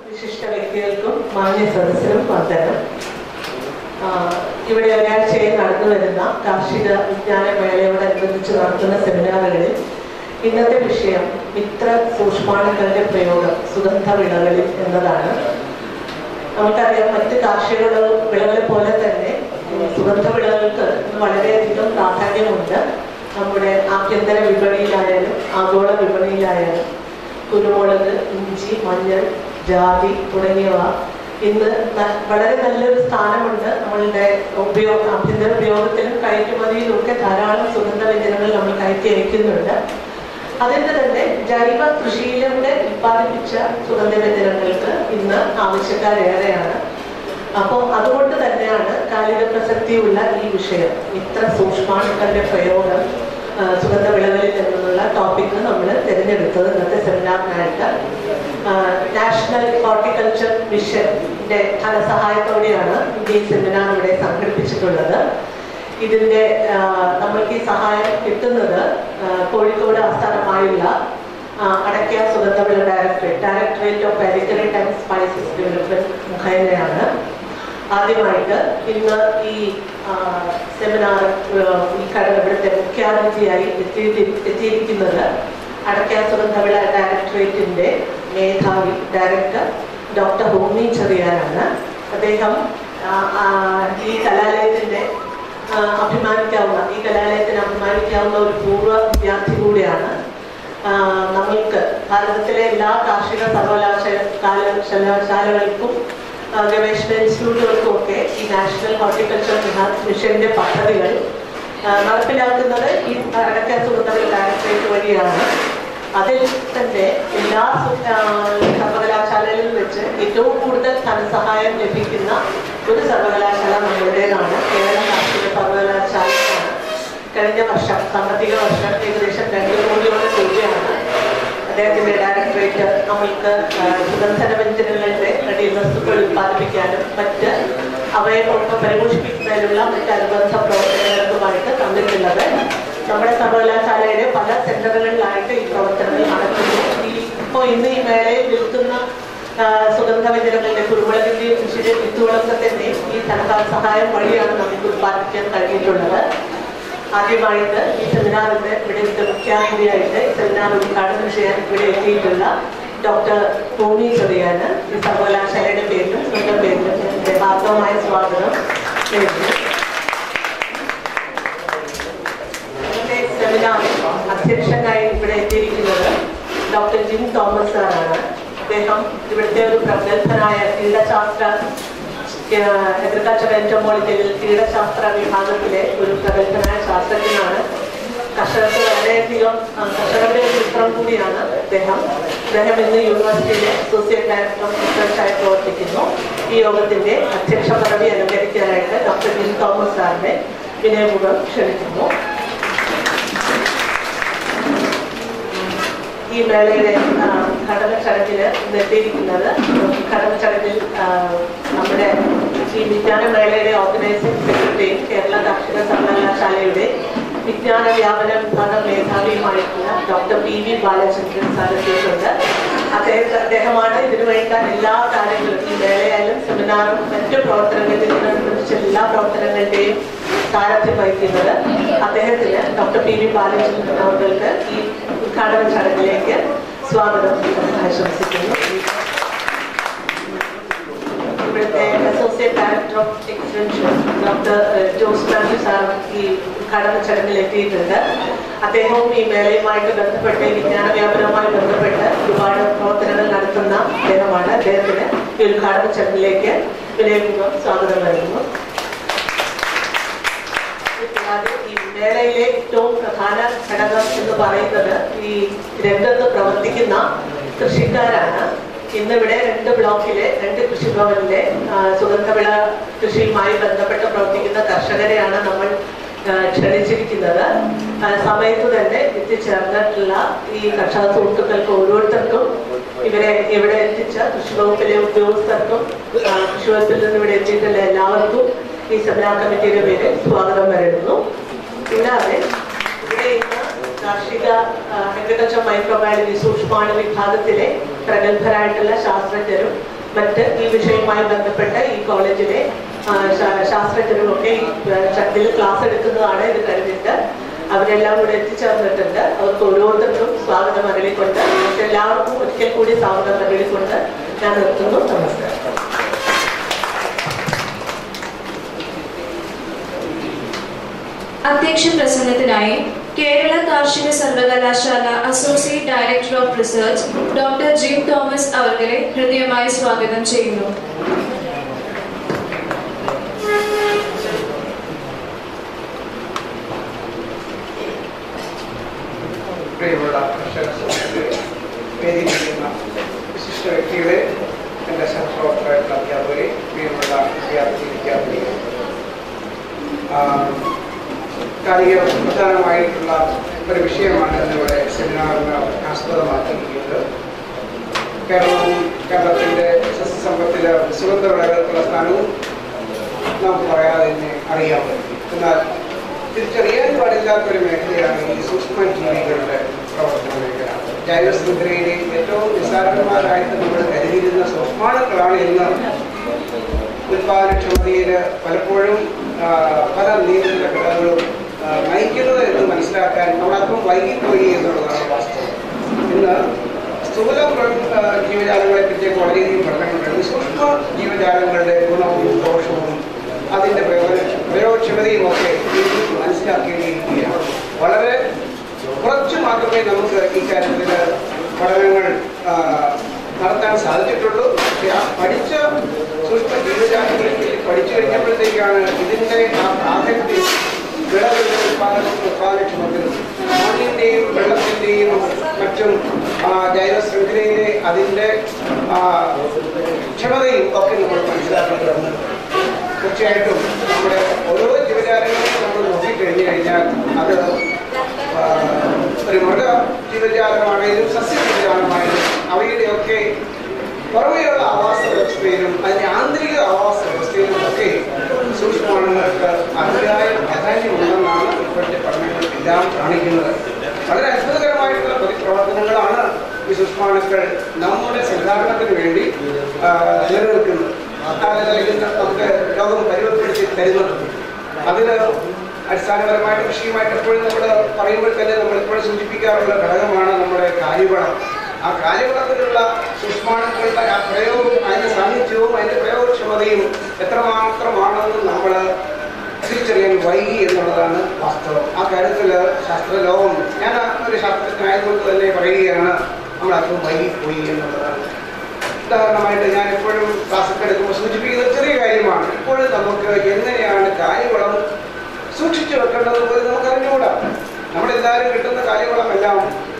വിശിഷ്ട വ്യക്തികൾക്കും മാന്യ സദസ്സിനും വന്ദനം ആ, ഇവിടെ ഒരാഴ്ചയായി നടന്നു വരുന്ന കാർഷിക വിജ്ഞാന മേളയോടനുബന്ധിച്ച് നടത്തുന്ന സെമിനാറുകളിൽ ഇന്നത്തെ വിഷയം മിത്ര സൂക്ഷ്മാണുക്കളുടെ പ്രയോഗം സുഗന്ധ വിളകളിൽ എന്നതാണ് നമുക്കറിയാം മറ്റ് കാർഷിക വിള- വിളകളെ പോലെ തന്നെ ഉം, സുഗന്ധ വിളകൾക്ക് ഇന്ന് വളരെയധികം പ്രാധാന്യമുണ്ട് നമ്മുടെ ആഭ്യന്തര വിപണിയിലായാലും ആഗോള വിപണിയിലായാലും കുരുമുളക് ഇഞ്ചി മഞ്ഞൾ ജാതി തുടങ്ങിയവ ഇന്ന് ന- വളരെ നല്ലൊരു സ്ഥാനമുണ്ട് നമ്മളുടെ ഉപയോഗ ആഭ്യന്തര ഉപയോഗത്തിലും കയറ്റുമതിയിലും ഒക്കെ ധാരാളം സുഗന്ധ വ്യഞ്ജനങ്ങൾ നമ്മൾ കയറ്റി അയക്കുന്നുണ്ട് അതിന്റെ തന്നെ ജൈവ കൃഷിയിലൂടെ ഉത്പാദിപ്പിച്ച സുഗന്ധവ്യഞ്ജനങ്ങൾക്ക് ഇന്ന് ആവശ്യക്കാരേറെയാണ് അപ്പോൾ അതുകൊണ്ട് തന്നെയാണ് കാലിക പ്രസക്തിയുള്ള ഈ വിഷയം ഇത്ര സൂക്ഷ്മാണുക്കളുടെ പ്രയോഗം ആ, സുഗന്ധ വിളകളിൽ എന്നുള്ള ടോപ്പിക്ക് നമ്മൾ തിരഞ്ഞെടുത്തത് ഇന്നത്തെ സെമിനാറിനായിട്ട് ആ, നാഷണൽ ഹോർട്ടിക്കൾച്ചർ മിഷന്റെ ധനസഹായത്തോടെയാണ് ഈ സെമിനാർ ഇവിടെ സംഘടിപ്പിച്ചിട്ടുള്ളത് ഇതിന്റെ ആ, നമ്മൾക്ക് ഈ സഹായം കിട്ടുന്നത് ആ, കോഴിക്കോട് ആസ്ഥാനമായുള്ള ആ, അടയ്ക്ക സുഗന്ധവിള directorate directorate of agriculture and spices development മുഖേനയാണ് ആദ്യമായിട്ട് ഇന്ന് ഈ ആ, സെമിനാർ ആ, ഈ കടൽ ഇവിടുത്തെ മുഖ്യാതിഥിയായി എത്തിയിട്ട് എത്തിയിരിക്കുന്നത് അടയ്ക്ക സുഗന്ധവിള ഡയറക്ടറേറ്റിന്റെ മേധാവി ഡയറക്ടർ ഡോക്ടർ ഹോമി ചെറിയാനാണ് അദ്ദേഹം ആ, ആ, ഈ കലാലയത്തിന്റെ ആ, അഭിമാനിക്കാവുന്ന ഈ കലാലയത്തിന് അഭിമാനിക്കാവുന്ന ഒരു പൂർവ്വ വിദ്യാർത്ഥി കൂടിയാണ് ആ, നമ്മൾക്ക് ഭാരതത്തിലെ എല്ലാ കാർഷിക സർവകലാശാലകൾക്കും ആ, ഗവേഷണ ഇൻസ്റ്റിറ്റ്യൂട്ടുകൾക്കും ഒക്കെ ഈ നാഷണൽ ഹോർട്ടിക്കൾച്ചർ മിഷന്റെ പദ്ധതികൾ ആ, നടപ്പിലാക്കുന്നത് ഈ അടക്ക സുഗന്ധവിൽ ഡയറക്ടറേറ്റ് വഴിയാണ് അതിൽ തന്നെ എല്ലാ സു- ആ, സർവകലാശാലകളിലും വെച്ച് ഏറ്റവും കൂടുതൽ ധനസഹായം ലഭിക്കുന്ന ഒരു സർവകലാശാല നമ്മുടേതാണ് കേരള കാർഷിക സർവകലാശാലയാണ് കഴിഞ്ഞ വർഷം സാമ്പത്തിക വർഷം ഏകദേശം രണ്ട് കോടിയോളം രൂപയാണ് അദ്ദേഹത്തിന്റെ ഡയറക്ടറേറ്റ് നമ്മൾക്ക് ആ, സുഗന്ധന വ്യഞ്ജനങ്ങളുടെ കടിയിൽ വസ്തുക്കൾ ഉത്പാദിപ്പിക്കാനും മറ്റ് അവയെ കൊണ്ട് പരിപോഷിപ്പിക്കുന്നതിനുള്ള മറ്റ് അനുബന്ധ പ്രവർത്തനങ്ങൾക്കുമായിട്ട് തന്നിട്ടുള്ളത് നമ്മുടെ സർവകലാശാലയുടെ പല സെന്ററുകളിലായിട്ട് ഈ പ്രവർത്തനങ്ങൾ നടക്കുന്നു ഈ ഇപ്പോൾ ഇന്ന് ഈ മേളയിൽ വിൽക്കുന്ന ആ, സുഗന്ധ വ്യഞ്ജനങ്ങളുടെ കുരുമുളകിന്റെയും കൃഷിയുടെ വിത്തുകളൊക്കെ തന്നെ ഈ ധനകാല സഹായം വഴിയാണ് നമുക്ക് ഉത്പാദിപ്പിക്കാൻ കഴിഞ്ഞിട്ടുള്ളത് ആദ്യമായിട്ട് ഈ സെമിനാറിന്റെ ഇവിടെ ഇതിന്റെ മുഖ്യാതിഥിയായിട്ട് ഈ സെമിനാർ ഉദ്ഘാടനം ചെയ്യാൻ ഇവിടെ എത്തിയിട്ടുള്ള ഡോക്ടർ ഭൂമി ചെറിയാന് ഈ സർവകലാശാലയുടെ പേരിലും സ്വന്തം പേരിലും എന്റെ ഭാഗമായ സ്വാഗതം നേരുന്നു ഇന്നത്തെ സെമിനാറിൽ അധ്യക്ഷനായി ഇവിടെ എത്തിയിരിക്കുന്നത് ഡോക്ടർ ജിം തോമസ് സാറാണ് അദ്ദേഹം ഇവിടുത്തെ ഒരു പ്രഗത്ഭനായ കീടശാസ്ത്ര അഗ്രികൾച്ചർ എൻറ്റോമോളജിയിൽ കീടശാസ്ത്ര വിഭാഗത്തിലെ ഒരു പ്രഗത്ഭനായ ശാസ്ത്രജ്ഞനാണ് കർഷകർക്ക് വളരെയധികം ആ, കർഷകരുടെ ഒരു ചിത്രം കൂടിയാണ് അദ്ദേഹം അദ്ദേഹം ഇന്ന് യൂണിവേഴ്സിറ്റിയിലെ അസോസിയേറ്റ് ഡയറക്ടർ ഓഫ് റിസർച്ചായി പ്രവർത്തിക്കുന്നു ഈ യോഗത്തിന്റെ അധ്യക്ഷ പദവി അലങ്കരിക്കാനായിട്ട് ഡോക്ടർ ജിം തോമസ് സാറിനെ വിനയപൂർവ്വം ക്ഷണിക്കുന്നു ഈ മേളയുടെ ആ, ഉദ്ഘാടന ചടങ്ങിൽ ഇന്ന് എത്തിയിരിക്കുന്നത് ഉദ്ഘാടന ചടങ്ങിൽ ആ, നമ്മുടെ ഈ വിജ്ഞാന മേളയുടെ ഓർഗനൈസിംഗ് സെക്രട്ടറിയും കേരള കാർഷിക സർവകലാശാലയുടെ വിജ്ഞാന വ്യാപന വിഭാഗ മേധാവിയുമായിട്ടുള്ള doctor P V Balachandran sir എത്തിയിട്ടുണ്ട് അദ്ദേഹത്തെ അദ്ദേഹമാണ് ഇതിനു വേണ്ട എല്ലാ കാര്യങ്ങളും ഈ മേളയായാലും സെമിനാറും മറ്റു പ്രവർത്തനങ്ങളും ഇതിനനുസരിച്ച് എല്ലാ പ്രവർത്തനങ്ങളുടെയും സാരഥ്യം വഹിക്കുന്നത് അദ്ദേഹത്തിന് ഡോക്ടർ പി വി ബാലചന്ദ്രൻ അവർക്ക് ഈ ഉദ്ഘാടന ചടങ്ങിലേക്ക് സ്വാഗതം ആശംസിക്കുന്നു ഇവിടുത്തെ associate director of extension doctor Jose Mathew sir ഈ ഉദ്ഘാടന ചടങ്ങിൽ എത്തിയിട്ടുണ്ട് അദ്ദേഹവും ഈ മേളയുമായിട്ട് ബന്ധപ്പെട്ട് ഈ വിജ്ഞാന വ്യാപനവുമായി ബന്ധപ്പെട്ട് ഒരുപാട് പ്രവർത്തനങ്ങൾ നടത്തുന്ന അദ്ദേഹമാണ് അദ്ദേഹത്തിന് ഈ ഉദ്ഘാടന ചടങ്ങിലേക്ക് വിനയപൂർവ്വം സ്വാഗതം നൽകുന്നു കൂടാതെ ഈ മേളയിലെ ഏറ്റവും പ്രധാന ഘടകം എന്ന് പറയുന്നത് ഈ രംഗത്ത് പ്രവർത്തിക്കുന്ന കൃഷിക്കാരാണ് ഇന്നിവിടെ രണ്ട് ബ്ലോക്കിലെ രണ്ട് കൃഷിഭവനിലെ ആ, സുഗന്ധവിള കൃഷിയുമായി ബന്ധപ്പെട്ട് പ്രവർത്തിക്കുന്ന കർഷകരെയാണ് നമ്മൾ ആ, ക്ഷണിച്ചിരിക്കുന്നത് ആ, സമയത്ത് തന്നെ എത്തിച്ചേർന്നിട്ടുള്ള ഈ കർഷക സുഹൃത്തുക്കൾക്ക് ഓരോരുത്തർക്കും ഇവരെ ഇവിടെ എത്തിച്ച കൃഷി വകുപ്പിലെ ഉദ്യോഗസ്ഥർക്കും ആ, കൃഷി വകുപ്പിൽ നിന്ന് ഇവിടെ എത്തിയിട്ടുള്ള എല്ലാവർക്കും ഈ സെമിനാർ കമ്മിറ്റിയുടെ പേരിൽ സ്വാഗതം വരുന്നു കൂടാതെ ഇവിടെ ഇന്ന് കാർഷിക അഗ്രികൾച്ചർ മൈക്രോബയോളജി സൂക്ഷ്മാണു വിഭാഗത്തിലെ പ്രഗത്ഭരായിട്ടുള്ള ശാസ്ത്രജ്ഞരും മറ്റ് ഈ വിഷയവുമായി ബന്ധപ്പെട്ട ഈ കോളേജിലെ ആ, ശാ- ശാസ്ത്രജ്ഞരുമൊക്കെ ഈ ഇതിൽ ക്ലാസ് എടുക്കുന്നതാണ് ഇത് കഴിഞ്ഞിട്ട് അവരെല്ലാം കൂടെ എത്തിച്ചേർന്നിട്ടുണ്ട് അവർക്ക് ഓരോരുത്തർക്കും സ്വാഗതം അറിയിക്കൊണ്ട് നമുക്ക് എല്ലാവർക്കും ഒരിക്കൽ കൂടി സ്വാഗതം അറിയിക്കൊണ്ട് ഞാൻ നിർത്തുന്നു നമസ്കാരം അധ്യക്ഷ പ്രസംഗത്തിനായി കേരള കാർഷിക സർവകലാശാല associate director of research doctor Jim Thomas അവർകളെ ഹൃദയമായി സ്വാഗതം ചെയ്യുന്നു പ്രിയമുള്ള കർഷക സുഹൃത്തുക്കളെ വേദിയിരിക്കുന്ന വിശിഷ്ട വ്യക്തികളെ എൻ്റെ സഹപ്രവർത്തകരായിട്ടുള്ള അധ്യാപകരെ പ്രിയമുള്ള വിദ്യാർത്ഥി വിദ്യാർത്ഥികളെ കാലിക പ്രധാനമായിട്ടുള്ള ഒരു വിഷയമാണ് ഇന്നിവിടെ സെമിനാറിന് ആസ്പദമാക്കിയിരിക്കുന്നത് കേരളവും കേരളത്തിൻ്റെ സസ്യസമ്പത്തിലെ സുഗന്ധവിളകൾക്കുള്ള സ്ഥാനവും നമുക്ക് പറയാതെ തന്നെ അറിയാൻ പറ്റും എന്നാൽ തിരിച്ചറിയാൻ പാടില്ലാത്ത ഒരു മേഖലയാണ് ഈ സൂക്ഷ്മ ജീവികളുടെ പ്രവർത്തന മേഖല ജൈവശൃംഖലയിലെ ഏറ്റവും നിസ്സാരന്മാരായിട്ട് നമ്മൾ കരുതിയിരുന്ന സൂക്ഷ്മാണുക്കളാണ് ഇന്ന് ഉത്പാദനക്ഷമതയിൽ പലപ്പോഴും ആ, പല നിയന്ത്രണ ഘടകങ്ങളും ആ, നയിക്കുന്നത് എന്ന് മനസ്സിലാക്കാൻ നമ്മളല്പം വൈകിപ്പോയി എന്നുള്ളതാണ് വാസ്തവം ഇന്ന് സ്ഥൂല പ്ര- ആ, ജീവജാലങ്ങളെ പറ്റിയ വളരെയധികം പഠനങ്ങളുണ്ട് സൂക്ഷ്മ ജീവജാലങ്ങളുടെ ഗുണവും ദോഷവും അതിൻ്റെ പ്രയോജന പ്രയോജനക്ഷമതയും ഒക്കെ ഇതിൽ മനസ്സിലാക്കേണ്ടിയിരിക്കുകയാണ് വളരെ കുറച്ച് മാത്രമേ നമുക്ക് ഇക്കാര്യത്തിൽ പഠനങ്ങൾ ആ, നടത്താൻ സാധിച്ചിട്ടുള്ളൂ പക്ഷേ ആ പഠിച്ച സൂക്ഷ്മ ജീവജാലങ്ങളെ പറ്റി പഠിച്ചു കഴിഞ്ഞപ്പോഴത്തേക്കാണ് ഇതിൻ്റെ ആ പ്രാധാന്യത്തിൽ വിളകളുടെ ഉത്പാദന ഉത്പാദനക്ഷമത്തിലും മണ്ണിൻ്റെയും വെള്ളത്തിൻ്റെയും മറ്റും ആ, ജൈവ ശൃംഖലയിലെ അതിൻ്റെ ആ, ക്ഷമതയും ഒക്കെ നമ്മൾ മനസ്സിലാക്കേണ്ടി വരുന്നുണ്ട് തീർച്ചയായിട്ടും നമ്മുടെ ഓരോ ജീവജാലങ്ങളെയും നമ്മൾ നോക്കിക്കഴിഞ്ഞു കഴിഞ്ഞാൽ അത് ആ, ഒരു മൃഗ ജീവജാലമാണെങ്കിലും സസ്യ ജീവജാലമാണെങ്കിലും അവയുടെയൊക്കെ പുറമെയുള്ള ആവാസ വ്യവസ്ഥയിലും അതിന്റെ ആന്തരിക ആവാസ വ്യവസ്ഥയിലും ഒക്കെ സൂക്ഷ്മാണുങ്ങൾക്ക് അതിയായ പ്രാധാന്യമുണ്ടെന്നാണ് ഇപ്പോഴത്തെ പഠനങ്ങൾ എല്ലാം കാണിക്കുന്നത് വളരെ അത്ഭുതകരമായിട്ടുള്ള പ്രവർത്തനങ്ങളാണ് ഈ സൂക്ഷ്മാണുക്കൾ നമ്മുടെ സംഘാടനത്തിന് വേണ്ടി ആ, നിലനിൽക്കുന്നത് അല്ലെങ്കിൽ നമുക്ക് ലോകം പരിവപ്പെടുത്തി തരുന്നത് അതിന് അടിസ്ഥാനപരമായിട്ട് കൃഷിയുമായിട്ട് എപ്പോഴും നമ്മൾ പറയുമ്പോൾ തന്നെ നമ്മൾ എപ്പോഴും സൂചിപ്പിക്കാറുള്ള ഘടകമാണ് നമ്മുടെ കാലിവളം ആ കാലിവളത്തിലുള്ള സൂക്ഷ്മാണുക്കളുടെ ആ പ്രയോഗവും അതിന്റെ സാന്നിധ്യവും അതിന്റെ പ്രയോഗക്ഷമതയും എത്രമാത്രമാണെന്ന് നമ്മൾ തിരിച്ചറിയാൻ വൈകി എന്നുള്ളതാണ് വാസ്തവം ആ കാര്യത്തിൽ ശാസ്ത്രലോകം ഞാൻ ഒരു ശാസ്ത്രജ്ഞനായതുകൊണ്ട് തന്നെ പറയുകയാണ് നമ്മൾ അല്പം വൈകിപ്പോയി എന്നുള്ളതാണ് ഉദാഹരണമായിട്ട് ഞാൻ എപ്പോഴും ക്ലാസ്സൊക്കെ എടുക്കുമ്പോൾ സൂചിപ്പിക്കുന്ന ഒരു ചെറിയ കാര്യമാണ് ഇപ്പോഴും നമുക്ക് എങ്ങനെയാണ് കാലിവളം സൂക്ഷിച്ചു വെക്കേണ്ടത് പോലും നമുക്ക് അറിഞ്ഞുകൂടാ നമ്മളെല്ലാവരും കിട്ടുന്ന കാലിവളമെല്ലാം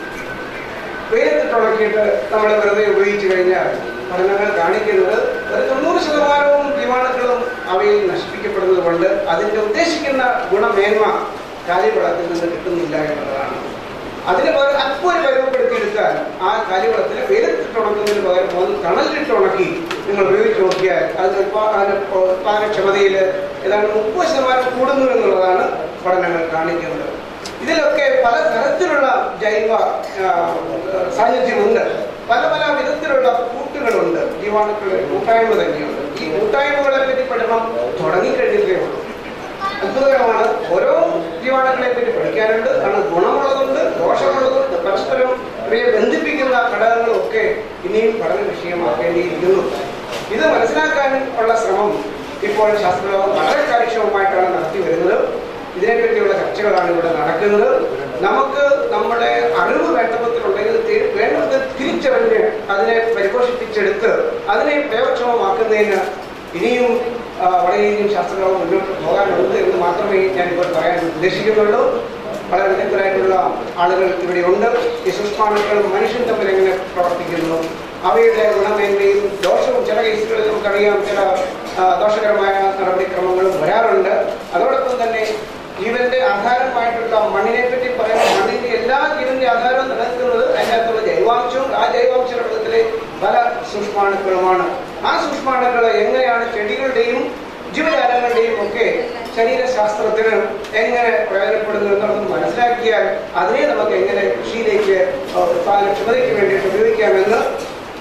വെയിലത്തിട്ടുണക്കിയിട്ട് നമ്മൾ വെറുതെ ഉപയോഗിച്ചു കഴിഞ്ഞാൽ പഠനങ്ങൾ കാണിക്കുന്നത് ഒരു തൊണ്ണൂറ് ശതമാനവും ജീവാണുക്കളും അവയിൽ നശിപ്പിക്കപ്പെടുന്നത് കൊണ്ട് അതിൻ്റെ ഉദ്ദേശിക്കുന്ന ഗുണമേന്മ കാലിവളത്തിൽ നിന്ന് കിട്ടുന്നില്ല എന്നുള്ളതാണ് അതിന് പകരം അല്പം ഒരു പരുവപ്പെടുത്തിയെടുത്താൽ ആ കാലിവളത്തിൽ വെയിലത്തിട്ടുണക്കുന്നതിന് പകരം ഒന്ന് തണലിലിട്ട് ഉണക്കി നിങ്ങൾ ഉപയോഗിച്ച് നോക്കിയാൽ അത് ഉത്പാ- അതിന്റെ ഉത്പാദനക്ഷമതയിൽ ഏതാണ്ട് മുപ്പത് ശതമാനം കൂടുന്നു എന്നുള്ളതാണ് പഠനങ്ങൾ കാണിക്കുന്നത് ഇതിലൊക്കെ പല തരത്തിലുള്ള ജൈവ ആ, സാന്നിധ്യമുണ്ട് പല പല വിധത്തിലുള്ള കൂട്ടുകളുണ്ട് ജീവാണുക്കളുടെ കൂട്ടായ്മ തന്നെയുണ്ട് ഈ കൂട്ടായ്മകളെ പറ്റി പഠനം തുടങ്ങിക്കഴിഞ്ഞിട്ടേ ഉള്ളൂ അത്ഭുതകരമാണ് ഓരോ ജീവാണുക്കളെ പറ്റി പഠിക്കാനുണ്ട് കാരണം ഗുണമുള്ളതുണ്ട് ദോഷമുള്ളതുണ്ട് പരസ്പരം ഇവയെ ബന്ധിപ്പിക്കുന്ന ഘടകങ്ങളും ഒക്കെ ഇനിയും പഠന വിഷയമാക്കേണ്ടിയിരിക്കുന്നു ഇത് മനസ്സിലാക്കാൻ ഉള്ള ശ്രമം ഇപ്പോൾ ശാസ്ത്രലോകം വളരെ കാര്യക്ഷമമായിട്ടാണ് നടത്തി വരുന്നത് ഇതിനെപ്പറ്റിയുള്ള ചർച്ചകളാണ് ഇവിടെ നടക്കുന്നത് നമുക്ക് നമ്മുടെ അറിവ് വേണ്ടപത്രമുണ്ടെങ്കിൽ തി- വേണ്ടത് തിരിച്ചറിഞ്ഞ് അതിനെ പരിപോഷിപ്പിച്ചെടുത്ത് അതിനെ പ്രയോഗക്ഷമമാക്കുന്നതിന് ഇനിയും ആ, വളരെയധികം ശാസ്ത്രലോകം മുന്നോട്ട് പോകാനുണ്ട് എന്ന് മാത്രമേ ഞാൻ ഇപ്പോൾ പറയാൻ ഉദ്ദേശിക്കുന്നുള്ളൂ വളരെ വിദഗ്ധരായിട്ടുള്ള ആളുകൾ ഇവിടെയുണ്ട് ഈ സൂക്ഷ്മാണുക്കളും മനുഷ്യൻ തമ്മിൽ എങ്ങനെ പ്രവർത്തിക്കുന്നു അവയുടെ ഗുണമേന്മയും ദോഷവും ചില കേസുകളിൽ നമുക്കറിയാം ചില ആ, ദോഷകരമായ നടപടിക്രമങ്ങളും വരാറുണ്ട് അതോടൊപ്പം തന്നെ ജീവന്റെ ആധാരമായിട്ടുള്ള മണ്ണിനെ പറ്റി പറയുമ്പോൾ മണ്ണിന്റെ എല്ലാ ജീവന്റെ ആധാരവും നിലനിൽക്കുന്നത് അതിനകത്തുള്ള ജൈവാംശവും ആ ജൈവാംശ ഘടകത്തിലെ പല സൂക്ഷ്മാണുക്കളുമാണ് ആ സൂക്ഷ്മാണുക്കൾ എങ്ങനെയാണ് ചെടികളുടെയും ജീവജാലങ്ങളുടെയും ഒക്കെ ശരീരശാസ്ത്രത്തിന് എങ്ങനെ പ്രയോജനപ്പെടുന്നു എന്നുള്ളത് മനസ്സിലാക്കിയാൽ അതിനെ നമുക്ക് എങ്ങനെ കൃഷിയിലേക്ക് ആ, ഉത്പാദനക്ഷമതയ്ക്ക് വേണ്ടിയിട്ട് ഉപയോഗിക്കാമെന്ന്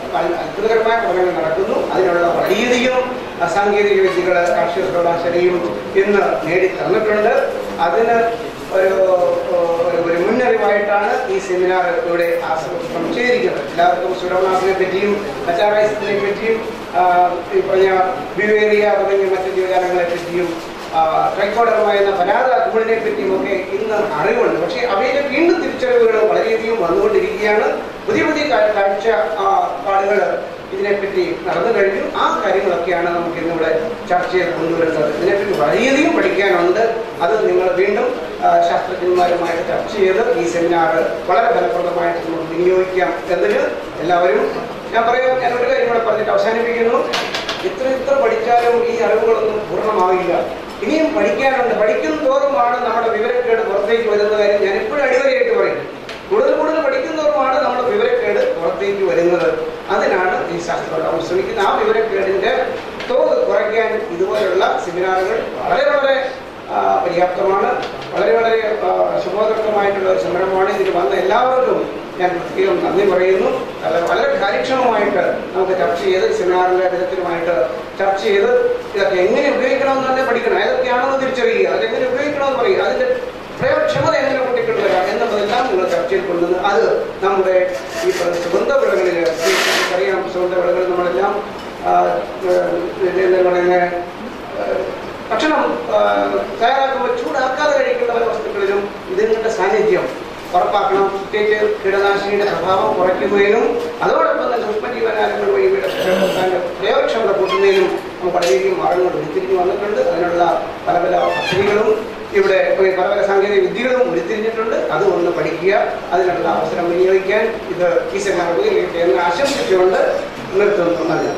അൽ- അത്ഭുതകരമായ പഠനങ്ങൾ നടക്കുന്നു അതിനുള്ള വളരെയധികം സാങ്കേതിക വിദ്യകൾ കാർഷിക സർവകലാശാലയും ഇന്ന് നേടി തന്നിട്ടുണ്ട് അതിന് ഒരു ഒരു- ഒരു മുന്നറിവായിട്ടാണ് ഈ സെമിനാർ ഇവിടെ ആസൂത്രണം ചെയ്തിരിക്കുന്നത് എല്ലാവർക്കും സുഡോണാസിനെ പറ്റിയും അച്ചാറൈസിനെ പറ്റിയും ആ, ഈ പറഞ്ഞ ബിവേറിയ തുടങ്ങിയ മറ്റു ജീവജാലങ്ങളെ പറ്റിയും ട്രൈക്കോഡർമ എന്ന പരാത കുമിളിനെ പറ്റിയും ഒക്കെ ഇന്ന് അറിവുണ്ട് പക്ഷേ അവയിലെ വീണ്ടും തിരിച്ചറിവുകൾ വളരെയധികം വന്നുകൊണ്ടിരിക്കുകയാണ് പുതിയ പുതിയ കാ- കാഴ്ച ആ, പാടുകൾ ഇതിനെപ്പറ്റി നടന്നു കഴിഞ്ഞു ആ കാര്യങ്ങളൊക്കെയാണ് നമുക്ക് ഇന്നിവിടെ ചർച്ച ചെയ്ത് കൊണ്ടുവരുന്നത് ഇതിനെപ്പറ്റി വളരെയധികം പഠിക്കാനുണ്ട് അത് നിങ്ങൾ വീണ്ടും ആ, ശാസ്ത്രജ്ഞന്മാരുമായിട്ട് ചർച്ച ചെയ്ത് ഈ സെമിനാർ വളരെ ഫലപ്രദമായിട്ട് നമുക്ക് വിനിയോഗിക്കാം എന്നതിന് എല്ലാവരും ഞാൻ പറയാം ഞാൻ ഒരു കാര്യം കൂടെ പറഞ്ഞിട്ട് അവസാനിപ്പിക്കുന്നു ഇത്ര ഇത്ര പഠിച്ചാലും ഈ അറിവുകളൊന്നും പൂർണ്ണമാവില്ല ഇനിയും പഠിക്കാനുണ്ട് പഠിക്കും തോറുമാണ് നമ്മുടെ വിവരക്കേട് പുറത്തേക്ക് വരുന്ന കാര്യം ഞാൻ എപ്പോഴും അടിവരയായിട്ട് പറയും കൂടുതൽ കൂടുതൽ പഠിക്കുന്നതോറുമാണ് നമ്മുടെ വിവരക്കേട് പുറത്തേക്ക് വരുന്നത് അതിനാണ് ഈ ശാസ്ത്രം ശ്രമിക്കുന്നത് ആ വിവരക്കേടിന്റെ തോത് കുറയ്ക്കാൻ ഇതുപോലുള്ള സെമിനാറുകൾ വളരെ വളരെ ആ, പര്യാപ്തമാണ് വളരെ വളരെ ആ, ശുഭോദർക്കമായിട്ടുള്ള ഒരു സംരംഭമാണ് ഇതിൽ വന്ന എല്ലാവർക്കും ഞാൻ പ്രത്യേകം നന്ദി പറയുന്നു വളരെ വളരെ കാര്യക്ഷമമായിട്ട് നമുക്ക് ചർച്ച ചെയ്ത് സെമിനാറിന്റെ വിധത്തിലുമായിട്ട് ചർച്ച ചെയ്ത് ഇതൊക്കെ എങ്ങനെ ഉപയോഗിക്കണമെന്ന് തന്നെ പഠിക്കണം ഏതൊക്കെയാണെന്ന് തിരിച്ചറിയുക അത് എങ്ങനെ ഉപയോഗിക്കണമെന്ന് പറയുക അതിന്റെ പ്രയോഗക്ഷമത എങ്ങനെ കൂട്ടിക്കൊണ്ടുവരാം എന്നുള്ളതെല്ലാം നിങ്ങൾ ചർച്ചയിൽ കൊണ്ടുവന്ന് അത് നമ്മുടെ ഈ പറഞ്ഞ സുഗന്ധ വിളകളിൽ അറിയാം സുഗന്ധ വിളകൾ നമ്മളെല്ലാം ആ, ഏഹ്, എന്താ പറയുന്നത് ഏഹ്, ഭക്ഷണം ആ, തയ്യാറാക്കുമ്പോൾ ചൂടാക്കാതെ കഴിക്കുന്ന പല വസ്തുക്കളിലും ഇതിന്റെ സാന്നിധ്യം ഉറപ്പാക്കണം പ്രത്യേകിച്ച് കീടനാശിനിയുടെ പ്രഭാവം കുറയ്ക്കുന്നതിനും അതോടൊപ്പം തന്നെ സൂക്ഷ്മജീവനാലങ്ങൾ വഴി ഇവയുടെ പ്രയോഗത്തിന്റെ പ്രയോഗക്ഷമത കൂട്ടുന്നതിനും നമുക്ക് വളരെയധികം മാർഗങ്ങൾ ഉരുത്തിരിഞ്ഞു വന്നിട്ടുണ്ട് അതിനുള്ള പല പല പദ്ധതികളും ഇവിടെ പല പല സാങ്കേതിക വിദ്യകളും ഉരുത്തിരിഞ്ഞിട്ടുണ്ട് അത് ഒന്ന് പഠിക്കുക അതിനുള്ള അവസരം വിനിയോഗിക്കാൻ ഇത് ഈ സെമിനാർ ഉപകരിക്കട്ടെ എന്ന് ആശംസിച്ചുകൊണ്ട് നിർത്തുന്നു നന്ദി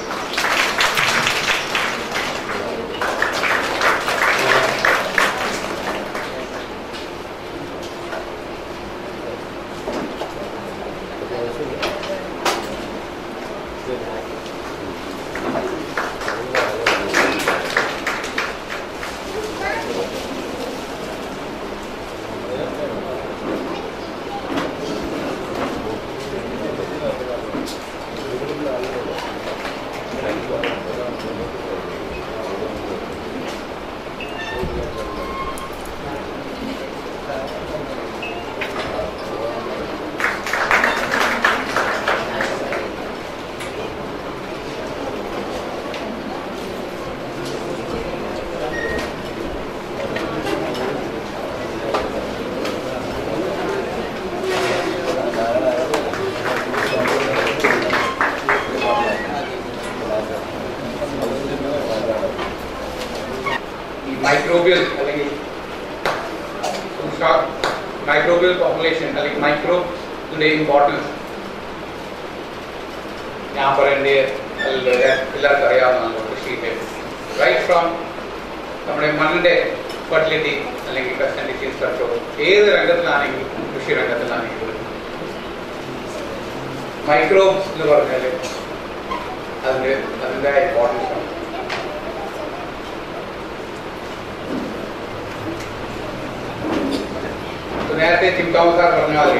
ഈ മൈക്രോബിയൽ അല്ലെങ്കിൽ മൈക്രോബിയൽ പോപ്പുലേഷൻ അല്ലെങ്കിൽ മൈക്രോബിന്റെ ഇമ്പോർട്ടൻസ് ഞാൻ പറയേണ്ട എല്ലാവർക്കും അറിയാവുന്നതാണ് കൃഷിയുടെ റൈറ്റ് ഫ്രോം നമ്മുടെ മണ്ണിന്റെ ഫെർട്ടിലിറ്റി അല്ലെങ്കിൽ പെർസെൻറ്റേജ് കൺട്രോൾ ഏത് രംഗത്തിലാണെങ്കിലും കൃഷി രംഗത്തിലാണെങ്കിലും മൈക്രോബ്സ് എന്ന് പറഞ്ഞാൽ അതിൻ്റെ അതിൻ്റെ ഇമ്പോർട്ടൻസ് ആണ് ഇപ്പൊ നേരത്തെ ജിം തോമസ് സാർ പറഞ്ഞ മാതിരി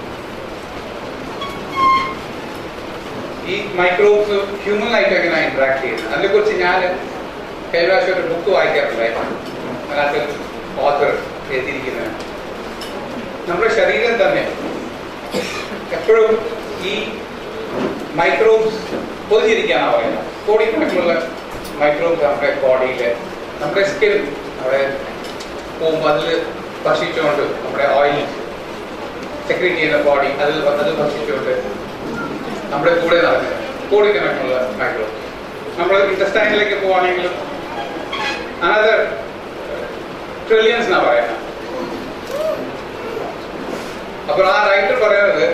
ഈ മൈക്രോബ്സ് ഹ്യൂമൻ ആയിട്ട് എങ്ങനെയാണ് ഇന്ററാക്ട് ചെയ്യുന്നത് അതിനെക്കുറിച്ച് ഞാൻ കഴിഞ്ഞ പ്രാവശ്യം ഒരു ബുക്ക് വായിക്കാറുണ്ടായിരുന്നു അതിനകത്ത് ഓഥർ എഴുതിയിരിക്കുന്നത് നമ്മുടെ ശരീരം തന്നെ എപ്പോഴും ഈ മൈക്രോബ്സ് പൊതിഞ്ഞിരിക്കാനാണ് പറയുന്നത് കോടിക്കണക്കിനുള്ള മൈക്രോബ്സ് നമ്മുടെ ബോഡിയിൽ നമ്മുടെ സ്കിൻ നമ്മുടെ പോകുമ്പോൾ അതിൽ ഭക്ഷിച്ചുകൊണ്ട് നമ്മുടെ ഓയിൽ സെക്രീറ്റ് ചെയ്യുന്ന ബോഡി അതിൽ അത് ഭക്ഷിച്ചുകൊണ്ട് നമ്മുടെ കൂടെ നടക്കുക കോടിക്കണക്കിനുള്ള മൈക്രോ നമ്മൾ ഇൻറ്റസ്റ്റൈനിലേക്ക് പോവാണെങ്കിലും അനദർ ട്രില്യൻസ് എന്നാ പറയുന്നത് അപ്പോൾ ആ റൈറ്റർ പറയുന്നത്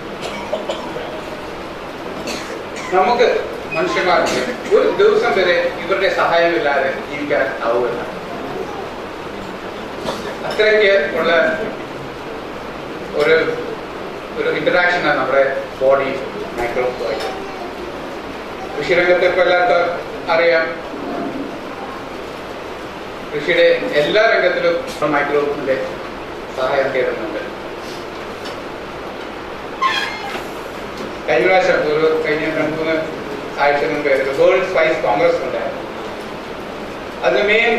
നമുക്ക് മനുഷ്യന്മാർക്ക് ഒരു ദിവസം വരെ ഇവരുടെ സഹായമില്ലാതെ ജീവിക്കാൻ ആവുകയില്ല അത്രയ്ക്ക് ഉള്ള ഒരു ഒരു ഇന്ററാക്ഷനാണ് നമ്മുടെ ബോഡി മൈക്രോബുമായിട്ട് കൃഷിരംഗത്ത് ഇപ്പൊ എല്ലാവർക്കും അറിയാം കൃഷിയുടെ എല്ലാ രംഗത്തിലും മൈക്രോബിന്റെ സഹായം തേടുന്നുണ്ട് കഴിഞ്ഞ പ്രാവശ്യം ഒരു കഴിഞ്ഞ രണ്ട് മൂന്ന് ആഴ്ച മുമ്പ് വേൾഡ് സ്പൈസ് കോൺഗ്രസ് ഉണ്ടായിരുന്നു അതിന് മെയിൻ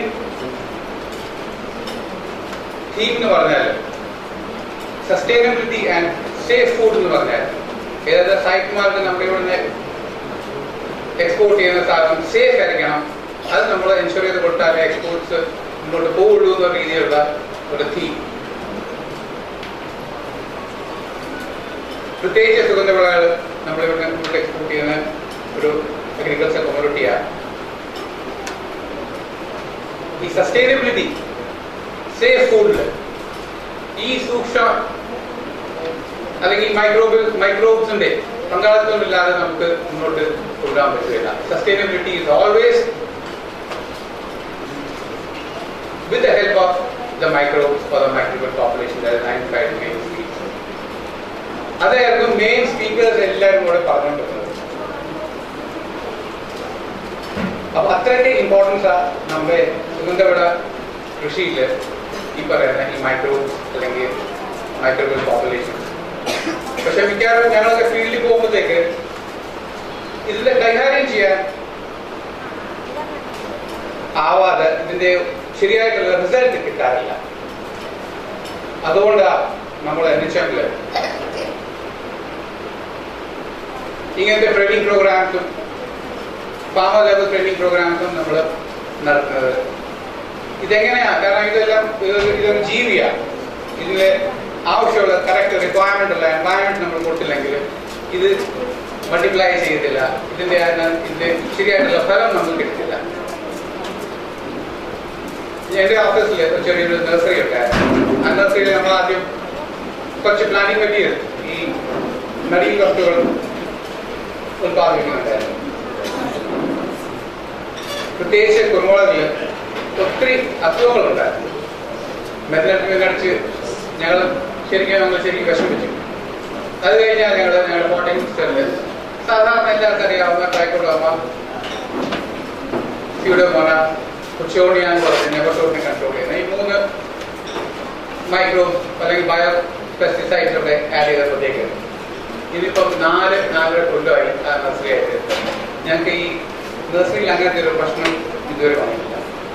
തീം എന്ന് പറഞ്ഞാൽ സസ്റ്റൈനബിലിറ്റി ആൻഡ് സേഫ് ഫുഡ് എന്ന് പറഞ്ഞാൽ ഏതാണ്ട് സായിക്കുമാർക്ക് നമ്മുടെ ഇവിടുന്ന് എക്സ്പോർട്ട് ചെയ്യുന്ന സാധനം സേഫ് ആയിരിക്കണം അത് നമ്മൾ എൻഷുർ ചെയ്ത് കൊടുത്താലേ എക്സ്പോർട്ട്സ് മുന്നോട്ട് പോവുള്ളൂ എന്ന രീതിയിലുള്ള ഒരു തീം പ്രത്യേകിച്ച് സുഗന്ധവിളകൾ നമ്മളിവിടെ കൂടുതൽ എക്സ്പോർട്ട് ചെയ്യുന്ന ഒരു അഗ്രികൾച്ചർ കമ്മ്യൂണിറ്റിയാണ് ഈ സസ്റ്റൈനബിലിറ്റി സേഫ് ഫുഡിൽ ഈ സൂക്ഷ്മ അല്ലെങ്കിൽ മൈക്രോബിൽ മൈക്രോബ്സിന്റെ പങ്കാളിത്തമില്ലാതെ നമുക്ക് മുന്നോട്ട് കൊണ്ടുപോകാൻ പറ്റുകയില്ല sustainability is always with the help of the microbes or the microbial population that is identified in main speech. അതായിരുന്നു മെയിൻ സ്പീക്കേഴ്സ് എല്ലാവരും കൂടെ പറഞ്ഞുകൊണ്ടിരുന്നത് അപ്പൊ അത്രയ്ക്ക് ഇമ്പോർട്ടൻസ് ആ നമ്മുടെ സുഗന്ധവിള കൃഷിയിൽ ഈ പറയുന്ന ഈ മൈക്രോബ്സ് അല്ലെങ്കിൽ മൈക്രോബിയൽ പോപ്പുലേഷൻ പക്ഷെ മിക്കവാറും ഞങ്ങളൊക്കെ ഫീൽഡിൽ പോകുമ്പോഴത്തേക്ക് ഇതിന്റെ കൈകാര്യം ചെയ്യാൻ ആവാതെ ഇതിന്റെ ശരിയായിട്ടുള്ള റിസൾട്ട് കിട്ടാറില്ല അതുകൊണ്ടാണ് നമ്മൾ എൻ എച്ച് എമ്മില് ഇങ്ങനത്തെ ട്രെയിനിങ് പ്രോഗ്രാംസും ഫാമർ ലെവൽ ട്രെയിനിങ് പ്രോഗ്രാംസും നമ്മൾ നടത്തുന്നത് ഇതെങ്ങനെയാ കാരണം ഇതെല്ലാം ഇത് ഇതൊരു ജീവിയാണ് ഇതിന് ആവശ്യമുള്ള കറക്റ്റ് റിക്വയർമെന്റ് ഉള്ള എൻവയറമെന്റ് നമ്മൾ കൊടുത്തില്ലെങ്കിൽ ഇത് മൾട്ടിപ്ലൈ ചെയ്യത്തില്ല ഇതിന്റെ അതിന- ഇതിന്റെ ശരിയായിട്ടുള്ള ഫലം നമുക്ക് കിട്ടത്തില്ല എന്റെ ഓഫീസിൽ ചെറിയൊരു നഴ്സറി ഉണ്ടായിരുന്നു ആ നഴ്സറിയിൽ നമ്മൾ ആദ്യം കുറച്ച് പ്ലാനിങ് മെറ്റീരിയൽ ഈ നടിയിൽ വസ്തുക്കൾ ഉത്പാദിപ്പിക്കുന്നുണ്ടായിരുന്നു പ്രത്യേകിച്ച് കുരുമുളകിൽ ഒത്തിരി അസുഖങ്ങളുണ്ടായിരുന്നു മരുന്നിട്ട് അടിച്ച് ഞങ്ങൾ ശരിക്കും നമ്മൾ ശരിക്കും വിഷമിച്ചു അത് കഴിഞ്ഞാൽ ഞങ്ങൾ ഞങ്ങളുടെ പോട്ടിംഗ് സിസ്റ്ററിൽ സാധാരണ എല്ലാവർക്കും അറിയാവുന്ന ട്രൈക്കോഡോമ സ്യൂഡോമോന കുച്ചോണിയ എന്ന് പറഞ്ഞ നെബർട്ടോറിനെ കൺട്രോൾ ചെയ്യുന്ന ഈ മൂന്ന് മൈക്രോ അല്ലെങ്കിൽ ബയോ പെസ്റ്റിസൈഡ്സ് ഒക്കെ ആഡ് ചെയ്തപ്പോഴത്തേക്ക് ഇതിപ്പം നാല് നാലര കൊല്ലമായി ആ നഴ്സറി ആയിട്ട് ഞങ്ങൾക്ക് ഈ നഴ്സറിയിൽ അങ്ങനത്തെ ഒരു പ്രശ്നം ഇതുവരെ വന്നിട്ടില്ല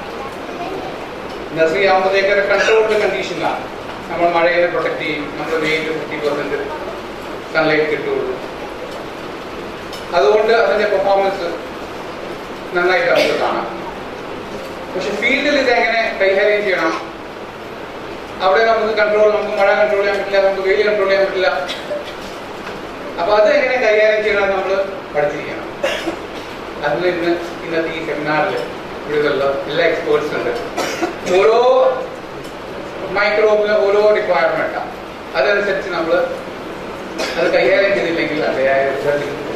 നഴ്സറി ആകുമ്പോഴത്തേക്ക് ഒരു കൺട്രോൾഡ് കണ്ടീഷനിലാണ് നമ്മൾ മഴയെ പ്രൊട്ടക്ട് ചെയ്യും നമ്മൾ വെയിൽ ഫിഫ്റ്റി പെർസെന്റ് സൺലൈറ്റ് കിട്ടുകയുള്ളൂ അതുകൊണ്ട് അതിന്റെ പെർഫോമൻസ് നന്നായിട്ട് നമുക്ക് കാണാം പക്ഷെ ഫീൽഡിൽ ഇത് എങ്ങനെ കൈകാര്യം ചെയ്യണം അവിടെ നമുക്ക് കൺട്രോൾ നമുക്ക് മഴ കൺട്രോൾ ചെയ്യാൻ പറ്റില്ല നമുക്ക് വെയിൽ കൺട്രോൾ ചെയ്യാൻ പറ്റില്ല അപ്പൊ അത് എങ്ങനെ കൈകാര്യം ചെയ്യണം നമ്മൾ പഠിച്ചിരിക്കണം അതിൽ ഇന്ന് ഇന്നത്തെ ഈ സെമിനാറിൽ ഇവിടെയുള്ള എല്ലാ എക്സ്പേർട്സ് ഉണ്ട് ഓരോ മൈക്രോബിന് ഓരോ റിക്വയർമെന്റാണ് അതനുസരിച്ച് നമ്മൾ അത് കൈകാര്യം ചെയ്തില്ലെങ്കിൽ അതിയായ റിസൾട്ട് കിട്ടില്ല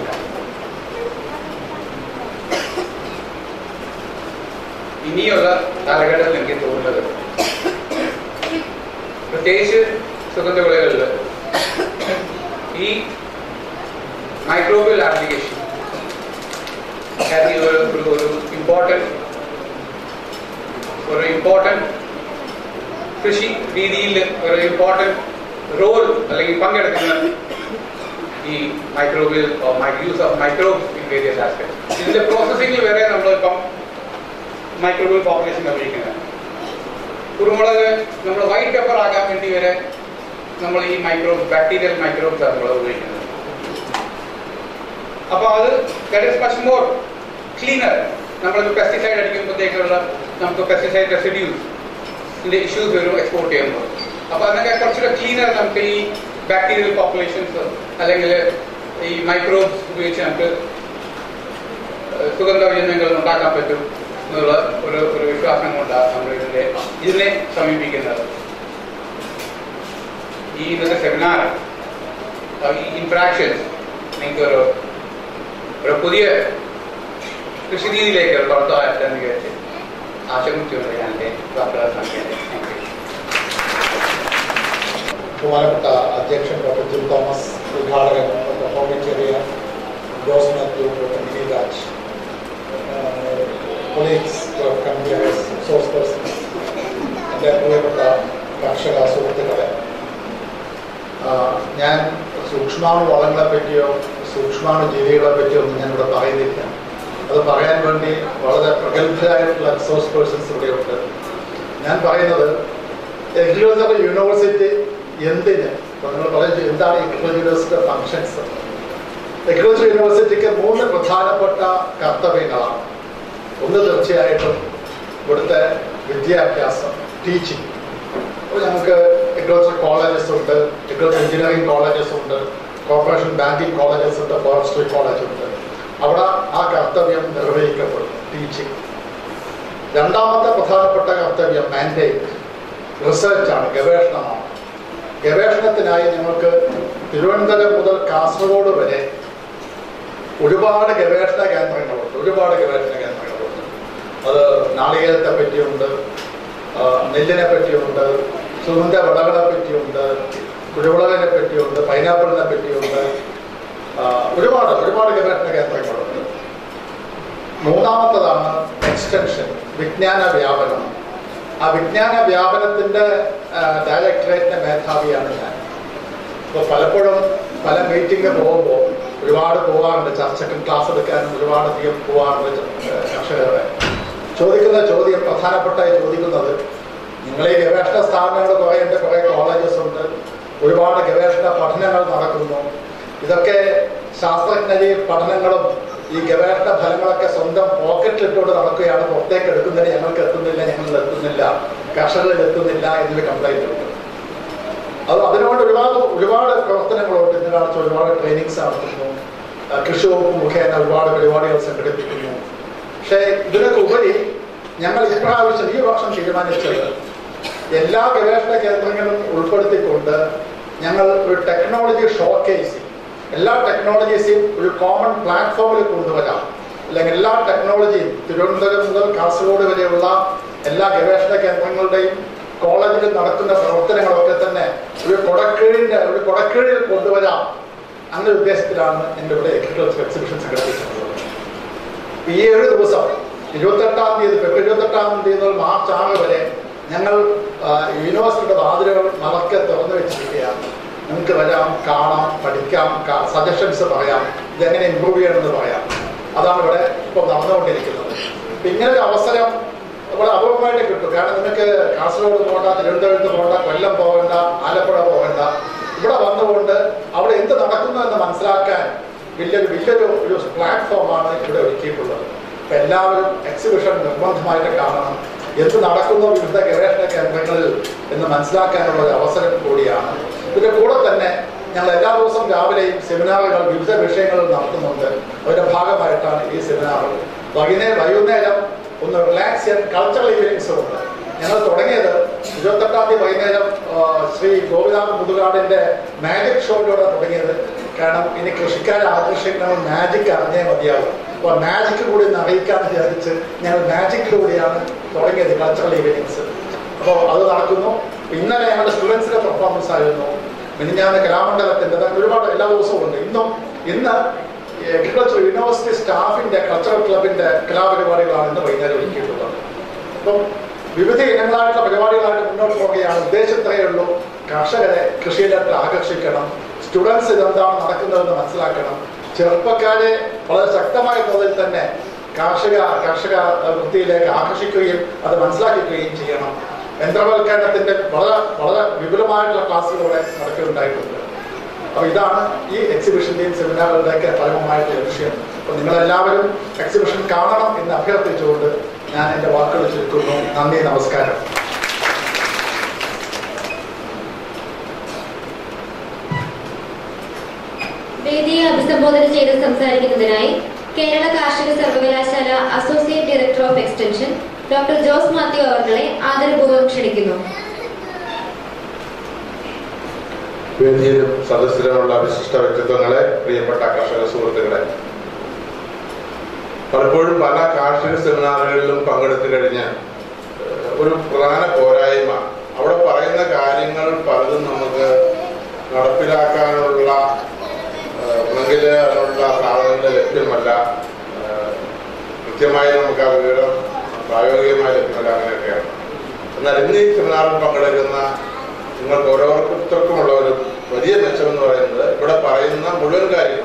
ഇനിയുള്ള കാലഘട്ടത്തിൽ എനിക്ക് തോന്നുന്നത് പ്രത്യേകിച്ച് സുഗന്ധവിളകളിൽ ഈ മൈക്രോബിയൽ ആപ്ലിക്കേഷൻ ഒരു ഒരു ഒരു ഇമ്പോർട്ടൻറ്റ് ഒരു ഇമ്പോർട്ടൻറ്റ് കൃഷി രീതിയിൽ ഒരു ഇമ്പോർട്ടൻറ്റ് റോൾ അല്ലെങ്കിൽ പങ്കെടുക്കുന്ന ഈ microbial use of microbes in various aspect ഇതിന്റെ പ്രോസസ്സിംഗിൽ വരെ നമ്മളിപ്പം മൈക്രോബിയൽ പോപ്പുലേഷൻ ഉപയോഗിക്കുന്നത് കുരുമുളക് നമ്മൾ വൈറ്റ് പെപ്പർ ആക്കാൻ വേണ്ടി വരെ നമ്മൾ ഈ മൈക്രോ ബാക്ടീരിയൽ മൈക്രോബ്സ് ആണ് നമ്മൾ ഉപയോഗിക്കുന്നത് അപ്പൊ അത് that is much more cleaner നമ്മൾ പെസ്റ്റിസൈഡ് അടിക്കുമ്പോഴത്തേക്കുള്ള നമുക്ക് പെസ്റ്റിസൈഡ് റെസിഡ്യൂസ് ഇതിന്റെ ഇഷ്യൂസ് വരും എക്സ്പോർട്ട് ചെയ്യുമ്പോൾ അപ്പൊ അതൊക്കെ കുറച്ചുകൂടെ ക്ലീനർ നമുക്ക് ഈ ബാക്ടീരിയൽ പോപ്പുലേഷൻസ് അല്ലെങ്കിൽ ഈ മൈക്രോബ്സ് ഉപയോഗിച്ച് നമുക്ക് ഏഹ്, സുഗന്ധവ്യഞ്ജനങ്ങൾ ഉണ്ടാക്കാൻ പറ്റും എന്നുള്ള ഒരു ഒരു വിശ്വാസം കൊണ്ടാണ് നമ്മൾ ഇതിന്റെ ഇതിനെ സമീപിക്കുന്നത് ഈ ഇന്നത്തെ സെമിനാർ ഈ ഇൻട്രാക്ഷൻസ് നിങ്ങൾക്ക് ഒരു ഒരു പുതിയ കൃഷി രീതിയിലേക്ക് ഒരു പുറത്താകട്ടെ എന്ന് വിചാരിച്ച് ആശംസിച്ചുകൊണ്ട് ഞാൻ എൻ്റെ വാക്കുകൾ സംഖ്യയാണ് താങ്ക് യു ബഹുമാനപ്പെട്ട അധ്യക്ഷൻ ഡോക്ടർ ജിം തോമസ് ഉദ്ഘാടകൻ doctor Homey Cheriyan Jose Mathew doctor Mini Raj colleagues source persons എൻ്റെ പ്രിയപ്പെട്ട കർഷക സുഹൃത്തുക്കളെ ആ, ഞാൻ സൂക്ഷ്മാണു വളങ്ങളെ പറ്റിയോ സൂക്ഷ്മാണു ജീവികളെ പറ്റിയൊന്നും ഞാനിവിടെ പറയുന്നില്ല അത് പറയാൻ വേണ്ടി വളരെ പ്രഗത്ഭരായിട്ടുള്ള റിസോഴ്സ് പേഴ്സൺസ് ഇവിടെയുണ്ട് ഞാൻ പറയുന്നത് അഗ്രികൾച്ചർ യൂണിവേഴ്സിറ്റി എന്തിന് ഇപ്പൊ നിങ്ങൾ പറയുന്നത് എന്താണ് അഗ്രികൾച്ചർ യൂണിവേഴ്സിറ്റിയുടെ ഫങ്ഷൻസ് അഗ്രികൾച്ചർ യൂണിവേഴ്സിറ്റിക്ക് മൂന്ന് പ്രധാനപ്പെട്ട കർത്തവ്യങ്ങളാണ് ഒന്ന് തീർച്ചയായിട്ടും ഇവിടുത്തെ വിദ്യാഭ്യാസം ടീച്ചിങ് അപ്പോൾ ഞങ്ങൾക്ക് അഗ്രികൾച്ചർ കോളേജസ് ഉണ്ട് അഗ്രികൾച്ചർ എഞ്ചിനീയറിംഗ് കോളേജസ് ഉണ്ട് കോർപ്പറേഷൻ ബാങ്കിങ് കോളേജസ് ഉണ്ട് ഫോറസ്ട്രി കോളേജ് ഉണ്ട് അവിടെ ആ കർത്തവ്യം നിർവഹിക്കപ്പെടും ടീച്ചിങ് രണ്ടാമത്തെ പ്രധാനപ്പെട്ട കർത്തവ്യം മാൻഡേറ്റ് റിസർച്ചാണ് ഗവേഷണമാണ് ഗവേഷണത്തിനായി ഞങ്ങൾക്ക് തിരുവനന്തപുരം മുതൽ കാസർഗോഡ് വരെ ഒരുപാട് ഗവേഷണ കേന്ദ്രങ്ങളുണ്ട് ഒരുപാട് ഗവേഷണ കേന്ദ്രങ്ങളുണ്ട് അത് നാളികേരത്തെ പറ്റിയുണ്ട് ആ, നെല്ലിനെ പറ്റിയുണ്ട് സുഗന്ധ വിളകളെ പറ്റിയുണ്ട് കുരുവിളകിനെ പറ്റിയുണ്ട് പൈനാപ്പിളിനെ പറ്റിയുണ്ട് ആ, ഒരുപാട് ഒരുപാട് ഗവേഷണ കേന്ദ്രങ്ങളുണ്ട് മൂന്നാമത്തതാണ് എക്സ്റ്റൻഷൻ വിജ്ഞാന വ്യാപനം ആ വിജ്ഞാന വ്യാപനത്തിന്റെ ആ, ഡയറക്ടറേറ്റിന്റെ മേധാവിയാണ് ഞാൻ അപ്പോൾ പലപ്പോഴും പല മീറ്റിംഗ് പോകുമ്പോൾ ഒരുപാട് പോകാറുണ്ട് ചർച്ചയ്ക്കും ക്ലാസ് എടുക്കാനും ഒരുപാട് അധികം പോകാറുണ്ട് ച- കർഷകരുടെ ചോദിക്കുന്ന ചോദ്യം പ്രധാനപ്പെട്ടായി ചോദിക്കുന്നത് നിങ്ങൾ ഈ ഗവേഷണ സ്ഥാപനങ്ങൾ കുറേ ഉണ്ട് കുറേ കോളേജസ് ഉണ്ട് ഒരുപാട് ഗവേഷണ പഠനങ്ങൾ നടക്കുന്നു ഇതൊക്കെ ശാസ്ത്രജ്ഞരി പഠനങ്ങളും ഈ ഗവേഷണ ഫലങ്ങളൊക്കെ സ്വന്തം പോക്കറ്റിലിട്ടുകൊണ്ട് നടക്കുകയാണ് പുറത്തേക്ക് എടുക്കുന്നതിന് ഞങ്ങൾക്ക് എത്തുന്നില്ല ഞങ്ങളിൽ എത്തുന്നില്ല കർഷകരിൽ എത്തുന്നില്ല എന്നൊരു കംപ്ലൈന്റ് ഉണ്ട് അത് അതിനുവേണ്ടി ഒരുപാട് ഒരുപാട് പ്രവർത്തനങ്ങളുണ്ട് ഇന്ന് കാണിച്ച ഒരുപാട് ട്രെയിനിങ്സ് നടത്തുന്നു ആ, കൃഷി വകുപ്പ് മുഖേന ഒരുപാട് പരിപാടികൾ സംഘടിപ്പിക്കുന്നു പക്ഷേ ഇതിനൊക്കെ ഉപരി ഞങ്ങൾ ഇപ്രാവശ്യം ഈ വർഷം തീരുമാനിച്ചത് എല്ലാ ഗവേഷണ കേന്ദ്രങ്ങളും ഉൾപ്പെടുത്തിക്കൊണ്ട് ഞങ്ങൾ ഒരു ടെക്നോളജി ഷോക്കേസിംഗ് എല്ലാ ടെക്നോളജീസും ഒരു കോമൺ പ്ലാറ്റ്ഫോമിൽ കൊണ്ടുവരാം അല്ലെങ്കിൽ എല്ലാ ടെക്നോളജിയും തിരുവനന്തപുരം മുതൽ കാസർഗോഡ് വരെയുള്ള എല്ലാ ഗവേഷണ കേന്ദ്രങ്ങളുടെയും കോളേജിൽ നടക്കുന്ന പ്രവർത്തനങ്ങളൊക്കെ തന്നെ ഒരു കൊടക്കീഴിന്റെ ഒരു കൊടക്കീഴിൽ കൊണ്ടുവരാം അങ്ങനെ ഉദ്ദേശത്തിലാണ് എൻ്റെ ഇവിടെ അഗ്രികൾച്ചർ എക്സിബിഷൻ സംഘടിപ്പിച്ചിട്ടുള്ളത് ഈ ഒരു ദിവസം ഇരുപത്തെട്ടാം തീയതി ഫെബ്രുവരി ഇരുപത്തെട്ടാം തീയതി മുതൽ മാർച്ച് ആറ് വരെ ഞങ്ങൾ ആ, യൂണിവേഴ്സിറ്റിയുടെ വാതിലുകൾ മലക്കെ തുറന്നു വെച്ചിരിക്കുകയാണ് നിങ്ങൾക്ക് വരാം കാണാം പഠിക്കാം സജഷൻസ് പറയാം ഇതെങ്ങനെ ഇമ്പ്രൂവ് ചെയ്യണമെന്ന് പറയാം അതാണ് ഇവിടെ ഇപ്പോൾ നടന്നുകൊണ്ടിരിക്കുന്നത് ഇപ്പൊ ഇങ്ങനെ ഒരു അവസരം വളരെ അപൂർവമായിട്ട് കിട്ടും കാരണം നിങ്ങൾക്ക് കാസർഗോഡ് പോകണ്ട തിരുവനന്തപുരത്ത് പോകണ്ട കൊല്ലം പോകണ്ട ആലപ്പുഴ പോകണ്ട ഇവിടെ വന്നുകൊണ്ട് അവിടെ എന്ത് നടക്കുന്നു എന്ന് മനസ്സിലാക്കാൻ വലിയൊരു വലിയൊരു ഒരു പ്ലാറ്റ്ഫോമാണ് ഇവിടെ ഒരുക്കിയിട്ടുള്ളത് അപ്പൊ എല്ലാവരും എക്സിബിഷൻ നിർബന്ധമായിട്ട് കാണണം എന്ത് നടക്കുന്നു വിവിധ ഗവേഷണ കേന്ദ്രങ്ങളിൽ എന്ന് മനസ്സിലാക്കാനുള്ള ഒരു അവസരം കൂടിയാണ് ഇതിന്റെ കൂടെ തന്നെ ഞങ്ങൾ എല്ലാ ദിവസവും രാവിലെയും സെമിനാറുകൾ വിവിധ വിഷയങ്ങളിൽ നടത്തുന്നുണ്ട് അതിന്റെ ഭാഗമായിട്ടാണ് ഈ സെമിനാറുകൾ വൈകുന്നേരം വൈകുന്നേരം ഒന്ന് റിലാക്സ് ചെയ്യാൻ കൾച്ചറൽ ഈവനിങ്സും ഉണ്ട് ഞങ്ങൾ തുടങ്ങിയത് ഇരുപത്തെട്ടാം തീയതി വൈകുന്നേരം ആ, ശ്രീ ഗോപിനാഥ് മുതുകാടിന്റെ മാജിക് ഷോയിലൂടെ തുടങ്ങിയത് കാരണം ഇനി കൃഷിക്കാരെ ആകർഷിക്കണം മാജിക് അറിഞ്ഞേ മതിയാവും അപ്പൊ മാജിക് കൂടി ഒന്ന് അറിയിക്കാന്ന് വിചാരിച്ച് ഞങ്ങൾ മാജിക്കിലൂടെയാണ് തുടങ്ങിയത് കൾച്ചറൽ ഈവനിങ്സ് അപ്പോൾ അത് നടക്കുന്നു ഇന്നലെ ഞങ്ങളുടെ സ്റ്റുഡൻസിന്റെ പെർഫോമൻസ് ആയിരുന്നു മിനിഞ്ഞാന്ന് കലാമണ്ഡലത്തിന്റെ അതായത് ഒരുപാട് എല്ലാ ദിവസവും ഉണ്ട് ഇന്നും ഇന്ന് അഗ്രികൾച്ചർ യൂണിവേഴ്സിറ്റി സ്റ്റാഫിന്റെ കൾച്ചറൽ ക്ലബിന്റെ കലാപരിപാടികളാണ് ഇന്ന് വൈകുന്നേരം ഒരുക്കിയിട്ടുള്ളത് അപ്പം വിവിധ ഇനങ്ങളായിട്ടുള്ള പരിപാടികളായിട്ട് മുന്നോട്ട് പോവുകയാണ് ഉദ്ദേശം ഇത്രയേ ഉള്ളൂ കർഷകരെ കൃഷിയിലേക്ക് ആകർഷിക്കണം സ്റ്റുഡൻസ് ഇതെന്താണ് നടക്കുന്നതെന്ന് മനസ്സിലാക്കണം ചെറുപ്പക്കാരെ വളരെ ശക്തമായ തോതിൽ തന്നെ കാർഷിക കർഷക വൃത്തിയിലേക്ക് ആകർഷിക്കുകയും അത് മനസ്സിലാക്കിക്കുകയും ചെയ്യണം യന്ത്രവൽക്കരണത്തിന്റെ വളരെ വളരെ വിപുലമായിട്ടുള്ള ക്ലാസ്സുകൾ ഇവിടെ നടക്കുകയുണ്ടായിട്ടുണ്ട് അപ്പൊ ഇതാണ് ഈ എക്സിബിഷന്റെയും സെമിനാറുകളുടെയൊക്കെ ഫലമായിട്ടുള്ള ലക്ഷ്യം അപ്പൊ നിങ്ങളെല്ലാവരും എക്സിബിഷൻ കാണണം എന്ന് അഭ്യർത്ഥിച്ചുകൊണ്ട് ഞാൻ എൻ്റെ വാക്കുകൾ ചുരുക്കുന്നു നന്ദി നമസ്കാരം വേദിയെ അഭിസംബോധന ചെയ്ത് സംസാരിക്കുന്നതിനായി കേരള കാർഷിക സർവകലാശാല associate director of extension doctor Jose Mathew അവർകളെ ആദരപൂർവ്വം ക്ഷണിക്കുന്നു വേദിയിലും സദസ്സിലുമുള്ള വിശിഷ്ട വ്യക്തിത്വങ്ങളെ പ്രിയപ്പെട്ട കർഷക സുഹൃത്തുക്കളെ പലപ്പോഴും പല കാർഷിക സെമിനാറുകളിലും പങ്കെടുത്തു കഴിഞ്ഞ് ഏഹ്, ഒരു പ്രധാന പോരായ്മ അവിടെ പറയുന്ന കാര്യങ്ങൾ പലതും നമുക്ക് നടപ്പിലാക്കാനുള്ള ഏഹ്, ഒന്നെങ്കിൽ അതിനുള്ള സാധനങ്ങൾ ലഭ്യമല്ല ഏഹ്, കൃത്യമായി നമുക്ക് ആ വിവരം പ്രായോഗികമായി ലഭ്യമല്ല അങ്ങനെയൊക്കെയാണ് എന്നാൽ ഇന്ന് ഈ സെമിനാറിൽ പങ്കെടുക്കുന്ന നിങ്ങൾക്ക് ഓരോരുത്തർക്കുമുള്ള ഒരു വലിയ മെച്ചമെന്ന് പറയുന്നത് ഇവിടെ പറയുന്ന മുഴുവൻ കാര്യങ്ങളും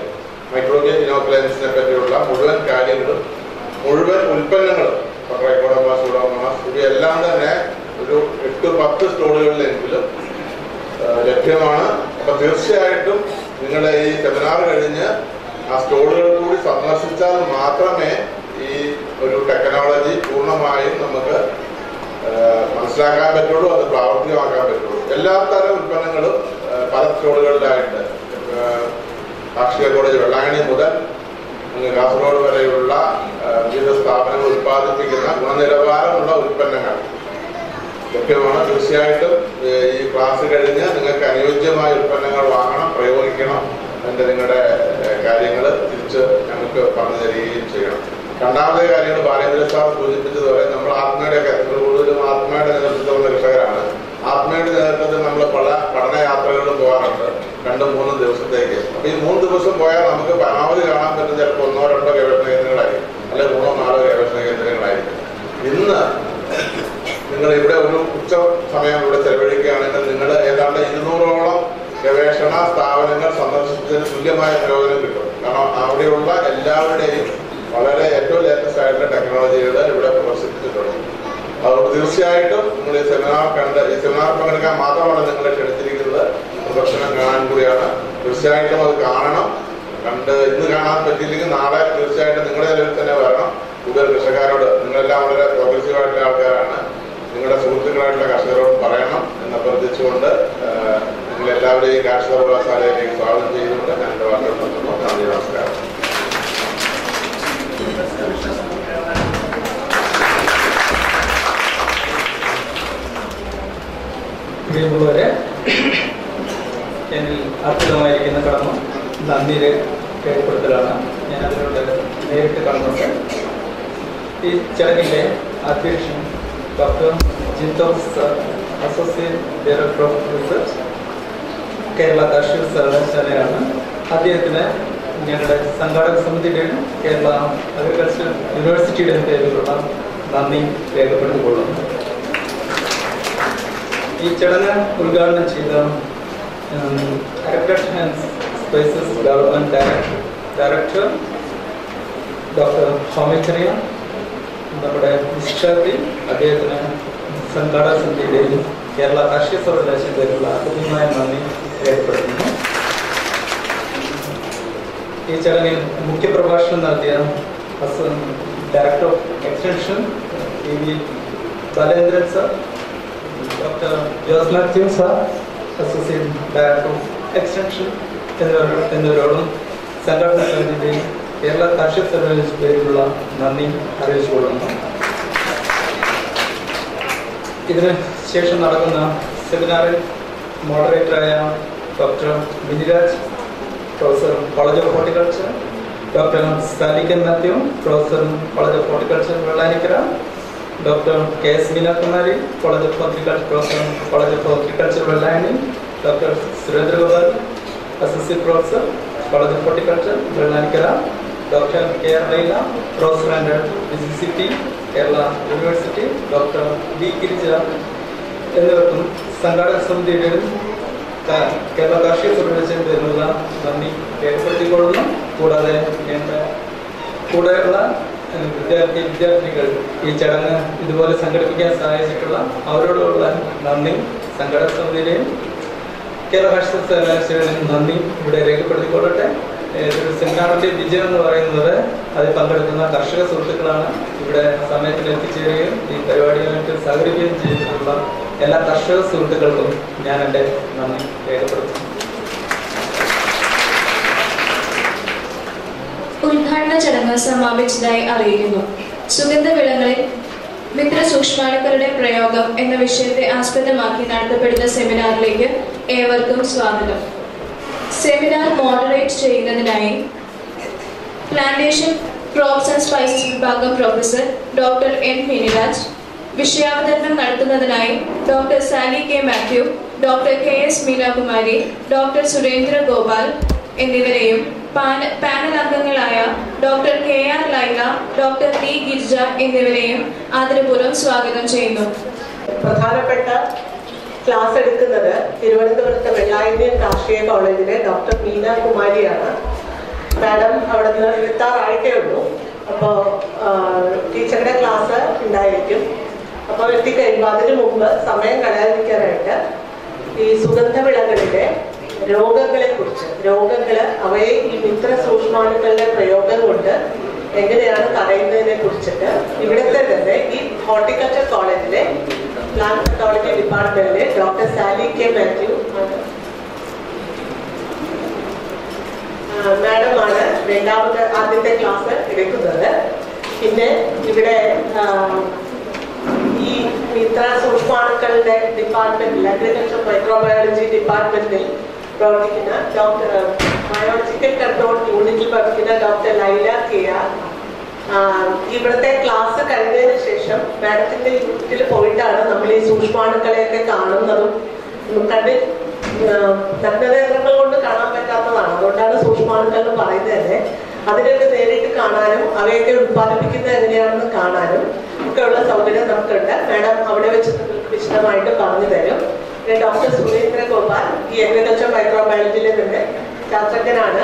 മൈക്രോബിയൽ ഇനോക്കുലൻസിനെ പറ്റിയുള്ള മുഴുവൻ കാര്യങ്ങളും മുഴുവൻ ഉൽപ്പന്നങ്ങളും ട്രൈക്കോഡോമാസ് സൂഡോമോണാസ് ഇവയെല്ലാം തന്നെ ഒരു എട്ട് പത്ത് സ്റ്റോളുകളിലെങ്കിലും ആ, ലഭ്യമാണ് അപ്പൊ തീർച്ചയായിട്ടും നിങ്ങളുടെ ഈ സെമിനാർ കഴിഞ്ഞ് ആ സ്റ്റോളുകൾ കൂടി സന്ദർശിച്ചാൽ മാത്രമേ ഈ ഒരു ടെക്നോളജി പൂർണ്ണമായും നമുക്ക് ആ, മനസ്സിലാക്കാൻ പറ്റുള്ളൂ അത് പ്രാവർത്തികമാക്കാൻ പറ്റുള്ളൂ എല്ലാ തരം ഉൽപ്പന്നങ്ങളും ആ, പല സ്റ്റോളുകളിലായിട്ട് ആ, കാർഷിക കോളേജ് വെള്ളായണി മുതൽ അങ്ങ് കാസർഗോഡ് വരെയുള്ള ആ, വിവിധ സ്ഥാപനങ്ങൾ ഉത്പാദിപ്പിക്കുന്ന ഗുണനിലവാരമുള്ള ഉൽപ്പന്നങ്ങൾ ലഭ്യമാണ് തീർച്ചയായിട്ടും ഏഹ് ഈ ക്ലാസ് കഴിഞ്ഞ് നിങ്ങൾക്ക് അനുയോജ്യമായ ഉൽപ്പന്നങ്ങൾ വാങ്ങണം പ്രയോഗിക്കണം അതിന്റെ നിങ്ങളുടെ കാര്യങ്ങൾ തിരിച്ച് ഞങ്ങൾക്ക് പറഞ്ഞു തരികയും ചെയ്യണം രണ്ടാമത്തെ കാര്യങ്ങൾ ബാലേന്ദ്ര സാർ സൂചിപ്പിച്ചതുപോലെ നമ്മൾ ആത്മയുടെയൊക്കെ നമ്മൾ കൂടുതലും ആത്മയുടെ നേതൃത്വമുള്ള കർഷകരാണ് ആത്മയുടെ നേതൃത്വത്തിൽ നമ്മൾ പല പഠനയാത്രകളും പോകാറുണ്ട് രണ്ടും മൂന്നും ദിവസത്തേക്ക് അപ്പൊ ഈ മൂന്ന് ദിവസം പോയാൽ നമുക്ക് പരമാവധി കാണാൻ പറ്റുന്ന ചിലപ്പോൾ ഒന്നോ രണ്ടോ ഗവേഷണ കേന്ദ്രങ്ങളായിരിക്കും അല്ലെങ്കിൽ മൂന്നോ നാലോ ഗവേഷണ കേന്ദ്രങ്ങളായിരിക്കും ഇന്ന് നിങ്ങൾ ഇവിടെ ഒരു ഉച്ച സമയം ഇവിടെ ചെലവഴിക്കുകയാണെങ്കിൽ നിങ്ങൾ ഏതാണ്ട് ഇരുന്നൂറോളം ഗവേഷണ സ്ഥാപനങ്ങൾ സന്ദർശിച്ചതിന് തുല്യമായ പ്രയോജനം കിട്ടും കാരണം അവിടെയുള്ള എല്ലാവരുടെയും വളരെ ഏറ്റവും ലേറ്റസ്റ്റ് ആയിട്ടുള്ള ടെക്നോളജികൾ ഇവിടെ പ്രദർശിപ്പിച്ചിട്ടുണ്ട് അതുകൊണ്ട് തീർച്ചയായിട്ടും നിങ്ങൾ ഈ സെമിനാർ കണ്ട് ഈ സെമിനാർ പങ്കെടുക്കാൻ മാത്രമാണ് നിങ്ങളെ ക്ഷണിച്ചിരിക്കുന്നത് പ്രദർശനം കാണാൻ കൂടിയാണ് തീർച്ചയായിട്ടും അത് കാണണം കണ്ട് ഇന്ന് കാണാൻ പറ്റിയില്ലെങ്കിൽ നാളെ തീർച്ചയായിട്ടും നിങ്ങളുടെ നിലവിൽ തന്നെ വരണം കൂടുതൽ കൃഷിക്കാരോട് നിങ്ങളെല്ലാം വളരെ പ്രോഗ്രസീവ് ആയിട്ടുള്ള ആൾക്കാരാണ് നിങ്ങളുടെ സുഹൃത്തുക്കളായിട്ടുള്ള കർഷകരോട് പറയണം എന്ന് അഭ്യർത്ഥിച്ചുകൊണ്ട് ആഹ്, നിങ്ങളെല്ലാവരെയും കാർഷിക സർവകലാശാലയിലേക്ക് സ്വാഗതം ചെയ്തുകൊണ്ട് ഞാൻ എൻ്റെ വാക്കുകൾ നിർത്തുന്നു നന്ദി നമസ്കാരം പ്രിയമുള്ളവരെ എന്നിൽ അർപ്പിതമായിരിക്കുന്ന കടമ നന്ദി രേഖപ്പെടുത്തലാണ് ഞാൻ അതിനോട് നേരിട്ട് കടന്നുണ്ട് ഈ ചടങ്ങിൻ്റെ അധ്യക്ഷൻ ഡോക്ടർ ജിന്തോസ് sir associate director of research Kerala കാർഷിക സർവകലാശാലയാണ് അദ്ദേഹത്തിന് ഞങ്ങളുടെ സംഘാടക സമിതിയുടെയും കേരള അഗ്രികൾച്ചർ യൂണിവേഴ്സിറ്റിയുടെയും പേരിലുള്ള നന്ദി രേഖപ്പെടുത്തിക്കൊള്ളുന്നു ഈ ചടങ്ങ് ഉദ്ഘാടനം ചെയ്ത agriculture and spices development director director doctor സ്വാമി ചെറിയ നമ്മുടെ വിശിഷ്ടാർത്ഥി അദ്ദേഹത്തിന് സംഘാടക സമിതിയുടെയും കേരള കാർഷിക സർവകലാശാലയിലുള്ള ആദ്യമായ നന്ദി രേഖപ്പെടുത്തുന്നു ഈ ചടങ്ങിൽ മുഖ്യപ്രഭാഷണം നടത്തിയ അസ- director of extension T V Balendran sir doctor Jose Mathew sir associate director of extension എന്നിവർ എന്നിവരോടും സംഘടന സമിതിയുടെയും കേരള കാർഷിക സർവീസ് പേരിലുള്ള നന്ദി അറിയിച്ചുകൊള്ളുന്നു ഇതിന് ശേഷം നടക്കുന്ന സെമിനാറിൽ മോഡറേറ്ററായ doctor Miniraj professor college of horticulture doctor സാലിക്കൻ Mathew professor college of horticulture Vellanikkara doctor K S Meenakumari college of horticulture professor college of horticulture Vellayani doctor Surendragopal associate professor college of horticulture Vellanikkara doctor K R Laila professor and B C T Kerala university doctor D Girija എന്നിവർക്കും സംഘാടക സമിതിയുടെയും ക- കേരള കാർഷിക സർവകലാശാലയിൽ നിന്നുള്ള നന്ദി രേഖപ്പെടുത്തിക്കൊള്ളുന്നു കൂടാതെ എൻ്റെ കൂടെയുള്ള ഏഹ്, വിദ്യാർത്ഥി വിദ്യാർത്ഥികൾ ഈ ചടങ്ങ് ഇതുപോലെ സംഘടിപ്പിക്കാൻ സഹായിച്ചിട്ടുള്ള അവരോടുള്ള നന്ദി സംഘടക സമിതിയുടെയും കേരള കാർഷിക സർവകലാശാലയുടെയും നന്ദി ഇവിടെ രേഖപ്പെടുത്തിക്കൊള്ളട്ടെ ഏഹ്, ഒരു സെമിനാറിന്റെ വിജയം എന്ന് പറയുന്നത് അതിൽ പങ്കെടുക്കുന്ന കർഷക സുഹൃത്തുക്കളാണ് ഇവിടെ സമയത്തിന് എത്തിച്ചേരുകയും ഈ പരിപാടികളായിട്ട് സഹകരിക്കുകയും ചെയ്തിട്ടുള്ള എല്ലാ കർഷക സുഹൃത്തുക്കൾക്കും ഞാൻ എൻ്റെ നന്ദി രേഖപ്പെടുത്തുന്നു ഉദ്ഘാടന ചടങ്ങ് സമാപിച്ചതായി അറിയിക്കുന്നു സുഗന്ധവിളകളിൽ മിത്ര സൂക്ഷ്മാണുക്കളുടെ പ്രയോഗം എന്ന വിഷയത്തെ ആസ്പദമാക്കി നടത്തപ്പെടുന്ന സെമിനാറിലേക്ക് ഏവർക്കും സ്വാഗതം സെമിനാർ മോഡറേറ്റ് ചെയ്യുന്നതിനായി പ്ലാന്റേഷൻ ക്രോപ്സ് ആൻഡ് സ്പൈസസ് വിഭാഗം പ്രൊഫസർ ഡോക്ടർ എൻ മിനിരാജ് വിഷയാവതരണം നടത്തുന്നതിനായി doctor Sally K Mathew doctor K S Meenakumari doctor Surendra Gopal എന്നിവരെയും പാന- പാനൽ അംഗങ്ങളായ doctor K R Laila doctor T Girija എന്നിവരെയും ആദരപൂർവ്വം സ്വാഗതം ചെയ്യുന്നു പ്രധാനപ്പെട്ട ക്ലാസ് എടുക്കുന്നത് തിരുവനന്തപുരത്തെ വെള്ളായണിയൻ കാർഷിക കോളേജിലെ ഡോക്ടർ മീന കുമാരിയാണ് മാഡം അവിടെ നിന്ന് എത്താറായിട്ടേ ഉള്ളൂ അപ്പോൾ ടീച്ചറുടെ ക്ലാസ് ഉണ്ടായിരിക്കും അപ്പോൾ എത്തിക്കഴിയുമ്പോൾ അതിനു മുമ്പ് സമയം കളയാതിരിക്കാനായിട്ട് ഈ സുഗന്ധവിളകളിലെ രോഗങ്ങളെ കുറിച്ച് രോഗങ്ങൾ അവയെ ഈ മിത്ര സൂക്ഷ്മാണുക്കളുടെ പ്രയോഗം കൊണ്ട് എങ്ങനെയാണ് തടയുന്നതിനെ കുറിച്ചിട്ട് ഇവിടുത്തെ തന്നെ ഈ ഹോർട്ടിക്കൾച്ചർ കോളേജിലെ പ്ലാന്റ് പെത്തോളജി ഡിപ്പാർട്ട്മെന്റിലെ ഡോക്ടർ സാലി കെ മാത്യു ആണ് മാഡമാണ് രണ്ടാമത്തെ ആദ്യത്തെ ക്ലാസ് എടുക്കുന്നത് പിന്നെ ഇവിടെ ആ, ഈ മിത്ര സൂക്ഷ്മാണുക്കളുടെ ഡിപ്പാർട്ട്മെന്റിൽ അഗ്രികൾച്ചർ മൈക്രോബയോളജി ഡിപ്പാർട്ട്മെന്റിൽ പ്രവർത്തിക്കുന്ന ഡോക്ടർ ബയോളജിക്കൽ കൺട്രോൾ യൂണിറ്റിൽ പ്രവർത്തിക്കുന്ന ഡോക്ടർ ലൈല കെ ആർ ആഹ് ഇവിടുത്തെ ക്ലാസ് കഴിഞ്ഞതിന് ശേഷം മാഡത്തിന്റെ യൂണിറ്റിൽ പോയിട്ടാണ് നമ്മൾ ഈ സൂക്ഷ്മാണുക്കളെയൊക്കെ കാണുന്നതും ഉം കണ്ട് ആഹ് നഗ്നനേത്രങ്ങൾ കൊണ്ട് കാണാൻ പറ്റാത്തതാണ് അതുകൊണ്ടാണ് സൂക്ഷ്മാണുക്കൾ എന്ന് പറയുന്നത് തന്നെ അതിനൊക്കെ നേരിട്ട് കാണാനും അവയൊക്കെ ഉത്പാദിപ്പിക്കുന്നത് എങ്ങനെയാണെന്ന് കാണാനും ഒക്കെ ഉള്ള സൗകര്യം നമുക്കുണ്ട് മാഡം അവിടെ വെച്ച് നിങ്ങൾക്ക് വിശദമായിട്ട് പറഞ്ഞു തരും പിന്നെ ഡോക്ടർ സുരേന്ദ്ര ഗോപാൽ ഈ അഗ്രികൾച്ചർ മൈക്രോബയോളജിയിലെ തന്നെ ശാസ്ത്രജ്ഞനാണ്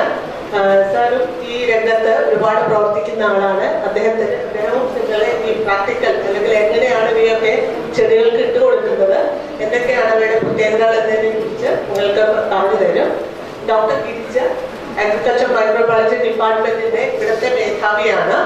സാറും ഈ രംഗത്ത് ഒരുപാട് പ്രവർത്തിക്കുന്ന ആളാണ് അദ്ദേഹത്തിന് അദ്ദേഹവും നിങ്ങളെ ഈ പ്രാക്ടിക്കൽ അല്ലെങ്കിൽ എങ്ങനെയാണ് ഇവയൊക്കെ ചെടികൾക്ക് ഇട്ട് കൊടുക്കുന്നത് എന്തൊക്കെയാണ് അവയുടെ പ്രത്യേകതകൾ എന്നതിനെ കുറിച്ച് നിങ്ങൾക്ക് പറഞ്ഞു തരും ഡോക്ടർ ഗിരിജ അഗ്രികൾച്ചർ മൈക്രോബയോളജി ഡിപ്പാർട്ട്മെന്റിന്റെ ഇവിടുത്തെ മേധാവിയാണ്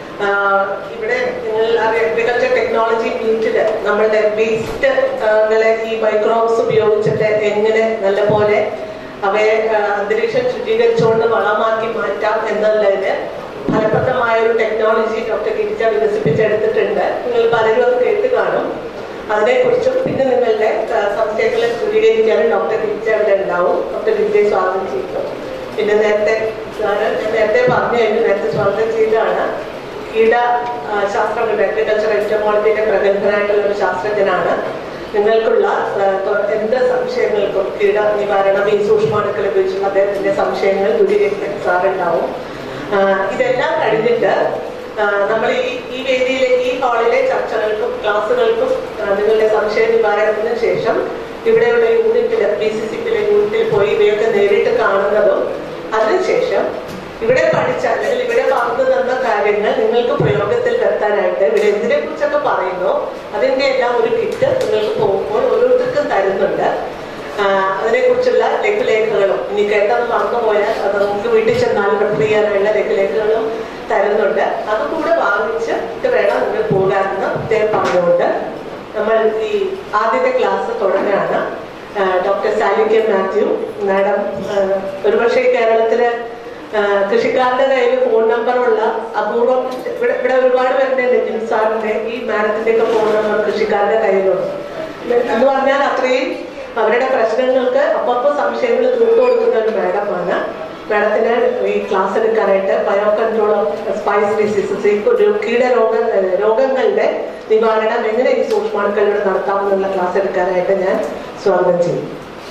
ആഹ് ഇവിടെ നിങ്ങൾ അഗ്രികൾച്ചർ ടെക്നോളജി മീറ്റില് നമ്മളുടെ വേസ്റ്റുകളെ ഈ മൈക്രോബ്സ് ഉപയോഗിച്ചിട്ട് എങ്ങനെ നല്ലപോലെ അവയെ ആഹ് അന്തരീക്ഷം ശുചീകരിച്ചുകൊണ്ട് വളമാക്കി മാറ്റാം എന്നുള്ളതിന് ഫലപ്രദമായ ഒരു ടെക്നോളജി ഡോക്ടർ ഗിരിജ വികസിപ്പിച്ചെടുത്തിട്ടുണ്ട് നിങ്ങൾ പലരും അത് കേട്ട് കാണും അതിനെക്കുറിച്ചും പിന്നെ നിങ്ങളുടെ ആഹ് സംശയങ്ങളെ ദൂരീകരിക്കാനും ഡോക്ടർ ഗിരിജ അവിടെ ഉണ്ടാവും ഡോക്ടർ ഗിരിജയെ സ്വാഗതം ചെയ്യുന്നു പിന്നെ നേരത്തെ ഞാൻ ഞാൻ നേരത്തെ പറഞ്ഞു കഴിഞ്ഞു നേരത്തെ സ്വാഗതം ചെയ്തതാണ് കീട ആ, ശാസ്ത്രങ്ങളുടെ അഗ്രികൾച്ചർ എൻറ്റമോളജിയുടെ പ്രഗത്ഭനായിട്ടുള്ള ഒരു ശാസ്ത്രജ്ഞനാണ് നിങ്ങൾക്കുള്ള ആ, തൊ- എന്ത് സംശയങ്ങൾക്കും കീട നിവാരണം ഈ സൂക്ഷ്മാണുക്കളെ ഉപയോഗിച്ചുള്ള അദ്ദേഹത്തിന്റെ സംശയങ്ങൾ ദൂരീകരിക്കാൻ സാറുണ്ടാവും ആ, ഇതെല്ലാം കഴിഞ്ഞിട്ട് ആ, നമ്മൾ ഈ ഈ വേദിയിലെ ഈ ഹാളിലെ ചർച്ചകൾക്കും ക്ലാസ്സുകൾക്കും ആ, നിങ്ങളുടെ സംശയ നിവാരണത്തിന് ശേഷം ഇവിടെയുള്ള യൂണിറ്റിൽ ബി സി സിപ്പിലെ യൂണിറ്റിൽ പോയി ഇവയൊക്കെ നേരിട്ട് കാണുന്നതും അതിനുശേഷം ഇവിടെ പഠിച്ച അല്ലെങ്കിൽ ഇവിടെ പറഞ്ഞു തന്ന കാര്യങ്ങൾ നിങ്ങൾക്ക് പ്രയോഗത്തിൽ വരുത്താനായിട്ട് ഇവിടെ എന്തിനെ കുറിച്ചൊക്കെ പറയുന്നു അതിന്റെ എല്ലാം ഒരു കിറ്റ് നിങ്ങൾക്ക് പോകുമ്പോൾ ഓരോരുത്തർക്കും തരുന്നുണ്ട് ആഹ് അതിനെക്കുറിച്ചുള്ള ലഘുലേഖകളും ഇനി കേട്ടത് മറന്നുപോയാൽ അത് നമുക്ക് വീട്ടിൽ ചെന്നാലും റെഫർ ചെയ്യാനുള്ള ലഘുലേഖകളും തരുന്നുണ്ട് അതും കൂടെ വാങ്ങിച്ച് ഇത് വേണം നിങ്ങൾ പോകാമെന്ന് പ്രത്യേകം പറഞ്ഞുകൊണ്ട് നമ്മൾ ഈ ആദ്യത്തെ ക്ലാസ് തുടങ്ങുകയാണ് doctor Sally K Mathew madam ഒരുപക്ഷെ കേരളത്തില് ആ, കൃഷിക്കാരുടെ കയ്യിൽ ഫോൺ നമ്പറുള്ള അപൂർവം ഇവിടെ ഇവിടെ ഒരുപാട് പേരുടെ ജിം സാറിന്റെ ഈ മാഡത്തിന്റെ ഒക്കെ ഫോൺ നമ്പർ കൃഷിക്കാരുടെ കയ്യിലുണ്ട് എന്ന് പറഞ്ഞാൽ അത്രയും അവരുടെ പ്രശ്നങ്ങൾക്ക് അപ്പപ്പോ സംശയങ്ങൾ തീർത്തു കൊടുക്കുന്ന ഒരു മാഡമാണ് മാഡത്തിന് ഈ ക്ലാസ് എടുക്കാനായിട്ട് bio control of spice diseases ഈ ഒരു കീടരോഗ രോഗങ്ങളുടെ നിവാരണം എങ്ങനെ ഈ സൂക്ഷ്മാണുക്കളിലൂടെ നടത്താമെന്നുള്ള ക്ലാസ് എടുക്കാനായിട്ട് ഞാൻ സ്വാഗതം ചെയ്യും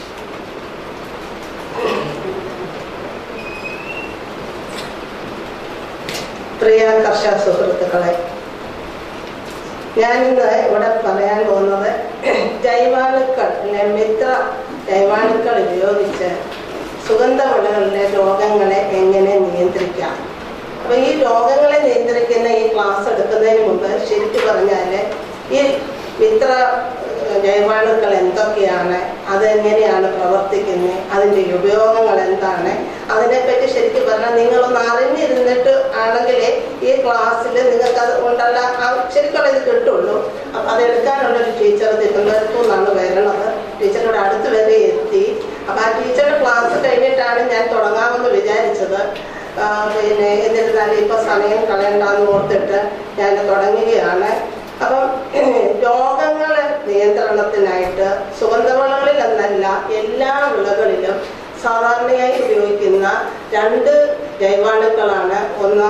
പ്രിയ കർഷക സുഹൃത്തുക്കളെ ഞാൻ ഇന്ന് ഇവിടെ പറയാൻ പോകുന്നത് ജൈവാണുക്കൾ അല്ലെ മിത്ര ജൈവാണുക്കൾ ഉപയോഗിച്ച് സുഗന്ധവിളകളിലെ രോഗങ്ങളെ എങ്ങനെ നിയന്ത്രിക്കാം അപ്പൊ ഈ രോഗങ്ങളെ നിയന്ത്രിക്കുന്ന ഈ ക്ലാസ് എടുക്കുന്നതിന് മുമ്പ് ശരിക്കും പറഞ്ഞാൽ ഈ മിത്ര ഏഹ്, ജൈവാണുക്കൾ എന്തൊക്കെയാണ് അതെങ്ങനെയാണ് പ്രവർത്തിക്കുന്നത് അതിൻ്റെ ഉപയോഗങ്ങൾ എന്താണ് അതിനെപ്പറ്റി ശരിക്കും പറഞ്ഞാൽ നിങ്ങളൊന്ന് അറിഞ്ഞിരുന്നിട്ട് ആണെങ്കിൽ ഈ ക്ലാസ്സിൽ നിങ്ങൾക്ക് അത് കൊണ്ടല്ല ആ ശരിക്കുള്ള ഇത് കിട്ടുള്ളൂ അപ്പം അത് എടുക്കാനുള്ള ഒരു ടീച്ചർ തിരുവനന്തപുരത്തു നിന്നാണ് വരണത് ടീച്ചറുടെ അടുത്ത് വരെ എത്തി അപ്പം ആ ടീച്ചറുടെ ക്ലാസ് കഴിഞ്ഞിട്ടാണ് ഞാൻ തുടങ്ങാമെന്ന് വിചാരിച്ചത് ആ, പിന്നെ എന്നിരുന്നാലും ഇപ്പൊ സമയം കളയണ്ടെന്ന് ഓർത്തിട്ട് ഞാൻ തുടങ്ങുകയാണ് അപ്പം രോഗങ്ങൾ നിയന്ത്രണത്തിനായിട്ട് സുഗന്ധവിളകളിൽ എന്നല്ല എല്ലാ വിളകളിലും സാധാരണയായി ഉപയോഗിക്കുന്ന രണ്ട് ജൈവാണുക്കളാണ് ഒന്ന്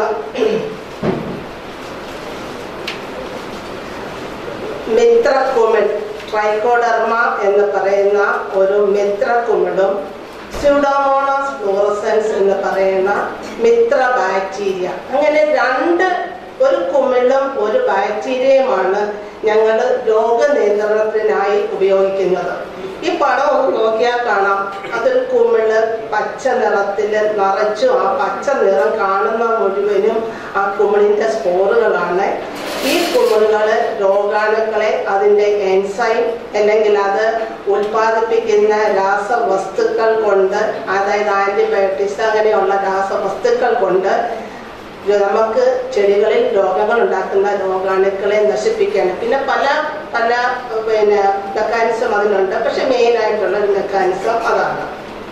മിത്രക്കുമിൾ ട്രൈക്കോഡർമ എന്ന് പറയുന്ന ഒരു മിത്രക്കുമിളും സ്യൂഡോമോണോസ് ഫ്ലൂറസൻസ് എന്ന് പറയുന്ന മിത്ര ബാക്ടീരിയ അങ്ങനെ രണ്ട് ഒരു കുമിളും ഒരു ബാക്ടീരിയയുമാണ് ഞങ്ങൾ രോഗനിയന്ത്രണത്തിനായി ഉപയോഗിക്കുന്നത് ഈ പടം ഒന്ന് നോക്കിയാൽ കാണാം അതൊരു കുമിള് പച്ച നിറത്തിൽ നിറച്ചും ആ പച്ച നിറം കാണുന്ന മുഴുവനും ആ കുമിളിന്റെ സ്പോറുകളാണ് ഈ കുമിളുകള് രോഗാണുക്കളെ അതിന്റെ എൻസൈം അല്ലെങ്കിൽ അത് ഉൽപ്പാദിപ്പിക്കുന്ന രാസവസ്തുക്കൾ കൊണ്ട് അതായത് ആന്റിബയോട്ടിക്സ് അങ്ങനെയുള്ള രാസവസ്തുക്കൾ കൊണ്ട് നമുക്ക് ചെടികളിൽ രോഗങ്ങൾ ഉണ്ടാക്കുന്ന രോഗാണുക്കളെ നശിപ്പിക്കാനും പിന്നെ പല പല പിന്നെ മെക്കാനിസം അതിനുണ്ട് പക്ഷെ മെയിൻ ആയിട്ടുള്ള ഒരു മെക്കാനിസം അതാണ്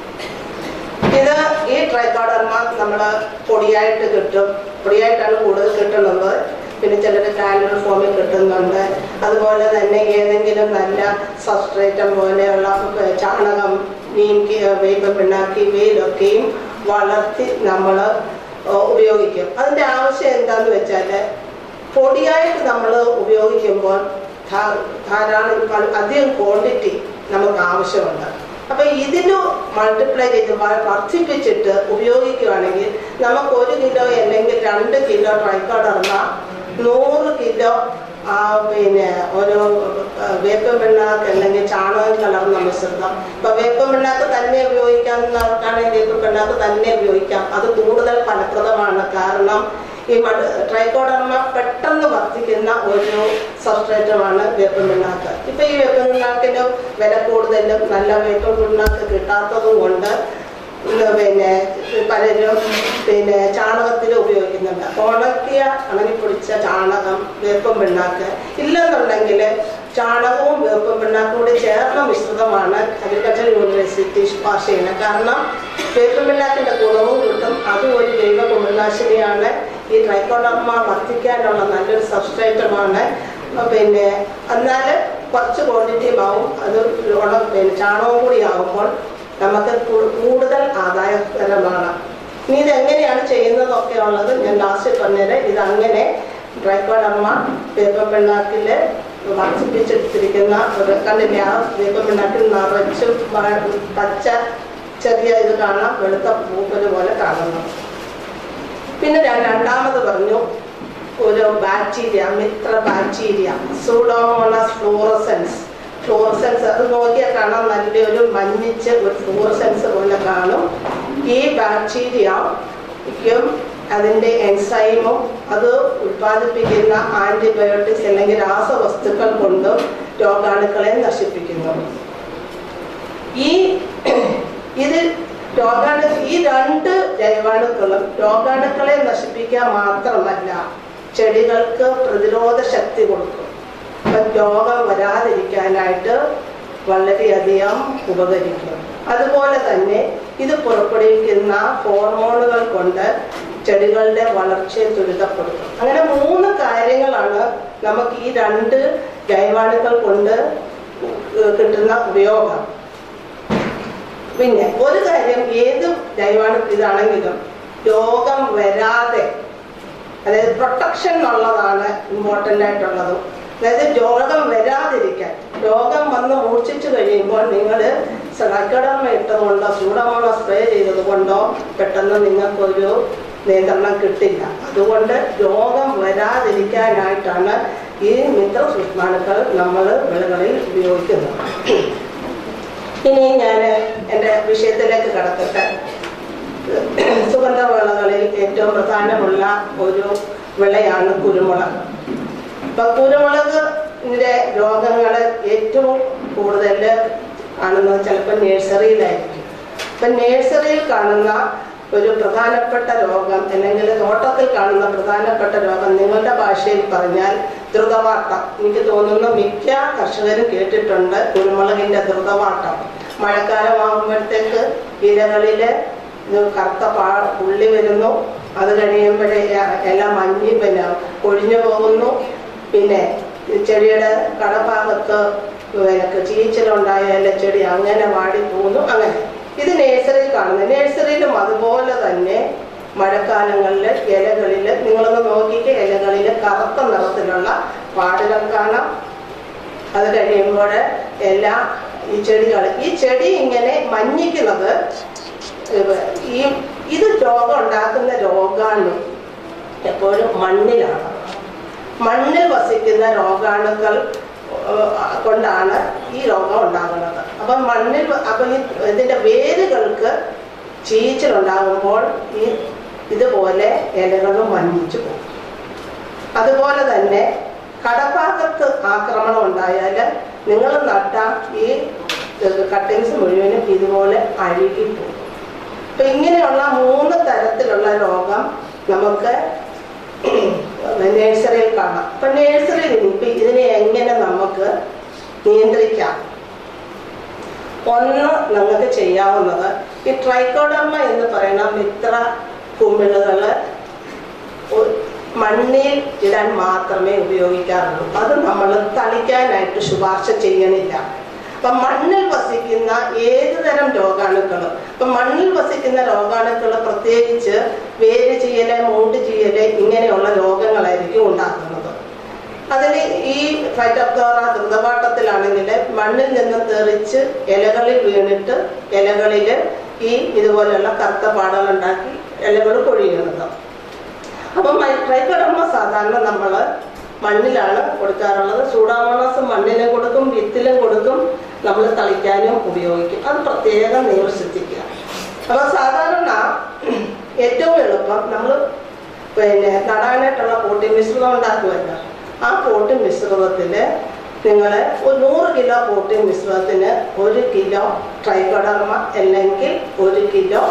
ഇത് ഈ ട്രൈക്കോഡർമ നമ്മൾ പൊടിയായിട്ട് കിട്ടും പൊടിയായിട്ടാണ് കൂടുതൽ കിട്ടുന്നത് പിന്നെ ചിലർ കാനുകൾ ഫോമിൽ കിട്ടുന്നുണ്ട് അതുപോലെ തന്നെ ഏതെങ്കിലും നല്ല സബ്സ്ട്രേറ്റം പോലെയുള്ള ചാണകം നീക്കി വേപ്പ പിണ്ണാക്കി ഇവയിലൊക്കെയും വളർത്തി നമ്മൾ ഉപയോഗിക്കും അതിൻ്റെ ആവശ്യം എന്താന്ന് വെച്ചാൽ പൊടിയായിട്ട് നമ്മൾ ഉപയോഗിക്കുമ്പോൾ ധാ- ധാരാളം പ- അധികം ക്വാണ്ടിറ്റി നമുക്ക് ആവശ്യമുണ്ട് അപ്പൊ ഇതിന് മൾട്ടിപ്ലൈ ചെയ്ത് വ- വർദ്ധിപ്പിച്ചിട്ട് ഉപയോഗിക്കുകയാണെങ്കിൽ നമുക്ക് ഒരു കിലോ അല്ലെങ്കിൽ രണ്ട് കിലോ ട്രൈക്കോഡർമ നൂറ് കിലോ ആ പിന്നെ ഒരു വേപ്പൻ പിണ്ണാക്ക് അല്ലെങ്കിൽ ചാണകം കലർന്ന മിശ്രിതം ഇപ്പൊ വേപ്പൻ പിണ്ണാക്ക് തന്നെ ഉപയോഗിക്കാവുന്നവർക്കാണെങ്കിൽ വേപ്പൻ പിണ്ണാക്ക് തന്നെ ഉപയോഗിക്കാം അത് കൂടുതൽ ഫലപ്രദമാണ് കാരണം ഈ ട്രൈക്കോഡർമ പെട്ടെന്ന് വർദ്ധിക്കുന്ന ഒരു സബ്സ്ട്രേറ്റുമാണ് വേപ്പൻ പിണ്ണാക്ക് ഇപ്പൊ ഈ വേപ്പൻ പിണ്ണാക്കിന് വില കൂടുതലും നല്ല വേപ്പൻ പിണ്ണാക്ക് കിട്ടാത്തതും കൊണ്ട് ഇന്ന് പിന്നെ പലരും പിന്നെ ചാണകത്തിൽ ഉപയോഗിക്കുന്നുണ്ട് അപ്പൊ ഉണക്കിയ ഉണങ്ങിപ്പൊടിച്ച ചാണകം വേപ്പൻ പിണ്ണാക്ക് ഇല്ലെന്നുണ്ടെങ്കിൽ ചാണകവും വേപ്പൻ പിണ്ണാക്കും കൂടി ചേർന്ന മിശ്രിതമാണ് അഗ്രികൾച്ചർ യൂണിവേഴ്സിറ്റി ശുപാർശ ചെയ്യുന്നത് കാരണം വേപ്പൻ പിണ്ണാക്കിന്റെ ഗുണവും കിട്ടും അതും ഒരു ജൈവ കുമിൾനാശിനിയാണ് ഈ ട്രൈക്കോഡർമ വർദ്ധിക്കാനുള്ള നല്ലൊരു സബ്സ്ട്രേറ്റുമാണ് പിന്നെ എന്നാൽ കുറച്ച് ക്വാണ്ടിറ്റിയും ആവും അത് ഉണ- പിന്നെ ചാണകവും കൂടി ആകുമ്പോൾ നമുക്ക് കൂ- കൂടുതൽ ആദായകരമാണ് ഇനി ഇതെങ്ങനെയാണ് ചെയ്യുന്നതൊക്കെ ഉള്ളത് ഞാൻ ലാസ്റ്റ് പറഞ്ഞത് ഇതങ്ങനെ ഡ്രൈക്കോഡമ്മ വേപ്പ പിണ്ണാക്കില് വർദ്ധിപ്പിച്ചെടുത്തിരിക്കുന്ന ഒരു കണ്ടില്ലേ ആ വേപ്പ പിണ്ണാക്കിൽ നിറച്ചും വ- പച്ച ചെറിയ ഇത് കാണാം വെളുത്ത പൂപ്പല് പോലെ കാണുന്നു പിന്നെ ഞാൻ രണ്ടാമത് പറഞ്ഞു ഒരു ബാക്ടീരിയ മിത്ര ബാക്ടീരിയ സൂഡോമോണസ് ഫ്ലൂറസെൻസ് ഫ്ലൂറസെൻസ് അത് നോക്കിയാൽ കാണാം നല്ലൊരു മഞ്ഞിച്ച് ഒരു ഫ്ലൂറസെൻസ് പോലെ കാണും ഈ ബാക്ടീരിയയ്ക്കും അതിൻ്റെ എൻസൈമും അത് ഉൽപ്പാദിപ്പിക്കുന്ന ആന്റിബയോട്ടിക്സ് അല്ലെങ്കിൽ രാസവസ്തുക്കൾ കൊണ്ടും രോഗാണുക്കളെ നശിപ്പിക്കുന്നു ഈ ഇത് രോഗാണു ഈ രണ്ട് ജൈവാണുക്കളും രോഗാണുക്കളെ നശിപ്പിക്കാൻ മാത്രമല്ല ചെടികൾക്ക് പ്രതിരോധ ശക്തി കൊടുക്കും അപ്പൊ രോഗം വരാതിരിക്കാനായിട്ട് വളരെയധികം ഉപകരിക്കും അതുപോലെ തന്നെ ഇത് പുറപ്പെടുവിക്കുന്ന ഹോർമോണുകൾ കൊണ്ട് ചെടികളുടെ വളർച്ചയെ ത്വരിതപ്പെടുത്തും അങ്ങനെ മൂന്ന് കാര്യങ്ങളാണ് നമുക്ക് ഈ രണ്ട് ജൈവാണുക്കൾ കൊണ്ട് കിട്ടുന്ന ഉപയോഗം പിന്നെ ഒരു കാര്യം ഏത് ജൈവാണു ഇതാണെങ്കിലും രോഗം വരാതെ അതായത് പ്രൊട്ടക്ഷൻ എന്നുള്ളതാണ് ഇമ്പോർട്ടൻ്റ് ആയിട്ടുള്ളത് അതായത് രോഗം വരാതിരിക്കാൻ രോഗം വന്ന് മൂർച്ഛിച്ചു കഴിയുമ്പോൾ നിങ്ങൾ സൈക്കഡർമ ഇട്ടതുകൊണ്ടോ സൂഡമോണോ സ്പ്രേ ചെയ്തത് കൊണ്ടോ പെട്ടെന്ന് നിങ്ങൾക്കൊരു നിയന്ത്രണം കിട്ടില്ല അതുകൊണ്ട് രോഗം വരാതിരിക്കാനായിട്ടാണ് ഈ മിത്ര സൂക്ഷ്മാണുക്കൾ നമ്മൾ വിളകളിൽ ഉപയോഗിക്കുന്നത് ഇനി ഞാൻ എൻ്റെ വിഷയത്തിലേക്ക് കടക്കട്ടെ സുഗന്ധവിളകളിൽ ഏറ്റവും പ്രധാനമുള്ള ഒരു വിളയാണ് കുരുമുളക് ഇപ്പൊ കുരുമുളകിന്റെ രോഗങ്ങൾ ഏറ്റവും കൂടുതൽ കാണുന്നത് ചിലപ്പോൾ നേഴ്സറിയിലായിരിക്കും ഇപ്പൊ നേഴ്സറിയിൽ കാണുന്ന ഒരു പ്രധാനപ്പെട്ട രോഗം അല്ലെങ്കിൽ തോട്ടത്തിൽ കാണുന്ന പ്രധാനപ്പെട്ട രോഗം നിങ്ങളുടെ ഭാഷയിൽ പറഞ്ഞാൽ ദ്രുതവാട്ടം എനിക്ക് തോന്നുന്നു മിക്ക കർഷകരും കേട്ടിട്ടുണ്ട് കുരുമുളകിന്റെ ദ്രുതവാട്ടം മഴക്കാലമാകുമ്പോഴത്തേക്ക് ഇലകളില് ഇത് കറുത്ത പാ പുള്ളി വരുന്നു അത് കഴിയുമ്പോഴേ ഇല മഞ്ഞി പിന്നെ കൊഴിഞ്ഞു പോകുന്നു പിന്നെ ഈ ചെടിയുടെ കടഭാഗത്ത് പിന്നെ ചീച്ചലുണ്ടായ ചെടി അങ്ങനെ വാടി പോകുന്നു അങ്ങനെ ഇത് നേഴ്സറിയിൽ കാണുന്നത് നേഴ്സറിയിലും അതുപോലെ തന്നെ മഴക്കാലങ്ങളിൽ ഇലകളിൽ നിങ്ങളൊന്ന് നോക്കിയിട്ട് ഇലകളിൽ കറുത്ത നിറത്തിലുള്ള പാടുകൾ കാണാം അത് കഴിയുമ്പോൾ എല്ലാം ഈ ചെടികൾ ഈ ചെടി ഇങ്ങനെ മഞ്ഞിക്കുന്നത് ഇവ- ഈ ഇത് രോഗം ഉണ്ടാക്കുന്ന രോഗാണു എപ്പോഴും മണ്ണിലാണ് മണ്ണിൽ വസിക്കുന്ന രോഗാണുക്കൾ ഏഹ്, കൊണ്ടാണ് ഈ രോഗം ഉണ്ടാകുന്നത് അപ്പം മണ്ണിൽ വ- അപ്പം ഈ ഇതിന്റെ വേരുകൾക്ക് ചീച്ചിലുണ്ടാകുമ്പോൾ ഈ ഇതുപോലെ ഇലകളും മഞ്ഞിച്ചു പോകും അതുപോലെ തന്നെ കടഭാഗത്ത് ആക്രമണം ഉണ്ടായാൽ നിങ്ങൾ നട്ട ഈ കട്ടിങ്സ് മുഴുവനും ഇതുപോലെ അഴുകിപ്പോകും അപ്പൊ ഇങ്ങനെയുള്ള മൂന്ന് തരത്തിലുള്ള രോഗം നമുക്ക് നേഴ്സറിയിൽ കാണാം അപ്പൊ നേഴ്സറിയിൽ ഇപ്പൊ ഇതിനെ എങ്ങനെ നമുക്ക് നിയന്ത്രിക്കാം ഒന്ന് നിങ്ങൾക്ക് ചെയ്യാവുന്നത് ഈ ട്രൈക്കോഡർമ എന്ന് പറയുന്ന മിത്ര കുമിളുകള് ഒ- മണ്ണിൽ ഇടാൻ മാത്രമേ ഉപയോഗിക്കാറുള്ളൂ അത് നമ്മൾ തളിക്കാനായിട്ട് ശുപാർശ ചെയ്യണില്ല അപ്പൊ മണ്ണിൽ വസിക്കുന്ന ഏത് തരം രോഗാണുക്കളും അപ്പൊ മണ്ണിൽ വസിക്കുന്ന രോഗാണുക്കൾ പ്രത്യേകിച്ച് വേര് ചെയ്യല് മൂട് ചെയ്യല് ഇങ്ങനെയുള്ള രോഗങ്ങളായിരിക്കും ഉണ്ടാക്കുന്നത് അതിൽ ഈ ഫൈറ്റോപ്തോറ ദ്രുതപാട്ടത്തിലാണെങ്കിൽ മണ്ണിൽ നിന്ന് തെറിച്ച് ഇലകളിൽ വീണിട്ട് ഇലകളിൽ ഈ ഇതുപോലെയുള്ള കറുത്ത പാടുകൾ ഉണ്ടാക്കി ഇലകൾ പൊഴിയുന്നത് അപ്പം ട്രൈക്കോഡർമ സാധാരണ നമ്മൾ മണ്ണിലാണ് കൊടുക്കാറുള്ളത് സൂഡാമോണാസ് മണ്ണിലും കൊടുക്കും വിത്തിലും കൊടുക്കും നമ്മൾ തളിക്കാനും ഉപയോഗിക്കും അത് പ്രത്യേകം നിങ്ങൾ ശ്രദ്ധിക്കുക അപ്പൊ സാധാരണ ഏറ്റവും എളുപ്പം നമ്മൾ പിന്നെ നടാനായിട്ടുള്ള പോട്ടി മിശ്രിതം ഉണ്ടാക്കുമല്ലോ ആ പോട്ടി മിശ്രിതത്തിൽ നിങ്ങൾ ഒരു നൂറ് കിലോ പോട്ടി മിശ്രിതത്തിന് ഒരു കിലോ ട്രൈക്കോഡർമ അല്ലെങ്കിൽ ഒരു കിലോ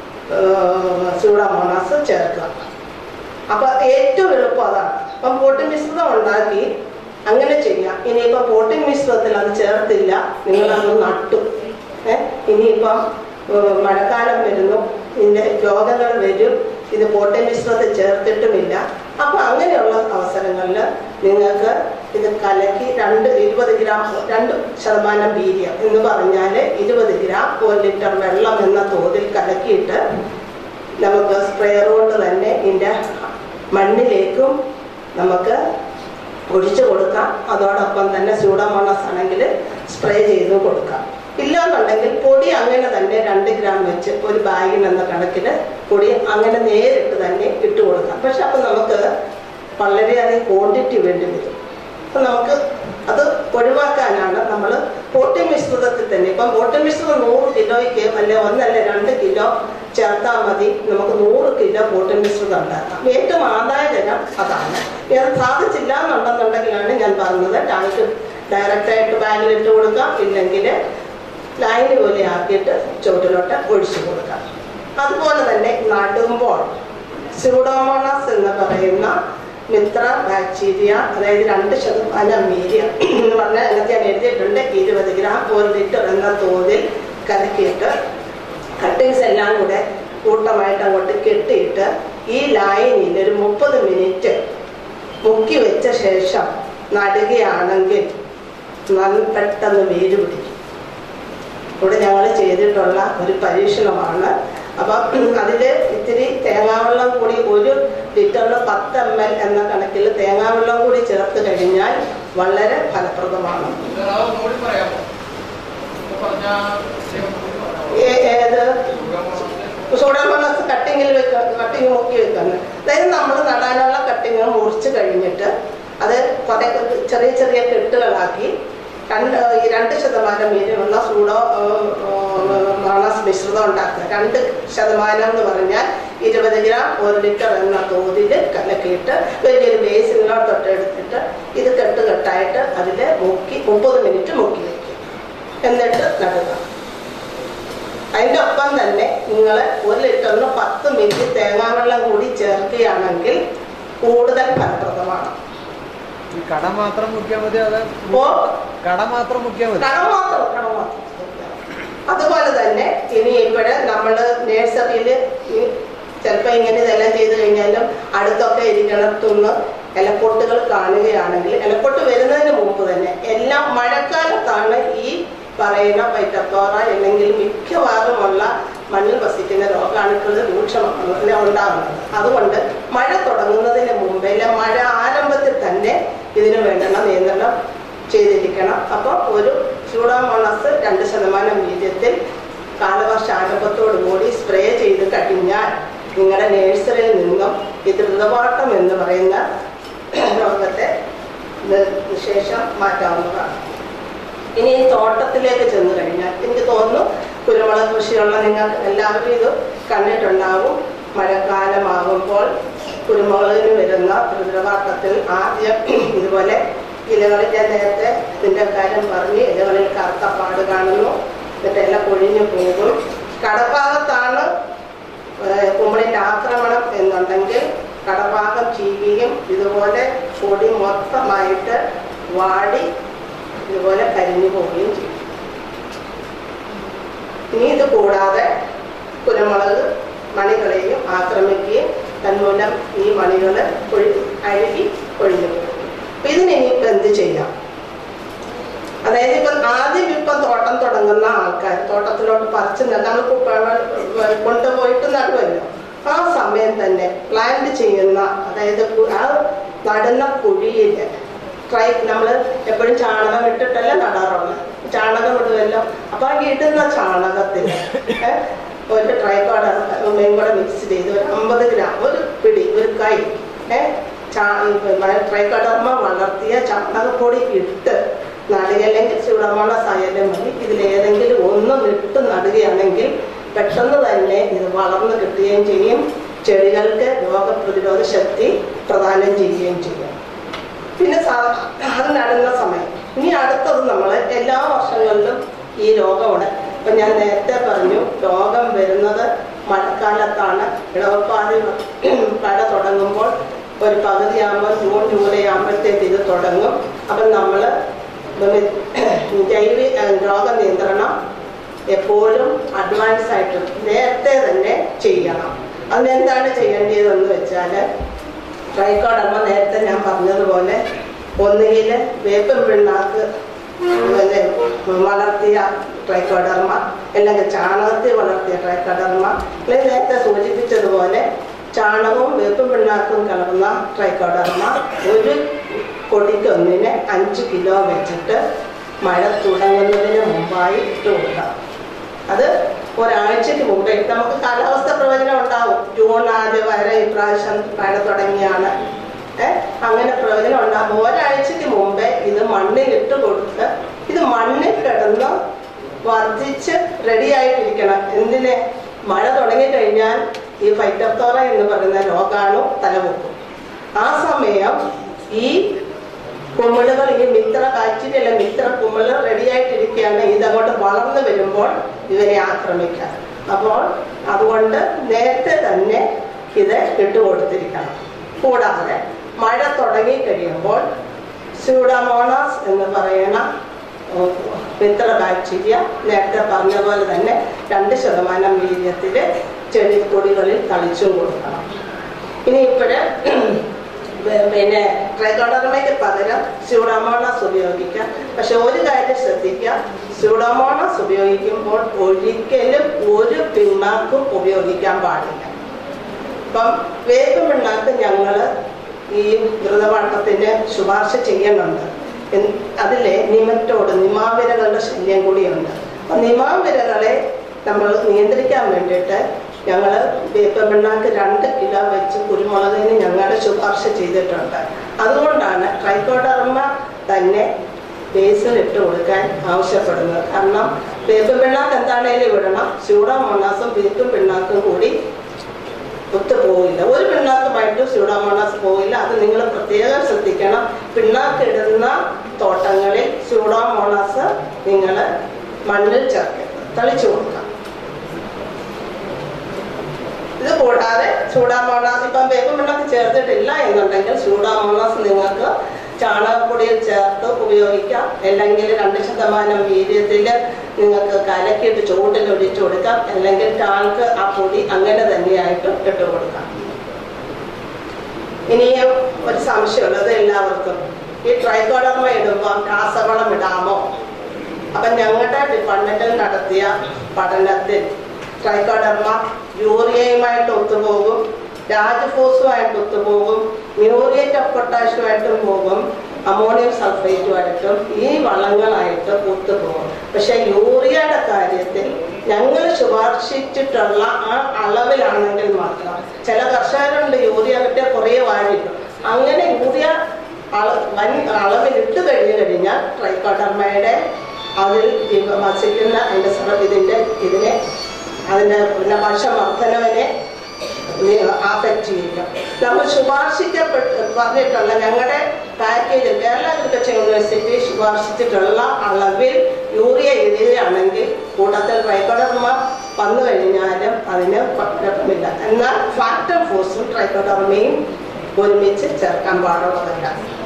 സൂഡാമോണാസ് ചേർക്കുക അപ്പൊ ഏറ്റവും എളുപ്പം അതാണ് അപ്പം പോട്ടി മിശ്രിതം ഉണ്ടാക്കി അങ്ങനെ ചെയ്യാം ഇനിയിപ്പം പോട്ടി മിശ്രിതത്തിൽ അത് ചേർത്തില്ല നിങ്ങൾ അത് നട്ടു ഏഹ് ഇനിയിപ്പം ഏഹ് മഴക്കാലം വരുന്നു ഇതിന്റെ രോഗങ്ങൾ വരും ഇത് പോട്ടി മിശ്രിതത്തിൽ ചേർത്തിട്ടുമില്ല അപ്പൊ അങ്ങനെയുള്ള അവസരങ്ങളിൽ നിങ്ങൾക്ക് ഇത് കലക്കി രണ്ട് ഇരുപത് ഗ്രാം രണ്ട് ശതമാനം വീര്യം എന്ന് പറഞ്ഞാൽ ഇരുപത് ഗ്രാം ഒരു ലിറ്റർ വെള്ളം എന്ന തോതിൽ കലക്കിയിട്ട് നമുക്ക് സ്പ്രെയർ കൊണ്ട് തന്നെ ഇതിൻ്റെ മണ്ണിലേക്കും നമുക്ക് ഒഴിച്ചു കൊടുക്കാം അതോടൊപ്പം തന്നെ സ്യൂഡോമോണസ് ആണെങ്കിൽ സ്പ്രേ ചെയ്ത് കൊടുക്കാം ഇല്ലാന്നുണ്ടെങ്കിൽ പൊടി അങ്ങനെ തന്നെ രണ്ട് ഗ്രാം വെച്ച് ഒരു ബാഗിൽ എന്ന കണക്കിൽ പൊടി അങ്ങനെ നേരിട്ട് തന്നെ ഇട്ട് കൊടുക്കാം പക്ഷെ അപ്പം നമുക്ക് വളരെയധികം ക്വാണ്ടിറ്റി വേണ്ടി വരും അപ്പം നമുക്ക് അത് ഒഴിവാക്കാനാണ് നമ്മൾ പോട്ടി മിശ്രിതത്തിൽ തന്നെ ഇപ്പം പോട്ടി മിശ്രിതം നൂറ് കിലോയ്ക്ക് അല്ലെ ഒന്നല്ല രണ്ട് കിലോ ചേർത്താൽ മതി നമുക്ക് നൂറ് കിലോ പോട്ടി മിശ്രിതം ഉണ്ടാക്കാം ഏറ്റവും ആദായകരം അതാണ് ഇനി അത് സാധിച്ചില്ല എന്നുണ്ടെന്നുണ്ടെങ്കിലാണ് ഞാൻ പറഞ്ഞത് ടാങ്ക് ഡയറക്റ്റായിട്ട് ബാഗിൽ ഇട്ട് കൊടുക്കാം ഇല്ലെങ്കിൽ ലൈന് പോലെ ആക്കിയിട്ട് ചുവട്ടിലോട്ട് ഒഴിച്ചു കൊടുക്കാം അതുപോലെ തന്നെ നടുമ്പോൾ സ്യൂഡോമോണസ് എന്ന് പറയുന്ന മിത്ര ബാക്ടീരിയ അതായത് രണ്ട് ശതമാനം മീരിയം എന്ന് പറഞ്ഞാൽ അതിനകത്ത് ഞാൻ എഴുതിയിട്ടുണ്ട് ഇരുപത് ഗ്രാം ഒരു ലിറ്റർ എന്ന തോതിൽ കലക്കിയിട്ട് കട്ടിങ്സ് എല്ലാം കൂടെ കൂട്ടമായിട്ട് അങ്ങോട്ട് കെട്ടിയിട്ട് ഈ ലായനിയിൽ ഒരു മുപ്പത് മിനിറ്റ് മുക്കി വെച്ച ശേഷം നടുകയാണെങ്കിൽ നന്ന പെട്ടെന്ന് വേര് പിടിക്കും ഇവിടെ ഞങ്ങൾ ചെയ്തിട്ടുള്ള ഒരു പരീക്ഷണമാണ് അപ്പം അതിൽ ഇത്തിരി തേങ്ങാവെള്ളം കൂടി ഒരു ലിറ്ററിന് പത്ത് എം എൽ എന്ന കണക്കിൽ തേങ്ങാവെള്ളം കൂടി ചേർത്ത് കഴിഞ്ഞാൽ വളരെ ഫലപ്രദമാണ് ഏ- ഏത് സോഡാമോണസ് കട്ടിങ്ങിൽ വെക്ക കട്ടിങ് മുക്കി വെക്കുന്നത് അതായത് നമ്മൾ നടാനുള്ള കട്ടിങ് മുറിച്ച് കഴിഞ്ഞിട്ട് അത് കുറെ ചെറിയ ചെറിയ കെട്ടുകളാക്കി രണ്ട് ഈ രണ്ട് ശതമാനം വീര്യമുള്ള സൂഡോ മോണസ് മിശ്രിതം ഉണ്ടാക്കുക രണ്ട് ശതമാനം എന്ന് പറഞ്ഞാൽ ഇരുപത് ഗ്രാം ഒരു ലിറ്റർ എന്ന തോതിൽ കലക്കിയിട്ട് വലിയൊരു ബേസിനിലോട്ടൊട്ട് എടുത്തിട്ട് ഇത് കെട്ട് കെട്ടായിട്ട് അതിൽ മുക്കി മുപ്പത് മിനിറ്റ് മുക്കി വയ്ക്കും എന്നിട്ട് നടുക അതിൻ്റെ ഒപ്പം തന്നെ നിങ്ങൾ ഒരു ലിറ്ററിന് പത്ത് മില്ലി തേങ്ങാവെള്ളം കൂടി ചേർക്കുകയാണെങ്കിൽ കൂടുതൽ ഫലപ്രദമാണ് ഈ കട മാത്രം മുക്കിയാൽ മതി അത് ഓ കട മാത്രം മുക്കിയാൽ മതി കടം മാത്രം കടം മാത്രം അതുപോലെ തന്നെ ഇനി ഇവിടെ നമ്മൾ നേഴ്സറിയിൽ ചിലപ്പോൾ ഇങ്ങനെ ഇതെല്ലാം ചെയ്തു കഴിഞ്ഞാലും അടുത്തൊക്കെ ഇരിക്കണത്തുനിന്ന് ഇലപ്പൊട്ടുകൾ കാണുകയാണെങ്കിൽ ഇലപ്പൊട്ട് വരുന്നതിന് മുമ്പ് തന്നെ എല്ലാം മഴക്കാലത്താണ് ഈ പറയുന്ന പൈറ്റത്തോറ അല്ലെങ്കിൽ മിക്കവാറുമുള്ള മണ്ണിൽ വസിക്കുന്ന രോഗാണുക്കൾ രൂക്ഷമാണ് ഉണ്ടാകുന്നത് അതുകൊണ്ട് മഴ തുടങ്ങുന്നതിന് മുമ്പേ അല്ലെ മഴ ആരംഭത്തിൽ തന്നെ ഇതിന് വേണ്ടുന്ന നിയന്ത്രണം ചെയ്തിരിക്കണം അപ്പോൾ ഒരു ചൂടാമോണസ് രണ്ട് ശതമാനം വീര്യത്തിൽ കാലവർഷ ആരംഭത്തോടു കൂടി സ്പ്രേ ചെയ്ത് കഴിഞ്ഞാൽ നിങ്ങളുടെ നേഴ്സറിയിൽ നിന്നും ഈ ദ്രുതപാട്ടം എന്ന് പറയുന്ന രോഗത്തെ ഇതിന് ശേഷം മാറ്റാവുന്നതാണ് ഇനി ഈ തോട്ടത്തിലേക്ക് ചെന്ന് കഴിഞ്ഞാൽ എനിക്ക് തോന്നുന്നു കുരുമുളക് കൃഷിയുള്ള നിങ്ങൾ എല്ലാവരും ഇത് കണ്ടിട്ടുണ്ടാവും മഴക്കാലമാകുമ്പോൾ കുരുമുളകിന് വരുന്ന ദ്രുതവാട്ടത്തിൽ ആദ്യം ഇതുപോലെ ഇലകളിൽ ഞാൻ നേരത്തെ ഇതിൻ്റെ കാര്യം പറഞ്ഞ് ഇലകളിൽ കറുത്ത പാട് കാണുന്നു എന്നിട്ട് ഇല കൊഴിഞ്ഞു പോകും കടഭാഗത്താണ് ഏഹ് കുമിളിൻ്റെ ആക്രമണം എന്നുണ്ടെങ്കിൽ കടഭാഗം ചീവുകയും ഇതുപോലെ പൊടി മൊത്തമായിട്ട് വാടി ഇതുപോലെ കരിഞ്ഞു പോവുകയും ചെയ്യും ഇനി ഇത് കൂടാതെ കുരുമുളക് മണികളെയും ആക്രമിക്കുകയും തന്മൂലം ഈ മണികൾ അഴുകി ഒഴിഞ്ഞു പോകും അപ്പൊ ഇതിന് ഇനിയിപ്പോൾ എന്ത് ചെയ്യാം അതായത് ഇപ്പം ആദ്യം ഇപ്പം തോട്ടം തുടങ്ങുന്ന ആൾക്കാർ തോട്ടത്തിലോട്ട് പറിച്ച് നട്ട് നമ്മൾ കു- കൊണ്ടുപോയിട്ട് നടുവല്ലോ ആ സമയം തന്നെ പ്ലാന്റ് ചെയ്യുന്ന അതായത് കു- ആ നടുന്ന കുഴിയിൽ ട്രൈ നമ്മൾ എപ്പോഴും ചാണകം ഇട്ടിട്ടല്ലേ നടാറുള്ളത് ചാണകം ഇടുമല്ലോ അപ്പൊ ആ ഇടുന്ന ചാണകത്തിൽ ഏ, ഒരു ട്രൈക്കോഡ് കൂടെ മിക്സ് ചെയ്ത് ഒരു അമ്പത് ഗ്രാം ഒരു പിടി ഒരു കൈ ഏഹ് ട്രൈക്കോഡർമ വളർത്തിയ ചാണകപ്പൊടി ഇട്ട് നടുക അല്ലെങ്കിൽ ചൂടമോളസ് ആയാലും മതി ഇതിലേതെങ്കിലും ഒന്ന് ഇട്ട് നടുകയാണെങ്കിൽ പെട്ടെന്ന് തന്നെ ഇത് വളർന്നു കിട്ടുകയും ചെയ്യും ചെടികൾക്ക് രോഗപ്രതിരോധ ശക്തി പ്രദാനം ചെയ്യുകയും ചെയ്യും പിന്നെ സാ- അത് നടുന്ന സമയം ഇനി അടുത്തത് നമ്മൾ എല്ലാ വർഷങ്ങളിലും ഈ രോഗമാണ് ഇപ്പൊ ഞാൻ നേരത്തെ പറഞ്ഞു രോഗം വരുന്നത് മഴക്കാലത്താണ് ഇടവപ്പാതി മഴ തുടങ്ങുമ്പോൾ ഒരു പകുതിയാകുമ്പോൾ ജൂൺ ജൂലൈ ആകുമ്പോഴത്തേക്ക് ഇത് തുടങ്ങും അപ്പം നമ്മൾ ജൈവ രോഗ നിയന്ത്രണം എപ്പോഴും അഡ്വാൻസ് ആയിട്ട് നേരത്തെ തന്നെ ചെയ്യണം അതിനെന്താണ് ചെയ്യേണ്ടതെന്ന് വെച്ചാൽ ട്രൈക്കോഡർമ നേരത്തെ ഞാൻ പറഞ്ഞതുപോലെ ഒന്നുകിൽ വേപ്പൻ പിണ്ണാക്ക് പിന്നെ വളർത്തിയ ട്രൈക്കോഡർമ അല്ലെങ്കിൽ ചാണകത്തിൽ വളർത്തിയ ട്രൈക്കോഡർമ അല്ലെങ്കിൽ നേരത്തെ സൂചിപ്പിച്ചതുപോലെ ചാണകവും വേപ്പും പിണ്ണാക്കും കലർന്ന ട്രൈക്കോഡർമ ഒരു കൊടിക്കൊന്നിന് അഞ്ച് കിലോ വെച്ചിട്ട് മഴ തുടങ്ങുന്നതിന് മുമ്പായി ഇട്ട് കൊടുക്കണം അത് ഒരാഴ്ചക്ക് മുമ്പേ നമുക്ക് കാലാവസ്ഥ പ്രവചനം ഉണ്ടാവും ജൂൺ ആദ്യ വരെ ഇപ്രാവശ്യം മഴ തുടങ്ങിയാണ് ഏഹ് അങ്ങനെ പ്രവചനം ഉണ്ടാകും ഒരാഴ്ചക്ക് മുമ്പേ ഇത് മണ്ണിൽ ഇട്ട് കൊടുത്ത് ഇത് മണ്ണിൽ കിടന്ന് വർദ്ധിച്ച് റെഡി ആയിട്ടിരിക്കണം എന്തിന് മഴ തുടങ്ങിക്കഴിഞ്ഞാൽ ഈ ഫൈറ്റർത്തോറ എന്ന് പറയുന്ന രോഗാണു തലപൊക്കും ആ സമയം ഈ കുമിളുകൾ ഈ മിത്ര ബാക്ടീരിയല്ല മിത്ര കുമിള് റെഡി ആയിട്ടിരിക്കുകയാണ് ഇതങ്ങോട്ട് വളർന്നു വരുമ്പോൾ ഇവരെ ആക്രമിക്കാം അപ്പോൾ അതുകൊണ്ട് നേരത്തെ തന്നെ ഇത് ഇട്ടുകൊടുത്തിരിക്കണം കൂടാതെ മഴ തുടങ്ങി കഴിയുമ്പോൾ സ്യൂഡാമോണാസ് എന്ന് പറയുന്ന ഉം, മിത്ര ബാക്ടീരിയ നേരത്തെ പറഞ്ഞ പോലെ തന്നെ രണ്ട് ശതമാനം വീര്യത്തിൽ ചെടിക്കൊടികളിൽ തളിച്ചും കൊടുക്കണം ഇനി ഇപ്പോഴ് പിന്നെ ട്രൈക്കോഡർമയ്ക്ക് പകരം സ്യൂഡോമോണസ് ഉപയോഗിക്കാം പക്ഷെ ഒരു കാര്യം ശ്രദ്ധിക്കുക സ്യൂഡോമോണസ് ഉപയോഗിക്കുമ്പോൾ ഒരിക്കലും ഒരു പിണ്ണാക്കും ഉപയോഗിക്കാൻ പാടില്ല ഇപ്പം വേപ്പ് പിണ്ണാക്ക് ഞങ്ങൾ ഈ ദ്രുതപാഠത്തിന് ശുപാർശ ചെയ്യുന്നുണ്ട് എൻ- അതിലെ നിമറ്റോട് നിമാവിരകളുടെ ശല്യം കൂടിയുണ്ട് അപ്പം നിമാവിരകളെ നമ്മൾ നിയന്ത്രിക്കാൻ വേണ്ടിയിട്ട് ഞങ്ങൾ വേപ്പ പിണ്ണാക്ക് രണ്ട് കിലോ വെച്ച് കുരുമുളകിന് ഞങ്ങൾ ശുപാർശ ചെയ്തിട്ടുണ്ട് അതുകൊണ്ടാണ് ട്രൈക്കോഡർമ തന്നെ ബേസിൽ ഇട്ട് കൊടുക്കാൻ ആവശ്യപ്പെടുന്നത് കാരണം വേപ്പ് പിണ്ണാക്ക് എന്താണേലും വിടണം സ്യൂഡോമോണാസും വേപ്പും പിണ്ണാക്കും കൂടി ഒത്തു പോവില്ല ഒരു പിണ്ണാക്കുമായിട്ട് സ്യൂഡോമോണാസ് പോവില്ല അത് നിങ്ങൾ പ്രത്യേകം ശ്രദ്ധിക്കണം പിണ്ണാക്കിടുന്ന തോട്ടങ്ങളിൽ സ്യൂഡോമോണാസ് നിങ്ങൾ മണ്ണിൽ ചേർക്കരുത് തളിച്ചു കൊടുക്കണം ഇത് കൂടാതെ സൂഡാമോണാസ് ഇപ്പം വേപ്പും പിണ്ണാക്ക് ചേർത്തിട്ടില്ല എന്നുണ്ടെങ്കിൽ സൂഡാമോണാസ് നിങ്ങൾക്ക് ചാണകപ്പൊടിയിൽ ചേർത്ത് ഉപയോഗിക്കാം അല്ലെങ്കിൽ രണ്ട് ശതമാനം വീര്യത്തിൽ നിങ്ങൾക്ക് കലക്കിയിട്ട് ചുവട്ടിൽ ഒഴിച്ചു കൊടുക്കാം അല്ലെങ്കിൽ ടാങ്ക് ആ പൊടി അങ്ങനെ തന്നെയായിട്ട് ഇട്ട് കൊടുക്കാം ഇനിയും ഒരു സംശയമുള്ളത് എല്ലാവർക്കും ഈ ട്രൈക്കോഡർമ ഇടുമ്പോൾ രാസവളം ഇടാമോ അപ്പൊ ഞങ്ങളുടെ ഡിപ്പാർട്ട്മെന്റിൽ നടത്തിയ പഠനത്തിൽ ട്രൈക്കോഡർമ യൂറിയയുമായിട്ട് ഒത്തുപോകും രാജഫോസുമായിട്ട് ഒത്തുപോകും മ്യൂറിയേറ്റ് ഓഫ് പൊട്ടാഷ്യമായിട്ടും പോകും അമോണിയം സൾഫേറ്റുമായിട്ടും ഈ വളങ്ങളായിട്ട് ഒത്തുപോകും പക്ഷെ യൂറിയയുടെ കാര്യത്തിൽ ഞങ്ങൾ ശുപാർശിച്ചിട്ടുള്ള ആ അളവിലാണെങ്കിൽ മാത്രം ചില കർഷകരുണ്ട് യൂറിയ കിട്ടിയ കുറേ വാരിയിട്ടു അങ്ങനെ യൂറിയ അള വൻ അളവിലിട്ട് കഴിഞ്ഞു കഴിഞ്ഞാൽ ട്രൈക്കോഡർമയുടെ അതിൽ ഈ വസിക്കുന്ന അതിൻ്റെ സ്ര ഇതിൻ്റെ ഇതിനെ അതിൻ്റെ പിന്നെ വർഷവർദ്ധനവിനെ ആഫക്റ്റ് ചെയ്യില്ല നമ്മൾ ശുപാർശിക്കപ്പെട്ട് പറഞ്ഞിട്ടുള്ള ഞങ്ങളുടെ പാക്കേജിൽ കേരള അഗ്രികൾച്ചർ യൂണിവേഴ്സിറ്റി ശുപാർശിച്ചിട്ടുള്ള അളവിൽ യൂറിയ ഇടുകയാണെങ്കിൽ കൂട്ടത്തിൽ ട്രൈക്കോഡർമ വന്നു കഴിഞ്ഞാലും അതിന് കുഴപ്പമില്ല എന്നാൽ ഫാക്ടർ ഫോഴ്സും ട്രൈക്കോഡർമയും ഒരുമിച്ച് ചേർക്കാൻ പാടുള്ളതല്ല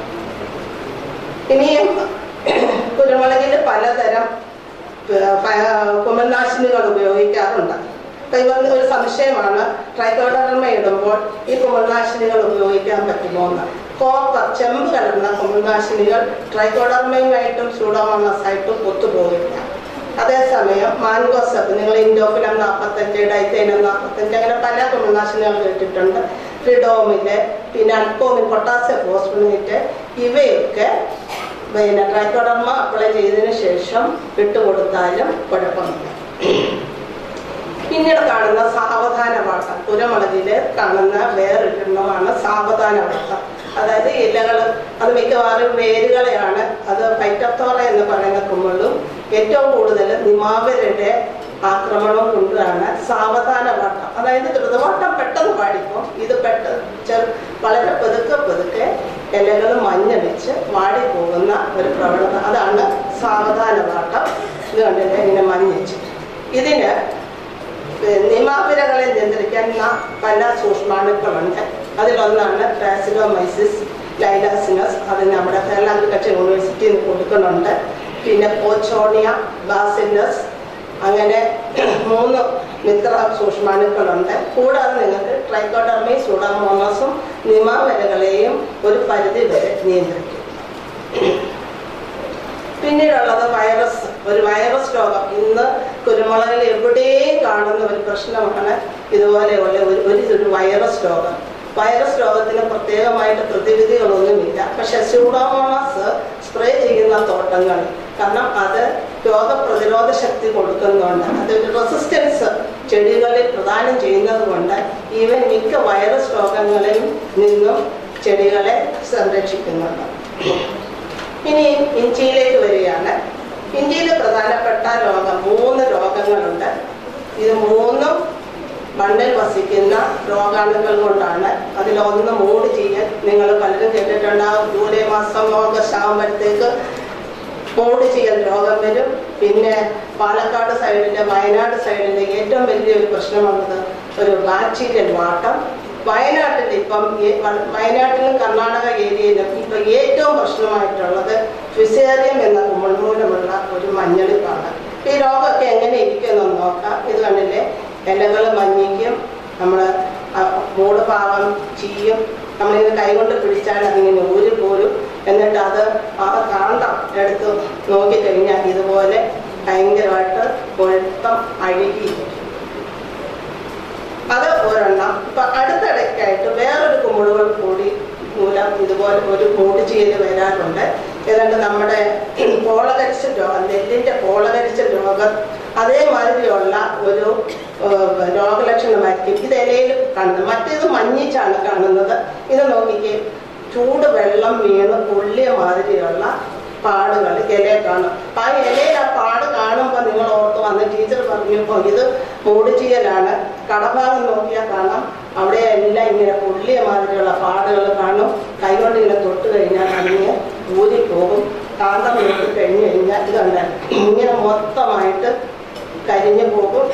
ഇനിയും കുരുമുളകിൽ പലതരം ഏഹ്, പ- കുമിൾനാശിനികൾ ഉപയോഗിക്കാറുണ്ട് അപ്പൊ ഇവർക്ക് ഒരു സംശയമാണ് ട്രൈക്കോഡർമ ഇടുമ്പോൾ ഈ കുമിൾനാശിനികൾ ഉപയോഗിക്കാൻ പറ്റുമോ എന്ന് കോപ്പർ ചെമ്പ് കലർന്ന കുമിൾനാശിനികൾ ട്രൈക്കോഡർമയുമായിട്ടും സൂഡോമോണസായിട്ടും ഒത്തുപോകില്ല അതേസമയം മാൻഗോസപ്പ് നിങ്ങൾ ഇൻഡോഫിലം നാൽപ്പത്തഞ്ച് ഡൈത്തേനം നാൽപ്പത്തഞ്ച് അങ്ങനെ പല കുമിൾനാശിനികൾ കേട്ടിട്ടുണ്ട് ഫ്രിഡോമില് പിന്നെ അൽക്കോമിൻ പൊട്ടാസ്യം ഫോസ്ഫിനേറ്റ് ഇവയൊക്കെ പിന്നെ ട്രൈക്കോഡർമ അപ്ലൈ ചെയ്തതിന് ശേഷം വിട്ടുകൊടുത്താലും കുഴപ്പമില്ല പിന്നീട് കാണുന്ന സാവധാന വാട്ടം കുരമുളകില് കാണുന്ന വേറൊരെണ്ണമാണ് സാവധാന വാട്ടം അതായത് ഇലകൾ അത് മിക്കവാറും വേരുകളെയാണ് അത് പൈറ്റത്തോറ എന്ന് പറയുന്ന കുമ്മളും ഏറ്റവും കൂടുതൽ നിമാവരുടെ ആക്രമണം കൊണ്ടാണ് സാവധാന വാട്ടം അതായത് ദ്രുതവാട്ടം പെട്ടെന്ന് പാടിക്കും ഇത് പെട്ടെന്ന് ചെറു വളരെ പതുക്കെ പതുക്കെ ഇലകൾ മഞ്ഞളിച്ച് വാടിപ്പോകുന്ന ഒരു പ്രവണത അതാണ് സാവധാന വാട്ടം ഇത് കണ്ടില്ലേ ഇങ്ങനെ മഞ്ഞിച്ച് ഇതിന് നിമാവിരകളെ നിയന്ത്രിക്കാൻ ന- പല സൂക്ഷ്മാണുക്കളുണ്ട് അതിലൊന്നാണ് ടാസിലോമൈസിസ് ലൈലാസിനസ് അത് നമ്മുടെ കേരള അഗ്രികൾച്ചർ യൂണിവേഴ്സിറ്റിയിൽ നിന്ന് കൊടുക്കുന്നുണ്ട് പിന്നെ പോച്ചോണിയ ബാസിലസ് അങ്ങനെ മൂന്ന് മിത്ര സൂക്ഷ്മാണുക്കളുണ്ട് കൂടാതെ നിങ്ങൾക്ക് ട്രൈക്കോഡർമി സൂഡാമോണസും നിമാവരകളെയും ഒരു പരിധി വരെ നിയന്ത്രിക്കും പിന്നീടുള്ളത് വൈറസ് ഒരു വൈറസ് രോഗം ഇന്ന് കുരുമുളകിൽ എവിടെയും കാണുന്ന ഒരു പ്രശ്നമാണ് ഇതുപോലെയുള്ള ഒരു ഒരു ഒരു വൈറസ് രോഗം വൈറസ് രോഗത്തിന് പ്രത്യേകമായിട്ട് പ്രതിവിധികളൊന്നുമില്ല പക്ഷെ സ്യൂഡോമോണസ് സ്പ്രേ ചെയ്യുന്ന തോട്ടങ്ങളിൽ കാരണം അത് രോഗപ്രതിരോധ ശക്തി കൊടുക്കുന്നുണ്ട് അതൊരു റെസിസ്റ്റൻസ് ചെടികളിൽ പ്രദാനം ചെയ്യുന്നത് കൊണ്ട് ഈവൻ മിക്ക വൈറസ് രോഗങ്ങളിൽ നിന്നും ചെടികളെ സംരക്ഷിക്കുന്നുണ്ട് ഇനി ഇഞ്ചിയിലേക്ക് വരികയാണ് ഇഞ്ചിയിൽ പ്രധാനപ്പെട്ട രോഗം മൂന്ന് രോഗങ്ങളുണ്ട് ഇത് മൂന്നും മണ്ണിൽ വസിക്കുന്ന രോഗാണുക്കൾ കൊണ്ടാണ് അതിലൊന്ന് മൂട് ചെയ്യൽ നിങ്ങൾ പലരും കേട്ടിട്ടുണ്ടാകും ജൂലൈ മാസം ഓഗസ്റ്റ് ആകുമ്പോഴത്തേക്ക് മൂട് ചെയ്യൽ രോഗം വരും പിന്നെ പാലക്കാട് സൈഡിലെ വയനാട് സൈഡിലെ ഏറ്റവും വലിയൊരു പ്രശ്നമുള്ളത് ഒരു ബാക്ടീരിയൽ വാട്ടം വയനാട്ടിൽ ഇപ്പം ഈ- വ- വയനാട്ടിലും കർണാടക ഏരിയയിലും ഇപ്പം ഏറ്റവും പ്രശ്നമായിട്ടുള്ളത് ഫിസേറിയം എന്ന കുമിൾമൂലമുള്ള ഒരു മഞ്ഞളിപ്പാണ് ഈ രോഗമൊക്കെ എങ്ങനെ ഇരിക്കുമെന്ന് നോക്കാം ഇത് കണ്ടില്ലേ ഇലകൾ മഞ്ഞിക്കും നമ്മൾ മൂട് പാവം ചീയും നമ്മളിങ്ങനെ കൈകൊണ്ട് പിടിച്ചാൽ അതിങ്ങനെ ഊരി പോരും എന്നിട്ട് അത് ആ കാന്തം എടുത്ത് നോക്കിക്കഴിഞ്ഞാൽ ഇതുപോലെ ഭയങ്കരമായിട്ട് കൊഴുത്തം അഴുകിയിരിക്കും അത് ഒരെണ്ണം ഇപ്പൊ അടുത്തിടയ്ക്കായിട്ട് വേറൊരു കുമിളുകൾ കൂടി മൂലം ഇതുപോലെ ഒരു മൂട് ചെയ്ത് വരാറുണ്ട് ഏതാണ്ട് നമ്മുടെ പോളകരിച്ച രോഗം നെല്ലിന്റെ പോളകരിച്ച രോഗം അതേമാതിരിയുള്ള ഒരു ഏഹ്, രോഗലക്ഷണമായിരിക്കും ഇത് ഇലയിൽ കാണുന്നത് മറ്റേത് മഞ്ഞിച്ചാണ് കാണുന്നത് ഇത് നോക്കിക്കേ ചൂട് വെള്ളം വീണ് പൊള്ളിയ മാതിരിയുള്ള പാടുകൾ ഇലയിൽ കാണും അപ്പൊ ആ ഇലയിൽ ആ പാട് കാണുമ്പോൾ നിങ്ങൾ ഓർത്ത് വന്ന് ടീച്ചർ പറഞ്ഞപ്പോൾ ഇത് മൂട് ചെയ്യലാണ് കടഭാഗം നോക്കിയാൽ കാണാം അവിടെ എല്ലാം ഇങ്ങനെ പൊള്ളിയ മാതിരിയുള്ള പാടുകൾ കാണും കൈകൊണ്ട് ഇങ്ങനെ തൊട്ട് കഴിഞ്ഞാൽ അതിങ്ങനെ ഊരിപ്പോകും കാന്തം നോക്കി കഴിഞ്ഞ് കഴിഞ്ഞാൽ ഇത് കണ്ട ഇങ്ങനെ മൊത്തമായിട്ട് കരിഞ്ഞു പോകും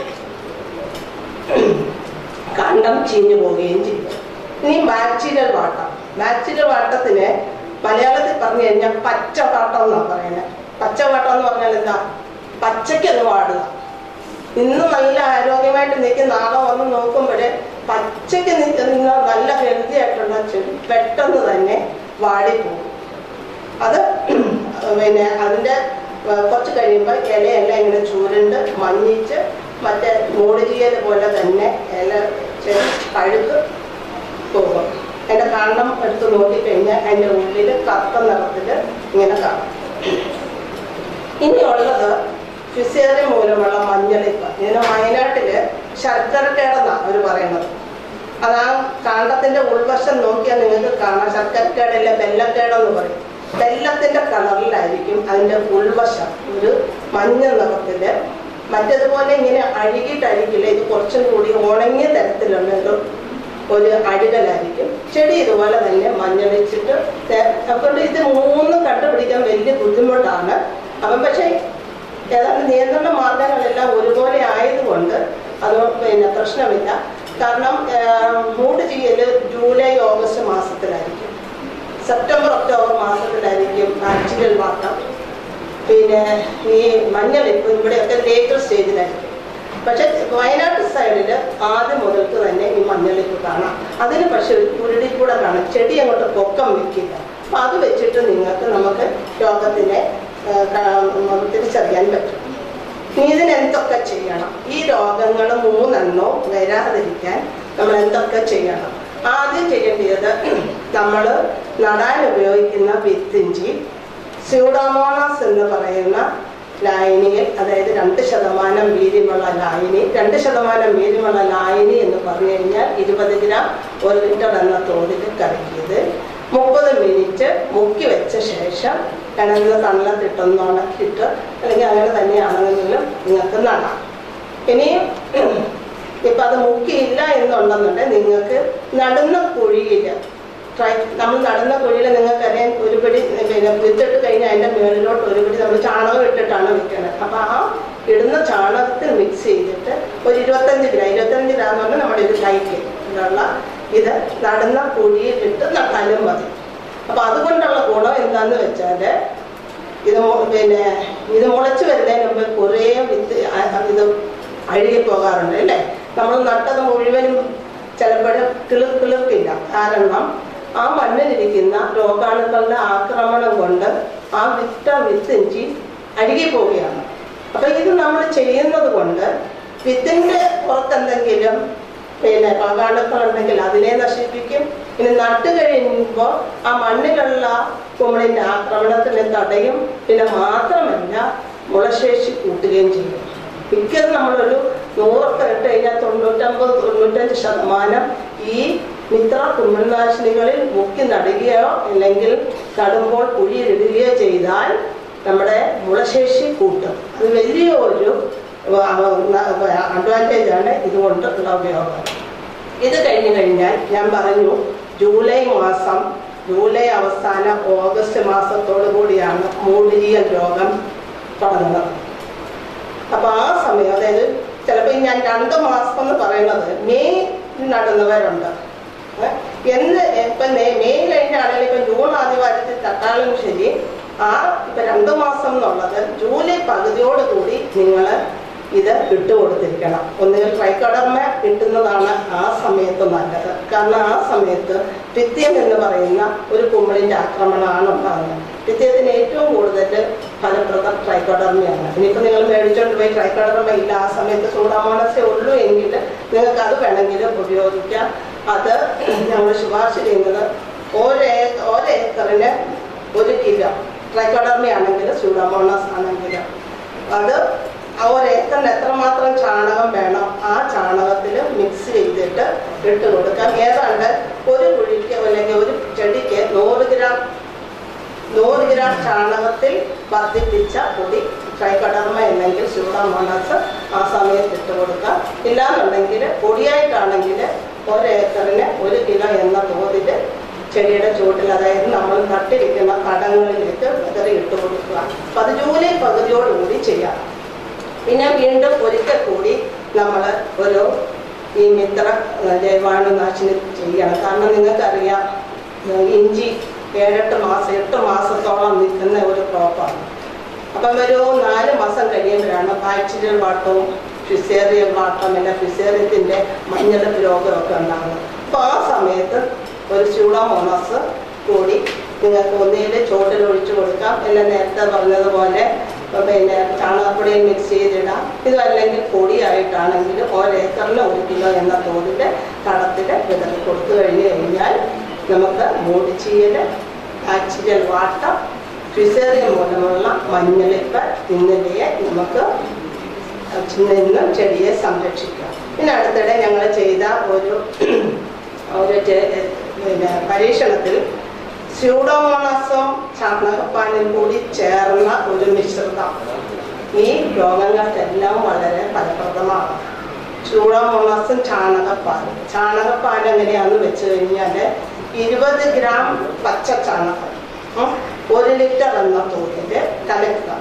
കണ്ടം ചീഞ്ഞു പോവുകയും ചെയ്യും ഇനി ബാക്ടീരിയൽ വാട്ടം ബാക്ടീരിയൽ വാട്ടത്തിന് മലയാളത്തിൽ പറഞ്ഞു കഴിഞ്ഞാൽ പച്ചവാട്ടം എന്നാണ് പറയുന്നത് പച്ചവാട്ടം എന്ന് പറഞ്ഞാൽ എന്താ പച്ചയ്ക്കൊന്ന് വാടുക ഇന്ന് നല്ല ആരോഗ്യമായിട്ട് നിൽക്കുന്ന നാളെ വന്ന് നോക്കുമ്പോഴേ പച്ചയ്ക്ക് നിൽക്കുന്ന നല്ല ഹെൽത്തി ആയിട്ടുള്ള ചെടി പെട്ടെന്ന് തന്നെ വാടിപ്പോകും അത് പിന്നെ അതിൻ്റെ ഏഹ്, കുറച്ച് കഴിയുമ്പോൾ ഇലയെല്ലാം ഇങ്ങനെ ചൂരുണ്ട് മഞ്ഞിച്ച് മറ്റേ മൂടുചീയൽ പോലെ തന്നെ ഇല ചെ- പഴുത്ത് പോകും അതിൻ്റെ കാണ്ഡം എടുത്ത് നോക്കിക്കഴിഞ്ഞാൽ അതിൻ്റെ ഉള്ളിൽ കറുത്ത നിറത്തിൽ ഇങ്ങനെ കാണും ഇനിയുള്ളത് ഫിസേറി മൂലമുള്ള മഞ്ഞളിപ്പ് ഇതിന് വയനാട്ടില് ശർക്കരക്കേടെന്നാണ് അവർ പറയുന്നത് അത് ആ കാണ്ടത്തിന്റെ ഉൾവശം നോക്കിയാൽ നിങ്ങൾക്ക് കാണാം ശർക്കരക്കേടല്ല വെല്ലക്കേടെന്ന് പറയും വെല്ലത്തിന്റെ കളറിലായിരിക്കും അതിന്റെ ഉൾവശം ഒരു മഞ്ഞ നിറത്തില് മറ്റതുപോലെ ഇങ്ങനെ അഴുകിയിട്ടായിരിക്കില്ല ഇത് കുറച്ചും കൂടി ഉണങ്ങിയ തരത്തിലുള്ള ഒരു ഒരു അഴുകലായിരിക്കും ചെടി ഇതുപോലെ തന്നെ മഞ്ഞളിച്ചിട്ട് തേ- അതുകൊണ്ട് ഇത് മൂന്നും കണ്ടുപിടിക്കാൻ വലിയ ബുദ്ധിമുട്ടാണ് അപ്പം പക്ഷേ ഏതാണ്ട് നിയന്ത്രണ മാർഗങ്ങളെല്ലാം ഒരുപോലെ ആയതുകൊണ്ട് അത് പിന്നെ പ്രശ്നമില്ല കാരണം മൂട് ചെയ്യല് ജൂലൈ ഓഗസ്റ്റ് മാസത്തിലായിരിക്കും സെപ്റ്റംബർ ഒക്ടോബർ മാസത്തിലായിരിക്കും ആക്സിഡൽ വാട്ടം പിന്നെ ഈ മഞ്ഞളിപ്പ് ഇവിടെയൊക്കെ ലേറ്റർ സ്റ്റേജിലായിരിക്കും പക്ഷെ വയനാട് സൈഡിൽ ആദ്യം മുതൽക്ക് തന്നെ ഈ മഞ്ഞളിപ്പ് കാണാം അതിന് പക്ഷെ ഒരു കുരുടി കൂടെ കാണാം ചെടി അങ്ങോട്ട് പൊക്കം വെക്കില്ല അപ്പൊ അത് വെച്ചിട്ട് നിങ്ങൾക്ക് നമുക്ക് രോഗത്തിനെ ആ, ക- തിരിച്ചറിയാൻ പറ്റും ഇനി ഇതിന് എന്തൊക്കെ ചെയ്യണം ഈ രോഗങ്ങൾ മൂന്നെണ്ണോ വരാതിരിക്കാൻ നമ്മൾ എന്തൊക്കെ ചെയ്യണം ആദ്യം ചെയ്യേണ്ടത് നമ്മൾ നടാൻ ഉപയോഗിക്കുന്ന വിത്തിഞ്ചി സ്യൂഡോമോണാസ് എന്ന് പറയുന്ന ലായനിയിൽ അതായത് രണ്ട് ശതമാനം വീര്യമുള്ള ലായനി രണ്ട് ശതമാനം വീര്യമുള്ള ലായനി എന്ന് പറഞ്ഞു കഴിഞ്ഞാൽ ഇരുപത് ഗ്രാം ഒരു ലിറ്റർ എന്ന തോതിൽ കലക്കിയത് മുപ്പത് മിനിറ്റ് മുക്കി വെച്ച ശേഷം കിണറിൽ തണലത്തിട്ടൊന്ന് ഉണക്കിയിട്ട് അല്ലെങ്കിൽ അങ്ങനെ തന്നെയാണെങ്കിലും നിങ്ങൾക്ക് നടാം ഇനി ഇപ്പം അത് മുക്കിയില്ല എന്നുണ്ടെന്നുണ്ടെങ്കിൽ നിങ്ങൾക്ക് നടുന്ന കുഴിയിൽ ട്രൈ നമ്മൾ നടുന്ന കുഴിയിൽ നിങ്ങൾക്കറിയാം ഒരു പിടി പിന്നെ വിത്തിട്ട് കഴിഞ്ഞാൽ അതിൻ്റെ മുകളിലോട്ട് ഒരു പിടി നമ്മൾ ചാണകം ഇട്ടിട്ടാണ് വെക്കുന്നത് അപ്പം ആ ഇടുന്ന ചാണകത്തിൽ മിക്സ് ചെയ്തിട്ട് ഒരു ഇരുപത്തഞ്ച് ഗ്രാം ഇരുപത്തഞ്ച് ഗ്രാം എന്ന് പറഞ്ഞാൽ നമ്മുടെ ഒരു കൈക്ക് ഇതുള്ള ഇത് നടുന്ന കുഴിയിലിട്ട് നട്ടാലും മതി അപ്പം അതുകൊണ്ടുള്ള ഗുണം എന്താന്ന് വെച്ചാൽ ഇത് മു- പിന്നെ ഇത് മുളച്ചു വരുന്നതിന് മുമ്പ് കുറേ വിത്ത് അ- ഇത് അഴുകി പോകാറുണ്ട് അല്ലേ നമ്മൾ നട്ടത് മുഴുവനും ചിലപ്പോഴും കിളിർ കിളിർക്കില്ല കാരണം ആ മണ്ണിലിരിക്കുന്ന രോഗാണുക്കളുടെ ആക്രമണം കൊണ്ട് ആ വിത്ത വിത്തിഞ്ചി അഴുകി പോവുകയാണ് അപ്പൊ ഇത് നമ്മൾ ചെയ്യുന്നത് കൊണ്ട് വിത്തിന്റെ പുറത്തെന്തെങ്കിലും പിന്നെ രോഗാണുക്കൾ ഉണ്ടെങ്കിൽ അതിനെ നശിപ്പിക്കും ഇനി നട്ട് കഴിയുമ്പോൾ ആ മണ്ണിലുള്ള കുമിളിന്റെ ആക്രമണത്തിനെ തടയും പിന്നെ മാത്രമല്ല മുളശേഷി കൂട്ടുകയും ചെയ്യും മിക്കത് നമ്മളൊരു നൂറൊക്കെ ഇട്ട് കഴിഞ്ഞാൽ തൊണ്ണൂറ്റമ്പത് തൊണ്ണൂറ്റഞ്ച് ശതമാനം ഈ മിത്ര കുമിൾനാശിനികളിൽ മുക്കി നടുകയോ അല്ലെങ്കിൽ നടുമ്പോൾ കുഴിയിലിടുകയോ ചെയ്താൽ നമ്മുടെ മുളശേഷി കൂട്ടും അത് വലിയൊരു അഡ്വാൻറ്റേജ് ആണ് ഇതുകൊണ്ടുള്ള ഉപയോഗം ഇത് കഴിഞ്ഞു കഴിഞ്ഞാൽ ഞാൻ പറഞ്ഞു ജൂലൈ മാസം ജൂലൈ അവസാനം ഓഗസ്റ്റ് മാസത്തോടു കൂടിയാണ് മൂടിരിയൽ രോഗം തുടങ്ങുന്നത് അപ്പൊ ആ സമയം അതായത് ചിലപ്പോൾ ഞാൻ രണ്ട് മാസം എന്ന് പറയുന്നത് മെയ് നടുന്നവരുണ്ട് ഏ? എന്ന് ഇപ്പൊ നേ- മെയ് കഴിഞ്ഞാണെങ്കിൽ ഇപ്പൊ ജൂൺ ആദ്യവാരത്തിൽ തട്ടാളും ശരി ആ ഇപ്പൊ രണ്ടു മാസം എന്നുള്ളത് ജൂലൈ പകുതിയോടുകൂടി നിങ്ങൾ ഇത് ഇട്ടുകൊടുത്തിരിക്കണം ഒന്നുകിൽ ട്രൈക്കോഡർമ കിട്ടുന്നതാണ് ആ സമയത്ത് നല്ലത് കാരണം ആ സമയത്ത് പിത്യം എന്ന് പറയുന്ന ഒരു കുമ്പിളിന്റെ ആക്രമണമാണ് ഉണ്ടാകുന്നത് പിത്യത്തിന് ഏറ്റവും കൂടുതൽ ഫലപ്രദം ട്രൈക്കോഡർമയാണ് ഇനിയിപ്പോൾ നിങ്ങൾ മേടിച്ചോണ്ട് പോയി ട്രൈക്കോഡർമ ഇല്ല ആ സമയത്ത് സൂഡാമോണസേ ഉള്ളൂ എങ്കിൽ നിങ്ങൾക്ക് അത് വേണമെങ്കിൽ ഉപയോഗിക്കാം അത് ഞങ്ങൾ ശുപാർശ ചെയ്യുന്നത് ഒരേ ഒരേക്കറിന് ഒരു കിലോ ട്രൈക്കോഡർമ ആണെങ്കിൽ സൂഡാമോണസ് ആണെങ്കിൽ അത് ആ ഒരേക്കറിന് എത്രമാത്രം ചാണകം വേണം ആ ചാണകത്തിൽ മിക്സ് ചെയ്തിട്ട് ഇട്ട് കൊടുക്കാം ഏതാണ്ട് ഒരു കുഴിക്ക് അല്ലെങ്കിൽ ഒരു ചെടിക്ക് നൂറ് ഗ്രാം നൂറ് ഗ്രാം ചാണകത്തിൽ വർദ്ധിപ്പിച്ച പൊടി ട്രൈക്കഡർമ അല്ലെങ്കിൽ സ്യൂഡോമോണസ് ആ സമയത്ത് ഇട്ട് കൊടുക്കാം ഇല്ലാന്നുണ്ടെങ്കിൽ പൊടിയായിട്ടാണെങ്കിൽ ഒരേക്കറിന് ഒരു കിലോ എന്ന തോതിൽ ചെടിയുടെ ചുവട്ടിൽ അതായത് നമ്മൾ നട്ടിരിക്കുന്ന കടങ്ങളിലേക്ക് വിതറി ഇട്ട് കൊടുക്കുക അപ്പം അത് ജൂലൈ പകുതിയോടുകൂടി ചെയ്യാം പിന്നെ വീണ്ടും ഒരിക്കൽ കൂടി നമ്മൾ ഒരു ഈ മിത്ര ഏഹ്, ജൈവാണുനാശിനി ചെയ്യണം കാരണം നിങ്ങൾക്കറിയാം ഏഹ്, ഇഞ്ചി ഏഴെട്ട് മാസം എട്ട് മാസത്തോളം നിൽക്കുന്ന ഒരു ക്രോപ്പാണ് അപ്പം ഒരു നാല് മാസം കഴിയുമ്പോഴാണ് ബാക്ടീരിയൽ വാട്ടവും ഫിസേറിയൽ വാട്ടം അല്ല ഫിസേറിയത്തിൻ്റെ മഞ്ഞളപ്പ് രോഗമൊക്കെ ഉണ്ടാകുന്നത് അപ്പോൾ ആ സമയത്ത് ഒരു സ്യൂഡോമോണസ് കൂടി നിങ്ങൾക്ക് ഒന്നിയിൽ ചോട്ടിൽ ഒഴിച്ചു കൊടുക്കാം എല്ലാം നേരത്തെ പറഞ്ഞതുപോലെ പിന്നെ ചാണകപ്പൊടിയിൽ മിക്സ് ചെയ്തിടാം ഇതല്ലെങ്കിൽ പൊടിയായിട്ടാണെങ്കിൽ ഒരേക്കറിന് ഒരു കിലോ എന്ന തോതിൽ കടത്തിൽ വിതറി കൊടുത്തു കഴിഞ്ഞു കഴിഞ്ഞാൽ നമുക്ക് മൂടിച്ചീയൽ ആക്സിഡൽ വാട്ടം ഫിസേറിയ മൂലമുള്ള മഞ്ഞളിപ്പ് എന്നിവയെ നമുക്ക് നിന്ന് ചെടിയെ സംരക്ഷിക്കാം പിന്നെ അടുത്തിടെ ഞങ്ങൾ ചെയ്ത ഒരു ഒരു ജെ- പിന്നെ പരീക്ഷണത്തിൽ സ്യൂഡോമോണസും ചാണകപ്പാലും കൂടി ചേർന്ന ഒരു മിശ്രിതം ഈ രോഗങ്ങൾക്കെല്ലാം വളരെ ഫലപ്രദമാണ് ചൂടമോണസും ചാണകപ്പാലും ചാണകപ്പാൽ എങ്ങനെയാന്ന് വെച്ച് കഴിഞ്ഞാൽ ഇരുപത് ഗ്രാം പച്ച ചാണകം ഉം, ഒരു ലിറ്റർ എന്ന തോതിൽ കലക്കുക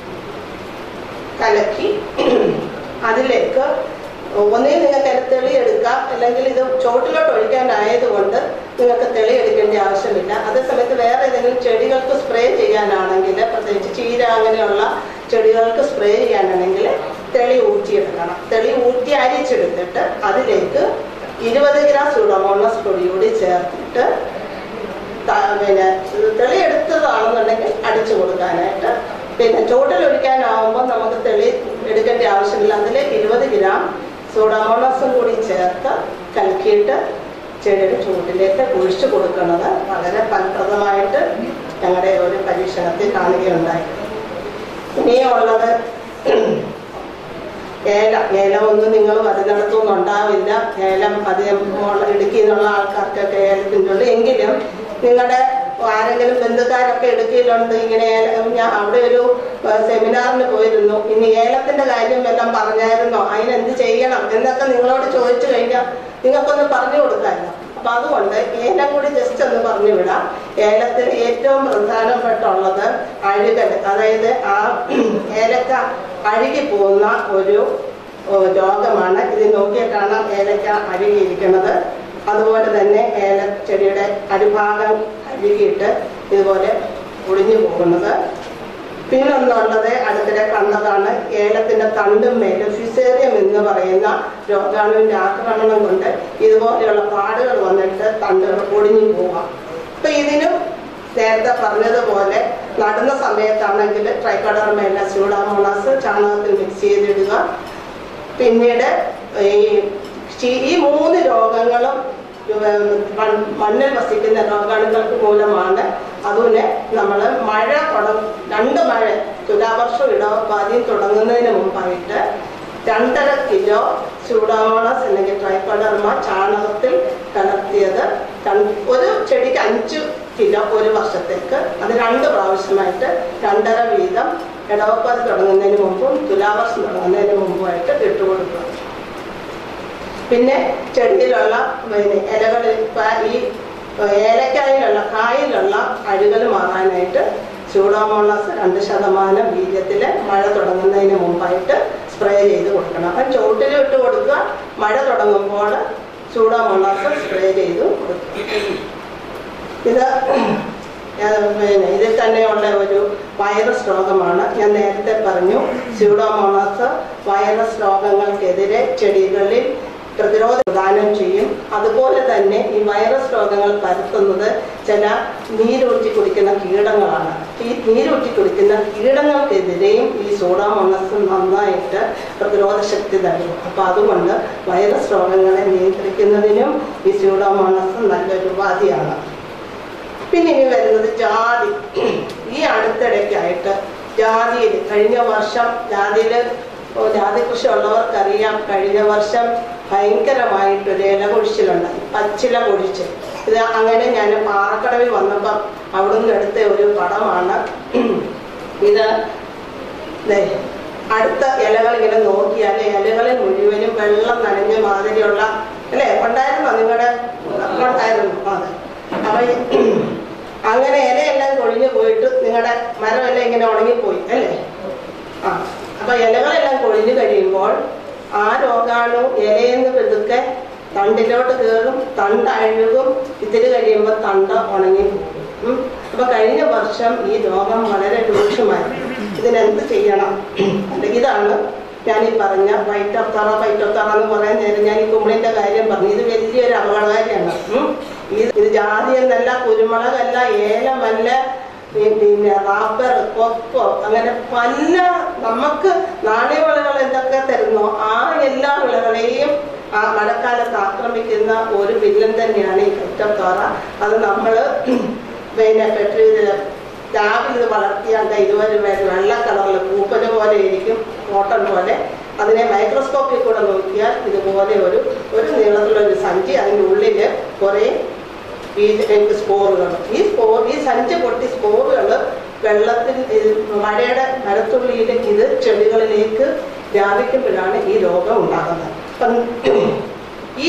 കലക്കി അതിലേക്ക് ഒന്നേ നിങ്ങൾക്ക് അതിന് തെളി എടുക്കാം അല്ലെങ്കിൽ ഇത് ചോട്ടിലോട്ട് ഒഴിക്കാനായതുകൊണ്ട് നിങ്ങൾക്ക് തെളി എടുക്കേണ്ട ആവശ്യമില്ല അതേസമയത്ത് വേറെ ഏതെങ്കിലും ചെടികൾക്ക് സ്പ്രേ ചെയ്യാനാണെങ്കിൽ പ്രത്യേകിച്ച് ചീര അങ്ങനെയുള്ള ചെടികൾക്ക് സ്പ്രേ ചെയ്യാനാണെങ്കിൽ തെളി ഊറ്റിയെടുക്കണം തെളി ഊറ്റി അരിച്ചെടുത്തിട്ട് അതിലേക്ക് ഇരുപത് ഗ്രാം സുഡമോണസ് പൊടി കൂടി ചേർത്തിട്ട് ത- പിന്നെ തെളി എടുത്തതാണെന്നുണ്ടെങ്കിൽ അടിച്ചു കൊടുക്കാനായിട്ട് പിന്നെ ചോട്ടിൽ ഒഴിക്കാനാവുമ്പോൾ നമുക്ക് തെളി എടുക്കേണ്ട ആവശ്യമില്ല അതിലേക്ക് ഇരുപത് ഗ്രാം സോഡാമോണസും കൂടി ചേർത്ത് കലക്കിയിട്ട് ചെടിയുടെ ചൂട്ടിലേക്ക് ഒഴിച്ചു കൊടുക്കുന്നത് വളരെ ഫലപ്രദമായിട്ട് ഞങ്ങളുടെ ഒരു പരീക്ഷണത്തിൽ കാണുകയുണ്ടായി ഇനിയുള്ളത് ഏലം ഏലം ഒന്നും നിങ്ങൾ അതിനകത്തൊന്നും ഉണ്ടാവില്ല ഏലം അധികം മോള- ഇടുക്കിയിൽ നിന്നുള്ള ആൾക്കാർക്കൊക്കെ ഏലത്തിൻ്റെ ഉണ്ട് എങ്കിലും നിങ്ങളുടെ ആരെങ്കിലും ബന്ധുക്കാരൊക്കെ ഇടുക്കിയിലുണ്ട് ഇങ്ങനെ ഏലം ഞാൻ അവിടെ ഒരു ഏഹ്, സെമിനാറിന് പോയിരുന്നു ഇനി ഏലത്തിന്റെ കാര്യം എല്ലാം പറഞ്ഞായിരുന്നോ അതിനെന്ത് ചെയ്യണം എന്നൊക്കെ നിങ്ങളോട് ചോദിച്ചു കഴിഞ്ഞാൽ നിങ്ങൾക്കൊന്ന് പറഞ്ഞു കൊടുക്കാമല്ലോ അപ്പൊ അതുകൊണ്ട് ഏലം കൂടി ജസ്റ്റ് ഒന്ന് പറഞ്ഞു വിടാം ഏലത്തിൽ ഏറ്റവും പ്രധാനപ്പെട്ടുള്ളത് അഴുകൽ അതായത് ആ ഏലക്ക അഴുകി പോകുന്ന ഒരു ഓ, രോഗമാണ് ഇത് നോക്കിയാൽ കാണാം ഏലക്ക അഴുകിയിരിക്കുന്നത് അതുപോലെ തന്നെ ഏല ചെടിയുടെ അടിഭാഗം അഴുകിയിട്ട് ഇതുപോലെ ഒടിഞ്ഞു പോകുന്നത് പിന്നൊന്നുള്ളത് അടുത്തിടെ കണ്ടതാണ് ഏലത്തിന്റെ തണ്ടും മേലും ഫിസേറിയം എന്ന് പറയുന്ന രോഗാണുവിന്റെ ആക്രമണം കൊണ്ട് ഇതുപോലെയുള്ള പാടുകൾ വന്നിട്ട് തണ്ടുകൾ ഒടിഞ്ഞു പോവാം അപ്പൊ ഇതിനും നേരത്തെ പറഞ്ഞതുപോലെ നടുന്ന സമയത്താണെങ്കിൽ ട്രൈക്കോഡർമേല സ്യൂഡാമോണാസ് ചാണകത്തിൽ മിക്സ് ചെയ്തിടുക പിന്നീട് ഈ ചി- ഈ മൂന്ന് രോഗങ്ങളും ഉം, മൺ- മണ്ണിൽ വസിക്കുന്ന രോഗാണുക്കൾക്ക് മൂലമാണ് അതുപോലെ നമ്മൾ മഴ തുടങ്ങ രണ്ട് മഴ തുലാവർഷം ഇടവപ്പാതിയും തുടങ്ങുന്നതിന് മുമ്പായിട്ട് രണ്ടര കിലോ സ്യൂഡോമോണസ് അല്ലെങ്കിൽ ട്രൈക്കോഡർമ ചാണകത്തിൽ കലർത്തിയത് രണ്ട്- ഒരു ചെടിക്ക് അഞ്ച് കിലോ ഒരു വർഷത്തേക്ക് അത് രണ്ട് പ്രാവശ്യമായിട്ട് രണ്ടര വീതം ഇടവപ്പാതി തുടങ്ങുന്നതിന് മുമ്പും തുലാവർഷം തുടങ്ങുന്നതിന് മുമ്പുമായിട്ട് ഇട്ടുകൊടുക്കുക പിന്നെ ചെടിയിലുള്ള പിന്നെ ഇലകളിൽ പ- ഈ ഏലക്കായിലുള്ള കായിലുള്ള അഴുകൽ മാറാനായിട്ട് ചൂടോമോണസ് രണ്ട് ശതമാനം വീര്യത്തിൽ മഴ തുടങ്ങുന്നതിന് മുമ്പായിട്ട് സ്പ്രേ ചെയ്ത് കൊടുക്കണം അപ്പം ചോട്ടിലും ഇട്ട് കൊടുക്കുക മഴ തുടങ്ങുമ്പോൾ ചൂടോമോണസ് സ്പ്രേ ചെയ്ത് കൊടുക്കുക ഇത് ഏഹ്, പിന്നെ ഇതിൽ തന്നെയുള്ള ഒരു വൈറസ് രോഗമാണ് ഞാൻ നേരത്തെ പറഞ്ഞു സ്യൂഡോമോണസ് വൈറസ് രോഗങ്ങൾക്കെതിരെ ചെടികളിൽ പ്രതിരോധ പ്രദാനം ചെയ്യും അതുപോലെ തന്നെ ഈ വൈറസ് രോഗങ്ങൾ പരത്തുന്നത് ചില നീരൂറ്റി കുടിക്കുന്ന കീടങ്ങളാണ് ഈ നീരൂറ്റി കുടിക്കുന്ന കീടങ്ങൾക്കെതിരെയും ഈ സൂഡോമോണസ് നന്നായിട്ട് പ്രതിരോധ ശക്തി നൽകും അപ്പൊ അതുകൊണ്ട് വൈറസ് രോഗങ്ങളെ നിയന്ത്രിക്കുന്നതിനും ഈ സ്യൂഡോമോണസ് നല്ലൊരു ഉപാധിയാണ് പിന്നെ ഇനി വരുന്നത് ജാതി ഈ അടുത്തിടയ്ക്കായിട്ട് ജാതിയിൽ കഴിഞ്ഞ വർഷം ജാതിയിൽ ജാതി കൃഷി ഉള്ളവർക്കറിയാം കഴിഞ്ഞ വർഷം ഭയങ്കരമായിട്ടൊരു ഇല കൊഴിച്ചിലുണ്ടായി പച്ചില കൊഴിച്ചിൽ ഇത് അങ്ങനെ ഞാൻ പാറക്കടവിൽ വന്നപ്പം അവിടുന്ന് എടുത്ത ഒരു പടമാണ് ഇത് ദേ, അടുത്ത ഇലകൾ ഇങ്ങനെ നോക്കിയാൽ ഇലകളിൽ മുഴുവനും വെള്ളം നനഞ്ഞ മാതിരിയുള്ള അല്ലേ ഉണ്ടായിരുന്നോ നിങ്ങളുടെ ഉണ്ടായിരുന്നു അതെ അപ്പൊ ഈ അങ്ങനെ ഇലയെല്ലാം കൊഴിഞ്ഞു പോയിട്ട് നിങ്ങളുടെ മരമെല്ലാം ഇങ്ങനെ ഉണങ്ങിപ്പോയി അല്ലേ ആ അപ്പൊ ഇലകളെല്ലാം കൊഴിഞ്ഞു കഴിയുമ്പോൾ ആ രോഗാണു ഇലയെന്ന് പെതുക്കെ തണ്ടിലോട്ട് കയറും തണ്ട് അഴുകും ഇത്തിരി കഴിയുമ്പോൾ തണ്ട് ഉണങ്ങി പോകും ഉം. അപ്പൊ കഴിഞ്ഞ വർഷം ഈ രോഗം വളരെ രൂക്ഷമായി ഇതിനെന്ത് ചെയ്യണം അല്ലെങ്കിൽ ഇതാണ് ഞാൻ ഈ പറഞ്ഞ വൈറ്റത്തറ വൈറ്റത്തറ എന്ന് പറയാൻ നേരം ഞാൻ ഈ കുമ്പിളിന്റെ കാര്യം പറഞ്ഞു ഇത് വലിയൊരു അപകടകാരിയാണ് ഉം. ഇത് ഇത് ജാതി എന്നല്ല കുരുമുളകല്ല ഏലമല്ല പി- പിന്നെ റബ്ബർ കൊക്കോ അങ്ങനെ പല നമുക്ക് നാണ്യവിളകൾ എന്തൊക്കെ തരുന്നോ ആ എല്ലാ വിളകളെയും ആ മഴക്കാലത്ത് ആക്രമിക്കുന്ന ഒരു വില്ലൻ തന്നെയാണ് ഈ കുറ്റത്തോറ അത് നമ്മൾ പിന്നെ പെട്രി രാവിലെ ഇത് വളർത്തിയാൽ ദാ ഇതുവരെ വെ- വെള്ള കളറിൽ പൂപ്പല് പോലെ ഇരിക്കും കോട്ടൺ പോലെ അതിനെ മൈക്രോസ്കോപ്പിൽ കൂടെ നോക്കിയാൽ ഇതുപോലെ ഒരു ഒരു നീളത്തിലുള്ള ഒരു സഞ്ചി അതിൻ്റെ ഉള്ളിൽ കുറേ ഈ സ്പോറുകൾ ഈ സ്പോർ ഈ സഞ്ചി പൊട്ടി സ്പോറുകൾ വെള്ളത്തിൽ ഇത് മഴയുടെ മരത്തുള്ളിയിൽ ഇത് ചെടികളിലേക്ക് വ്യാപിക്കുമ്പോഴാണ് ഈ രോഗം ഉണ്ടാകുന്നത് അപ്പം ഈ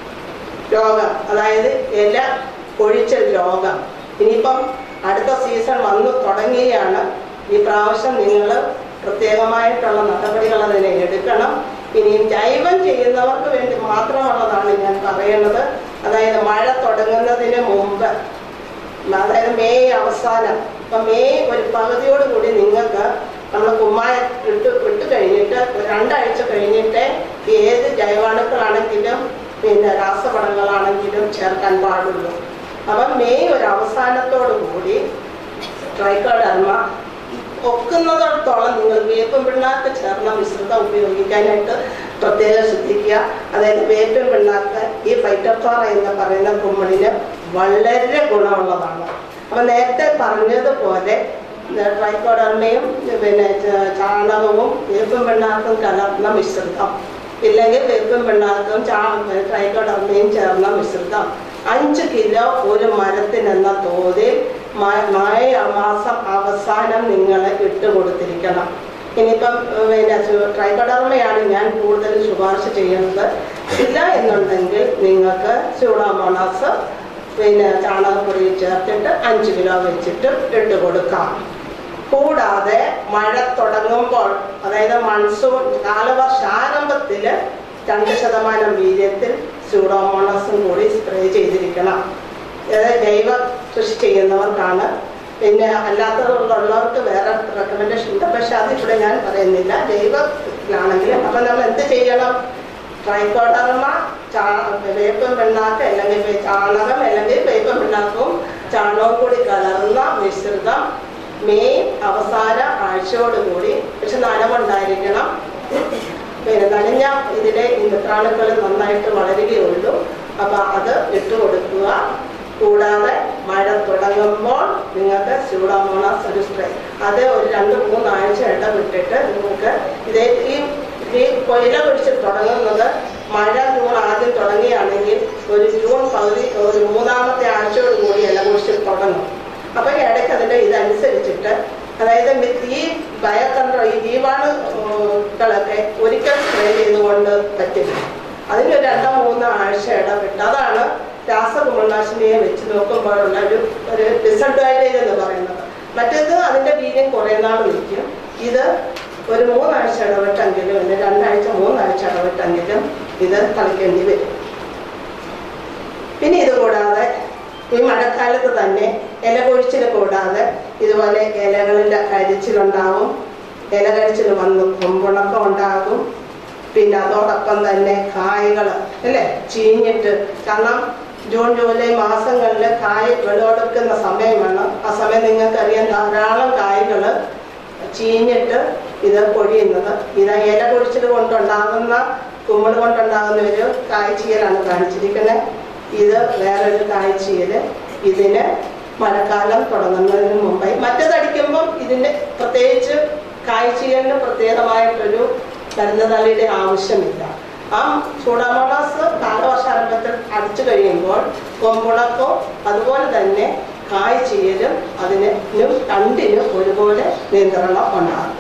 രോഗം അതായത് ഇല കൊഴിച്ചൽ രോഗം ഇനിയിപ്പം അടുത്ത സീസൺ വന്നു തുടങ്ങുകയാണ് ഈ പ്രാവശ്യം നിങ്ങൾ പ്രത്യേകമായിട്ടുള്ള നടപടികൾ അതിനെ എടുക്കണം ഇനിയും ജൈവം ചെയ്യുന്നവർക്ക് വേണ്ടി മാത്രമുള്ളതാണ് ഞാൻ പറയുന്നത് അതായത് മഴ തുടങ്ങുന്നതിന് മുമ്പ് അതായത് മെയ് അവസാനം ഇപ്പൊ മെയ് ഒരു പകുതിയോട് കൂടി നിങ്ങൾക്ക് നമ്മൾ കുമ്മായ ഇട്ട് ഇട്ട് കഴിഞ്ഞിട്ട് ഒരു രണ്ടാഴ്ച കഴിഞ്ഞിട്ട് ഏത് ജൈവാണുക്കളാണെങ്കിലും പിന്നെ രാസവളങ്ങളാണെങ്കിലും ചേർക്കാൻ പാടുള്ളൂ അപ്പം മെയ് ഒരു അവസാനത്തോടു കൂടി ട്രൈക്കോഡർമ ഒക്കുന്നിടത്തോളം നിങ്ങൾ വേപ്പും പിണ്ണാക്ക് ചേർന്ന മിശ്രിതം ഉപയോഗിക്കാനായിട്ട് പ്രത്യേകം ശ്രദ്ധിക്കുക അതായത് വേപ്പും പിണ്ണാക്ക് ഈ ഫൈറ്റോഫോറ എന്ന് പറയുന്ന കുമ്മണിന് വളരെ ഗുണമുള്ളതാണ് അപ്പൊ നേരത്തെ പറഞ്ഞതുപോലെ ട്രൈക്കോഡർമയും പിന്നെ ച- ചാണകവും വേപ്പും പിണ്ണാക്കും കലർന്ന മിശ്രിതം ഇല്ലെങ്കിൽ വേപ്പും പിണ്ണാക്കും ചാ ട്രൈക്കോഡർമയും ചേർന്ന മിശ്രിതം അഞ്ച് കിലോ ഒരു മരത്തിനെന്ന തോതിൽ മ- മഴ മാസം അവസാനം നിങ്ങൾ ഇട്ട് കൊടുത്തിരിക്കണം ഇനിയിപ്പം ഏഹ്, പിന്നെ സു- ട്രൈക്കോഡർമയാണ് ഞാൻ കൂടുതൽ ശുപാർശ ചെയ്യുന്നത് ഇല്ല എന്നുണ്ടെങ്കിൽ നിങ്ങൾക്ക് സ്യൂഡോമോണാസ് പിന്നെ ചാണകപ്പൊടി ചേർത്തിട്ട് അഞ്ച് കിലോ വെച്ചിട്ട് ഇട്ട് കൊടുക്കാം കൂടാതെ മഴ തുടങ്ങുമ്പോൾ അതായത് മൺസൂൺ കാലവർഷ ആരംഭത്തില് രണ്ട് ശതമാനം വീര്യത്തിൽ സ്യൂഡോമോണസും കൂടി സ്പ്രേ ചെയ്തിരിക്കണം ഇത് ജൈവ കൃഷി ചെയ്യുന്നവർക്കാണ് പിന്നെ അല്ലാത്തതുള്ളവർക്ക് വേറെ റെക്കമെൻഡേഷൻ ഉണ്ട് പക്ഷെ അതിവിടെ ഞാൻ പറയുന്നില്ല ജൈവത്തിലാണെങ്കിൽ അപ്പം നമ്മൾ എന്ത് ചെയ്യണം ട്രൈക്കോഡർമ ചാ വേപ്പൻ പിണ്ണാക്ക് അല്ലെങ്കിൽ വേ- ചാണകം അല്ലെങ്കിൽ വേപ്പൻ പിണ്ണാക്കും ചാണകവും കൂടി കലർന്ന മിശ്രിതം മെയ് അവസാന ആഴ്ചയോടുകൂടി പക്ഷെ നനവുണ്ടായിരിക്കണം പിന്നെ നനഞ്ഞ ഇതിലെ ഈ മിത്രാണുക്കൾ നന്നായിട്ട് വളരുകയുള്ളൂ അപ്പൊ അത് ഇട്ട് കൊടുക്കുക കൂടാതെ മഴ തുടങ്ങുമ്പോൾ നിങ്ങൾക്ക് സ്യൂഡോമോണാസ് ഒരു സ്പ്രേ അത് ഒരു രണ്ട് മൂന്നാഴ്ച ഇടവിട്ടിട്ട് നിങ്ങൾക്ക് ഇതേ ഈ ഈ കൊയില പിടിച്ച് തുടങ്ങുന്നത് മഴ ജൂൺ ആദ്യം തുടങ്ങുകയാണെങ്കിൽ ഒരു ജൂൺ പകുതി ഒരു മൂന്നാമത്തെ ആഴ്ചയോട് കൂടി ഇല കുറിച്ച് തുടങ്ങും അപ്പൊ ഈ ഇടയ്ക്ക് അതിന്റെ ഇതനുസരിച്ചിട്ട് അതായത് മി- ഈ ബയോകൺട്രോൾ ഈ ജീവാണുക്കളൊക്കെ ഒരിക്കൽ സ്പ്രേ ചെയ്തുകൊണ്ട് പറ്റില്ല അതിന് ഒരു രണ്ടോ മൂന്നോ ആഴ്ച ഇടവിട്ട് അതാണ് രാസകുമണാശിനിയെ വെച്ച് നോക്കുമ്പോഴുള്ള ഒരു ഒരു ഡിസഡ്വാൻറ്റേജ് എന്ന് പറയുന്നത് മറ്റേത് അതിന്റെ വീര്യം കുറേ നാൾ നിൽക്കും ഇത് ഒരു മൂന്നാഴ്ച ഇടവിട്ടെങ്കിലും പിന്നെ രണ്ടാഴ്ച മൂന്നാഴ്ച ഇടവിട്ടെങ്കിലും ഇത് കളിക്കേണ്ടി വരും പിന്നെ ഇത് കൂടാതെ ഈ മഴക്കാലത്ത് തന്നെ ഇല കൊഴിച്ചിൽ കൂടാതെ ഇതുപോലെ ഇലകളിൽ കരിച്ചിലുണ്ടാവും ഇല കരിച്ചിൽ വന്ന് കൊമ്പുണക്കം ഉണ്ടാകും പിന്നെ അതോടൊപ്പം തന്നെ കായകൾ അല്ലേ ചീഞ്ഞിട്ട് കാരണം ജൂൺ ജൂലൈ മാസങ്ങളിൽ കായ വിളവെടുക്കുന്ന സമയമാണ് ആ സമയം നിങ്ങൾക്കറിയാം ധാരാളം കായകൾ ചീഞ്ഞിട്ട് ഇത് പൊഴിയുന്നത് ഇത് ഇല പൊഴിച്ചത് കൊണ്ടുണ്ടാകുന്ന കുമ്മിൾ കൊണ്ടുണ്ടാകുന്ന ഒരു കായ്ചീലാണ് കാണിച്ചിരിക്കുന്നത് ഇത് വേറൊരു കായ്ചീല് ഇതിന് മഴക്കാലം തുടങ്ങുന്നതിന് മുമ്പായി മറ്റേതടിക്കുമ്പം ഇതിന് പ്രത്യേകിച്ച് കായ്ചീലിന് പ്രത്യേകമായിട്ടൊരു മരുന്ന് തളിയുടെ ആവശ്യമില്ല ആ ചൂടാമോണാസ് കാലവർഷാരംഭത്തിൽ അടിച്ചു കഴിയുമ്പോൾ കൊമ്പുണക്കോ അതുപോലെ തന്നെ കായ്ചീലും അതിന് രണ്ടിനും ഒരുപോലെ നിയന്ത്രണം ഉണ്ടാകും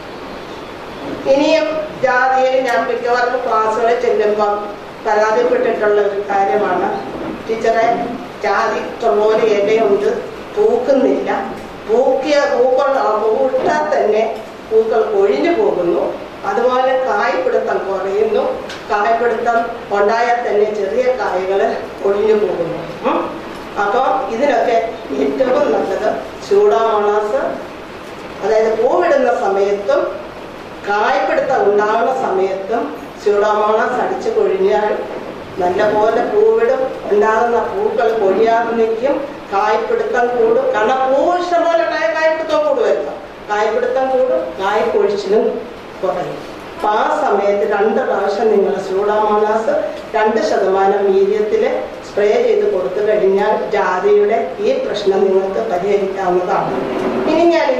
ഇനിയും ജാതിയിൽ ഞാൻ മിക്കവാറും ക്ലാസ്സുകളിൽ ചെല്ലുമ്പം പരാതിപ്പെട്ടിട്ടുള്ള ഒരു കാര്യമാണ് ടീച്ചറെ ജാതി തൊള്ളോലെ ഇലയുണ്ട് പൂക്കുന്നില്ല പൂക്കിയ പൂക്കൾ പൂട്ടാൽ തന്നെ പൂക്കൾ ഒഴിഞ്ഞു പോകുന്നു അതുപോലെ കായ്പിടുത്തം കുറയുന്നു കായ്പിടുത്തം ഉണ്ടായാൽ തന്നെ ചെറിയ കായകൾ ഒഴിഞ്ഞു പോകുന്നു ഉം. അപ്പോൾ ഇതിനൊക്കെ ഏറ്റവും നല്ലത് ചൂടാമോണാസ് അതായത് പൂവിടുന്ന സമയത്തും കായ്പിടുത്തം ഉണ്ടാകുന്ന സമയത്തും സ്യൂഡോമോണാസ് അടിച്ചു കൊഴിഞ്ഞാൽ നല്ലപോലെ പൂവിടും ഉണ്ടാകുന്ന പൂക്കൾ കൊഴിയാതെ നിൽക്കും കായ്പിടുത്തം കൂടും കാരണം പൂ ഇഷ്ടംപോലെ ഉണ്ടായ കായ്പിടുത്തം കൂടുമല്ലോ കായ്പിടുത്തം കൂടും കായ് കൊഴിച്ചിലും കുറയും അപ്പൊ ആ സമയത്ത് രണ്ട് പ്രാവശ്യം നിങ്ങൾ സ്യൂഡോമോണാസ് രണ്ട് ശതമാനം വീര്യത്തിൽ സ്പ്രേ ചെയ്ത് കൊടുത്തു കഴിഞ്ഞാൽ ജാതിയുടെ ഈ പ്രശ്നം നിങ്ങൾക്ക് പരിഹരിക്കാവുന്നതാണ് ഇനി ഞാൻ ഇതിനോടൊപ്പം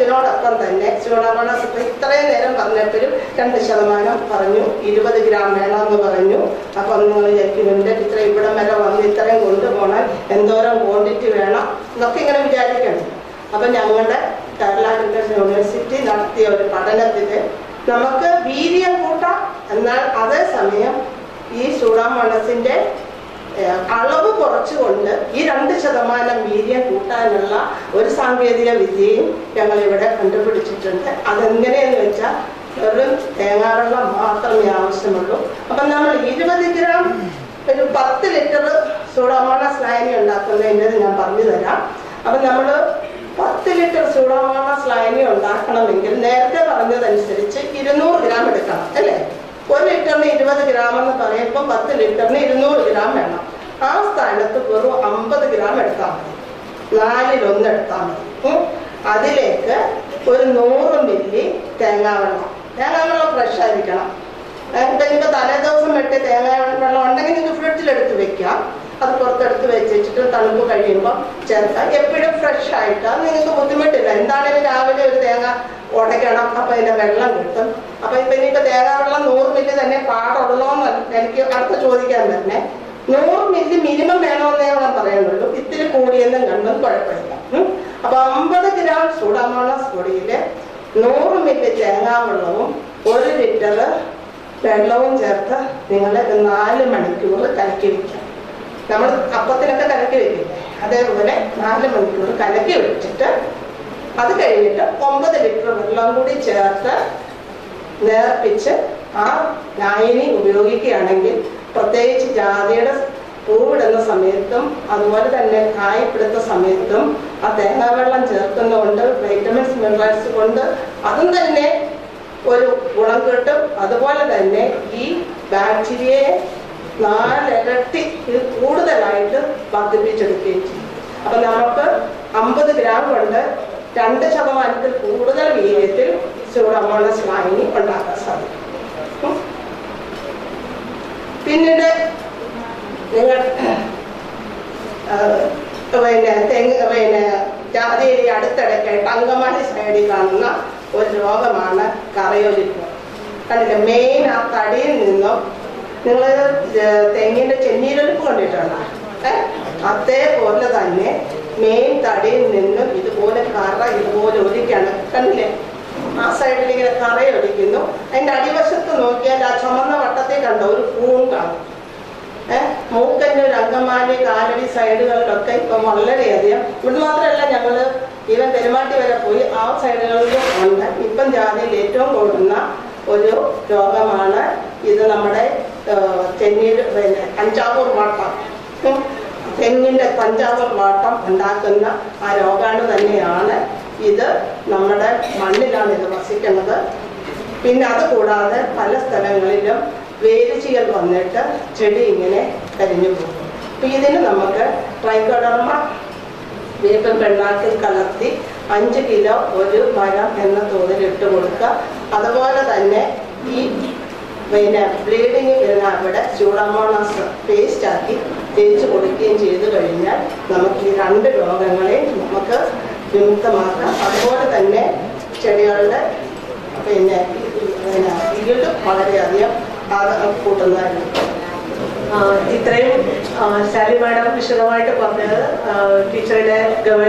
അതോടൊപ്പം തന്നെ ചൂടാമണ ഇപ്പൊ ഇത്രയും നേരം പറഞ്ഞപ്പോഴും രണ്ട് ശതമാനം പറഞ്ഞു ഇരുപത് ഗ്രാം വേണമെന്ന് പറഞ്ഞു അപ്പം നിങ്ങൾ വിചാരിക്കുന്നുണ്ട് ഇത്ര ഇവിടം വരെ വന്ന് ഇത്രയും കൊണ്ടുപോകണം എന്തോരം ക്വാണ്ടിറ്റി വേണം എന്നൊക്കെ ഇങ്ങനെ വിചാരിക്കണം അപ്പം ഞങ്ങളുടെ കേരള അഗ്രികൾച്ചർ യൂണിവേഴ്സിറ്റി നടത്തിയ ഒരു പഠനത്തിൽ നമുക്ക് വീര്യം കൂട്ടാം എന്നാൽ അതേസമയം ഈ ചൂടാമണസിന്റെ ഏഹ് അളവ് കുറച്ചുകൊണ്ട് ഈ രണ്ട് ശതമാനം വീര്യം കൂട്ടാനുള്ള ഒരു സാങ്കേതിക വിദ്യയും ഞങ്ങൾ ഇവിടെ കണ്ടുപിടിച്ചിട്ടുണ്ട് അതെങ്ങനെയെന്ന് വെച്ചാൽ വെറും തേങ്ങാവെള്ളം മാത്രമേ ആവശ്യമുള്ളൂ അപ്പം നമ്മൾ ഇരുപത് ഗ്രാം ഒരു പത്ത് ലിറ്റർ സൂഡോമോണസ് ലായനി ഉണ്ടാക്കുന്നതിൻ്റെ ഞാൻ പറഞ്ഞു തരാം അപ്പം നമ്മൾ പത്ത് ലിറ്റർ സൂഡോമോണസ് ലായനി ഉണ്ടാക്കണമെങ്കിൽ നേരത്തെ പറഞ്ഞതനുസരിച്ച് ഇരുന്നൂറ് ഗ്രാം എടുക്കണം അല്ലേ ഒരു ലിറ്ററിന് ഇരുപത് ഗ്രാം എന്ന് പറയുമ്പോൾ പത്ത് ലിറ്ററിന് ഇരുന്നൂറ് ഗ്രാം വേണം ആ സ്ഥാനത്ത് വെറും അമ്പത് ഗ്രാം എടുത്താൽ മതി നാലിലൊന്ന് എടുത്താൽ മതി ഉം. അതിലേക്ക് ഒരു നൂറ് മില്ലി തേങ്ങാവെള്ളം തേങ്ങാവെള്ളം ഫ്രഷ് ആയിരിക്കണം ഇപ്പൊ തലേ ദിവസം വെട്ടി തേങ്ങ വെള്ളം ഉണ്ടെങ്കിൽ നിങ്ങൾക്ക് ഫ്രിഡ്ജിലെടുത്ത് വെക്കാം അത് പുറത്തെടുത്ത് വെച്ചിട്ട് തണുപ്പ് കഴിയുമ്പോൾ ചേർക്കാം എപ്പോഴും ഫ്രഷ് ആയിട്ട് നിങ്ങൾക്ക് ബുദ്ധിമുട്ടില്ല എന്താണെങ്കിലും രാവിലെ ഒരു തേങ്ങ ഉടയ്ക്കണം അപ്പൊ അതിന്റെ വെള്ളം കിട്ടും അപ്പൊ ഇപ്പൊ ഇനിയിപ്പോ തേങ്ങ വെള്ളം നൂറ് മില്ലി തന്നെ പാടുള്ളോന്ന് എനിക്ക് അടുത്ത് ചോദിക്കാൻ തന്നെ നൂറ് മില്ലി മിനിമം വേണമെന്നേ ഞാൻ പറയുന്നുള്ളൂ ഇത്തിരി കൂടിയെന്നും കണ്ടും കുഴപ്പമില്ല ഉം. അപ്പൊ അമ്പത് ഗ്രാം സൂഡാമോണസ് പൊടിയില് നൂറ് മില്ലി തേങ്ങാവെള്ളവും ഒരു ലിറ്റർ വെള്ളവും ചേർത്ത് നിങ്ങൾ നാല് മണിക്കൂർ കലക്കി വെക്കാം നമ്മൾ അപ്പത്തിനൊക്കെ കലക്കി വെക്കില്ലേ അതേപോലെ നാല് മണിക്കൂർ കലക്കി വെച്ചിട്ട് അത് കഴിഞ്ഞിട്ട് ഒമ്പത് ലിറ്റർ വെള്ളം കൂടി ചേർത്ത് നേർപ്പിച്ച് ആ ലായനി ഉപയോഗിക്കുകയാണെങ്കിൽ പ്രത്യേകിച്ച് ജാതിയുടെ പൂവിടുന്ന സമയത്തും അതുപോലെ തന്നെ കായപ്പെടുത്ത സമയത്തും ആ തേങ്ങാവെള്ളം ചേർക്കുന്നതുകൊണ്ട് വൈറ്റമിൻസ് മിനറൽസ് കൊണ്ട് അതും തന്നെ ഒരു ഗുണം കിട്ടും അതുപോലെ തന്നെ ഈ ബാക്ടീരിയയെ നാലിരട്ടി ഇത് കൂടുതലായിട്ട് വർദ്ധിപ്പിച്ചെടുക്കുകയും ചെയ്യും അപ്പൊ നമുക്ക് അമ്പത് ഗ്രാം കൊണ്ട് രണ്ട് ശതമാനത്തിൽ കൂടുതൽ വീര്യത്തിൽ സൂഡോമോണസ് ലായനി ഉണ്ടാക്കാൻ സാധിക്കും ഉം. പിന്നീട് നിങ്ങൾ ആ, പിന്നെ തെങ്ങ് പിന്നെ ജാതിയിൽ അടുത്തിടയ്ക്കായിട്ട് അങ്കമാലി സൈഡിൽ കാണുന്ന ഒരു രോഗമാണ് കറയൊലിപ്പ് കണ്ടില്ലേ മെയിൻ ആ തടിയിൽ നിന്നും നിങ്ങൾ തെങ്ങിന്റെ ചെന്നീരൊലിപ്പ് കണ്ടിട്ടുണ്ടോ ഏ? അതേപോലെ തന്നെ മെയിൻ തടിയിൽ നിന്നും ഇതുപോലെ കറ ഇതുപോലെ ഒലിക്കാണ് കണ്ടില്ലേ ആ സൈഡിൽ ഇങ്ങനെ കറയൊലിക്കുന്നു അതിന്റെ അടിവശത്ത് നോക്കിയാൽ ആ ചുമന്ന വട്ടത്തിൽ കണ്ട ഒരു കൂൺ കാണും ഏഹ് മൂക്കന്നൂർ അങ്കമാലി കാലടി സൈഡുകളിലൊക്കെ ഇപ്പം വളരെയധികം ഇവിടെ മാത്രമല്ല ഞങ്ങള് ഈവൻ പെരുമാട്ടി വരെ പോയി ആ സൈഡുകളിലും ഉണ്ട് ഇപ്പം ജാതിയിൽ ഏറ്റവും കൂടുന്ന ഒരു രോഗമാണ് ഇത് നമ്മുടെ ഏഹ്, തെന്നീർ പിന്നെ തഞ്ചാവൂർ വാട്ടം ഉം. തെങ്ങിന്റെ തഞ്ചാവൂർ വാട്ടം ഉണ്ടാക്കുന്ന ആ രോഗാണു തന്നെയാണ് ഇത് നമ്മുടെ മണ്ണിലാണ് ഇത് വസിക്കുന്നത് പിന്നെ അത് കൂടാതെ പല സ്ഥലങ്ങളിലും വേരുചികൾ വന്നിട്ട് ചെടി ഇങ്ങനെ കരിഞ്ഞു പോകും അപ്പൊ ഇതിന് നമുക്ക് ട്രൈക്കോഡർമ വേപ്പൻ പെണ്ണാക്കിൽ കലർത്തി അഞ്ച് കിലോ ഒരു മരം എന്ന തോതിൽ ഇട്ട് കൊടുക്കുക അതുപോലെ തന്നെ ഈ പിന്നെ ബ്ലീഡിങ് വരുന്ന അവിടെ ചൂടമോണസ് പേസ്റ്റ് ആക്കി തേച്ച് കൊടുക്കുകയും ചെയ്തു കഴിഞ്ഞാൽ നമുക്ക് ഈ രണ്ട് രോഗങ്ങളെയും നമുക്ക് വിമുക്തമാക്കാം അതുപോലെ തന്നെ ചെടികളുടെ പിന്നെ പിന്നെ ഈൽഡ് വളരെയധികം അത് കൂട്ടുന്നതായിരിക്കും ആ, ഇത്രയും ആ, ശാലി മാഡം വിശദമായിട്ട് പറഞ്ഞത് ആ, ടീച്ചറുടെ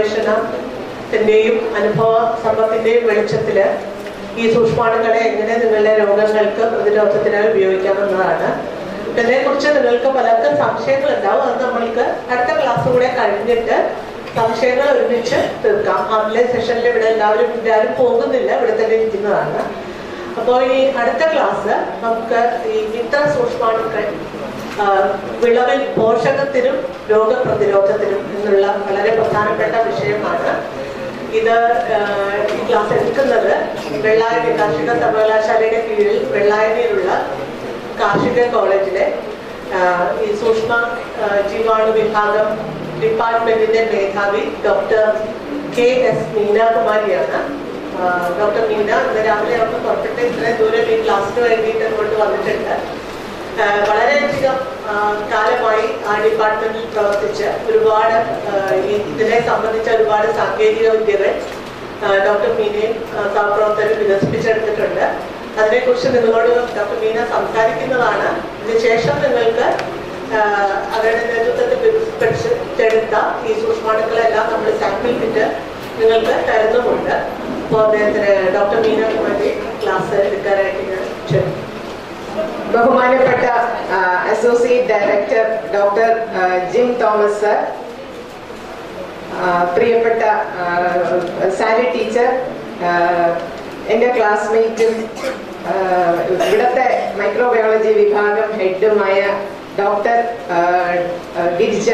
ഗവേഷണത്തിന്റെയും അനുഭവ സമ്പത്തിന്റെയും വെളിച്ചത്തില് ഈ സൂക്ഷ്മാണുക്കളെ എങ്ങനെ നിങ്ങളുടെ രോഗങ്ങൾക്ക് പ്രതിരോധത്തിനായി ഉപയോഗിക്കാമെന്നതാണ് ഇതിനെക്കുറിച്ച് നിങ്ങൾക്ക് പലർക്കും സംശയങ്ങൾ ഉണ്ടാവും അത് നമ്മൾക്ക് അടുത്ത ക്ലാസ് കൂടെ കഴിഞ്ഞിട്ട് സംശയങ്ങൾ ഒരുമിച്ച് തീർക്കാം അതിലെ സെഷനിൽ ഇവിടെ എല്ലാവരും ഇതാരും പോകുന്നില്ല ഇവിടെ തന്നെ ഇരിക്കുന്നതാണ് അപ്പോൾ ഈ അടുത്ത ക്ലാസ് നമുക്ക് ഈ മിത്ര സൂക്ഷ്മാണുക്കൾ ആ, വിളവിൽ പോഷകത്തിനും രോഗപ്രതിരോധത്തിനും എന്നുള്ള വളരെ പ്രധാനപ്പെട്ട വിഷയമാണ് ഇത് ആ, ഈ ക്ലാസ് എടുക്കുന്നത് വെള്ളായണി കാർഷിക സർവകലാശാലയുടെ കീഴിൽ വെള്ളായണിയിലുള്ള കാർഷിക കോളേജിലെ ആ, ഈ സൂക്ഷ്മ ആ, ജീവാണു വിഭാഗം ഡിപ്പാർട്ട്മെന്റിന്റെ മേധാവി ഡോക്ടർ കെ എസ് മീനാകുമാരിയാണ് ആ, ഡോക്ടർ മീന ഇന്ന് രാവിലെ അവർക്ക് പുറപ്പെട്ട് ഇത്രയും ദൂരം ഈ ക്ലാസ്സിന് വേണ്ടിയിട്ട് കൊണ്ട് വന്നിട്ടുണ്ട് ആ, വളരെയധികം ആ, കാലമായി ആ ഡിപ്പാർട്ട്മെന്റിൽ പ്രവർത്തിച്ച് ഒരുപാട് ആ, ഈ ഇതിനെ സംബന്ധിച്ച ഒരുപാട് സാങ്കേതിക വിദ്യകൾ ആ, ഡോക്ടർ മീനയും ആ, സഹപ്രവർത്തകരും വികസിപ്പിച്ചെടുത്തിട്ടുണ്ട് അതിനെക്കുറിച്ച് നിങ്ങളോട് ഡോക്ടർ മീന സംസാരിക്കുന്നതാണ് ഇതിനുശേഷം നിങ്ങൾക്ക് ആ, അവരുടെ നേതൃത്വത്തിൽ വികസിപ്പിച്ചെടുത്ത ഈ സൂക്ഷ്മാണുക്കളെല്ലാം നമ്മൾ സാമ്പിൾ കിറ്റ് നിങ്ങൾക്ക് തരുന്നുമുണ്ട് അപ്പോൾ അദ്ദേഹത്തിന് ഡോക്ടർ മീനക്ക് വേണ്ടി ക്ലാസ് എടുക്കാനായിട്ട് ഞാൻ ക്ഷണിക്കുന്നു ബഹുമാനപ്പെട്ട associate director doctor Jim Thomas sir ആ, പ്രിയപ്പെട്ട ആ, സാരി ടീച്ചർ ആ, എൻ്റെ ക്ലാസ്മേറ്റും ആ, ഇവിടുത്തെ മൈക്രോബയോളജി വിഭാഗം ഹെഡുമായ ഡോക്ടർ ആ, ആ, ഗിരിജ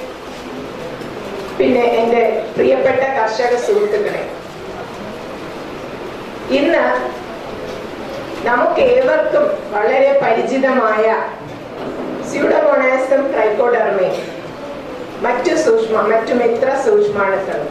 പിന്നെ എൻ്റെ പ്രിയപ്പെട്ട കർഷക സുഹൃത്തുക്കളെ ഇന്ന് നമുക്ക് ഏവർക്കും വളരെ പരിചിതമായ സ്യൂഡമോണാസം ട്രൈക്കോഡർമേ മറ്റു സൂക്ഷ്മ മറ്റു മിത്ര സൂക്ഷ്മാണുക്കളും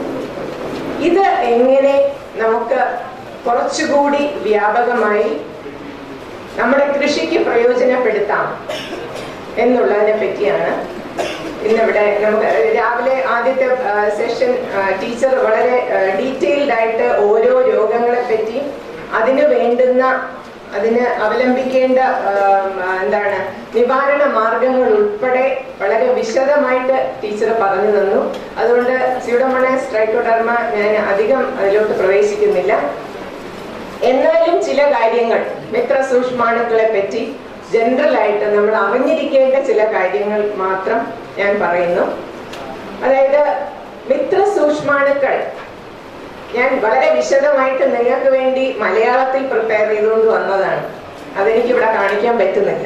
ഇത് എങ്ങനെ നമുക്ക് കുറച്ചുകൂടി വ്യാപകമായി നമ്മുടെ കൃഷിക്ക് പ്രയോജനപ്പെടുത്താം എന്നുള്ളതിനെ പറ്റിയാണ് ഇന്നിവിടെ നമുക്ക് രാവിലെ ആദ്യത്തെ സെഷൻ ടീച്ചർ വളരെ ഡീറ്റെയിൽഡ് ആയിട്ട് ഓരോ രോഗങ്ങളെ പറ്റി അതിന് വേണ്ടുന്ന അതിന് അവലംബിക്കേണ്ട ആ, എന്താണ് നിവാരണ മാർഗങ്ങൾ ഉൾപ്പെടെ വളരെ വിശദമായിട്ട് ടീച്ചർ പറഞ്ഞു തന്നു അതുകൊണ്ട് സ്യൂഡോമോണാസ് ട്രൈക്കോഡർമ ഞാൻ അധികം അതിലോട്ട് പ്രവേശിക്കുന്നില്ല എന്നാലും ചില കാര്യങ്ങൾ മിത്ര സൂക്ഷ്മാണുക്കളെ പറ്റി ജനറൽ ആയിട്ട് നമ്മൾ അറിഞ്ഞിരിക്കേണ്ട ചില കാര്യങ്ങൾ മാത്രം ഞാൻ പറയുന്നു അതായത് മിത്ര സൂക്ഷ്മാണുക്കൾ ഞാൻ വളരെ വിശദമായിട്ട് നിങ്ങൾക്ക് വേണ്ടി മലയാളത്തിൽ പ്രിപ്പയർ ചെയ്തുകൊണ്ട് വന്നതാണ് അതെനിക്ക് ഇവിടെ കാണിക്കാൻ പറ്റുന്നില്ല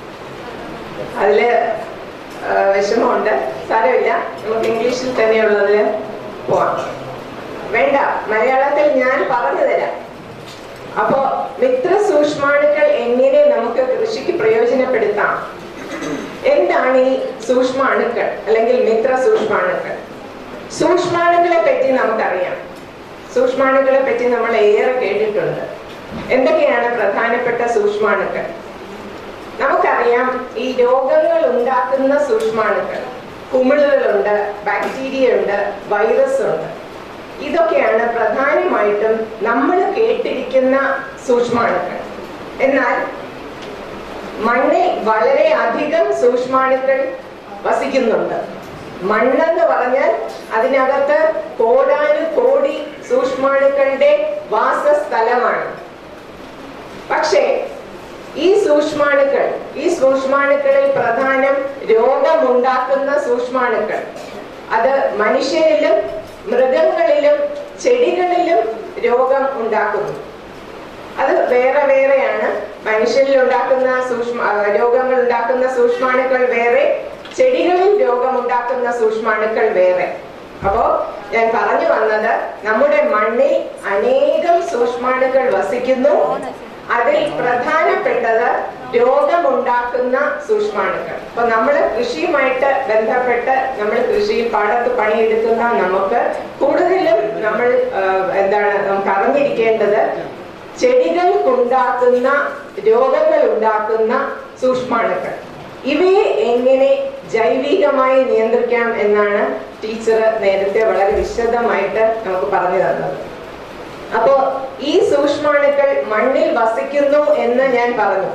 അതില് ആ, വിഷമമുണ്ട് സാരമില്ല നമുക്ക് ഇംഗ്ലീഷിൽ തന്നെയുള്ളതിൽ പോവാം വേണ്ട മലയാളത്തിൽ ഞാൻ പറഞ്ഞു തരാം അപ്പോ മിത്ര സൂക്ഷ്മാണുക്കൾ എങ്ങനെ നമുക്ക് കൃഷിക്ക് പ്രയോജനപ്പെടുത്താം എന്താണ് ഈ സൂക്ഷ്മാണുക്കൾ അല്ലെങ്കിൽ മിത്ര സൂക്ഷ്മാണുക്കൾ സൂക്ഷ്മാണുക്കളെ പറ്റി നമുക്കറിയാം സൂക്ഷ്മാണുക്കളെ പറ്റി നമ്മൾ ഏറെ കേട്ടിട്ടുണ്ട് എന്തൊക്കെയാണ് പ്രധാനപ്പെട്ട സൂക്ഷ്മാണുക്കൾ നമുക്കറിയാം ഈ രോഗങ്ങൾ ഉണ്ടാക്കുന്ന സൂക്ഷ്മാണുക്കൾ കുമിളുകളുണ്ട് ബാക്ടീരിയ ഉണ്ട് വൈറസ് ഉണ്ട് ഇതൊക്കെയാണ് പ്രധാനമായിട്ടും നമ്മൾ കേട്ടിരിക്കുന്ന സൂക്ഷ്മാണുക്കൾ എന്നാൽ മണ്ണിൽ വളരെ അധികം സൂക്ഷ്മാണുക്കൾ വസിക്കുന്നുണ്ട് മണ്ണെന്ന് പറഞ്ഞാൽ അതിനകത്ത് കോടാനു കോടി സൂക്ഷ്മാണുക്കളുടെ വാസസ്ഥലമാണ് പക്ഷേ ഈ സൂക്ഷ്മാണുക്കൾ ഈ സൂക്ഷ്മാണുക്കളിൽ പ്രധാനം രോഗമുണ്ടാക്കുന്ന സൂക്ഷ്മാണുക്കൾ അത് മനുഷ്യരിലും മൃഗങ്ങളിലും ചെടികളിലും രോഗം ഉണ്ടാക്കുന്നു അത് വേറെ വേറെയാണ് മനുഷ്യരിൽ ഉണ്ടാക്കുന്ന സൂക്ഷ്മ ആ, രോഗങ്ങൾ ഉണ്ടാക്കുന്ന സൂക്ഷ്മാണുക്കൾ വേറെ ചെടികളിൽ രോഗമുണ്ടാക്കുന്ന സൂക്ഷ്മാണുക്കൾ വേറെ അപ്പോ ഞാൻ പറഞ്ഞു വന്നത് നമ്മുടെ മണ്ണിൽ അനേകം സൂക്ഷ്മാണുക്കൾ വസിക്കുന്നു അതിൽ പ്രധാനപ്പെട്ടത് രോഗമുണ്ടാക്കുന്ന സൂക്ഷ്മാണുക്കൾ അപ്പൊ നമ്മൾ കൃഷിയുമായിട്ട് ബന്ധപ്പെട്ട് നമ്മൾ കൃഷിയിൽ പാടത്ത് പണിയെടുക്കുന്ന നമുക്ക് കൂടുതലും നമ്മൾ ആ, എന്താണ് നമുക്ക് അറിഞ്ഞിരിക്കേണ്ടത് ചെടികൾക്കുണ്ടാക്കുന്ന രോഗങ്ങൾ ഉണ്ടാക്കുന്ന സൂക്ഷ്മാണുക്കൾ ഇവയെ എങ്ങനെ ജൈവികമായി നിയന്ത്രിക്കാം എന്നാണ് ടീച്ചർ നേരത്തെ വളരെ വിശദമായിട്ട് നമുക്ക് പറഞ്ഞു തന്നത് അപ്പോ ഈ സൂക്ഷ്മാണുക്കൾ മണ്ണിൽ വസിക്കുന്നു എന്ന് ഞാൻ പറഞ്ഞു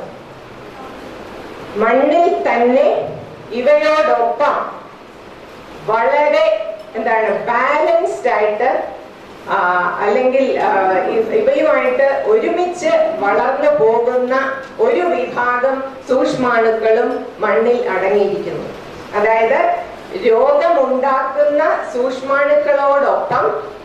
മണ്ണിൽ തന്നെ ഇവയോടൊപ്പം വളരെ എന്താണ് ബാലൻസ്ഡ് ആയിട്ട് ആ, അല്ലെങ്കിൽ ആ, ഇ- ഇവയുമായിട്ട് ഒരുമിച്ച് വളർന്നു പോകുന്ന ഒരു വിഭാഗം സൂക്ഷ്മാണുക്കളും മണ്ണിൽ അടങ്ങിയിരിക്കുന്നു അതായത് രോഗമുണ്ടാക്കുന്ന സൂക്ഷ്മാണുക്കളോടൊപ്പം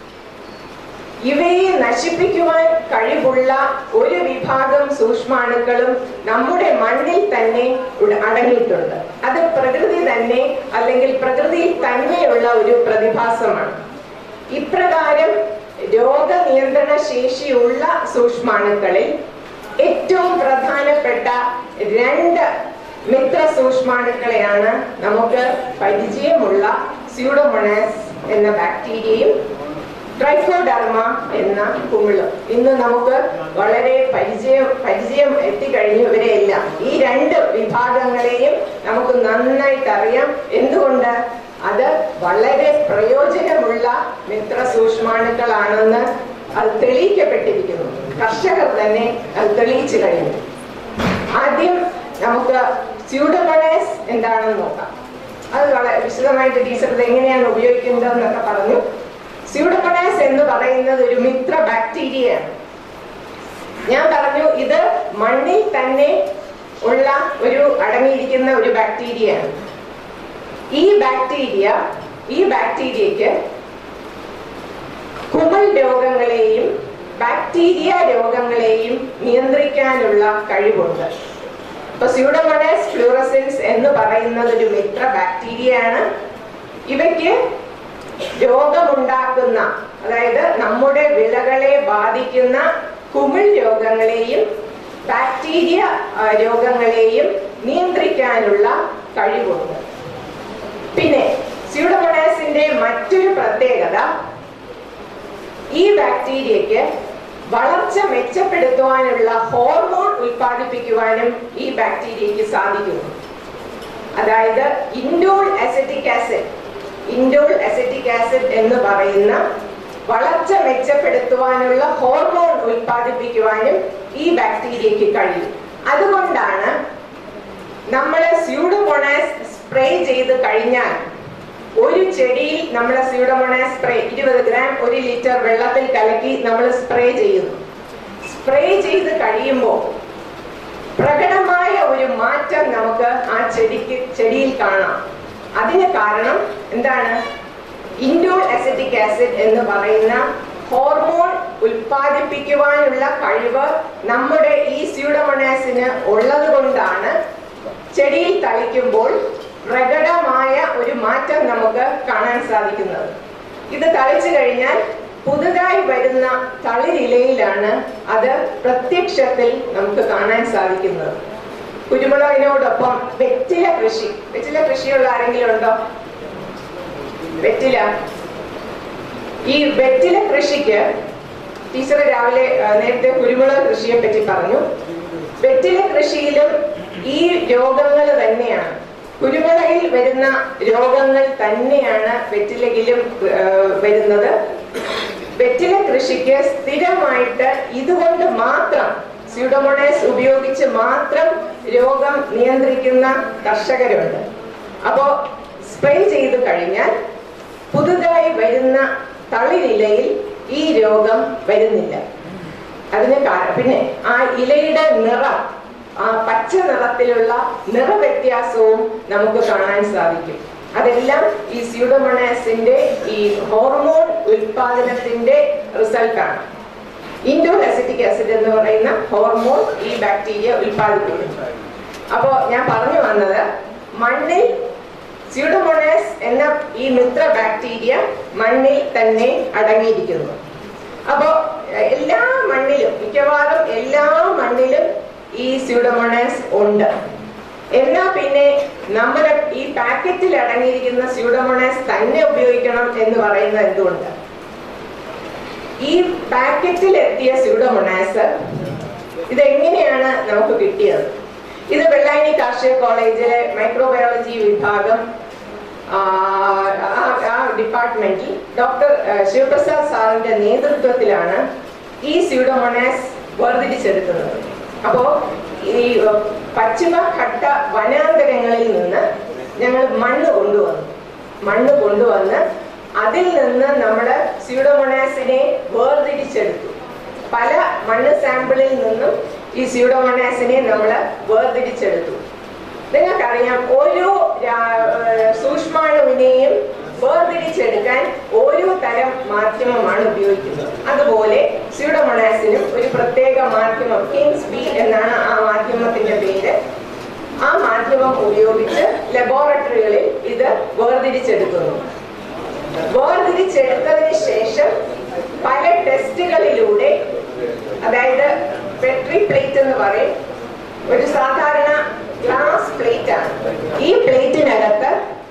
ഇവയെ നശിപ്പിക്കുവാൻ കഴിവുള്ള ഒരു വിഭാഗം സൂക്ഷ്മാണുക്കളും നമ്മുടെ മണ്ണിൽ തന്നെ ഉട- അടങ്ങിയിട്ടുണ്ട് അത് പ്രകൃതി തന്നെ അല്ലെങ്കിൽ പ്രകൃതിയിൽ തന്നെയുള്ള ഒരു പ്രതിഭാസമാണ് ഇപ്രകാരം രോഗനിയന്ത്രണ ശേഷിയുള്ള സൂക്ഷ്മാണുക്കളിൽ ഏറ്റവും പ്രധാനപ്പെട്ട രണ്ട് മിത്ര സൂക്ഷ്മാണുക്കളെയാണ് നമുക്ക് പരിചയമുള്ള സ്യൂഡോമോണാസ് എന്ന ബാക്ടീരിയയും ട്രൈക്കോഡർമ എന്ന കുമിളും ഇന്ന് നമുക്ക് വളരെ പരിചയം പരിചയം എത്തിക്കഴിഞ്ഞു ഇവരെയെല്ലാം ഈ രണ്ട് വിഭാഗങ്ങളെയും നമുക്ക് നന്നായിട്ട് അറിയാം എന്തുകൊണ്ട് അത് വളരെ പ്രയോജനമുള്ള മിത്ര സൂക്ഷ്മാണുക്കളാണെന്ന് അത് തെളിയിക്കപ്പെട്ടിരിക്കുന്നു കർഷകർ തന്നെ അത് തെളിയിച്ചു കഴിഞ്ഞു ആദ്യം നമുക്ക് സ്യൂഡോമോണേസ് എന്താണെന്ന് നോക്കാം അത് വളരെ വിശദമായിട്ട് ടീച്ചർ ഇത് എങ്ങനെയാണ് ഉപയോഗിക്കുന്നത് എന്നൊക്കെ പറഞ്ഞു സ്യൂഡോമോണാസ് എന്ന് പറയുന്നത് ഒരു മിത്ര ബാക്ടീരിയയാണ് ഞാൻ പറഞ്ഞു ഇത് മണ്ണിൽ തന്നെ ഉള്ള ഒരു അടങ്ങിയിരിക്കുന്ന ഒരു ബാക്ടീരിയയാണ് ഈ ബാക്ടീരിയ ഈ ബാക്ടീരിയക്ക് കുമൽ രോഗങ്ങളെയും ബാക്ടീരിയ രോഗങ്ങളെയും നിയന്ത്രിക്കാനുള്ള കഴിവുണ്ട് ഇപ്പൊ സ്യൂഡോമോണാസ് ഫ്ലൂറസെൻസ് എന്ന് പറയുന്നത് ഒരു മിത്ര ബാക്ടീരിയയാണ് ഇവയ്ക്ക് രോഗമുണ്ടാക്കുന്ന അതായത് നമ്മുടെ വിളകളെ ബാധിക്കുന്ന കുമിൾ രോഗങ്ങളെയും ബാക്ടീരിയ ആ, രോഗങ്ങളെയും നിയന്ത്രിക്കാനുള്ള കഴിവുണ്ട് പിന്നെ സ്യൂഡോമോണാസിന്റെ മറ്റൊരു പ്രത്യേകത ഈ ബാക്ടീരിയക്ക് വളർച്ച മെച്ചപ്പെടുത്തുവാനുള്ള ഹോർമോൺ ഉൽപ്പാദിപ്പിക്കുവാനും ഈ ബാക്ടീരിയക്ക് സാധിക്കുന്നു അതായത് indole acetic acid indole acetic acid എന്ന് പറയുന്ന വളർച്ച മെച്ചപ്പെടുത്തുവാനുള്ള ഹോർമോൺ ഉൽപ്പാദിപ്പിക്കുവാനും ഈ ബാക്ടീരിയക്ക് കഴിയും അതുകൊണ്ടാണ് നമ്മൾ സ്യൂഡോമോണാസ് സ്പ്രേ ചെയ്ത് കഴിഞ്ഞാൽ ഒരു ചെടിയിൽ നമ്മൾ സ്യൂഡോമോണാസ് സ്പ്രേ ഇരുപത് ഗ്രാം ഒരു ലിറ്റർ വെള്ളത്തിൽ കലക്കി നമ്മൾ സ്പ്രേ ചെയ്യുന്നു സ്പ്രേ ചെയ്ത് കഴിയുമ്പോൾ പ്രകടമായ ഒരു മാറ്റം നമുക്ക് ആ ചെടിക്ക് ചെടിയിൽ കാണാം അതിന് കാരണം എന്താണ് ഇൻഡോൾ അസറ്റിക് ആസിഡ് എന്ന് പറയുന്ന ഹോർമോൺ ഉൽപ്പാദിപ്പിക്കുവാനുള്ള കഴിവ് നമ്മുടെ ഈ സ്യൂഡോമോണാസിന് ഉള്ളത് കൊണ്ടാണ് ചെടിയിൽ തളിക്കുമ്പോൾ പ്രകടമായ ഒരു മാറ്റം നമുക്ക് കാണാൻ സാധിക്കുന്നത് ഇത് തളിച്ചു കഴിഞ്ഞാൽ പുതുതായി വരുന്ന തളിരിലയിലാണ് അത് പ്രത്യക്ഷത്തിൽ നമുക്ക് കാണാൻ സാധിക്കുന്നത് കുരുമുളകിനോടൊപ്പം വെറ്റില കൃഷി വെറ്റില കൃഷിയുള്ള ആരെങ്കിലും ഉണ്ടോ വെറ്റില ഈ വെറ്റില കൃഷിക്ക് ടീച്ചർ രാവിലെ ആ, നേരത്തെ കുരുമുളക് കൃഷിയെ പറ്റി പറഞ്ഞു വെറ്റില കൃഷിയിലും ഈ രോഗങ്ങൾ തന്നെയാണ് കുരുമുളകിൽ വരുന്ന രോഗങ്ങൾ തന്നെയാണ് വെറ്റിലയിലും ആ, വരുന്നത് വെറ്റില കൃഷിക്ക് സ്ഥിരമായിട്ട് ഇതുകൊണ്ട് മാത്രം സ്യൂഡോമോണേസ് ഉപയോഗിച്ച് മാത്രം രോഗം നിയന്ത്രിക്കുന്ന കർഷകരുണ്ട് അപ്പോ സ്പ്രേ ചെയ്ത് കഴിഞ്ഞാൽ പുതുതായി വരുന്ന തളിരിലയിൽ ഈ രോഗം വരുന്നില്ല അതിന് കാരണം പിന്നെ ആ ഇലയുടെ നിറം ആ പച്ച നിറത്തിലുള്ള നിറവ്യത്യാസവും നമുക്ക് കാണാൻ സാധിക്കും അതെല്ലാം ഈ സ്യൂഡോമോണാസിന്റെ ഈ ഹോർമോൺ ഉൽപാദനത്തിന്റെ റിസൾട്ടാണ് ഇൻഡോർ അസിറ്റിക് ആസിഡ് എന്ന് പറയുന്ന ഹോർമോൺ ഈ ബാക്ടീരിയ ഉൽപ്പാദിപ്പിക്കുന്നു അപ്പോ ഞാൻ പറഞ്ഞു വന്നത് മണ്ണിൽ സ്യൂഡോമോണാസ് എന്ന ഈ മിത്ര ബാക്ടീരിയ മണ്ണിൽ തന്നെ അടങ്ങിയിരിക്കുന്നു അപ്പോ എ- എല്ലാ മണ്ണിലും മിക്കവാറും എല്ലാ മണ്ണിലും ഈ സ്യൂഡോമോണാസ് ഉണ്ട് എന്നാ പിന്നെ നമ്മുടെ ഈ പാക്കറ്റിൽ അടങ്ങിയിരിക്കുന്ന സ്യൂഡോമോണാസ് തന്നെ ഉപയോഗിക്കണം എന്ന് പറയുന്നത് എന്തുകൊണ്ട് ഈ പാക്കറ്റിൽ എത്തിയ സ്യൂഡോമോണാസ് ഇതെങ്ങനെയാണ് നമുക്ക് കിട്ടിയത് ഇത് വെള്ളായണി കാർഷിക കോളേജിലെ മൈക്രോബയോളജി വിഭാഗം ആ, ആ- ആ ഡിപ്പാർട്ട്മെന്റിൽ ഡോക്ടർ ശിവപ്രസാദ് സാറിന്റെ നേതൃത്വത്തിലാണ് ഈ സ്യൂഡോമോണാസ് വേർതിരിച്ചെടുക്കുന്നത് അപ്പോ ഈ ഏർ, പശ്ചിമഘട്ട വനാന്തരങ്ങളിൽ നിന്ന് ഞങ്ങൾ മണ്ണ് കൊണ്ടുവന്നു മണ്ണ് കൊണ്ടുവന്ന് അതിൽ നിന്ന് നമ്മൾ സ്യൂഡോമോണാസിനെ വേർതിരിച്ചെടുത്തു പല മണ്ണ് സാമ്പിളിൽ നിന്നും ഈ സ്യൂഡോമോണാസിനെ നമ്മൾ വേർതിരിച്ചെടുത്തു നിങ്ങൾക്കറിയാം ഓരോ രാ- ഏർ സൂക്ഷ്മാണുവിനെയും വേർതിരിച്ചെടുക്കാൻ ഓരോ തരം മാധ്യമമാണ് ഉപയോഗിക്കുന്നത് അതുപോലെ സ്യൂഡോമോണാസിനും ഒരു പ്രത്യേക മാധ്യമം കിങ്സ് ബി എന്നാണ് ആ മാധ്യമത്തിന്റെ പേര് ആ മാധ്യമം ഉപയോഗിച്ച് ലബോറട്ടറികളിൽ ഇത് വേർതിരിച്ചെടുക്കുന്നു വേർതിരിച്ചെടുത്തതിന് ശേഷം പല ടെസ്റ്റുകളിലൂടെ അതായത് പെട്രി പ്ലേറ്റ് എന്ന് പറയും ഒരു സാധാരണ ഗ്ലാസ് പ്ലേറ്റ് ആണ് ഈ പ്ലേറ്റിനകത്ത്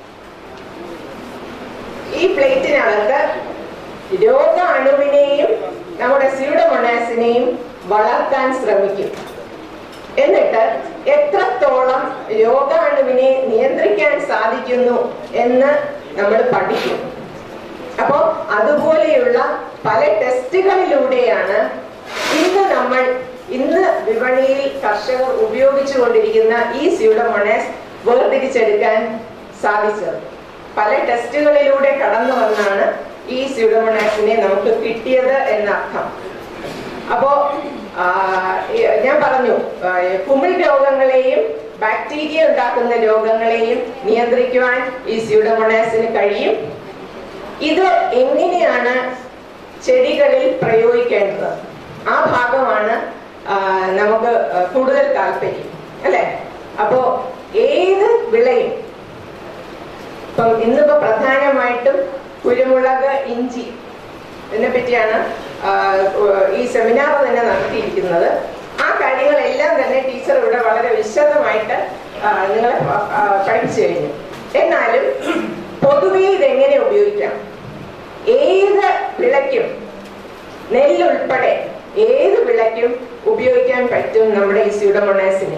ഈ പ്ലേറ്റിനകത്ത് രോഗാണുവിനെയും നമ്മുടെ സ്യൂഡോമൊണാസിനെയും വളർത്താൻ ശ്രമിക്കും എന്നിട്ട് എത്രത്തോളം രോഗാണുവിനെ നിയന്ത്രിക്കാൻ സാധിക്കുന്നു എന്ന് നമ്മൾ പഠിക്കും അപ്പോ അതുപോലെയുള്ള പല ടെസ്റ്റുകളിലൂടെയാണ് ഇന്ന് നമ്മൾ ഇന്ന് വിപണിയിൽ കർഷകർ ഉപയോഗിച്ചുകൊണ്ടിരിക്കുന്ന ഈ സ്യൂഡമോണസ് വേർതിരിച്ചെടുക്കാൻ സാധിച്ചത് പല ടെസ്റ്റുകളിലൂടെ കടന്നു വന്നാണ് ഈ സ്യൂഡമോണാസിനെ നമുക്ക് കിട്ടിയത് എന്നർത്ഥം അപ്പോ ആ, ഈ- ഞാൻ പറഞ്ഞു ആ, ഈ കുമിൾ രോഗങ്ങളെയും ബാക്ടീരിയ ഉണ്ടാക്കുന്ന രോഗങ്ങളെയും നിയന്ത്രിക്കുവാൻ ഈ സ്യൂഡമോണാസിന് കഴിയും ഇത് എങ്ങനെയാണ് ചെടികളിൽ പ്രയോഗിക്കേണ്ടത് ആ ഭാഗമാണ് ആ, നമുക്ക് കൂടുതൽ താല്പര്യം അല്ലെ അപ്പോ ഏത് വിളയും ഇപ്പം ഇന്നിപ്പോ പ്രധാനമായിട്ടും കുരുമുളക് ഇഞ്ചി ഇതിനെ പറ്റിയാണ് ആ, ഈ സെമിനാർ തന്നെ നടത്തിയിരിക്കുന്നത് ആ കാര്യങ്ങളെല്ലാം തന്നെ ടീച്ചർ ഇവിടെ വളരെ വിശദമായിട്ട് ആ, നിങ്ങളെ പ- ആ, പഠിപ്പിച്ചു കഴിഞ്ഞു എന്നാലും പൊതുവെ ഇതെങ്ങനെ ഉപയോഗിക്കാം ഏത് വിളയ്ക്കും നെല്ലുൾപ്പെടെ ഏത് വിളയ്ക്കും ഉപയോഗിക്കാൻ പറ്റും നമ്മുടെ ഈ സ്യൂഡമോണാസിനെ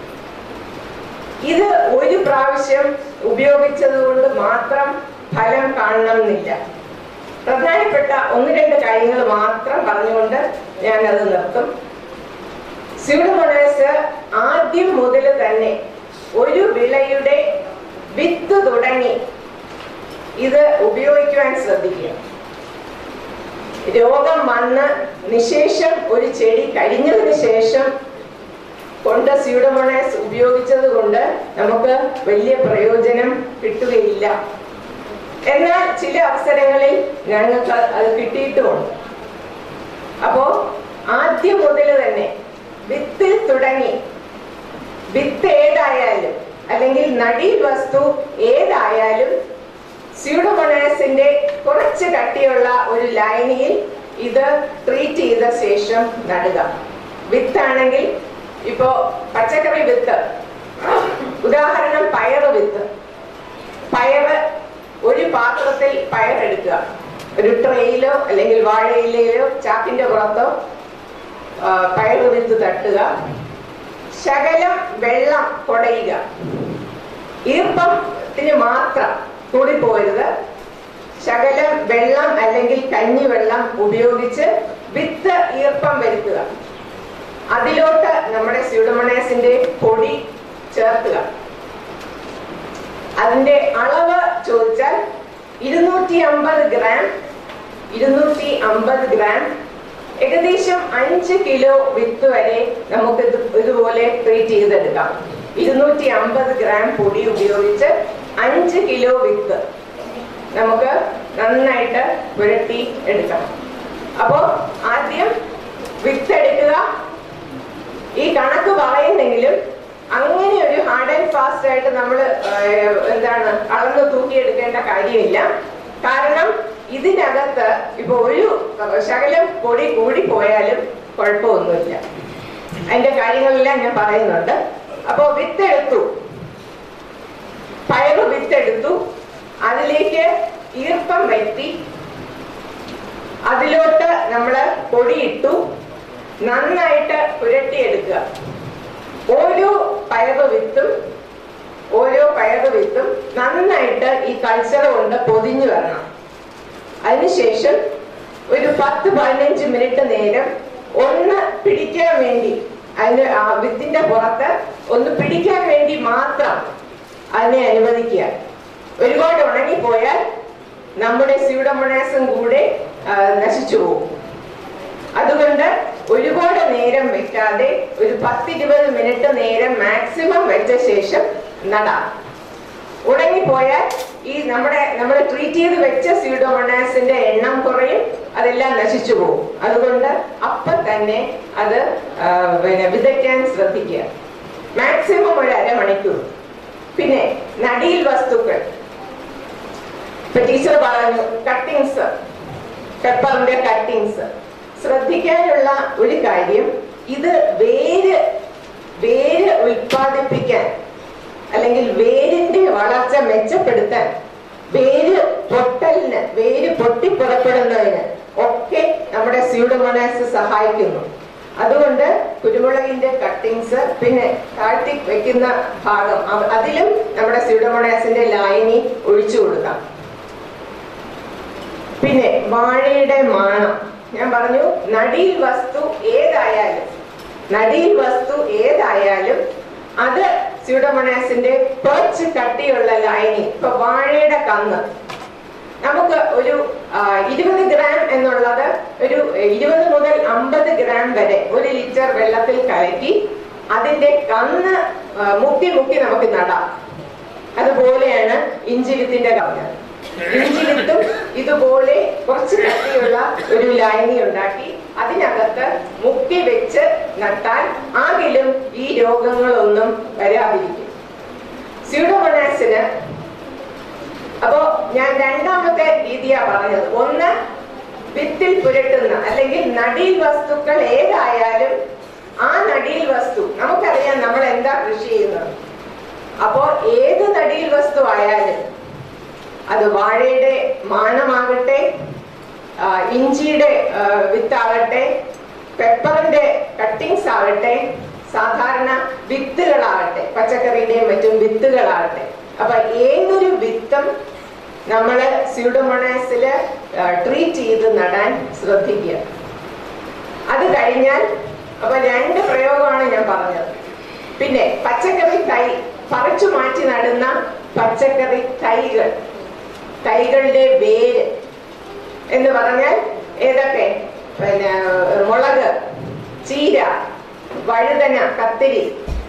ഇത് ഒരു പ്രാവശ്യം ഉപയോഗിച്ചത് കൊണ്ട് മാത്രം ഫലം കാണണമെന്നില്ല പ്രധാനപ്പെട്ട ഒന്ന് രണ്ട് കാര്യങ്ങൾ മാത്രം പറഞ്ഞുകൊണ്ട് ഞാൻ അത് നിർത്തും സ്യൂഡമോണാസ് ആദ്യം മുതൽ തന്നെ ഒരു വിളയുടെ വിത്ത് തുടങ്ങി ഇത് ഉപയോഗിക്കുവാൻ ശ്രദ്ധിക്കുക രോഗം വന്ന് നിശേഷം ഒരു ചെടി കഴിഞ്ഞതിന് ശേഷം കൊണ്ട് സ്യൂഡമോണാസ് ഉപയോഗിച്ചത് കൊണ്ട് നമുക്ക് വലിയ പ്രയോജനം കിട്ടുകയില്ല എന്നാൽ ചില അവസരങ്ങളിൽ ഞങ്ങൾക്ക് അത് കിട്ടിയിട്ടുമുണ്ട് അപ്പോ ആദ്യം മുതൽ തന്നെ വിത്തിൽ തുടങ്ങി വിത്ത് ഏതായാലും അല്ലെങ്കിൽ നടീൽ വസ്തു ഏതായാലും സ്യൂഡോമോണാസിന്റെ കുറച്ച് കട്ടിയുള്ള ഒരു ലൈനിയിൽ ഇത് ട്രീറ്റ് ചെയ്ത ശേഷം നടുക വിത്താണെങ്കിൽ ഇപ്പോ പച്ചക്കറി വിത്ത് ഉദാഹരണം പയറ് വിത്ത് പയറ് ഒരു പാത്രത്തിൽ പയറെടുക്കുക ഒരു ട്രെയിലോ അല്ലെങ്കിൽ വാഴയിലയിലോ ചാക്കിന്റെ പുറത്തോ ആ, പയറ് വിത്ത് തട്ടുക ശകലം വെള്ളം കുടയുക ഈർപ്പത്തിന് മാത്രം കൂടിപ്പോരുത് ശകലം വെള്ളം അല്ലെങ്കിൽ കഞ്ഞിവെള്ളം ഉപയോഗിച്ച് വിത്ത് ഈർപ്പം വരുത്തുക അതിലോട്ട് നമ്മുടെ സ്യൂഡോമോണാസിന്റെ പൊടി ചേർക്കുക അതിന്റെ അളവ് ചോദിച്ചാൽ ഇരുന്നൂറ്റി അമ്പത് ഗ്രാം ഇരുന്നൂറ്റി അമ്പത് ഗ്രാം ഏകദേശം അഞ്ച് കിലോ വിത്ത് വരെ നമുക്ക് ഇത് ഇതുപോലെ ട്രീറ്റ് ചെയ്തെടുക്കാം ഇരുന്നൂറ്റി അമ്പത് ഗ്രാം പൊടി ഉപയോഗിച്ച് അഞ്ച് കിലോ വിത്ത് നമുക്ക് നന്നായിട്ട് പുരട്ടി എടുക്കാം അപ്പോ ആദ്യം വിത്ത് എടുക്കുക ഈ കണക്ക് പറയുന്നെങ്കിലും അങ്ങനെ ഒരു ഹാർഡ് ആൻഡ് ഫാസ്റ്റ് ആയിട്ട് നമ്മൾ എന്താണ് അളന്ന് തൂക്കിയെടുക്കേണ്ട കാര്യമില്ല കാരണം ഇതിനകത്ത് ഇപ്പൊ ഒരു ശകലം പൊടി കൂടി പോയാലും കുഴപ്പമൊന്നുമില്ല അതിന്റെ കാര്യങ്ങളെല്ലാം ഞാൻ പറയുന്നുണ്ട് അപ്പോ വിത്തെടുത്തു പയറ് വിത്തെടുത്തു അതിലേക്ക് ഈർപ്പം വരുത്തി അതിലോട്ട് നമ്മൾ പൊടിയിട്ടു നന്നായിട്ട് പുരട്ടിയെടുക്കുക ഓരോ പയറ് വിത്തും ഓരോ പയറ് വിത്തും നന്നായിട്ട് ഈ കൾച്ചർ കൊണ്ട് പൊതിഞ്ഞു വരണം അതിനുശേഷം ഒരു പത്ത് പതിനഞ്ച് മിനിറ്റ് നേരം ഒന്ന് പിടിക്കാൻ വേണ്ടി അതിന് ആ വിത്തിന്റെ പുറത്ത് ഒന്ന് പിടിക്കാൻ വേണ്ടി മാത്രം അതിനെ അനുവദിക്കുക ഒരുപാട് ഉണങ്ങിപ്പോയാൽ നമ്മുടെ സ്യൂഡമോണാസും കൂടെ ആ, നശിച്ചു പോകും അതുകൊണ്ട് ഒരുപാട് നേരം വെക്കാതെ ഒരു പത്തിരുപത് മിനിറ്റ് നേരം മാക്സിമം വെച്ച ശേഷം നടാം ഉണങ്ങിപ്പോയാൽ ഈ നമ്മുടെ നമ്മൾ ട്രീറ്റ് ചെയ്ത് വെച്ച സ്യൂഡോമോണാസിന്റെ എണ്ണം കുറയും അതെല്ലാം നശിച്ചു പോകും അതുകൊണ്ട് അപ്പം തന്നെ അത് ആ, പിന്നെ വിതയ്ക്കാൻ ശ്രദ്ധിക്കുക മാക്സിമം ഒരു അരമണിക്കൂർ പിന്നെ നടിയിൽ വസ്തുക്കൾ ഇപ്പൊ ടീച്ചർ പറഞ്ഞു കട്ടിങ്സ് പെപ്പറിന്റെ കട്ടിങ്സ് ശ്രദ്ധിക്കാനുള്ള ഒരു കാര്യം ഇത് വേര് വേര് ഉൽപ്പാദിപ്പിക്കാൻ അല്ലെങ്കിൽ വേരിന്റെ വളർച്ച മെച്ചപ്പെടുത്താൻ വേര് പൊട്ടലിന് വേര് പൊട്ടിപ്പുറപ്പെടുന്നതിന് ഒക്കെ നമ്മുടെ സ്യൂഡോമോണാസ് സഹായിക്കുന്നു അതുകൊണ്ട് കുരുമുളകിന്റെ കട്ടിങ്സ് പിന്നെ താഴ്ത്തി വെക്കുന്ന ഭാഗം അവ- അതിലും നമ്മുടെ സ്യൂഡോമോണാസിന്റെ ലായനി ഒഴിച്ചു കൊടുക്കാം പിന്നെ വാഴയുടെ മാണം ഞാൻ പറഞ്ഞു നടീൽ വസ്തു ഏതായാലും നടീൽ വസ്തു ഏതായാലും അത് സ്യൂഡോമോണാസിന്റെ കുറച്ച് കട്ടിയുള്ള ലൈനി ഇപ്പൊ വാഴയുടെ കന്ന് നമുക്ക് ഒരു ആ, ഇരുപത് ഗ്രാം എന്നുള്ളത് ഒരു ഇരുപത് മുതൽ അമ്പത് ഗ്രാം വരെ ഒരു ലിറ്റർ വെള്ളത്തിൽ കലക്കി അതിന്റെ കന്ന് ആ, മുക്കി മുക്കി നമുക്ക് നടാം അതുപോലെയാണ് ഇഞ്ചി വിത്തിന്റെ കന്ന് ഇഞ്ചി വിത്തും ഇതുപോലെ കുറച്ച് കട്ടിയുള്ള ഒരു ലൈനി ഉണ്ടാക്കി അതിനകത്ത് മുക്കി വെച്ച് നട്ടാൽ ആകിലും ഈ രോഗങ്ങളൊന്നും വരാതിരിക്കും സ്യൂഡോമോണാസിന് അപ്പോ ഞാൻ രണ്ടാമത്തെ രീതിയാ പറഞ്ഞത് ഒന്ന് വിത്തിൽ പുരട്ടുന്ന അല്ലെങ്കിൽ നടീൽ വസ്തുക്കൾ ഏതായാലും ആ നടീൽ വസ്തു നമുക്കറിയാം നമ്മൾ എന്താ കൃഷി ചെയ്യുന്നത് അപ്പോ ഏത് നടീൽ വസ്തു ആയാലും അത് വാഴയുടെ മാണമാകട്ടെ ആ, ഇഞ്ചിയുടെ ആ, വിത്താകട്ടെ പെപ്പറിന്റെ കട്ടിങ്സ് ആകട്ടെ സാധാരണ വിത്തുകളാകട്ടെ പച്ചക്കറിയുടെയും മറ്റും വിത്തുകളാകട്ടെ അപ്പൊ ഏതൊരു വിത്തും നമ്മള് സ്യൂഡോമോണാസില് ട്രീറ്റ് ചെയ്ത് നടാൻ ശ്രദ്ധിക്കുക അത് കഴിഞ്ഞാൽ അപ്പൊ രണ്ട് പ്രയോഗമാണ് ഞാൻ പറഞ്ഞത് പിന്നെ പച്ചക്കറി തൈ പറിച്ചു മാറ്റി നടുന്ന പച്ചക്കറി തൈകൾ തൈകളുടെ വേര് എന്ന് പറഞ്ഞാൽ ഏതൊക്കെ പിന്നെ മുളക് ചീര വഴുതന കത്തിരി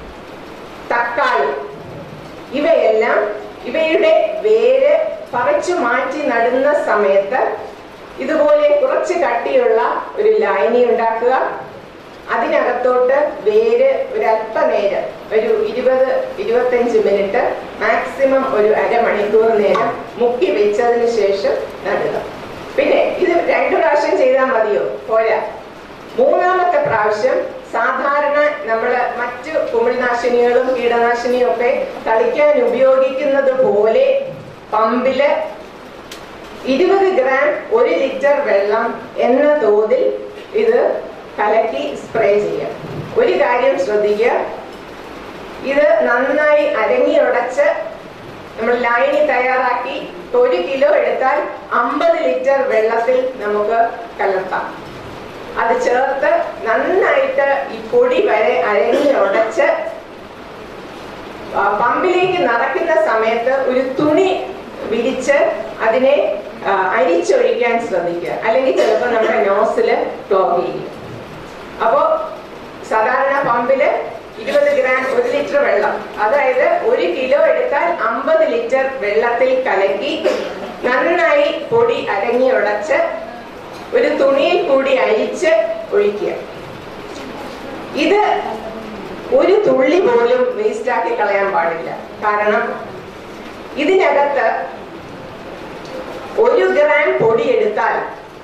തക്കാളി ഇവയെല്ലാം ഇവയുടെ വേര് പറിച്ചു മാറ്റി നടുന്ന സമയത്ത് ഇതുപോലെ കുറച്ച് കട്ടിയുള്ള ഒരു ലൈനി ഉണ്ടാക്കുക അതിനകത്തോട്ട് വേര് ഒരു അല്പനേരം ഒരു ഇരുപത് ഇരുപത്തഞ്ച് മിനിറ്റ് മാക്സിമം ഒരു അരമണിക്കൂർ നേരം മുക്കി വെച്ചതിന് ശേഷം നടുക പിന്നെ ഇത് രണ്ടു പ്രാവശ്യം ചെയ്താൽ മതിയോ പോരാ മൂന്നാമത്തെ പ്രാവശ്യം സാധാരണ നമ്മൾ മറ്റു കുമിൾനാശിനികളും കീടനാശിനിയും ഒക്കെ തളിക്കാൻ ഉപയോഗിക്കുന്നത് പോലെ പമ്പില് ഇരുപത് ഗ്രാം ഒരു ലിറ്റർ വെള്ളം എന്ന തോതിൽ ഇത് കലക്കി സ്പ്രേ ചെയ്യാം ഒരു കാര്യം ശ്രദ്ധിക്കുക ഇത് നന്നായി അരങ്ങിയുടച്ച് നമ്മൾ ലൈനി തയ്യാറാക്കി ഒരു കിലോ എടുത്താൽ അമ്പത് ലിറ്റർ വെള്ളത്തിൽ നമുക്ക് കലർത്താം അത് ചേർത്ത് നന്നായിട്ട് ഈ പൊടി വരെ അരങ്ങി ഉടച്ച് ആ, പമ്പിലേക്ക് നടക്കുന്ന സമയത്ത് ഒരു തുണി വിരിച്ച് അതിനെ ആ, അരിച്ചൊഴിക്കാൻ ശ്രദ്ധിക്കുക അല്ലെങ്കിൽ ചിലപ്പോൾ നമ്മുടെ നോസില് ക്ലോഗ് ചെയ്യും അപ്പോ സാധാരണ പമ്പില് ഇരുപത് ഗ്രാം ഒരു ലിറ്റർ വെള്ളം അതായത് ഒരു കിലോ എടുത്താൽ അമ്പത് ലിറ്റർ വെള്ളത്തിൽ കലക്കി നന്നായി പൊടി അരങ്ങി ഉടച്ച് ഒരു തുണിയിൽ കൂടി അരിച്ച് ഒഴിക്കുക ഇത് ഒരു തുള്ളി പോലും വേസ്റ്റ് ആക്കി കളയാൻ പാടില്ല കാരണം ഇതിനകത്ത് ഒരു ഗ്രാം പൊടി എടുത്താൽ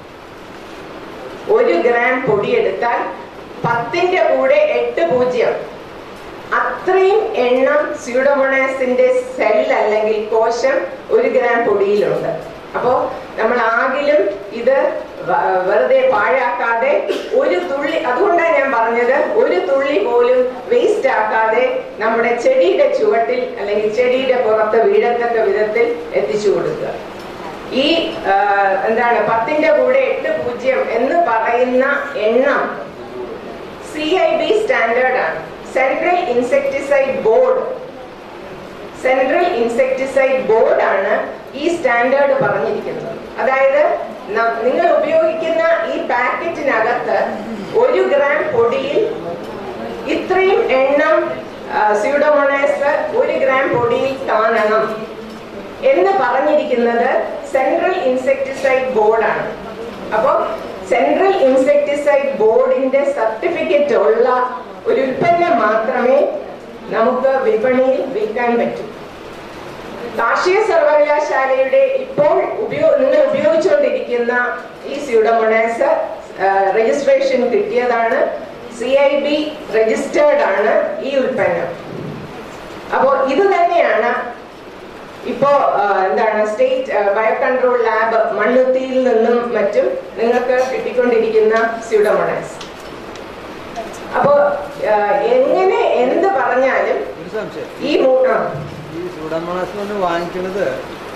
ഒരു ഗ്രാം പൊടി എടുത്താൽ പത്തിന്റെ കൂടെ എട്ട് പൂജ്യം അത്രയും എണ്ണം സ്യൂഡോമോണാസിന്റെ സെൽ അല്ലെങ്കിൽ കോശം ഒരു ഗ്രാം പൊടിയിലുണ്ട് അപ്പോ നമ്മൾ ആകിലും ഇത് വ- വെറുതെ പാഴാക്കാതെ ഒരു തുള്ളി അതുകൊണ്ടാണ് ഞാൻ പറഞ്ഞത് ഒരു തുള്ളി പോലും വേസ്റ്റ് ആക്കാതെ നമ്മുടെ ചെടിയുടെ ചുവട്ടിൽ അല്ലെങ്കിൽ ചെടിയുടെ പുറത്ത് വീഴത്തക്ക വിധത്തിൽ എത്തിച്ചു കൊടുക്കുക ഈ ആ, എന്താണ് പത്തിന്റെ കൂടെ എട്ട് പൂജ്യം എന്ന് പറയുന്ന എണ്ണം സി ഐ ബി സ്റ്റാൻഡേർഡ് ആണ് central insecticide board central insecticide board ആണ് ഈ സ്റ്റാൻഡേർഡ് പറഞ്ഞിരിക്കുന്നത് അതായത് ന- നിങ്ങൾ ഉപയോഗിക്കുന്ന ഈ പാക്കറ്റിനകത്ത് ഒരു ഗ്രാം പൊടിയിൽ ഇത്രയും എണ്ണം സ്യൂഡോമോണാസ് ഒരു ഗ്രാം പൊടിയിൽ കാണണം എന്ന് പറഞ്ഞിരിക്കുന്നത് സെൻട്രൽ ഇൻസെക്ടിസൈഡ് ബോർഡാണ് അപ്പോൾ സെൻട്രൽ ഇൻസെക്ടിസൈഡ് ബോർഡിന്റെ സർട്ടിഫിക്കറ്റ് ഉള്ള ഒരു ഉൽപ്പന്നം മാത്രമേ നമുക്ക് വിപണിയിൽ വിൽക്കാൻ പറ്റൂ കാർഷിക സർവകലാശാലയുടെ ഇപ്പോൾ ഉപയോ നിങ്ങൾ ഉപയോഗിച്ചുകൊണ്ടിരിക്കുന്ന ഈ സ്യൂഡോമോണാസ് രജിസ്ട്രേഷൻ കിട്ടിയതാണ് സി ഐ ബി രജിസ്റ്റേർഡ് ആണ് ഈ ഉൽപ്പന്നം അപ്പോൾ ഇത് തന്നെയാണ് ഇപ്പോ ആ, എന്താണ് സ്റ്റേറ്റ് ബയോ കൺട്രോൾ ലാബ് മണ്ണുത്തിയിൽ നിന്നും മറ്റും നിങ്ങൾക്ക് കിട്ടിക്കൊണ്ടിരിക്കുന്ന സ്യൂഡോമോണാസ് അപ്പോ ആ, എങ്ങനെ എന്ത് പറഞ്ഞാലും ഒരു സംശയം ഈ മൂ- ആ, ഈ സൂഡോമോണാസ് കൊണ്ട് വാങ്ങിക്കുന്നത്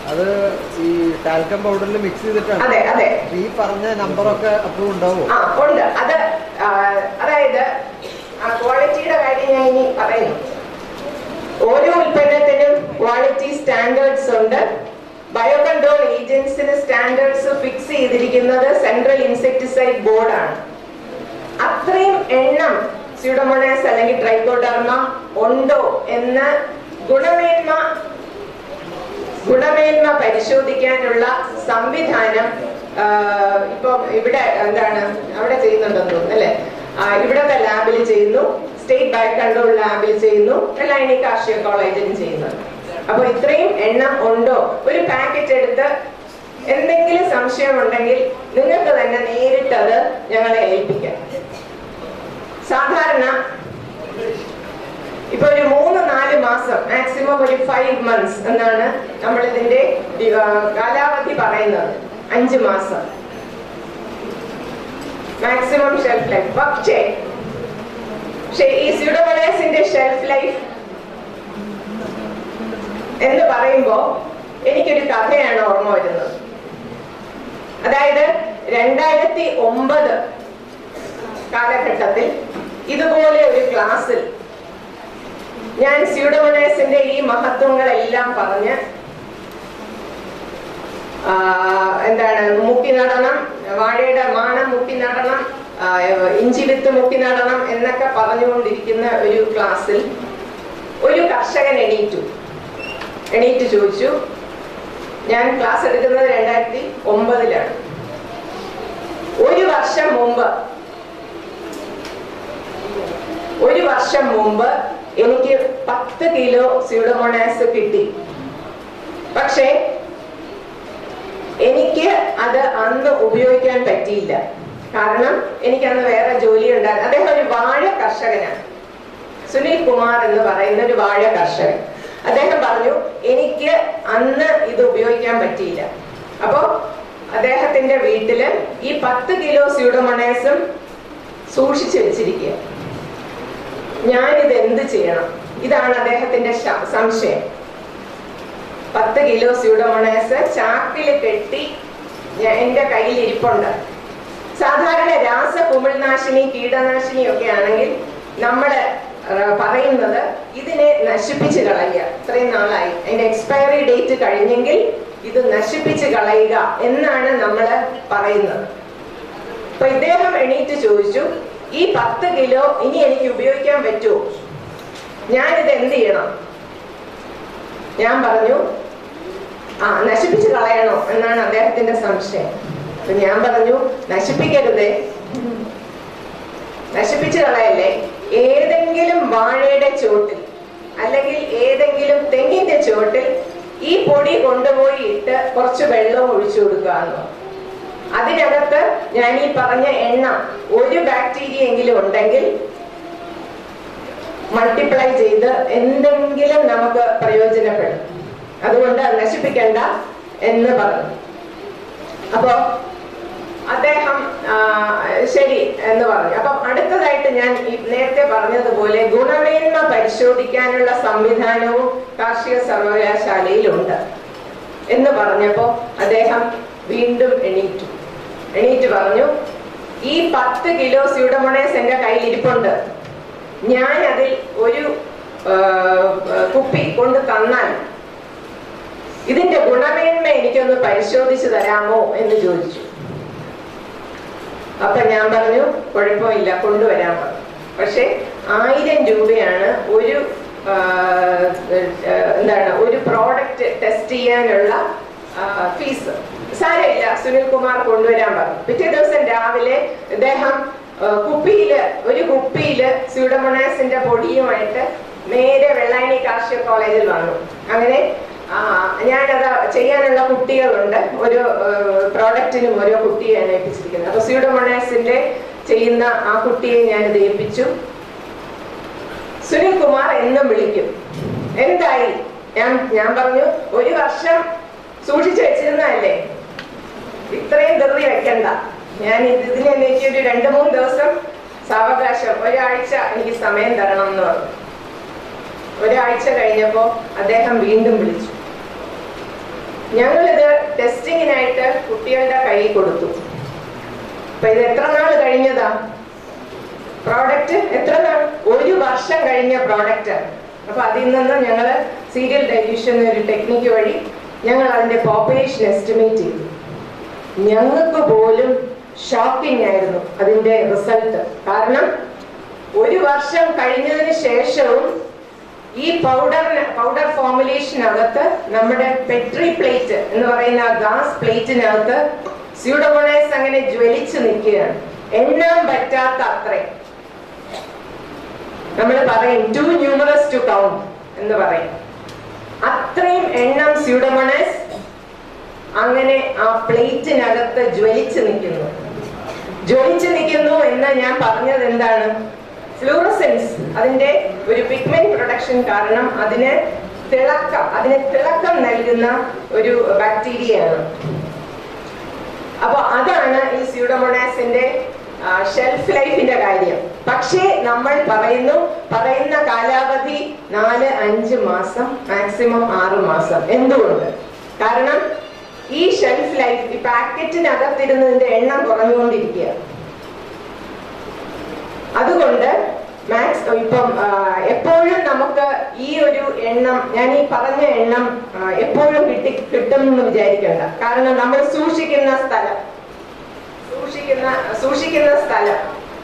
അത് ഈ ടാൽക്കം പൗഡറിൽ മിക്സ് ചെയ്തിട്ടാണ് അതെ അതെ ഈ പറഞ്ഞ നമ്പറൊക്കെ അപ്രൂവ് ഉണ്ടാവും ആ ഉണ്ട് അത് ആ, അതായത് ആ ക്വാളിറ്റിയുടെ കാര്യം ഞാൻ ഇനി പറയുന്നു ഓരോ ഉൽപ്പന്നത്തിനും ക്വാളിറ്റി സ്റ്റാൻഡേർഡ്സ് ഉണ്ട് ബയോ കൺട്രോൾ ഏജൻസിന് സ്റ്റാൻഡേർഡ്സ് ഫിക്സ് ചെയ്തിരിക്കുന്നത് സെൻട്രൽ ഇൻസെക്ടിസൈഡ് ബോർഡാണ് അത്രയും എണ്ണം സ്യൂഡോമോണാസ് അല്ലെങ്കിൽ ട്രൈക്കോഡർമ ഉണ്ടോ എന്ന് ഗുണമേന്മ ഗുണമേന്മ പരിശോധിക്കാനുള്ള സംവിധാനം ആ, ഇപ്പം ഇവിടെ എന്താണ് അവിടെ ചെയ്യുന്നുണ്ടെന്ന് തോന്നുന്നു അല്ലെ ഇവിടത്തെ ലാബിൽ ചെയ്യുന്നു സ്റ്റേറ്റ് ബയോ കൺട്രോൾ ലാബിൽ ചെയ്യുന്നു എല്ലാം ഇനി കാർഷിക കോളേജിലും ചെയ്യുന്നുണ്ട് അപ്പൊ ഇത്രയും എണ്ണം ഉണ്ടോ ഒരു പാക്കറ്റ് എടുത്ത് എന്തെങ്കിലും സംശയമുണ്ടെങ്കിൽ നിങ്ങൾക്ക് തന്നെ നേരിട്ട് അത് ഞങ്ങളെ ഏൽപ്പിക്കാം സാധാരണ ഇപ്പൊ ഒരു മൂന്ന് നാല് മാസം മാക്സിമം ഒരു ഫൈവ് മന്ത്സ് എന്നാണ് നമ്മൾ ഇതിന്റെ ഡി- ആ, കാലാവധി പറയുന്നത് അഞ്ച് മാസം മാക്സിമം ഷെൽഫ് ലൈഫ് പക്ഷേ പക്ഷേ ഈ സ്യൂഡോമോണാസിന്റെ ഷെൽഫ് ലൈഫ് എന്ന് പറയുമ്പോ എനിക്കൊരു കഥയാണ് ഓർമ്മ വരുന്നത് അതായത് രണ്ടായിരത്തി ഒമ്പത് കാലഘട്ടത്തിൽ ഇതുപോലെ ഒരു ക്ലാസ്സിൽ ഞാൻ സ്യൂഡോമോണാസിന്റെ ഈ മഹത്വങ്ങളെല്ലാം പറഞ്ഞ് ആ, എന്താണ് മുക്കി നടണം വാഴയുടെ മാണം മുക്കി നടണം ആ, ഇഞ്ചി വിത്ത് മുക്കി നടണം എന്നൊക്കെ പറഞ്ഞുകൊണ്ടിരിക്കുന്ന ഒരു ക്ലാസ്സിൽ ഒരു കർഷകൻ എണീറ്റു എണീറ്റ് ചോദിച്ചു ഞാൻ ക്ലാസ് എടുക്കുന്നത് രണ്ടായിരത്തി ഒമ്പതിലാണ് ഒരു വർഷം മുമ്പ് ഒരു വർഷം മുമ്പ് എനിക്ക് പത്ത് കിലോ സ്യൂഡോമോണാസ് കിട്ടി പക്ഷേ എനിക്ക് അത് അന്ന് ഉപയോഗിക്കാൻ പറ്റിയില്ല കാരണം എനിക്ക് അന്ന് വേറെ ജോലി ഉണ്ടായിരുന്നു അദ്ദേഹം ഒരു വാഴ കർഷകനാണ് സുനിൽ കുമാർ എന്ന് പറയുന്ന ഒരു വാഴ കർഷകൻ അദ്ദേഹം പറഞ്ഞു എനിക്ക് അന്ന് ഇത് ഉപയോഗിക്കാൻ പറ്റിയില്ല അപ്പോ അദ്ദേഹത്തിന്റെ വീട്ടില് ഈ പത്ത് കിലോ സ്യൂഡോമോണാസും സൂക്ഷിച്ചു വെച്ചിരിക്കുക ഞാനിത് എന്ത് ചെയ്യണം ഇതാണ് അദ്ദേഹത്തിന്റെ ശ- സംശയം പത്ത് കിലോ സ്യൂഡോമോണാസ് ചാക്കിൽ കെട്ടി ഞാൻ- എന്റെ കയ്യിൽ ഇരിപ്പുണ്ട് സാധാരണ രാസ കുമിൾനാശിനി കീടനാശിനി ഒക്കെ ആണെങ്കിൽ നമ്മള് ആ, പറയുന്നത് ഇതിനെ നശിപ്പിച്ച് കളയുക ഇത്രയും നാളായി അതിന്റെ എക്സ്പയറി ഡേറ്റ് കഴിഞ്ഞെങ്കിൽ ഇത് നശിപ്പിച്ച് കളയുക എന്നാണ് നമ്മൾ പറയുന്നത് അപ്പൊ ഇദ്ദേഹം എണീറ്റ് ചോദിച്ചു ഈ പത്ത് കിലോ ഇനി എനിക്ക് ഉപയോഗിക്കാൻ പറ്റുമോ ഞാനിത് എന്ത് ചെയ്യണം ഞാൻ പറഞ്ഞു ആ നശിപ്പിച്ച് കളയണോ എന്നാണ് അദ്ദേഹത്തിന്റെ സംശയം അപ്പൊ ഞാൻ പറഞ്ഞു നശിപ്പിക്കരുതേ നശിപ്പിച്ച് കളയല്ലേ ഏതെങ്കിലും വാഴയുടെ ചോട്ടിൽ അല്ലെങ്കിൽ ഏതെങ്കിലും തെങ്ങിന്റെ ചോട്ടിൽ ഈ പൊടി കൊണ്ടുപോയി ഇട്ട് കുറച്ച് വെള്ളവും ഒഴിച്ചു കൊടുക്കുക എന്ന് പറഞ്ഞു. അതിനകത്ത് ഞാൻ ഈ പറഞ്ഞ എണ്ണ ഒരു ബാക്ടീരിയ എങ്കിലും ഉണ്ടെങ്കിൽ മൾട്ടിപ്ലൈ ചെയ്ത് എന്തെങ്കിലും നമുക്ക് പ്രയോജനപ്പെടും അതുകൊണ്ട് അത് നശിപ്പിക്കണ്ട എന്ന് പറഞ്ഞു അപ്പോ അദ്ദേഹം ആ, ശരി എന്ന് പറഞ്ഞു അപ്പൊ അടുത്തതായിട്ട് ഞാൻ ഈ നേരത്തെ പറഞ്ഞതുപോലെ ഗുണമേന്മ പരിശോധിക്കാനുള്ള സംവിധാനവും കാർഷിക സർവകലാശാലയിലുണ്ട് എന്ന് പറഞ്ഞപ്പോ അദ്ദേഹം വീണ്ടും എണീറ്റു എണീറ്റ് പറഞ്ഞു ഈ പത്ത് കിലോ സ്യൂഡമോണേസ് എന്റെ കയ്യിൽ ഇരിപ്പുണ്ട് ഞാൻ അതിൽ ഒരു ആ, കുപ്പി കൊണ്ട് തന്നാൽ ഇതിന്റെ ഗുണമേന്മ എനിക്കൊന്ന് പരിശോധിച്ചു തരാമോ എന്ന് ചോദിച്ചു അപ്പൊ ഞാൻ പറഞ്ഞു കുഴപ്പമില്ല കൊണ്ടുവരാൻ പറഞ്ഞു പക്ഷെ ആയിരം രൂപയാണ് ഒരു ആ, ആ, എന്താണ് ഒരു പ്രോഡക്റ്റ് ടെസ്റ്റ് ചെയ്യാനുള്ള ഫീസ് സാരമില്ല സുനിൽ കുമാർ കൊണ്ടുവരാൻ പറഞ്ഞു പിറ്റേ ദിവസം രാവിലെ ഇദ്ദേഹം ആ, കുപ്പിയില് ഒരു കുപ്പിയില് സ്യൂഡമോണാസിന്റെ പൊടിയുമായിട്ട് നേരെ വെള്ളായണി കാർഷിക കോളേജിൽ വന്നു അങ്ങനെ ആ, ഞാനത് ചെയ്യാനുള്ള കുട്ടികളുണ്ട് ഒരു പ്രോഡക്റ്റിനും ഓരോ കുട്ടിയാണ് ഏൽപ്പിച്ചിരിക്കുന്നത് അപ്പൊ സ്യൂഡോമോണാസിന്റെ ചെയ്യുന്ന ആ കുട്ടിയെ ഞാനിത് ഏൽപ്പിച്ചു സുനിൽ കുമാർ എന്നും വിളിക്കും എന്തായി ഞാൻ ഞാൻ പറഞ്ഞു ഒരു വർഷം സൂക്ഷിച്ചു വെച്ചിരുന്നതല്ലേ ഇത്രയും ധൃതി വെക്കണ്ട ഞാൻ ഇത് ഇതിന് എനിക്ക് ഒരു രണ്ട് മൂന്ന് ദിവസം സാവകാശം ഒരാഴ്ച എനിക്ക് സമയം തരണം എന്ന് പറഞ്ഞു ഒരാഴ്ച കഴിഞ്ഞപ്പോ അദ്ദേഹം വീണ്ടും വിളിച്ചു ഞങ്ങളിത് ടെസ്റ്റിങ്ങിനായിട്ട് കുട്ടികളുടെ കയ്യിൽ കൊടുത്തു അപ്പൊ ഇത് എത്ര നാൾ കഴിഞ്ഞതാ പ്രോഡക്റ്റ് എത്ര നാൾ ഒരു വർഷം കഴിഞ്ഞ പ്രോഡക്റ്റ് അപ്പൊ അതിൽ നിന്ന് ഞങ്ങൾ സീരിയൽ ഡൈല്യൂഷൻ ഒരു ടെക്നിക്ക് വഴി ഞങ്ങൾ അതിന്റെ പോപ്പുലേഷൻ എസ്റ്റിമേറ്റ് ചെയ്തു ഞങ്ങൾക്ക് പോലും ഷോക്കിംഗ് ആയിരുന്നു അതിന്റെ റിസൾട്ട് കാരണം ഒരു വർഷം കഴിഞ്ഞതിന് ശേഷവും ഈ പൗഡറിന് പൗഡർ ഫോർമുലേഷനകത്ത് നമ്മുടെ പെട്രി പ്ലേറ്റ് എന്ന് പറയുന്ന ഗ്ലാസ് പ്ലേറ്റിനകത്ത് സ്യൂഡോമോണൈസ് അങ്ങനെ ജ്വലിച്ച് നിൽക്കുകയാണ് എണ്ണാൻ പറ്റാത്ത അത്രയും നമ്മൾ പറയും ടു ന്യൂമറസ് ടു കൗണ്ട് എന്ന് പറയും അത്രയും എണ്ണം സ്യൂഡോമോണൈസ് അങ്ങനെ ആ പ്ലേറ്റിനകത്ത് ജ്വലിച്ച് നിൽക്കുന്നു ജ്വലിച്ച് നിൽക്കുന്നു എന്ന് ഞാൻ പറഞ്ഞത് എന്താണ് ഫ്ലൂറസെൻസ് അതിന്റെ ഒരു പിഗ്മെന്റ് പ്രൊഡക്ഷൻ കാരണം അതിന് തിളക്കം അതിന് തിളക്കം നൽകുന്ന ഒരു ബാക്ടീരിയയാണ് അപ്പൊ അതാണ് ഈ സ്യൂഡോമോണാസിന്റെ ഷെൽഫ് ലൈഫിന്റെ കാര്യം പക്ഷേ നമ്മൾ പറയുന്നു പറയുന്ന കാലാവധി നാല് അഞ്ച് മാസം മാക്സിമം ആറ് മാസം എന്തുകൊണ്ട് കാരണം ഈ ഷെൽഫ് ലൈഫ് ഈ പാക്കറ്റിനകത്തിരുന്നതിന്റെ എണ്ണം കുറഞ്ഞുകൊണ്ടിരിക്കുക അതുകൊണ്ട് മാക്സ് ഇപ്പം ആ, എപ്പോഴും നമുക്ക് ഈ ഒരു എണ്ണം ഞാൻ ഈ പറഞ്ഞ എണ്ണം ആ, എപ്പോഴും കിട്ടി കിട്ടും എന്ന് വിചാരിക്കണ്ട കാരണം നമ്മൾ സൂക്ഷിക്കുന്ന സ്ഥലം സൂക്ഷിക്കുന്ന സൂക്ഷിക്കുന്ന സ്ഥലം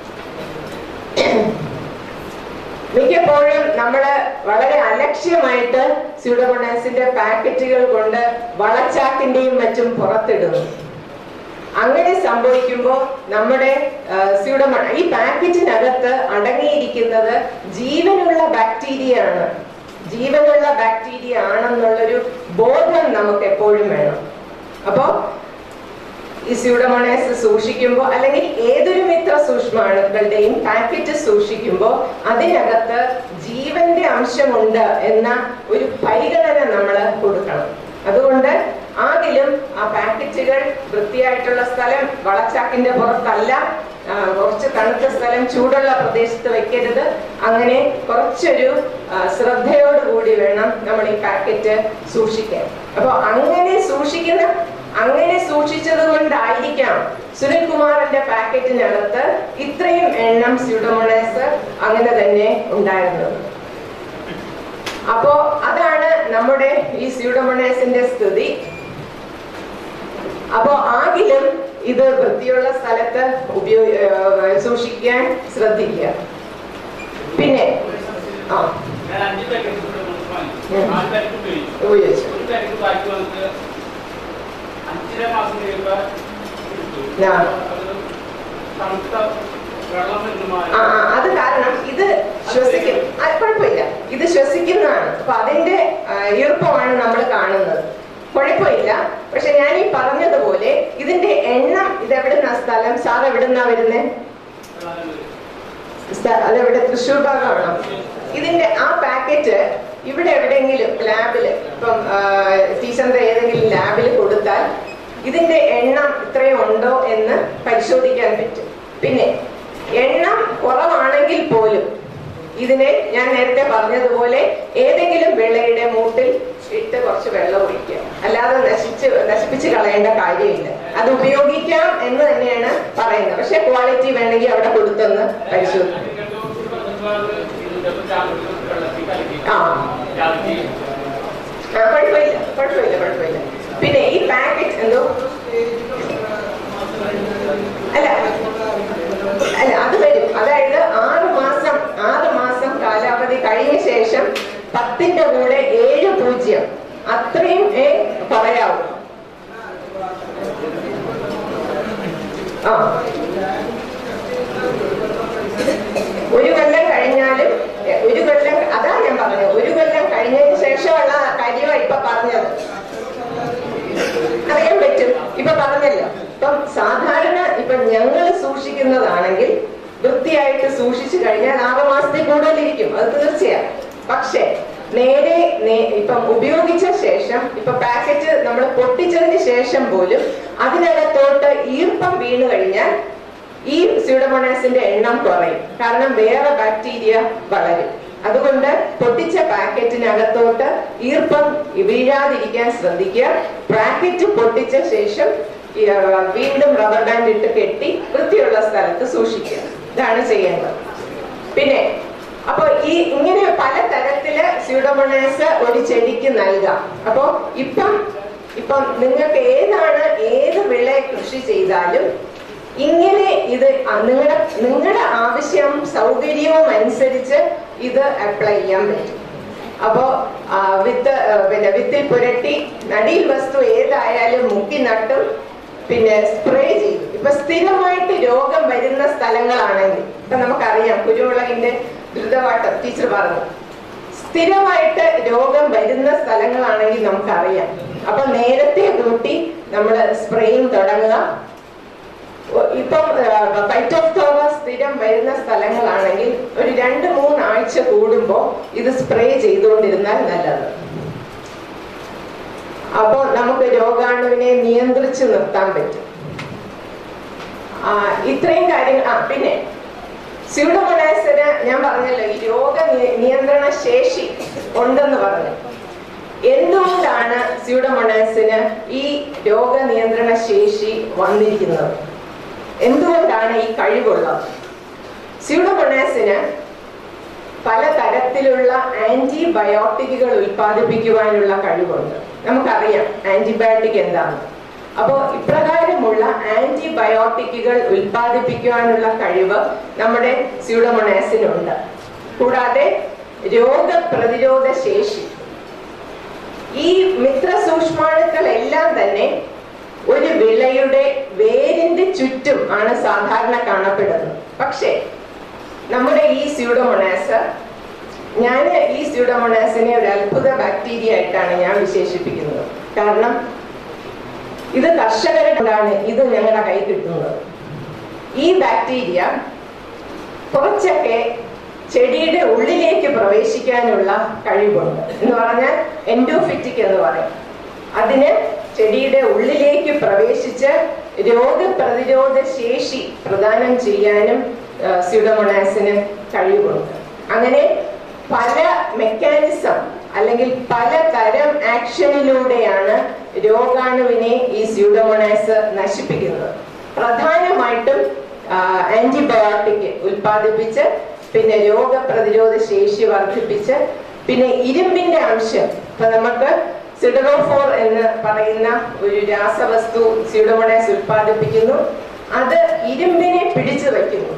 മിക്കപ്പോഴും നമ്മൾ വളരെ അലക്ഷ്യമായിട്ട് സ്യൂഡോമോണാസിന്റെ പാക്കറ്റുകൾ കൊണ്ട് വളച്ചാക്കിന്റെയും മറ്റും പുറത്തിടുന്നു അങ്ങനെ സംഭവിക്കുമ്പോൾ നമ്മുടെ സ്യൂഡോമോ ഈ പാക്കറ്റിനകത്ത് അടങ്ങിയിരിക്കുന്നത് ജീവനുള്ള ബാക്ടീരിയ ആണ് ജീവനുള്ള ബാക്ടീരിയ ആണെന്നുള്ളൊരു ബോധം നമുക്ക് എപ്പോഴും വേണം അപ്പോ ഈ സ്യൂഡോമോണാസ് സൂക്ഷിക്കുമ്പോൾ അല്ലെങ്കിൽ ഏതൊരു മിത്ര സൂക്ഷ്മാണുക്കളുടെയും പാക്കറ്റ് സൂക്ഷിക്കുമ്പോൾ അതിനകത്ത് ജീവന്റെ അംശമുണ്ട് എന്ന ഒരു പരിഗണന നമ്മൾ കൊടുക്കണം അതുകൊണ്ട് ആകിലും ആ പാക്കറ്റുകൾ വൃത്തിയായിട്ടുള്ള സ്ഥലം വളച്ചാക്കിന്റെ പുറത്തല്ല ആ, കുറച്ച് തണുത്ത സ്ഥലം ചൂടുള്ള പ്രദേശത്ത് വെക്കരുത് അങ്ങനെ കുറച്ചൊരു ആ, ശ്രദ്ധയോടുകൂടി വേണം നമ്മൾ ഈ പാക്കറ്റ് സൂക്ഷിക്കാൻ അപ്പോൾ അങ്ങനെ സൂക്ഷിക്കുന്ന അങ്ങനെ സൂക്ഷിച്ചത് കൊണ്ടായിരിക്കാം സുനിൽകുമാറിന്റെ പാക്കറ്റിനകത്ത് ഇത്രയും എണ്ണം സ്യൂഡോമോണാസ് അങ്ങനെ തന്നെ ഉണ്ടായിരുന്നത് അപ്പോ അതാണ് നമ്മുടെ ഈ സ്യൂഡോമോണാസിന്റെ സ്ഥിതി അപ്പോ ആകിലും ഇത് വൃത്തിയുള്ള സ്ഥലത്ത് ഉപയോഗ ഏർ സൂക്ഷിക്കാൻ ശ്രദ്ധിക്കുക പിന്നെ ആ ഞാൻ അഞ്ച് പാക്കറ്റ് ഉം. നാല് പാക്കറ്റ് ഉപയോഗിച്ചു ഉപയോഗിച്ചു ഒരു പാക്കറ്റ് ബാക്കി വന്നിട്ട് അഞ്ചര മാസം കഴിയുമ്പോ എടുത്തു. ആ. അത് തണുത്ത വെള്ളം വരുന്ന ആ ആ, അത് കാരണം ഇത് ശ്വസിക്കും ആ, കുഴപ്പമില്ല ഇത് ശ്വസിക്കുന്നതാണ് അപ്പൊ അതിന്റെ ആ, ഈർപ്പമാണ് നമ്മൾ കാണുന്നത് കുഴപ്പമില്ല പക്ഷെ ഞാൻ ഈ പറഞ്ഞതുപോലെ ഇതിന്റെ എണ്ണം ഇത് എവിടുന്ന സ്ഥലം സാർ എവിടുന്നാ വരുന്നേ സ്ഥ- അതെവിടെ തൃശ്ശൂർ ഭാഗമാണോ ഇതിന്റെ ആ പാക്കറ്റ് ഇവിടെ എവിടെയെങ്കിലും ലാബില് ഇപ്പം ആ, ടീച്ചറിന്റെ ഏതെങ്കിലും ലാബിൽ കൊടുത്താൽ ഇതിന്റെ എണ്ണം ഇത്രയും ഉണ്ടോ എന്ന് പരിശോധിക്കാൻ പറ്റും പിന്നെ എണ്ണം കുറവാണെങ്കിൽ പോലും ഇതിനെ ഞാൻ നേരത്തെ പറഞ്ഞതുപോലെ ഏതെങ്കിലും വിളയുടെ മൂട്ടിൽ ഇട്ട് കുറച്ച് വെള്ളം ഒഴിക്കുക അല്ലാതെ നശിച്ച് നശിപ്പിച്ച് കളയേണ്ട കാര്യമില്ല അത് ഉപയോഗിക്കാം എന്ന് തന്നെയാണ് പറയുന്നത് പക്ഷെ ക്വാളിറ്റി വേണമെങ്കിൽ അവിടെ കൊടുത്തൊന്ന് പരിശോധിക്കും ആ ആ കുഴപ്പമില്ല കുഴപ്പമില്ല കുഴപ്പമില്ല പിന്നെ ഈ പാക്കറ്റ് എന്തോ അല്ല അല്ല അത് വരും അതായത് ആറ് മാസം ആറ് മാസം കാലാവധി കഴിഞ്ഞ ശേഷം പത്തിന്റെ കൂടെ ഏഴ് പൂജ്യം അത്രയും ഏ പറയാവൂ ആ ഒരു കൊല്ലം കഴിഞ്ഞാലും എ, ഒരു കൊല്ലം അതാ ഞാൻ പറഞ്ഞത് ഒരു കൊല്ലം കഴിഞ്ഞതിന് ശേഷമുള്ള കാര്യമാണ് ഇപ്പൊ പറഞ്ഞത് അറിയാൻ പറ്റും ഇപ്പൊ പറഞ്ഞല്ലോ ഇപ്പം സാധാരണ ഇപ്പൊ ഞങ്ങൾ സൂക്ഷിക്കുന്നതാണെങ്കിൽ വൃത്തിയായിട്ട് സൂക്ഷിച്ചു കഴിഞ്ഞാൽ ആറ് മാസത്തിൽ കൂടുതലിരിക്കും അത് തീർച്ചയാണ് പക്ഷേ നേരെ നേ- ഇപ്പം ഉപയോഗിച്ച ശേഷം ഇപ്പൊ പാക്കറ്റ് നമ്മൾ പൊട്ടിച്ചതിന് ശേഷം പോലും അതിനകത്തോട്ട് ഈർപ്പം വീണ് കഴിഞ്ഞാൽ ഈ സ്യൂഡോമോണാസിന്റെ എണ്ണം കുറയും കാരണം വേറെ ബാക്ടീരിയ വളരും അതുകൊണ്ട് പൊട്ടിച്ച പാക്കറ്റിനകത്തോട്ട് ഈർപ്പം വീഴാതിരിക്കാൻ ശ്രദ്ധിക്കുക പാക്കറ്റ് പൊട്ടിച്ച ശേഷം ഈ, ആ, വീണ്ടും റബ്ബർ ബാൻഡ് ഇട്ട് കെട്ടി വൃത്തിയുള്ള സ്ഥലത്ത് സൂക്ഷിക്കുക ഇതാണ് ചെയ്യേണ്ടത് പിന്നെ അപ്പൊ ഈ ഇങ്ങനെ പല തരത്തില് സ്യൂഡോമോണാസ് ഒരു ചെടിക്ക് നൽകാം അപ്പൊ ഇപ്പം ഇപ്പം നിങ്ങൾക്ക് ഏതാണ് ഏത് വിള കൃഷി ചെയ്താലും ഇങ്ങനെ ഇത് നിങ്ങളുടെ നിങ്ങളുടെ ആവശ്യവും സൗകര്യവും അനുസരിച്ച് ഇത് അപ്ലൈ ചെയ്യാൻ പറ്റും അപ്പോ ആ, വിത്ത് ആ, പിന്നെ വിത്തിൽ പുരട്ടി നടിയിൽ വസ്തു ഏതായാലും മുക്കി നട്ടും പിന്നെ സ്പ്രേ ചെയ്തു ഇപ്പൊ സ്ഥിരമായിട്ട് രോഗം വരുന്ന സ്ഥലങ്ങളാണെങ്കിൽ ഇപ്പൊ നമുക്കറിയാം കുരുമുളകിന്റെ ദ്രുതവാട്ടം ടീച്ചർ പറഞ്ഞു സ്ഥിരമായിട്ട് രോഗം വരുന്ന സ്ഥലങ്ങളാണെങ്കിൽ നമുക്കറിയാം അപ്പൊ നേരത്തെ കൂട്ടി നമ്മൾ സ്പ്രേയിങ് തുടങ്ങുക ഒ- ഇപ്പം ഫൈറ്റോഫ്തോറ സ്ഥിരം വരുന്ന സ്ഥലങ്ങളാണെങ്കിൽ ഒരു രണ്ട് മൂന്ന് ആഴ്ച കൂടുമ്പോ ഇത് സ്പ്രേ ചെയ്തുകൊണ്ടിരുന്നാൽ നല്ലത് അപ്പോ നമുക്ക് രോഗാണുവിനെ നിയന്ത്രിച്ചു നിർത്താൻ പറ്റും ആ, ഇത്രയും കാര്യങ്ങൾ ആ പിന്നെ സ്യൂഡോമോണാസിന് ഞാൻ പറഞ്ഞല്ലോ ഈ രോഗ നി- നിയന്ത്രണ ശേഷി ഉണ്ടെന്ന് പറഞ്ഞു എന്തുകൊണ്ടാണ് സ്യൂഡോമോണാസിന് ഈ രോഗ നിയന്ത്രണ ശേഷി വന്നിരിക്കുന്നത് എന്തുകൊണ്ടാണ് ഈ കഴിവുള്ളത് സ്യൂഡോമോണാസിന് പല തരത്തിലുള്ള ആന്റിബയോട്ടിക്കുകൾ ഉൽപ്പാദിപ്പിക്കുവാനുള്ള കഴിവുണ്ട് നമുക്കറിയാം ആന്റിബയോട്ടിക് എന്താണ് അപ്പോൾ ഇപ്രകാരമുള്ള ആന്റിബയോട്ടിക്കുകൾ ഉൽപ്പാദിപ്പിക്കുവാനുള്ള കഴിവ് നമ്മുടെ സ്യൂഡോമോണാസിനുണ്ട് കൂടാതെ രോഗപ്രതിരോധ ശേഷി ഈ മിത്രസൂക്ഷ്മാണുക്കൾ എല്ലാം തന്നെ ഒരു വിളയുടെ വേരിന്റെ ചുറ്റും ആണ് സാധാരണ കാണപ്പെടുന്നത് പക്ഷേ നമ്മുടെ ഈ സ്യൂഡോമോണാസ് ഞാൻ ഈ സ്യൂഡോമോണാസിനെ ഒരു അത്ഭുത ബാക്ടീരിയ ആയിട്ടാണ് ഞാൻ വിശേഷിപ്പിക്കുന്നത് കാരണം ഇത് കർഷകരുടെയാണ് ഇത് ഞങ്ങളുടെ കൈ കിട്ടുന്നത് ഈ ബാക്ടീരിയ കുറച്ചൊക്കെ ചെടിയുടെ ഉള്ളിലേക്ക് പ്രവേശിക്കാനുള്ള കഴിവുണ്ട് എന്ന് പറഞ്ഞാൽ എൻഡോഫിറ്റിക് എന്ന് പറയും അതിന് ചെടിയുടെ ഉള്ളിലേക്ക് പ്രവേശിച്ച് രോഗപ്രതിരോധ ശേഷി പ്രദാനം ചെയ്യാനും സ്യൂഡോമോണാസിന് കഴിവുണ്ട് അങ്ങനെ പല മെക്കാനിസം അല്ലെങ്കിൽ പലതരം ആക്ഷനിലൂടെയാണ് രോഗാണുവിനെ ഈ സ്യൂഡോമോണാസ് നശിപ്പിക്കുന്നത് പ്രധാനമായിട്ടും ആന്റിബയോട്ടിക് ഉൽപ്പാദിപ്പിച്ച് പിന്നെ രോഗപ്രതിരോധ ശേഷി വർദ്ധിപ്പിച്ച് പിന്നെ ഇരുമ്പിന്റെ അംശം ഇപ്പൊ നമുക്ക് സിഡറോഫോർ എന്ന് പറയുന്ന ഒരു രാസവസ്തു സ്യൂഡോമോണാസ് ഉൽപ്പാദിപ്പിക്കുന്നു അത് ഇരുമ്പിനെ പിടിച്ചു വയ്ക്കുന്നു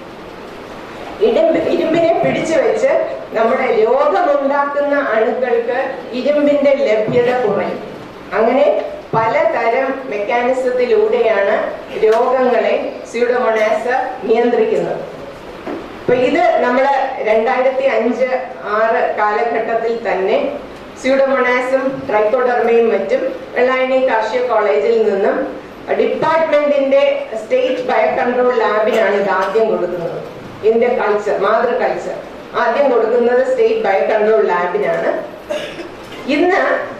ഇരുമ്പ് ഇരുമ്പിനെ പിടിച്ചു വെച്ച് നമ്മുടെ രോഗമുണ്ടാക്കുന്ന അണുക്കൾക്ക് ഇരുമ്പിന്റെ ലഭ്യത കുറയും അങ്ങനെ പലതരം മെക്കാനിസത്തിലൂടെയാണ് രോഗങ്ങളെ സ്യൂഡോമോണാസ് നിയന്ത്രിക്കുന്നത് അപ്പൊ ഇത് നമ്മൾ രണ്ടായിരത്തി അഞ്ച് ആറ് കാലഘട്ടത്തിൽ തന്നെ സ്യൂഡോമോണാസും ട്രൈക്കോഡർമയും മറ്റും വെള്ളായണി കാർഷിക കോളേജിൽ നിന്നും ഡിപ്പാർട്ട്മെന്റിന്റെ സ്റ്റേറ്റ് ബയോ കൺട്രോൾ ലാബിനാണ് ഇത് ആദ്യം കൊടുക്കുന്നത് ഇതിന്റെ കൾച്ചർ മാതൃ കൾച്ചർ ആദ്യം കൊടുക്കുന്നത് സ്റ്റേറ്റ് ബയോ കൺട്രോൾ ലാബിനാണ് ഇന്ന്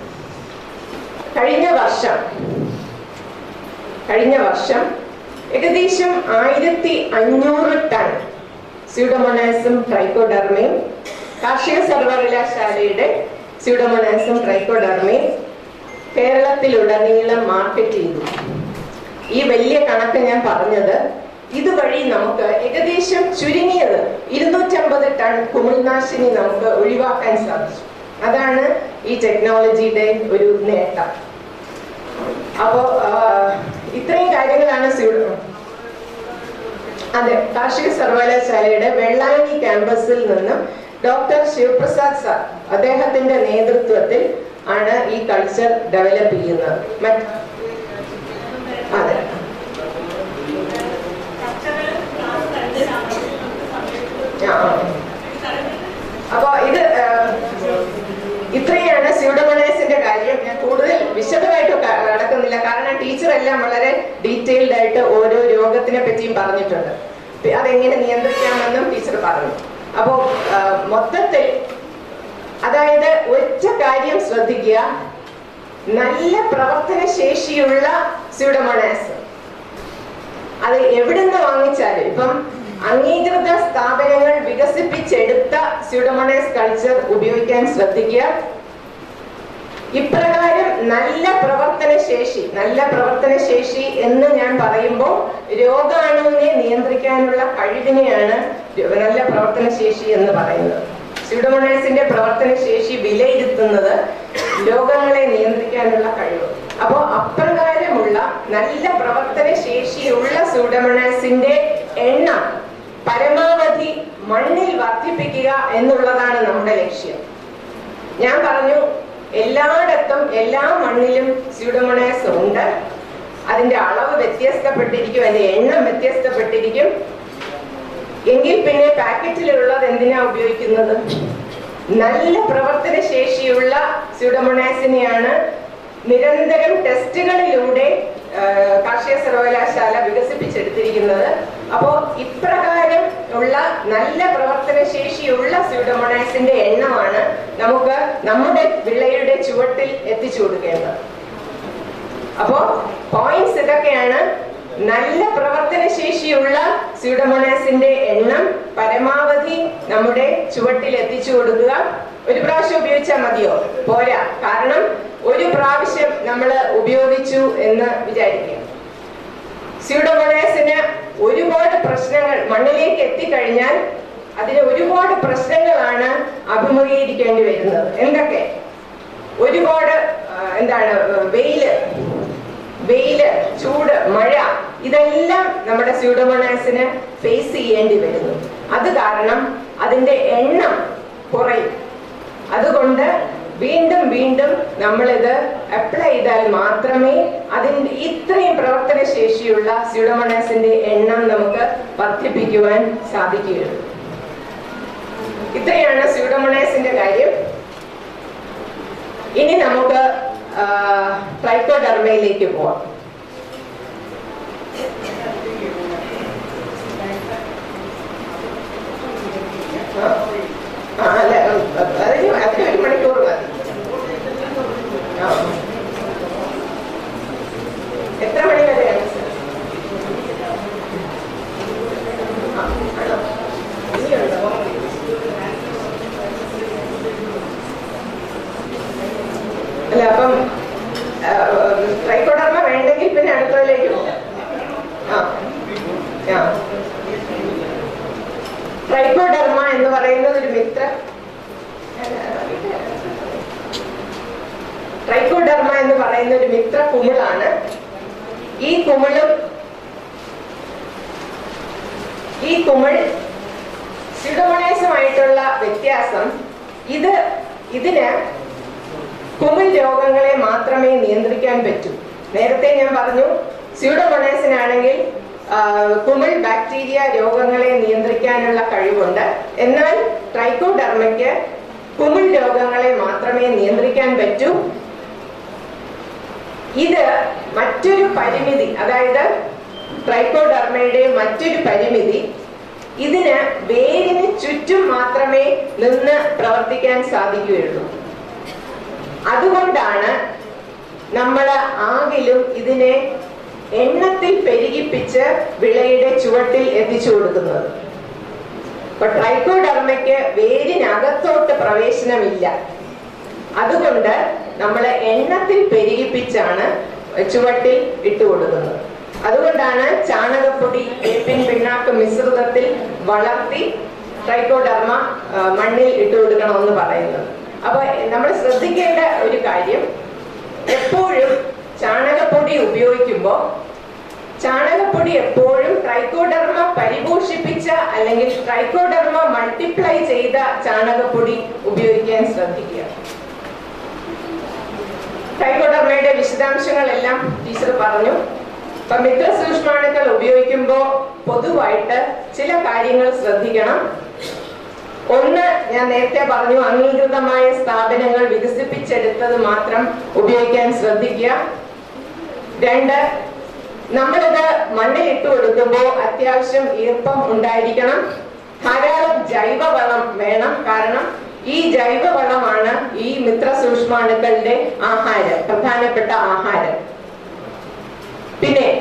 കഴിഞ്ഞ വർഷം കഴിഞ്ഞ വർഷം ഏകദേശം ആയിരത്തി അഞ്ഞൂറ് ടൺ സ്യൂഡോമോണാസും ട്രൈക്കോഡർമയും കാർഷിക സർവകലാശാലയുടെ സ്യൂഡോമോണാസും ട്രൈക്കോഡർമയും കേരളത്തിലുടനീളം മാർക്കറ്റ് ചെയ്തു ഈ വലിയ കണക്ക് ഞാൻ പറഞ്ഞത് ഇതുവഴി നമുക്ക് ഏകദേശം ചുരുങ്ങിയത് ഇരുന്നൂറ്റമ്പത് ടൺ കുമിൾനാശിനി നമുക്ക് ഒഴിവാക്കാൻ സാധിച്ചു അതാണ് ഈ ടെക്നോളജിയുടെ ഒരു നേട്ടം അപ്പോ ആ, ഇത്രയും കാര്യങ്ങളാണ് സ്യൂഡോ അതെ കാർഷിക സർവകലാശാലയുടെ വെള്ളായണി ക്യാമ്പസിൽ നിന്നും ഡോക്ടർ ശിവപ്രസാദ് സാർ അദ്ദേഹത്തിന്റെ നേതൃത്വത്തിൽ ആണ് ഈ കൾച്ചർ ഡെവലപ്പ് ചെയ്യുന്നത് മറ്റ് അതെ ആ, ആ. അപ്പൊ ഇത് ആ, ഇത്രയാണ് സ്യൂഡോമോണൈസിന്റെ കാര്യം ഞാൻ കൂടുതൽ വിശദമായിട്ട് ക- കടക്കുന്നില്ല കാരണം ടീച്ചർ എല്ലാം വളരെ ഡീറ്റെയിൽഡ് ആയിട്ട് ഓരോ രോഗത്തിനെ പറ്റിയും പറഞ്ഞിട്ടുണ്ട് പി- അതെങ്ങനെ നിയന്ത്രിക്കാമെന്നും ടീച്ചർ പറഞ്ഞു അപ്പോ ആ, മൊത്തത്തിൽ അതായത് ഒറ്റ കാര്യം ശ്രദ്ധിക്കുക നല്ല പ്രവർത്തന ശേഷിയുള്ള സ്യൂഡോമോണാസ് അത് എവിടുന്ന് വാങ്ങിച്ചാലും ഇപ്പം അംഗീകൃത സ്ഥാപനങ്ങൾ വികസിപ്പിച്ചെടുത്ത സ്യൂഡോമോണാസ് കൾച്ചർ ഉപയോഗിക്കാൻ ശ്രദ്ധിക്കുക ഇപ്രകാരം നല്ല പ്രവർത്തന ശേഷി നല്ല പ്രവർത്തന ശേഷി എന്ന് ഞാൻ പറയുമ്പോൾ രോഗാണുവിനെ നിയന്ത്രിക്കാനുള്ള കഴിവിനെയാണ് നല്ല പ്രവർത്തന ശേഷി എന്ന് പറയുന്നത് സ്യൂഡോമോണാസിന്റെ പ്രവർത്തന ശേഷി വിലയിരുത്തുന്നത് രോഗങ്ങളെ നിയന്ത്രിക്കാനുള്ള കഴിവ് അപ്പോൾ അപ്രകാരമുള്ള നല്ല പ്രവർത്തന ശേഷിയുള്ള സ്യൂഡോമോണാസിന്റെ എണ്ണം പരമാവധി മണ്ണിൽ വർദ്ധിപ്പിക്കുക എന്നുള്ളതാണ് നമ്മുടെ ലക്ഷ്യം ഞാൻ പറഞ്ഞു എല്ലായിടത്തും എല്ലാ മണ്ണിലും സ്യൂഡോമോണാസ് ഉണ്ട് അതിന്റെ അളവ് വ്യത്യസ്തപ്പെട്ടിരിക്കും അതിന്റെ എണ്ണം വ്യത്യസ്തപ്പെട്ടിരിക്കും എങ്കിൽ പിന്നെ പാക്കറ്റിലുള്ളത് എന്തിനാ ഉപയോഗിക്കുന്നത് നല്ല പ്രവർത്തന ശേഷിയുള്ള സ്യൂഡോമോണാസിനെയാണ് നിരന്തരം ടെസ്റ്റുകളിലൂടെ ആ, കാർഷിക സർവകലാശാല വികസിപ്പിച്ചെടുത്തിരിക്കുന്നത് അപ്പോ ഇപ്രകാരം ഉള്ള നല്ല പ്രവർത്തന ശേഷിയുള്ള സ്യൂഡോമോണാസിന്റെ എണ്ണമാണ് നമുക്ക് നമ്മുടെ വിളയുടെ ചുവട്ടിൽ എത്തിച്ചു കൊടുക്കേണ്ടത് അപ്പോ പോയിന്റ്സ് ഇതൊക്കെയാണ് നല്ല പ്രവർത്തന ശേഷിയുള്ള സ്യൂഡോമോണാസിന്റെ എണ്ണം പരമാവധി നമ്മുടെ ചുവട്ടിൽ എത്തിച്ചു കൊടുക്കുക ഒരു പ്രാവശ്യം ഉപയോഗിച്ചാൽ മതിയോ പോരാ കാരണം ഒരു പ്രാവശ്യം നമ്മൾ ഉപയോഗിച്ചു എന്ന് വിചാരിക്കുക സ്യൂഡോമോണാസിന് ഒരുപാട് പ്രശ്നങ്ങൾ മണ്ണിലേക്ക് എത്തിക്കഴിഞ്ഞാൽ അതിന് ഒരുപാട് പ്രശ്നങ്ങളാണ് അഭിമുഖീകരിക്കേണ്ടി വരുന്നത് എന്തൊക്കെ ഒരുപാട് ആ, എന്താണ് വെയില് വെയില് ചൂട് മഴ ഇതെല്ലാം നമ്മുടെ സ്യൂഡോമോണാസിന് ഫേസ് ചെയ്യേണ്ടി വരുന്നു അത് കാരണം അതിന്റെ എണ്ണം കുറയും അതുകൊണ്ട് വീണ്ടും വീണ്ടും നമ്മളിത് അപ്ലൈ ചെയ്താൽ മാത്രമേ അതിന്റെ ഇത്രയും പ്രവർത്തന ശേഷിയുള്ള സ്യൂഡോമോണാസിന്റെ എണ്ണം നമുക്ക് വർദ്ധിപ്പിക്കുവാൻ സാധിക്കുകയുള്ളൂ ഇത്രയാണ് സ്യൂഡോമോണാസിന്റെ കാര്യം ഇനി നമുക്ക് ട്രൈക്കോഡർമയിലേക്ക് പോവാം ആ. ആ, അല്ല അതിന് അതിന് ഒരു മണിക്കൂർ മതി ആ. എത്ര മണി വരെയാണ് സർ? ആ, ആണോ? ഇനിയുണ്ടോ? അല്ല അപ്പം ട്രൈക്കോഡർമ വേണ്ടെങ്കിൽ പിന്നെ അടുത്തതിലേക്ക് പോകാം ആ ആ ട്രൈക്കോഡർമ എന്ന് പറയുന്നത് ഒരു മിത്ര ട്രൈക്കോഡർമ എന്ന് പറയുന്ന ഒരു മിത്ര കുമിളാണ് ഈ കുമിളും ഈ കുമിൾ സ്യൂഡോമോണാസുമായിട്ടുള്ള വ്യത്യാസം ഇത് ഇതിന് കുമിൾ രോഗങ്ങളെ മാത്രമേ നിയന്ത്രിക്കാൻ പറ്റൂ നേരത്തെ ഞാൻ പറഞ്ഞു സ്യൂഡോമോണാസിനാണെങ്കിൽ ആ, കുമിൾ ബാക്ടീരിയ രോഗങ്ങളെ നിയന്ത്രിക്കാനുള്ള കഴിവുണ്ട് എന്നാൽ ട്രൈക്കോഡർമയ്ക്ക് കുമിൾ രോഗങ്ങളെ മാത്രമേ നിയന്ത്രിക്കാൻ പറ്റൂ ഇത് മറ്റൊരു പരിമിതി അതായത് ട്രൈക്കോഡർമയുടെ മറ്റൊരു പരിമിതി ഇതിന് വേരിന് ചുറ്റും മാത്രമേ നിന്ന് പ്രവർത്തിക്കാൻ സാധിക്കുകയുള്ളൂ അതുകൊണ്ടാണ് നമ്മൾ ആകിലും ഇതിനെ എണ്ണത്തിൽ പെരുകിപ്പിച്ച് വിളയുടെ ചുവട്ടിൽ എത്തിച്ചു കൊടുക്കുന്നത് ഇപ്പൊ ട്രൈക്കോഡർമയ്ക്ക് വേരിനകത്തോട്ട് പ്രവേശനമില്ല അതുകൊണ്ട് നമ്മൾ എണ്ണത്തിൽ പെരുകിപ്പിച്ചാണ് ചുവട്ടിൽ ഇട്ടു കൊടുക്കുന്നത് അതുകൊണ്ടാണ് ചാണകപ്പൊടി വേപ്പിൻ പിണ്ണാക്ക് മിശ്രിതത്തിൽ വളർത്തി ട്രൈക്കോഡർമ ആ, മണ്ണിൽ ഇട്ടു കൊടുക്കണമെന്ന് പറയുന്നത് അപ്പൊ നമ്മൾ ശ്രദ്ധിക്കേണ്ട ഒരു കാര്യം എപ്പോഴും ചാണകപ്പൊടി ഉപയോഗിക്കുമ്പോൾ ചാണകപ്പൊടി എപ്പോഴും ട്രൈക്കോഡർമ പരിപോഷിപ്പിച്ച അല്ലെങ്കിൽ ട്രൈക്കോഡർമ മൾട്ടിപ്ലൈ ചെയ്ത ചാണകപ്പൊടി ഉപയോഗിക്കാൻ ശ്രദ്ധിക്കുക ട്രൈക്കോഡർമയുടെ വിശദാംശങ്ങളെല്ലാം ടീച്ചർ പറഞ്ഞു ഇപ്പൊ മിത്ര സൂക്ഷ്മാണുക്കൾ ഉപയോഗിക്കുമ്പോൾ പൊതുവായിട്ട് ചില കാര്യങ്ങൾ ശ്രദ്ധിക്കണം ഒന്ന് ഞാൻ നേരത്തെ പറഞ്ഞു അംഗീകൃതമായ സ്ഥാപനങ്ങൾ വികസിപ്പിച്ചെടുത്തത് മാത്രം ഉപയോഗിക്കാൻ ശ്രദ്ധിക്കുക രണ്ട് നമ്മളിത് മണ്ണിൽ ഇട്ട് കൊടുക്കുമ്പോൾ അത്യാവശ്യം ഈർപ്പം ഉണ്ടായിരിക്കണം ധാരാളം ജൈവവളം വേണം കാരണം ഈ ജൈവവളമാണ് ഈ മിത്ര സൂക്ഷ്മാണുക്കളുടെ ആഹാരം പ്രധാനപ്പെട്ട ആഹാരം പിന്നെ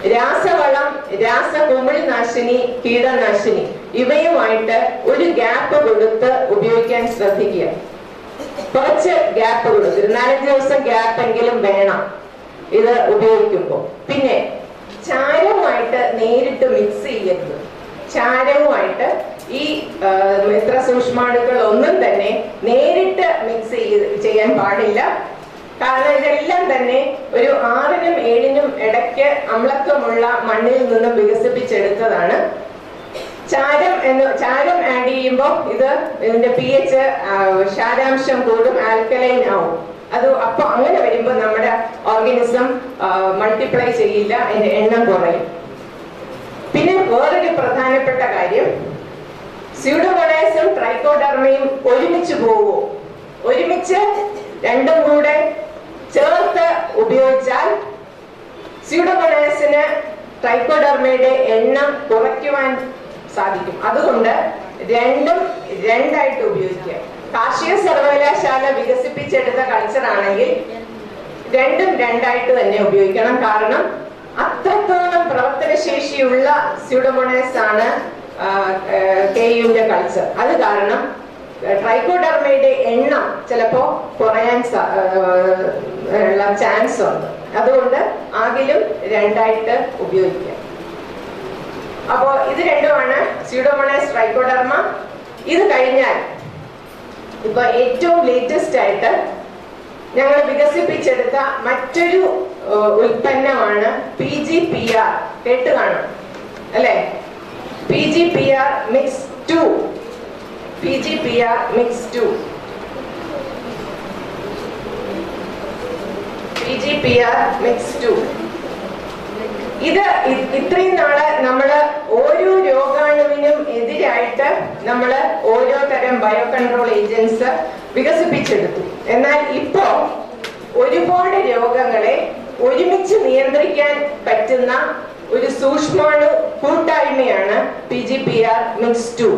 രാസവളം രാസകുമിൾനാശിനി കീടനാശിനി ഇവയുമായിട്ട് ഒരു ഗ്യാപ്പ് കൊടുത്ത് ഉപയോഗിക്കാൻ ശ്രദ്ധിക്കുക കുറച്ച് ഗ്യാപ്പ് കൊടുക്കും ഒരു നാലഞ്ച് ദിവസം ഗ്യാപ്പ് എങ്കിലും വേണം ഇത് ഉപയോഗിക്കുമ്പോൾ പിന്നെ ചാരവുമായിട്ട് നേരിട്ട് മിക്സ് ചെയ്യരുത് ചാരവുമായിട്ട് ഈ ആ, മിത്ര സൂക്ഷ്മാണുക്കൾ ഒന്നും തന്നെ നേരിട്ട് മിക്സ് ചെയ്യാൻ പാടില്ല കാരണം ഇതെല്ലാം തന്നെ ഒരു ആറിനും ഏഴിനും ഇടയ്ക്ക് അമ്ലത്വമുള്ള മണ്ണിൽ നിന്നും വികസിപ്പിച്ചെടുത്തതാണ് ചാരം എന്ന് ചാരം ആഡ് ചെയ്യുമ്പോൾ ഇത് ഇതിന്റെ പി എച്ച് ക്ഷാരാംശം കൂടും ആൽക്കലൈൻ ആവും അത് അപ്പൊ അങ്ങനെ വരുമ്പോൾ നമ്മുടെ ഓർഗാനിസം മൾട്ടിപ്ലൈ ചെയ്യില്ല അതിന്റെ എണ്ണം കുറയും പിന്നെ വേറൊരു പ്രധാനപ്പെട്ട കാര്യം സ്യൂഡോമോണൈസും ട്രൈക്കോഡർമയും ഒരുമിച്ച് പോവോ ഒരുമിച്ച് രണ്ടും കൂടെ ചേർത്ത് ഉപയോഗിച്ചാൽ സ്യൂഡോമോണൈസിന് ട്രൈക്കോഡർമയുടെ എണ്ണം കുറയ്ക്കുവാൻ സാധിക്കും അതുകൊണ്ട് രണ്ടും രണ്ടായിട്ട് ഉപയോഗിക്കുക കാർഷിക സർവകലാശാല വികസിപ്പിച്ചെടുത്ത കൾച്ചർ ആണെങ്കിൽ രണ്ടും രണ്ടായിട്ട് തന്നെ ഉപയോഗിക്കണം കാരണം അത്രത്തോളം പ്രവർത്തനശേഷിയുള്ള സ്യൂഡോമോണൈസ് ആണ് കെ യുവിന്റെ കൾച്ചർ അത് കാരണം ട്രൈക്കോഡർമയുടെ എണ്ണം ചിലപ്പോ കുറയാൻ സ- ആ, ഉള്ള ചാൻസ് ഉണ്ട് അതുകൊണ്ട് ആകിലും രണ്ടായിട്ട് ഉപയോഗിക്കാം അപ്പോ ഇത് രണ്ടുമാണ് സ്യൂഡോമോണൈസ് ട്രൈക്കോഡർമ ഇത് കഴിഞ്ഞാൽ ഇപ്പൊ ഏറ്റവും ലേറ്റസ്റ്റ് ആയിട്ട് ഞങ്ങൾ വികസിപ്പിച്ചെടുത്ത മറ്റൊരു ഏഹ്, ഉൽപ്പന്നമാണ് പി ജി പി ആർ കേട്ട് കാണും അല്ലെ P G P R mix two P G P R mix two P G P R mix two ഇത് ഇ- ഇത്രയും നാള് നമ്മള് ഓരോ രോഗാണുവിനും എതിരായിട്ട് നമ്മള് ഓരോ തരം ബയോ കൺട്രോൾ ഏജൻസ് വികസിപ്പിച്ചെടുത്തു എന്നാൽ ഇപ്പോ ഒരുപാട് രോഗങ്ങളെ ഒരുമിച്ച് നിയന്ത്രിക്കാൻ പറ്റുന്ന ഒരു സൂക്ഷ്മാണു കൂട്ടായ്മയാണ് P G P R mix two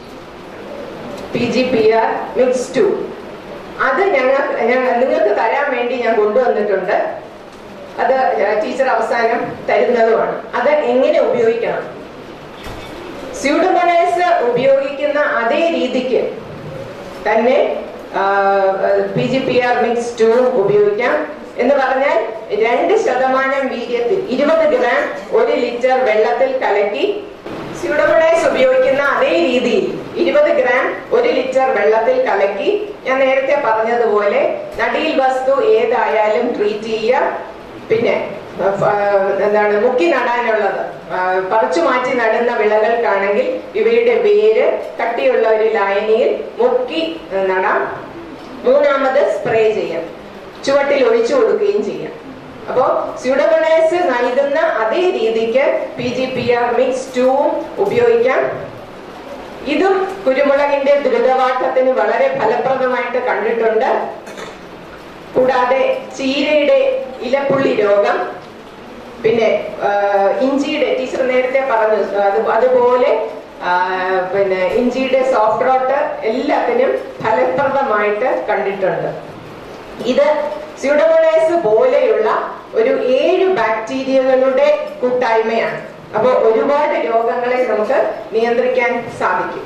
P G P R mix two അത് ഞങ്ങൾ ഞങ്ങൾ നിങ്ങൾക്ക് തരാൻ വേണ്ടി ഞാൻ കൊണ്ടുവന്നിട്ടുണ്ട് അത് ടീച്ചർ അവസാനം തരുന്നതുമാണ് അത് എങ്ങനെ ഉപയോഗിക്കണം സ്യൂഡോമോണൈസ് ഉപയോഗിക്കുന്ന അതേ രീതിക്ക് തന്നെ P G P R mix two ഉപയോഗിക്കാം എന്ന് പറഞ്ഞാൽ രണ്ട് ശതമാനം വീര്യത്തിൽ ഇരുപത് ഗ്രാം ഒരു ലിറ്റർ വെള്ളത്തിൽ കലക്കി സ്യൂഡോമോണൈസ് ഉപയോഗിക്കുന്ന അതേ രീതിയിൽ ഇരുപത് ഗ്രാം ഒരു ലിറ്റർ വെള്ളത്തിൽ കലക്കി ഞാൻ നേരത്തെ പറഞ്ഞതുപോലെ നടിയിൽ വസ്തു ഏതായാലും ട്രീറ്റ് ചെയ്യുക പിന്നെ ആ, ഫ- എന്താണ് മുക്കി നടാനുള്ളത് ആ, പറിച്ചു മാറ്റി നടുന്ന വിളകൾക്കാണെങ്കിൽ ഇവയുടെ വേര് കട്ടിയുള്ള ഒരു ലായനിയിൽ മുക്കി ആ, നടാം മൂന്നാമത് സ്പ്രേ ചെയ്യാം ചുവട്ടിൽ ഒഴിച്ചു കൊടുക്കുകയും ചെയ്യാം അപ്പോ സ്യൂഡോമോണൈസ് നൽകുന്ന അതേ രീതിക്ക് P G P R mix ടൂവും ഉപയോഗിക്കാം ഇതും കുരുമുളകിന്റെ ദ്രുതവാട്ടത്തിന് വളരെ ഫലപ്രദമായിട്ട് കണ്ടിട്ടുണ്ട് കൂടാതെ ചീരയുടെ ഇലപ്പുള്ളി രോഗം പിന്നെ ആ, ഇഞ്ചിയുടെ ടീച്ചർ നേരത്തെ പറഞ്ഞു അത് അതുപോലെ ആ, പിന്നെ ഇഞ്ചിയുടെ സോഫ്റ്റ് റോട്ട് എല്ലാത്തിനും ഫലപ്രദമായിട്ട് കണ്ടിട്ടുണ്ട് ഇത് സ്യൂഡോമോണൈസ് പോലെയുള്ള ഒരു ഏഴ് ബാക്ടീരിയകളുടെ കൂട്ടായ്മയാണ് അപ്പോൾ ഒരുപാട് രോഗങ്ങളെ നമുക്ക് നിയന്ത്രിക്കാൻ സാധിക്കും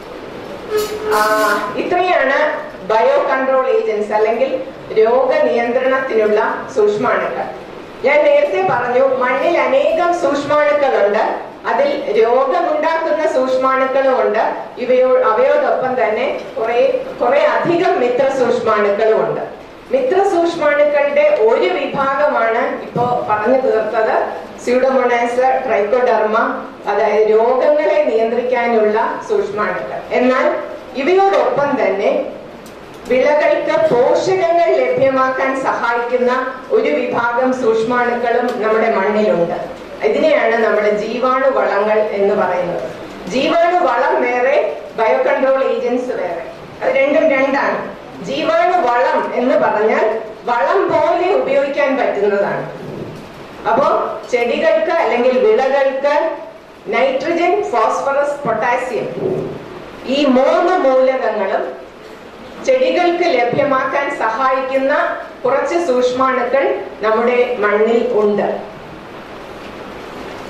ആ, ഇത്രയാണ് ബയോ കൺട്രോൾ ഏജൻസ് അല്ലെങ്കിൽ രോഗനിയന്ത്രണത്തിനുള്ള സൂക്ഷ്മാണുക്കൾ ഞാൻ നേരത്തെ പറഞ്ഞു മണ്ണിൽ അനേകം സൂക്ഷ്മാണുക്കളുണ്ട് അതിൽ രോഗമുണ്ടാക്കുന്ന സൂക്ഷ്മാണുക്കളും ഉണ്ട് ഇവയോ അവയോടൊപ്പം തന്നെ കുറെ കുറെ അധികം മിത്ര സൂക്ഷ്മാണുക്കളും ഉണ്ട് മിത്ര സൂക്ഷ്മാണുക്കളുടെ ഒരു വിഭാഗമാണ് ഇപ്പോ പറഞ്ഞു തീർത്തത് സ്യൂഡോമോണാസ് ട്രൈക്കോഡർമ അതായത് രോഗങ്ങളെ നിയന്ത്രിക്കാനുള്ള സൂക്ഷ്മാണുക്കൾ എന്നാൽ ഇവയോടൊപ്പം തന്നെ വിളകൾക്ക് പോഷകങ്ങൾ ലഭ്യമാക്കാൻ സഹായിക്കുന്ന ഒരു വിഭാഗം സൂക്ഷ്മാണുക്കളും നമ്മുടെ മണ്ണിലുണ്ട് ഇതിനെയാണ് നമ്മുടെ ജീവാണു വളങ്ങൾ എന്ന് പറയുന്നത് ജീവാണു വളം വേറെ ബയോ കൺട്രോൾ ഏജൻസ് വേറെ അത് രണ്ടും രണ്ടാണ് ജീവാണു വളം എന്ന് പറഞ്ഞാൽ വളം പോലെ ഉപയോഗിക്കാൻ പറ്റുന്നതാണ് അപ്പോ ചെടികൾക്ക് അല്ലെങ്കിൽ വിളകൾക്ക് നൈട്രജൻ ഫോസ്ഫറസ് പൊട്ടാസ്യം ഈ മൂന്ന് മൂലകങ്ങളും ചെടികൾക്ക് ലഭ്യമാക്കാൻ സഹായിക്കുന്ന കുറച്ച് സൂക്ഷ്മാണുക്കൾ നമ്മുടെ മണ്ണിൽ ഉണ്ട്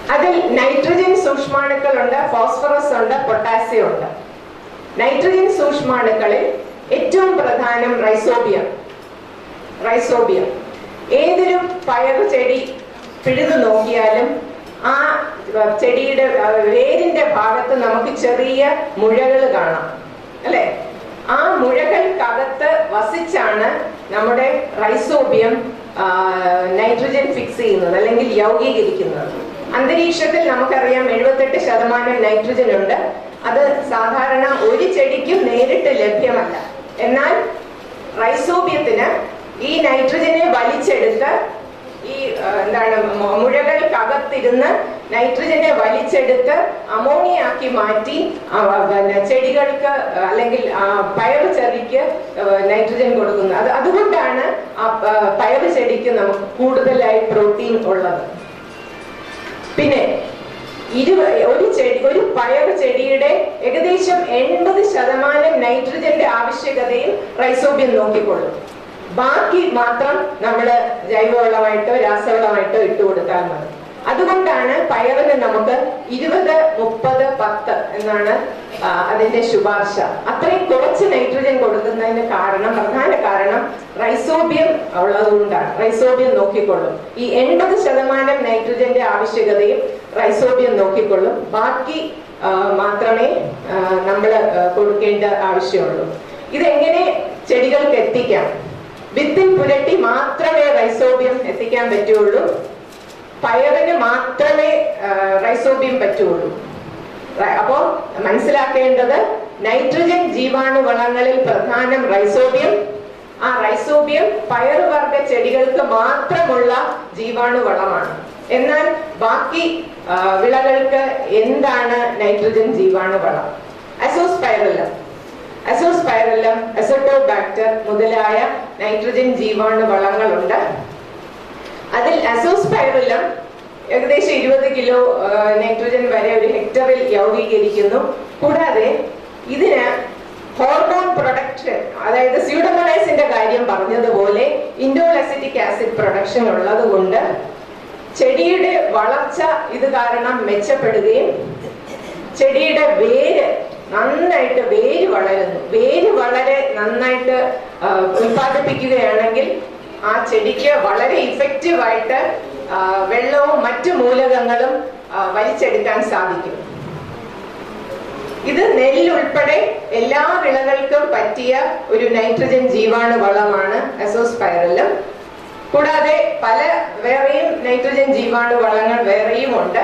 അതിൽ നൈട്രജൻ സൂക്ഷ്മാണുക്കളുണ്ട് ഫോസ്ഫറസ് ഉണ്ട് പൊട്ടാസ്യം ഉണ്ട് നൈട്രജൻ സൂക്ഷ്മാണുക്കളിൽ ഏറ്റവും പ്രധാനം റൈസോബിയം റൈസോബിയം ഏതൊരു പയറു ചെടി പിഴുതു നോക്കിയാലും ആ ചെടിയുടെ ആ, വേരിന്റെ ഭാഗത്ത് നമുക്ക് ചെറിയ മുഴകൾ കാണാം അല്ലെ ആ മുഴകൾക്കകത്ത് വസിച്ചാണ് നമ്മുടെ റൈസോബിയം ആ, നൈട്രജൻ ഫിക്സ് ചെയ്യുന്നത് അല്ലെങ്കിൽ യൗഗീകരിക്കുന്നത് അന്തരീക്ഷത്തിൽ നമുക്കറിയാം എഴുപത്തെട്ട് ശതമാനം നൈട്രജൻ ഉണ്ട് അത് സാധാരണ ഒരു ചെടിക്കും നേരിട്ട് ലഭ്യമല്ല എന്നാൽ റൈസോബിയത്തിന് ഈ നൈട്രജനെ വലിച്ചെടുത്ത് ഈ ആ, എന്താണ് മു- മുഴകൾക്കകത്തിരുന്ന് നൈട്രജനെ വലിച്ചെടുത്ത് അമോണിയാക്കി മാറ്റി ആ, പിന്നെ ചെടികൾക്ക് അല്ലെങ്കിൽ ആ, പയറ് ചെടിക്ക് ആ, നൈട്രജൻ കൊടുക്കുന്നത് അത് അതുകൊണ്ടാണ് ആ ആ, പയറ് ചെടിക്ക് നമുക്ക് കൂടുതലായി പ്രോട്ടീൻ ഉള്ളത് പിന്നെ ഇരുപ ഒരു ചെടി ഒരു പയർ ചെടിയുടെ ഏകദേശം എൺപത് ശതമാനം നൈട്രജന്റെ ആവശ്യകതയും റൈസോബിയം നോക്കിക്കൊള്ളും ബാക്കി മാത്രം നമ്മൾ ജൈവവളമായിട്ടോ രാസവളമായിട്ടോ ഇട്ട് കൊടുത്താൽ മതി അതുകൊണ്ടാണ് പയറിന് നമുക്ക് ഇരുപത് മുപ്പത് പത്ത് എന്നാണ് ആ, അതിന്റെ ശുപാർശ അത്രയും കുറച്ച് നൈട്രജൻ കൊടുക്കുന്നതിന് കാരണം പ്രധാന കാരണം റൈസോബിയം ഉള്ളതുകൊണ്ടാണ് റൈസോബിയം നോക്കിക്കൊള്ളും ഈ എൺപത് ശതമാനം നൈട്രജന്റെ ആവശ്യകതയും റൈസോബിയം നോക്കിക്കൊള്ളും ബാക്കി ആ, മാത്രമേ നമ്മൾ കൊടുക്കേണ്ട ആവശ്യമുള്ളൂ ഇതെങ്ങനെ ചെടികൾക്ക് എത്തിക്കാം വിത്തിൽ പുരട്ടി മാത്രമേ റൈസോബിയം എത്തിക്കാൻ പറ്റുള്ളൂ പയറിന് മാത്രമേ ആ, റൈസോബിയം പറ്റുള്ളൂ റ- അപ്പോ മനസ്സിലാക്കേണ്ടത് നൈട്രജൻ ജീവാണു വളങ്ങളിൽ പ്രധാനം റൈസോബിയം ആ റൈസോബിയം പയറുവർഗ ചെടികൾക്ക് മാത്രമുള്ള ജീവാണു വളമാണ് എന്നാൽ ബാക്കി ആ, വിളകൾക്ക് എന്താണ് നൈട്രജൻ ജീവാണു വളം അസോസ്പൈറലം അസോസ്പൈറലം അസോട്ടോബാക്ടർ മുതലായ നൈട്രജൻ ജീവാണു വളങ്ങളുണ്ട് അതിൽ അസോസ്പൈറലം ഏകദേശം ഇരുപത് കിലോ ആ, നൈട്രജൻ വരെ ഒരു ഹെക്ടറിൽ യൗഗീകരിക്കുന്നു കൂടാതെ ഇതിന് ഹോർമോൺ പ്രൊഡക്ഷൻ അതായത് സ്യൂഡമണൈസിന്റെ കാര്യം പറഞ്ഞതുപോലെ ഇൻഡോലസിറ്റിക് ആസിഡ് പ്രൊഡക്ഷൻ ഉള്ളത് കൊണ്ട് ചെടിയുടെ വളർച്ച ഇത് കാരണം മെച്ചപ്പെടുകയും ചെടിയുടെ വേര് നന്നായിട്ട് വേര് വളരുന്നു വേര് വളരെ നന്നായിട്ട് ആ, ഉൽപ്പാദിപ്പിക്കുകയാണെങ്കിൽ ആ ചെടിക്ക് വളരെ ഇഫക്റ്റീവ് ആയിട്ട് ആ, വെള്ളവും മറ്റു മൂലകങ്ങളും ആ, വലിച്ചെടുക്കാൻ സാധിക്കും ഇത് നെല്ല് ഉൾപ്പെടെ എല്ലാ വിളകൾക്കും പറ്റിയ ഒരു നൈട്രജൻ ജീവാണു വളമാണ് അസോസ്പൈറലം കൂടാതെ പല വേറെയും നൈട്രജൻ ജീവാണു വളങ്ങൾ വേറെയും ഉണ്ട്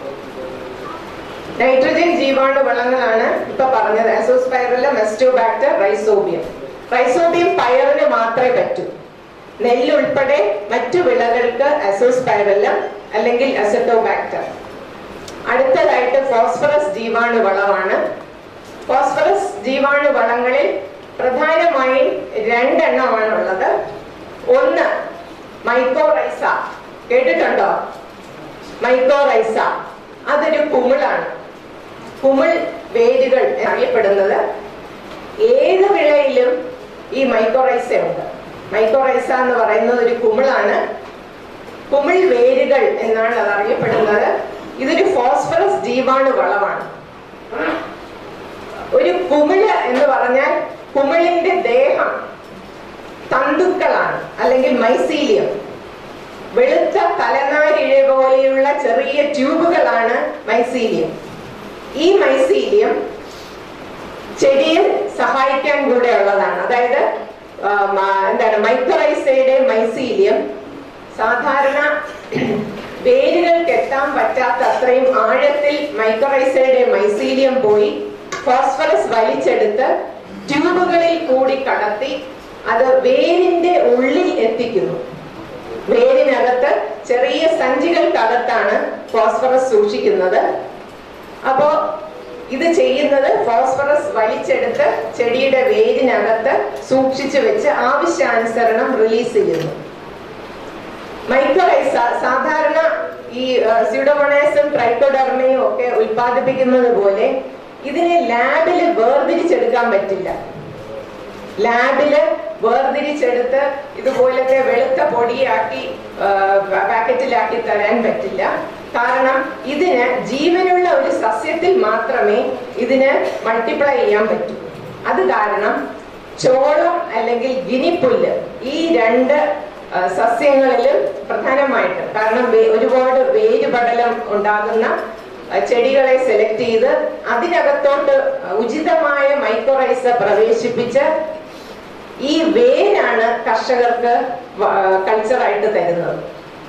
നൈട്രജൻ ജീവാണു വളങ്ങളാണ് ഇപ്പൊ പറഞ്ഞത് അസോസ്പൈറലം മെസ്റ്റോബാക്ടർ റൈസോബിയം റൈസോബിയം പയറിന് മാത്രമേ പറ്റൂ നെല്ല് ഉൾപ്പെടെ മറ്റു വിളകൾക്ക് അസോസ്പൈറലം അല്ലെങ്കിൽ അസറ്റോബാക്ടർ അടുത്തതായിട്ട് ഫോസ്ഫറസ് ജീവാണു വളമാണ് ഫോസ്ഫറസ് ജീവാണു വളങ്ങളിൽ പ്രധാനമായും രണ്ടെണ്ണമാണ് ഉള്ളത് ഒന്ന് മൈക്കോറൈസ കേട്ടിട്ടുണ്ടോ മൈക്കോറൈസ അതൊരു കുമിളാണ് കുമിൾ വേരുകൾ അറിയപ്പെടുന്നത് ഏത് വിളയിലും ഈ മൈക്കോറൈസ ഉണ്ട് മൈക്കോറൈസ എന്ന് പറയുന്നത് ഒരു കുമിളാണ് കുമിൾ വേരുകൾ എന്നാണ് അത് അറിയപ്പെടുന്നത് ഇതൊരു ഫോസ്ഫറസ് ജീവാണു വളമാണ് ഒരു കുമിള് എന്ന് പറഞ്ഞാൽ കുമിളിന്റെ ദേഹം തന്തുക്കളാണ് അല്ലെങ്കിൽ മൈസീലിയം വെളുത്ത തലനാരിഴ പോലെയുള്ള ചെറിയ ട്യൂബുകളാണ് മൈസീലിയം ഈ മൈസീലിയം ചെടിയെ സഹായിക്കാൻ കൂടെ ഉള്ളതാണ് അതായത് ആ, മ- എന്താണ് മൈക്രോറൈസയുടെ മൈസീലിയം സാധാരണ വേരുകൾക്ക് എത്താൻ പറ്റാത്ത അത്രയും ആഴത്തിൽ മൈക്രോറൈസയുടെ മൈസീലിയം പോയി ഫോസ്ഫറസ് വലിച്ചെടുത്ത് ട്യൂബുകളിൽ കൂടി കടത്തി അത് വേരിന്റെ ഉള്ളിൽ എത്തിക്കുന്നു വേരിനകത്ത് ചെറിയ സഞ്ചികൾക്കകത്താണ് ഫോസ്ഫറസ് സൂക്ഷിക്കുന്നത് അപ്പോ ഇത് ചെയ്യുന്നത് ഫോസ്ഫറസ് വലിച്ചെടുത്ത് ചെടിയുടെ വേരിനകത്ത് സൂക്ഷിച്ചു വെച്ച് ആവശ്യാനുസരണം റിലീസ് ചെയ്യുന്നു മൈക്രോറൈസ സാധാരണ ഈ സ്യൂഡോമോണാസും ട്രൈക്കോഡർമയും ഒക്കെ ഉൽപ്പാദിപ്പിക്കുന്നത് പോലെ ഇതിനെ ലാബിൽ വേർതിരിച്ചെടുക്കാൻ പറ്റില്ല ലാബില് വേർതിരിച്ചെടുത്ത് ഇതുപോലത്തെ വെളുത്ത പൊടിയാക്കി ആ, പാക്കറ്റിലാക്കി തരാൻ പറ്റില്ല കാരണം ഇതിന് ജീവനുള്ള ഒരു സസ്യത്തിൽ മാത്രമേ ഇതിന് മൾട്ടിപ്ലൈ ചെയ്യാൻ പറ്റൂ അത് കാരണം ചോളം അല്ലെങ്കിൽ ഗിനിപ്പുല്ല് ഈ രണ്ട് ആ, സസ്യങ്ങളിലും പ്രധാനമായിട്ട് കാരണം വേ- ഒരുപാട് വേരുപടലം ഉണ്ടാകുന്ന ആ, ചെടികളെ സെലക്ട് ചെയ്ത് അതിനകത്തോട്ട് ഉചിതമായ മൈക്രോറൈസ പ്രവേശിപ്പിച്ച് ഈ വേരാണ് കർഷകർക്ക് കൾച്ചറായിട്ട് തരുന്നത്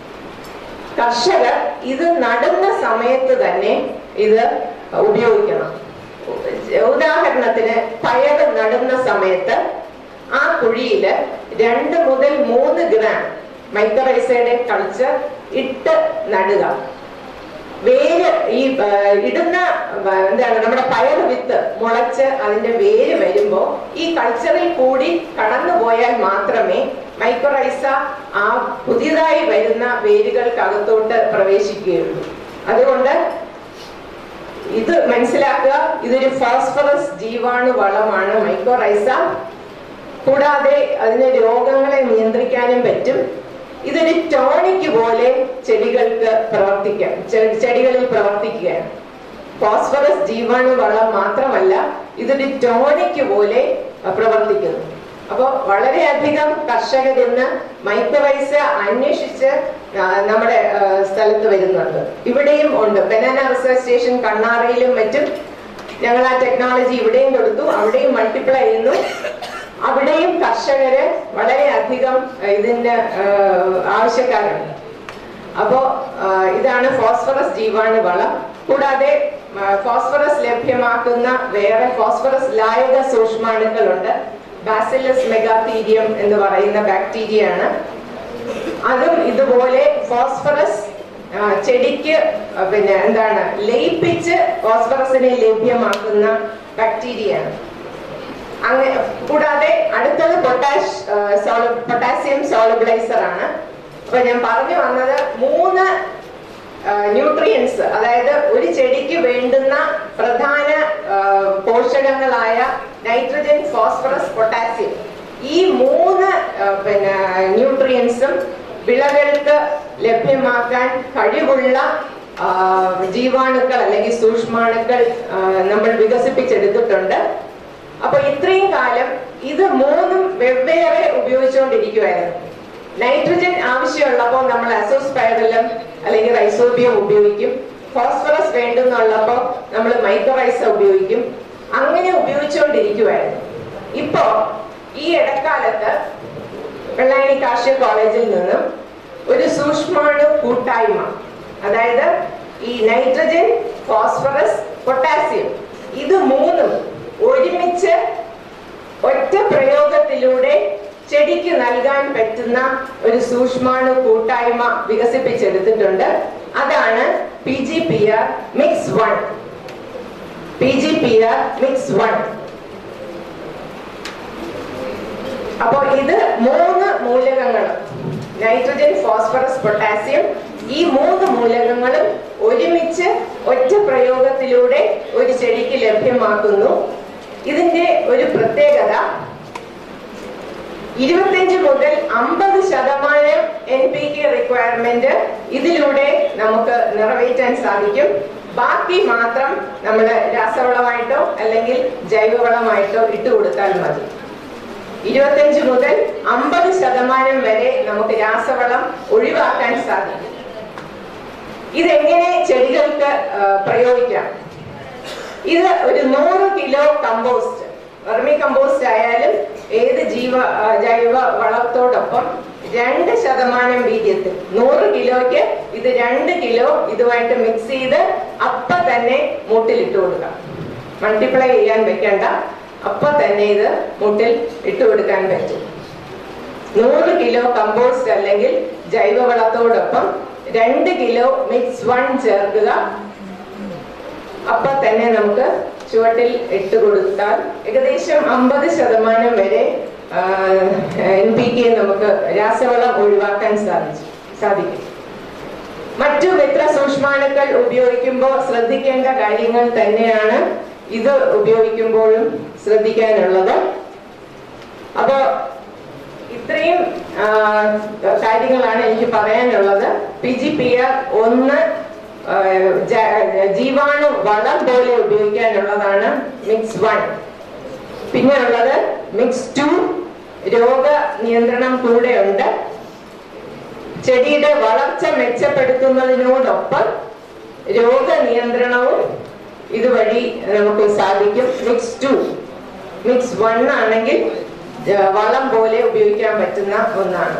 കർഷകർ ഇത് നടുന്ന സമയത്ത് തന്നെ ഇത് ഉപയോഗിക്കണം ഉദാഹരണത്തിന് പയർ നടുന്ന സമയത്ത് ആ കുഴിയില് രണ്ട് മുതൽ മൂന്ന് ഗ്രാം മൈക്രോറൈസയുടെ കൾച്ചർ ഇട്ട് നടുക വേര് ഈ ആ, ഇടുന്ന ആ, എന്താണ് നമ്മുടെ പയർ വിത്ത് മുളച്ച് അതിന്റെ വേര് വരുമ്പോ ഈ കൾച്ചറിൽ കൂടി കടന്നു പോയാൽ മാത്രമേ മൈക്രോറൈസ ആ പുതിയതായി വരുന്ന വേരുകൾക്കകത്തോട്ട് പ്രവേശിക്കുകയുള്ളൂ അതുകൊണ്ട് ഇത് മനസ്സിലാക്കുക ഇതൊരു ഫോസ്ഫറസ് ജീവാണു വളമാണ് മൈക്രോറൈസ കൂടാതെ അതിന് രോഗങ്ങളെ നിയന്ത്രിക്കാനും പറ്റും ഇതൊരു ടോണിക് പോലെ ചെടികൾക്ക് പ്രവർത്തിക്കാം ചെ- ചെടികളിൽ പ്രവർത്തിക്കുകയാണ് ഫോസ്ഫറസ് ജീവാണു വളം മാത്രമല്ല ഇതൊരു ടോണിക് പോലെ അഹ്, പ്രവർത്തിക്കുന്നു അപ്പോൾ വളരെയധികം കർഷകർ ഇന്ന് മൈക്രോറൈസ അന്വേഷിച്ച് ആ, നമ്മുടെ ആ, സ്ഥലത്ത് വരുന്നുണ്ട് ഇവിടെയും ഉണ്ട് ബനാന റിസർച്ച് സ്റ്റേഷൻ കണ്ണാറയിലും മറ്റും ഞങ്ങൾ ആ ടെക്നോളജി ഇവിടെയും കൊടുത്തു അവിടെയും മൾട്ടിപ്ലൈ ചെയ്യുന്നു അവിടെയും കർഷകര് വളരെയധികം ആ, ഇതിന്റെ ആ, ആവശ്യക്കാരുണ്ട് അപ്പോ ആ, ഇതാണ് ഫോസ്ഫറസ് ജീവാണു വളം കൂടാതെ ആ, ഫോസ്ഫറസ് ലഭ്യമാക്കുന്ന വേറെ ഫോസ്ഫറസ് ലായക സൂക്ഷ്മാണുക്കളുണ്ട് ബാസിലസ് മെഗാതീരിയം എന്ന് പറയുന്ന ബാക്ടീരിയ ആണ് അതും ഇതുപോലെ ഫോസ്ഫറസ് ആ, ചെടിക്ക് ആ, പിന്നെ എന്താണ് ലയിപ്പിച്ച് ഫോസ്ഫറസിനെ ലഭ്യമാക്കുന്ന ബാക്ടീരിയയാണ് അങ്ങനെ കൂടാതെ അടുത്തത് പൊട്ടാഷ് പൊട്ടാസ്യം സോളബിളൈസർ ആണ് അപ്പൊ ഞാൻ പറഞ്ഞു വന്നത് മൂന്ന് ന്യൂട്രിയൻസ് അതായത് ഒരു ചെടിക്ക് വേണ്ടുന്ന പ്രധാന ആ, പോഷകങ്ങളായ നൈട്രജൻ ഫോസ്ഫറസ് പൊട്ടാസ്യം ഈ മൂന്ന് ആ, പിന്നെ ന്യൂട്രിയൻസും വിളകൾക്ക് ലഭ്യമാക്കാൻ കഴിവുള്ള ആ, ജീവാണുക്കൾ അല്ലെങ്കിൽ സൂക്ഷ്മാണുക്കൾ ആ, നമ്മൾ വികസിപ്പിച്ചെടുത്തിട്ടുണ്ട് അപ്പൊ ഇത്രയും കാലം ഇത് മൂന്നും വെവ്വേറെ ഉപയോഗിച്ചുകൊണ്ടിരിക്കുവായിരുന്നു നൈട്രജൻ ആവശ്യമുള്ളപ്പോൾ നമ്മൾ അസോസ്പൈറലം അല്ലെങ്കിൽ റൈസോബിയം ഉപയോഗിക്കും ഫോസ്ഫറസ് വേണ്ടുന്നുള്ളപ്പോൾ നമ്മൾ മൈക്രോറൈസ ഉപയോഗിക്കും അങ്ങനെ ഉപയോഗിച്ചുകൊണ്ടിരിക്കുവായിരുന്നു ഇപ്പോ ഈ ഇടക്കാലത്ത് വെള്ളായണി കാർഷിക കോളേജിൽ നിന്നും ഒരു സൂക്ഷ്മാണു കൂട്ടായ്മ അതായത് ഈ നൈട്രജൻ ഫോസ്ഫറസ് പൊട്ടാസ്യം ഇത് മൂന്നും ഒരുമിച്ച് ഒറ്റ പ്രയോഗത്തിലൂടെ ചെടിക്ക് നൽകാൻ പറ്റുന്ന ഒരു സൂക്ഷ്മാണു കൂട്ടായ്മ വികസിപ്പിച്ചെടുത്തിട്ടുണ്ട് അതാണ് P G P R mix one P G P R mix one അപ്പോൾ ഇത് മൂന്ന് മൂലകങ്ങൾ നൈട്രജൻ ഫോസ്ഫറസ് പൊട്ടാസ്യം ഈ മൂന്ന് മൂലകങ്ങളും ഒരുമിച്ച് ഒറ്റ പ്രയോഗത്തിലൂടെ ഒരു ചെടിക്ക് ലഭ്യമാക്കുന്നു ഇതിന്റെ ഒരു പ്രത്യേകത ഇരുപത്തിയഞ്ച് മുതൽ അമ്പത് ശതമാനം എൻ പി കെ റിക്വയർമെന്റ് ഇതിലൂടെ നമുക്ക് നിറവേറ്റാൻ സാധിക്കും ബാക്കി മാത്രം നമ്മൾ രാസവളമായിട്ടോ അല്ലെങ്കിൽ ജൈവവളമായിട്ടോ ഇട്ട് കൊടുത്താൽ മതി ഇരുപത്തിയഞ്ച് മുതൽ അമ്പത് ശതമാനം വരെ നമുക്ക് രാസവളം ഒഴിവാക്കാൻ സാധിക്കും ഇതെങ്ങനെ ചെടികൾക്ക് ആ, പ്രയോഗിക്കാം ഇത് ഒരു നൂറ് കിലോ കമ്പോസ്റ്റ് വെർമി കമ്പോസ്റ്റ് ആയാലും ഏത് ജീവ ആ, ജൈവ വളത്തോടൊപ്പം രണ്ട് ശതമാനം വീര്യത്തിൽ നൂറ് കിലോയ്ക്ക് ഇത് രണ്ട് കിലോ ഇതുമായിട്ട് മിക്സ് ചെയ്ത് അപ്പ തന്നെ മൂട്ടിലിട്ട് കൊടുക്കാം മൾട്ടിപ്ലൈ ചെയ്യാൻ വെക്കണ്ട അപ്പൊ തന്നെ ഇത് മുട്ടിൽ ഇട്ട് കൊടുക്കാൻ പറ്റും നൂറ് കിലോ കമ്പോസ്റ്റ് അല്ലെങ്കിൽ ജൈവവളത്തോടൊപ്പം രണ്ട് കിലോ മിക്സ് വൺ ചേർക്കുക അപ്പൊ തന്നെ നമുക്ക് ചുവട്ടിൽ ഇട്ട് കൊടുത്താൽ ഏകദേശം അമ്പത് ശതമാനം വരെ എൻ പി കെ നമുക്ക് രാസവളം ഒഴിവാക്കാൻ സാധിച്ചു സാധിക്കും മറ്റു മിത്ര സൂക്ഷ്മാണുക്കൾ ഉപയോഗിക്കുമ്പോൾ ശ്രദ്ധിക്കേണ്ട കാര്യങ്ങൾ തന്നെയാണ് ഇത് ഉപയോഗിക്കുമ്പോഴും ശ്രദ്ധിക്കാനുള്ളത് അപ്പോ ഇത്രയും ആ, കാര്യങ്ങളാണ് എനിക്ക് പറയാനുള്ളത് പി ജി പി ആർ ഒന്ന് ആ, ജ- ജീവാണു വളം പോലെ ഉപയോഗിക്കാനുള്ളതാണ് മിക്സ് വൺ പിന്നെ ഉള്ളത് മിക്സ് ടു രോഗ നിയന്ത്രണം കൂടെയുണ്ട് ചെടിയുടെ വളർച്ച മെച്ചപ്പെടുത്തുന്നതിനോടൊപ്പം രോഗനിയന്ത്രണവും ഇതുവഴി നമുക്ക് സാധിക്കും മിക്സ് ടു മിക്സ് വൺ ആണെങ്കിൽ ഏർ, വളം പോലെ ഉപയോഗിക്കാൻ പറ്റുന്ന ഒന്നാണ്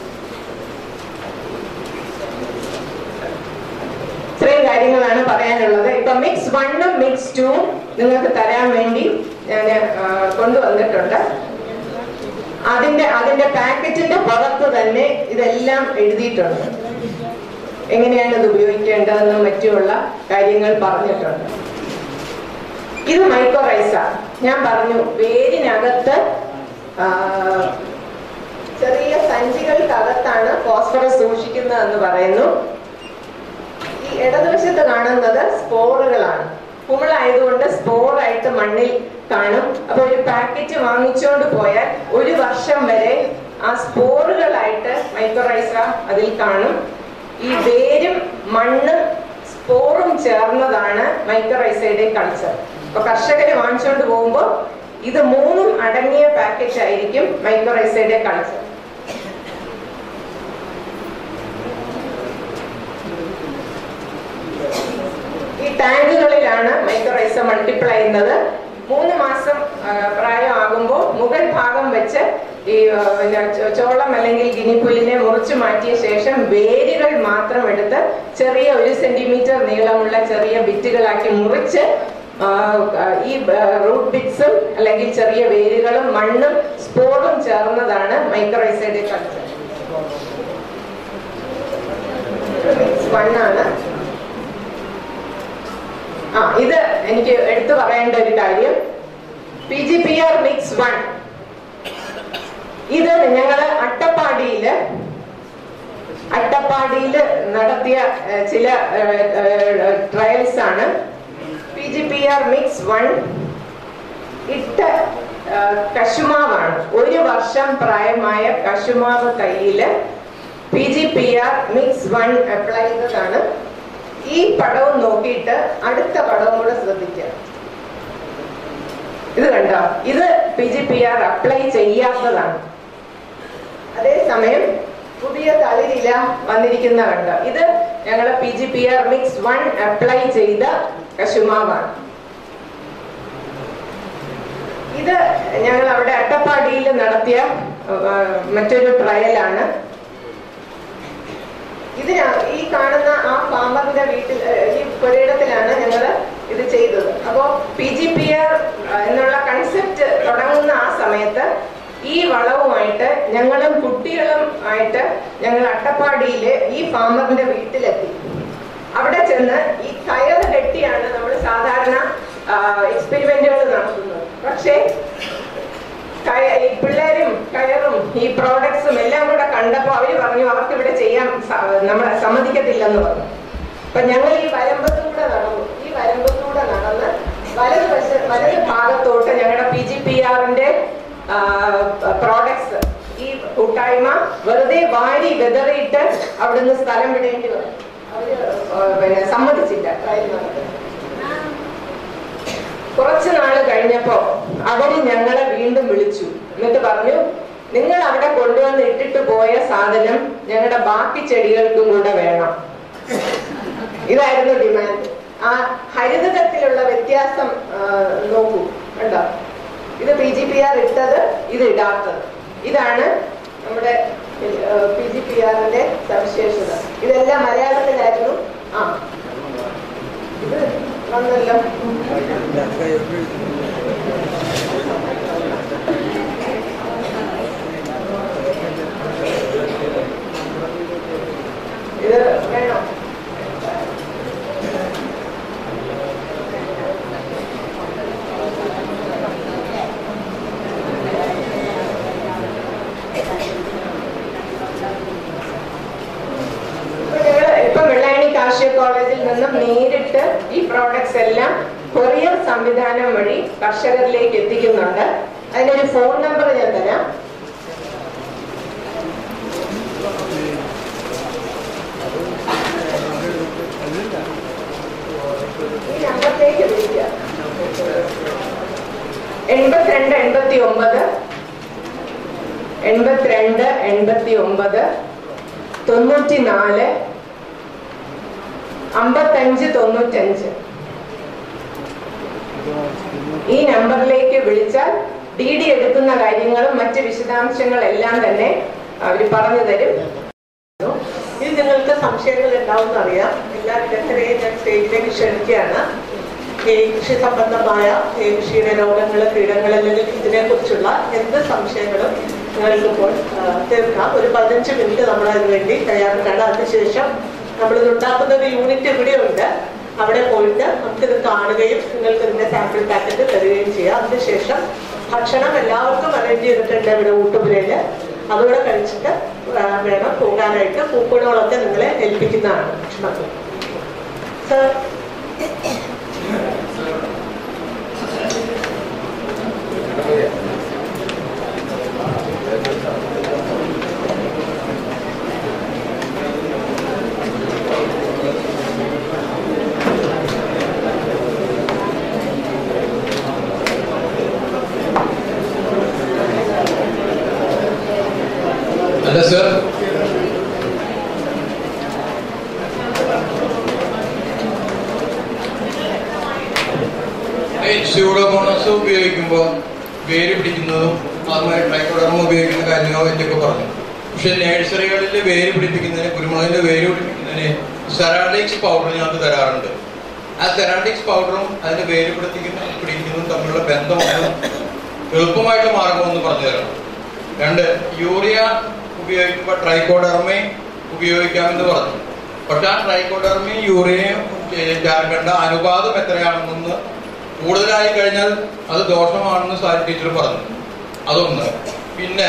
ഇത്രയും കാര്യങ്ങളാണ് പറയാനുള്ളത് ഇപ്പൊ മിക്സ് വണ്ണും മിക്സ് ടൂവും നിങ്ങൾക്ക് തരാൻ വേണ്ടി ഞാൻ കൊണ്ടുവന്നിട്ടുണ്ട് അതിന്റെ അതിന്റെ പാക്കറ്റിന്റെ പുറത്ത് തന്നെ ഇതെല്ലാം എഴുതിയിട്ടുണ്ട് എങ്ങനെയാണ് ഇത് ഉപയോഗിക്കേണ്ടതെന്നും മറ്റുമുള്ള കാര്യങ്ങൾ പറഞ്ഞിട്ടുണ്ട് ഇത് മൈക്രോറൈസ ഞാൻ പറഞ്ഞു വേരിനകത്ത് ആ, ചെറിയ സഞ്ചികൾക്കകത്താണ് ഫോസ്ഫറസ് സൂക്ഷിക്കുന്നതെന്ന് പറയുന്നു ഈ ഇടതുവശത്ത് കാണുന്നത് സ്പോറുകളാണ് കുമിളായതുകൊണ്ട് സ്പോറായിട്ട് മണ്ണിൽ കാണും അപ്പൊ ഒരു പാക്കറ്റ് വാങ്ങിച്ചുകൊണ്ട് പോയാൽ ഒരു വർഷം വരെ ആ സ്പോറുകളായിട്ട് മൈക്രോറൈസ അതിൽ കാണും ഈ വേരും മണ്ണും സ്പോറും ചേർന്നതാണ് മൈക്രോറൈസയുടെ കൾച്ചർ അപ്പൊ കർഷകർ വാങ്ങിച്ചുകൊണ്ട് പോകുമ്പോൾ ഇത് മൂന്നും അടങ്ങിയ പാക്കറ്റ് ആയിരിക്കും മൈക്രോറൈസയുടെ കൾച്ചർ ഈ ടാങ്കുകളിലാണ് മൈക്രോറൈസ മൾട്ടിപ്ലൈ ചെയ്യുന്നത് മൂന്ന് മാസം ആ, പ്രായമാകുമ്പോൾ മുകൾ ഭാഗം വെച്ച് ഈ ആ, പിന്നെ ചോ- ചോളം അല്ലെങ്കിൽ ഗിനിപ്പുല്ലിനെ മുറിച്ചു മാറ്റിയ ശേഷം വേരുകൾ മാത്രം എടുത്ത് ചെറിയ ഒരു സെന്റിമീറ്റർ നീളമുള്ള ചെറിയ ബിറ്റുകളാക്കി മുറിച്ച് ആ, ആ, ഈ റൂട്ട് ബിറ്റ്സും അല്ലെങ്കിൽ ചെറിയ വേരുകളും മണ്ണും സ്പോറും ചേർന്നതാണ് മൈക്രോറൈസയുടെ കൾച്ചർ വൺ ആണ് ആ ഇത് എനിക്ക് എടുത്തു പറയേണ്ട ഒരു കാര്യം P G P R mix one ഇത് ഞങ്ങള് അട്ടപ്പാടിയില് അട്ടപ്പാടിയില് നടത്തിയ ഏഹ്, ചില ട്രയൽസ് ആണ് P G P R mix one ഇട്ട ഏഹ്, കശുമാവാണ് ഒരു വർഷം പ്രായമായ കശുമാവ് കയ്യില് P G P R mix one apply ചെയ്തതാണ് ഈ പടവും നോക്കിയിട്ട് അടുത്ത പടവും കൂടെ ശ്രദ്ധിക്കുക ഇത് കണ്ടോ ഇത് P G P R apply ചെയ്യാത്തതാണ് അതേസമയം പുതിയ തളിരില വന്നിരിക്കുന്ന കണ്ടോ ഇത് ഞങ്ങൾ P G P R mix one apply ചെയ്ത കശുമാവാണ് ഇത് ഞങ്ങൾ അവിടെ അട്ടപ്പാടിയിൽ നടത്തിയ ആ, മറ്റൊരു ട്രയലാണ് ഇതിനാ ഈ കാണുന്ന ആ ഫാമറിന്റെ വീട്ടിൽ ഏഹ്, ഈ പുരയിടത്തിലാണ് ഞങ്ങൾ ഇത് ചെയ്തത് അപ്പോ പി ജി പി ആർ എന്നുള്ള കൺസെപ്റ്റ് തുടങ്ങുന്ന ആ സമയത്ത് ഈ വളവുമായിട്ട് ഞങ്ങളും കുട്ടികളും ആയിട്ട് ഞങ്ങൾ അട്ടപ്പാടിയിലെ ഈ ഫാമറിന്റെ വീട്ടിലെത്തി അവിടെ ചെന്ന് ഈ കയർ കെട്ടിയാണ് നമ്മൾ സാധാരണ എക്സ്പെരിമെന്റുകൾ നടത്തുന്നത് പക്ഷേ കയ- ഈ പിള്ളേരും കയറും ഈ പ്രോഡക്ട്സും എല്ലാം കൂടെ കണ്ടപ്പോ അവര് പറഞ്ഞു അവർക്ക് ഇവിടെ ചെയ്യാൻ സ- നമ്മളെ സമ്മതിക്കത്തില്ലെന്ന് പറഞ്ഞു അപ്പൊ ഞങ്ങൾ ഈ വരമ്പത്തൂടെ നടന്നു ഈ വരമ്പത്തൂടെ നടന്ന് വലത് വശ വലത് ഭാഗത്തോട്ട് ഞങ്ങളുടെ പി ജി പി ആറിന്റെ പ്രോഡക്ട്സ് ഈ കൂട്ടായ്മ വെറുതെ വാരി വെതറിയിട്ട് അവിടുന്ന് സ്ഥലം വിടേണ്ടി വന്നു അവര് ആ, പിന്നെ സമ്മതിച്ചില്ല ട്രയൽ നടത്താൻ കുറച്ചു നാള് കഴിഞ്ഞപ്പോ അവര് ഞങ്ങളെ വീണ്ടും വിളിച്ചു എന്നിട്ട് പറഞ്ഞു നിങ്ങൾ അവിടെ കൊണ്ടുവന്ന് ഇട്ടിട്ട് പോയ സാധനം ഞങ്ങളുടെ ബാക്കി ചെടികൾക്കും കൂടെ വേണം ഇതായിരുന്നു ഡിമാൻഡ് ആ ഹരിതകത്തിലുള്ള വ്യത്യാസം ആ, നോക്കൂ കണ്ടോ ഇത് പി ജി പി ആർ ഇട്ടത് ഇത് ഇടാത്തത് ഇതാണ് നമ്മുടെ പി ജി പി ആറിന്റെ സവിശേഷത ഇതെല്ലാം മലയാളത്തിലായിരുന്നു ആ ഇത് വന്നല്ലോ ഇത് വേണോ ഇപ്പൊ ഞങ്ങള് ഇപ്പൊ വെള്ളായണി കാർഷിക കോളേജിൽ നിന്നും നേരിട്ട് ഈ പ്രോഡക്ട്സ് എല്ലാം കൊറിയർ സംവിധാനം വഴി കർഷകരിലേക്ക് എത്തിക്കുന്നുണ്ട് അതിനൊരു ഫോൺ നമ്പർ ഞാൻ തരാം അതില്ല നമ്പറിലേക്ക് വിളിക്കുക എൺപത്തിരണ്ട് എൺപത്തി ഒമ്പത് എൺപത്തിരണ്ട് എൺപത്തി ഒമ്പത് തൊണ്ണൂറ്റി നാല് അമ്പത്തഞ്ച് തൊണ്ണൂറ്റഞ്ച് ഈ നമ്പറിലേക്ക് വിളിച്ചാൽ ഡി ഡി എടുക്കുന്ന കാര്യങ്ങളും മറ്റ് വിശദാംശങ്ങളെല്ലാം തന്നെ അവർ പറഞ്ഞു തരും ഇനി നിങ്ങൾക്ക് സംശയങ്ങൾ ഉണ്ടാവും അറിയാം എല്ലാ വിദഗ്ധരെയും ഞാൻ സ്റ്റേജിലേക്ക് ക്ഷണിക്കുകയാണ് ഈ കൃഷി സംബന്ധമായ ഈ കൃഷിയുടെ രോഗങ്ങൾ കീടങ്ങൾ അല്ലെങ്കിൽ ഇതിനെ കുറിച്ചുള്ള എന്ത് സംശയങ്ങളും നിങ്ങൾക്ക് ഇപ്പോൾ ആ, തീർക്കാം ഒരു പതിനഞ്ച് മിനിറ്റ് നമ്മൾ അതിന് വേണ്ടി തയ്യാറാക്കാണ് അതിനുശേഷം നമ്മളിത് ഉണ്ടാക്കുന്ന ഒരു യൂണിറ്റ് ഇവിടെ ഉണ്ട് അവിടെ പോയിട്ട് നമുക്കിത് കാണുകയും നിങ്ങൾക്ക് ഇതിന്റെ സാമ്പിൾ പാക്കറ്റ് തരികയും ചെയ്യാം അതിനുശേഷം ഭക്ഷണം എല്ലാവർക്കും അറേഞ്ച് ചെയ്തിട്ടുണ്ട് ഇവിടെ ഊട്ടുപുരയില് അതുകൂടെ കഴിച്ചിട്ട് ആ, വേണം പോകാനായിട്ട് പൂക്കൂടുകളൊക്കെ നിങ്ങളെ ഏൽപ്പിക്കുന്നതാണ് ഭക്ഷണത്തിൽ സർ അല്ല സർ സ്യൂഡോമോണസ് ഉപയോഗിക്കുമ്പോൾ വേര് പിടിക്കുന്നതും അതുമായി ട്രൈക്കോഡർമ ഉപയോഗിക്കുന്ന കാര്യങ്ങളും എന്തൊക്കെ പറഞ്ഞു പക്ഷെ നഴ്സറികളിൽ വേര് പിടിപ്പിക്കുന്നതിന് കുരുമുളകിന്റെ വേര് പിടിപ്പിക്കുന്നതിന് സെറാഡിക്സ് പൗഡർ ഞങ്ങൾക്ക് തരാറുണ്ട് ആ സെറാഡിക്സ് പൗഡറും അതിന്റെ വേര് പിടിപ്പിക്കുന്ന പിടിക്കുന്നതും തമ്മിലുള്ള ബന്ധമാണ് എളുപ്പമായിട്ട് മാർഗമെന്ന് പറഞ്ഞു തരണം രണ്ട് യൂറിയ ഉപയോഗിക്കുമ്പോൾ ട്രൈക്കോഡർമയും ഉപയോഗിക്കാമെന്ന് പറഞ്ഞു പക്ഷെ ആ ട്രൈക്കോഡർമയും യൂറിയയും ചേ- ചേർക്കേണ്ട അനുപാതം എത്രയാണെന്ന് കൂടുതലായി കഴിഞ്ഞാൽ അത് ദോഷമാണെന്ന് സാരി ടീച്ചർ പറഞ്ഞു അതൊന്ന് പിന്നെ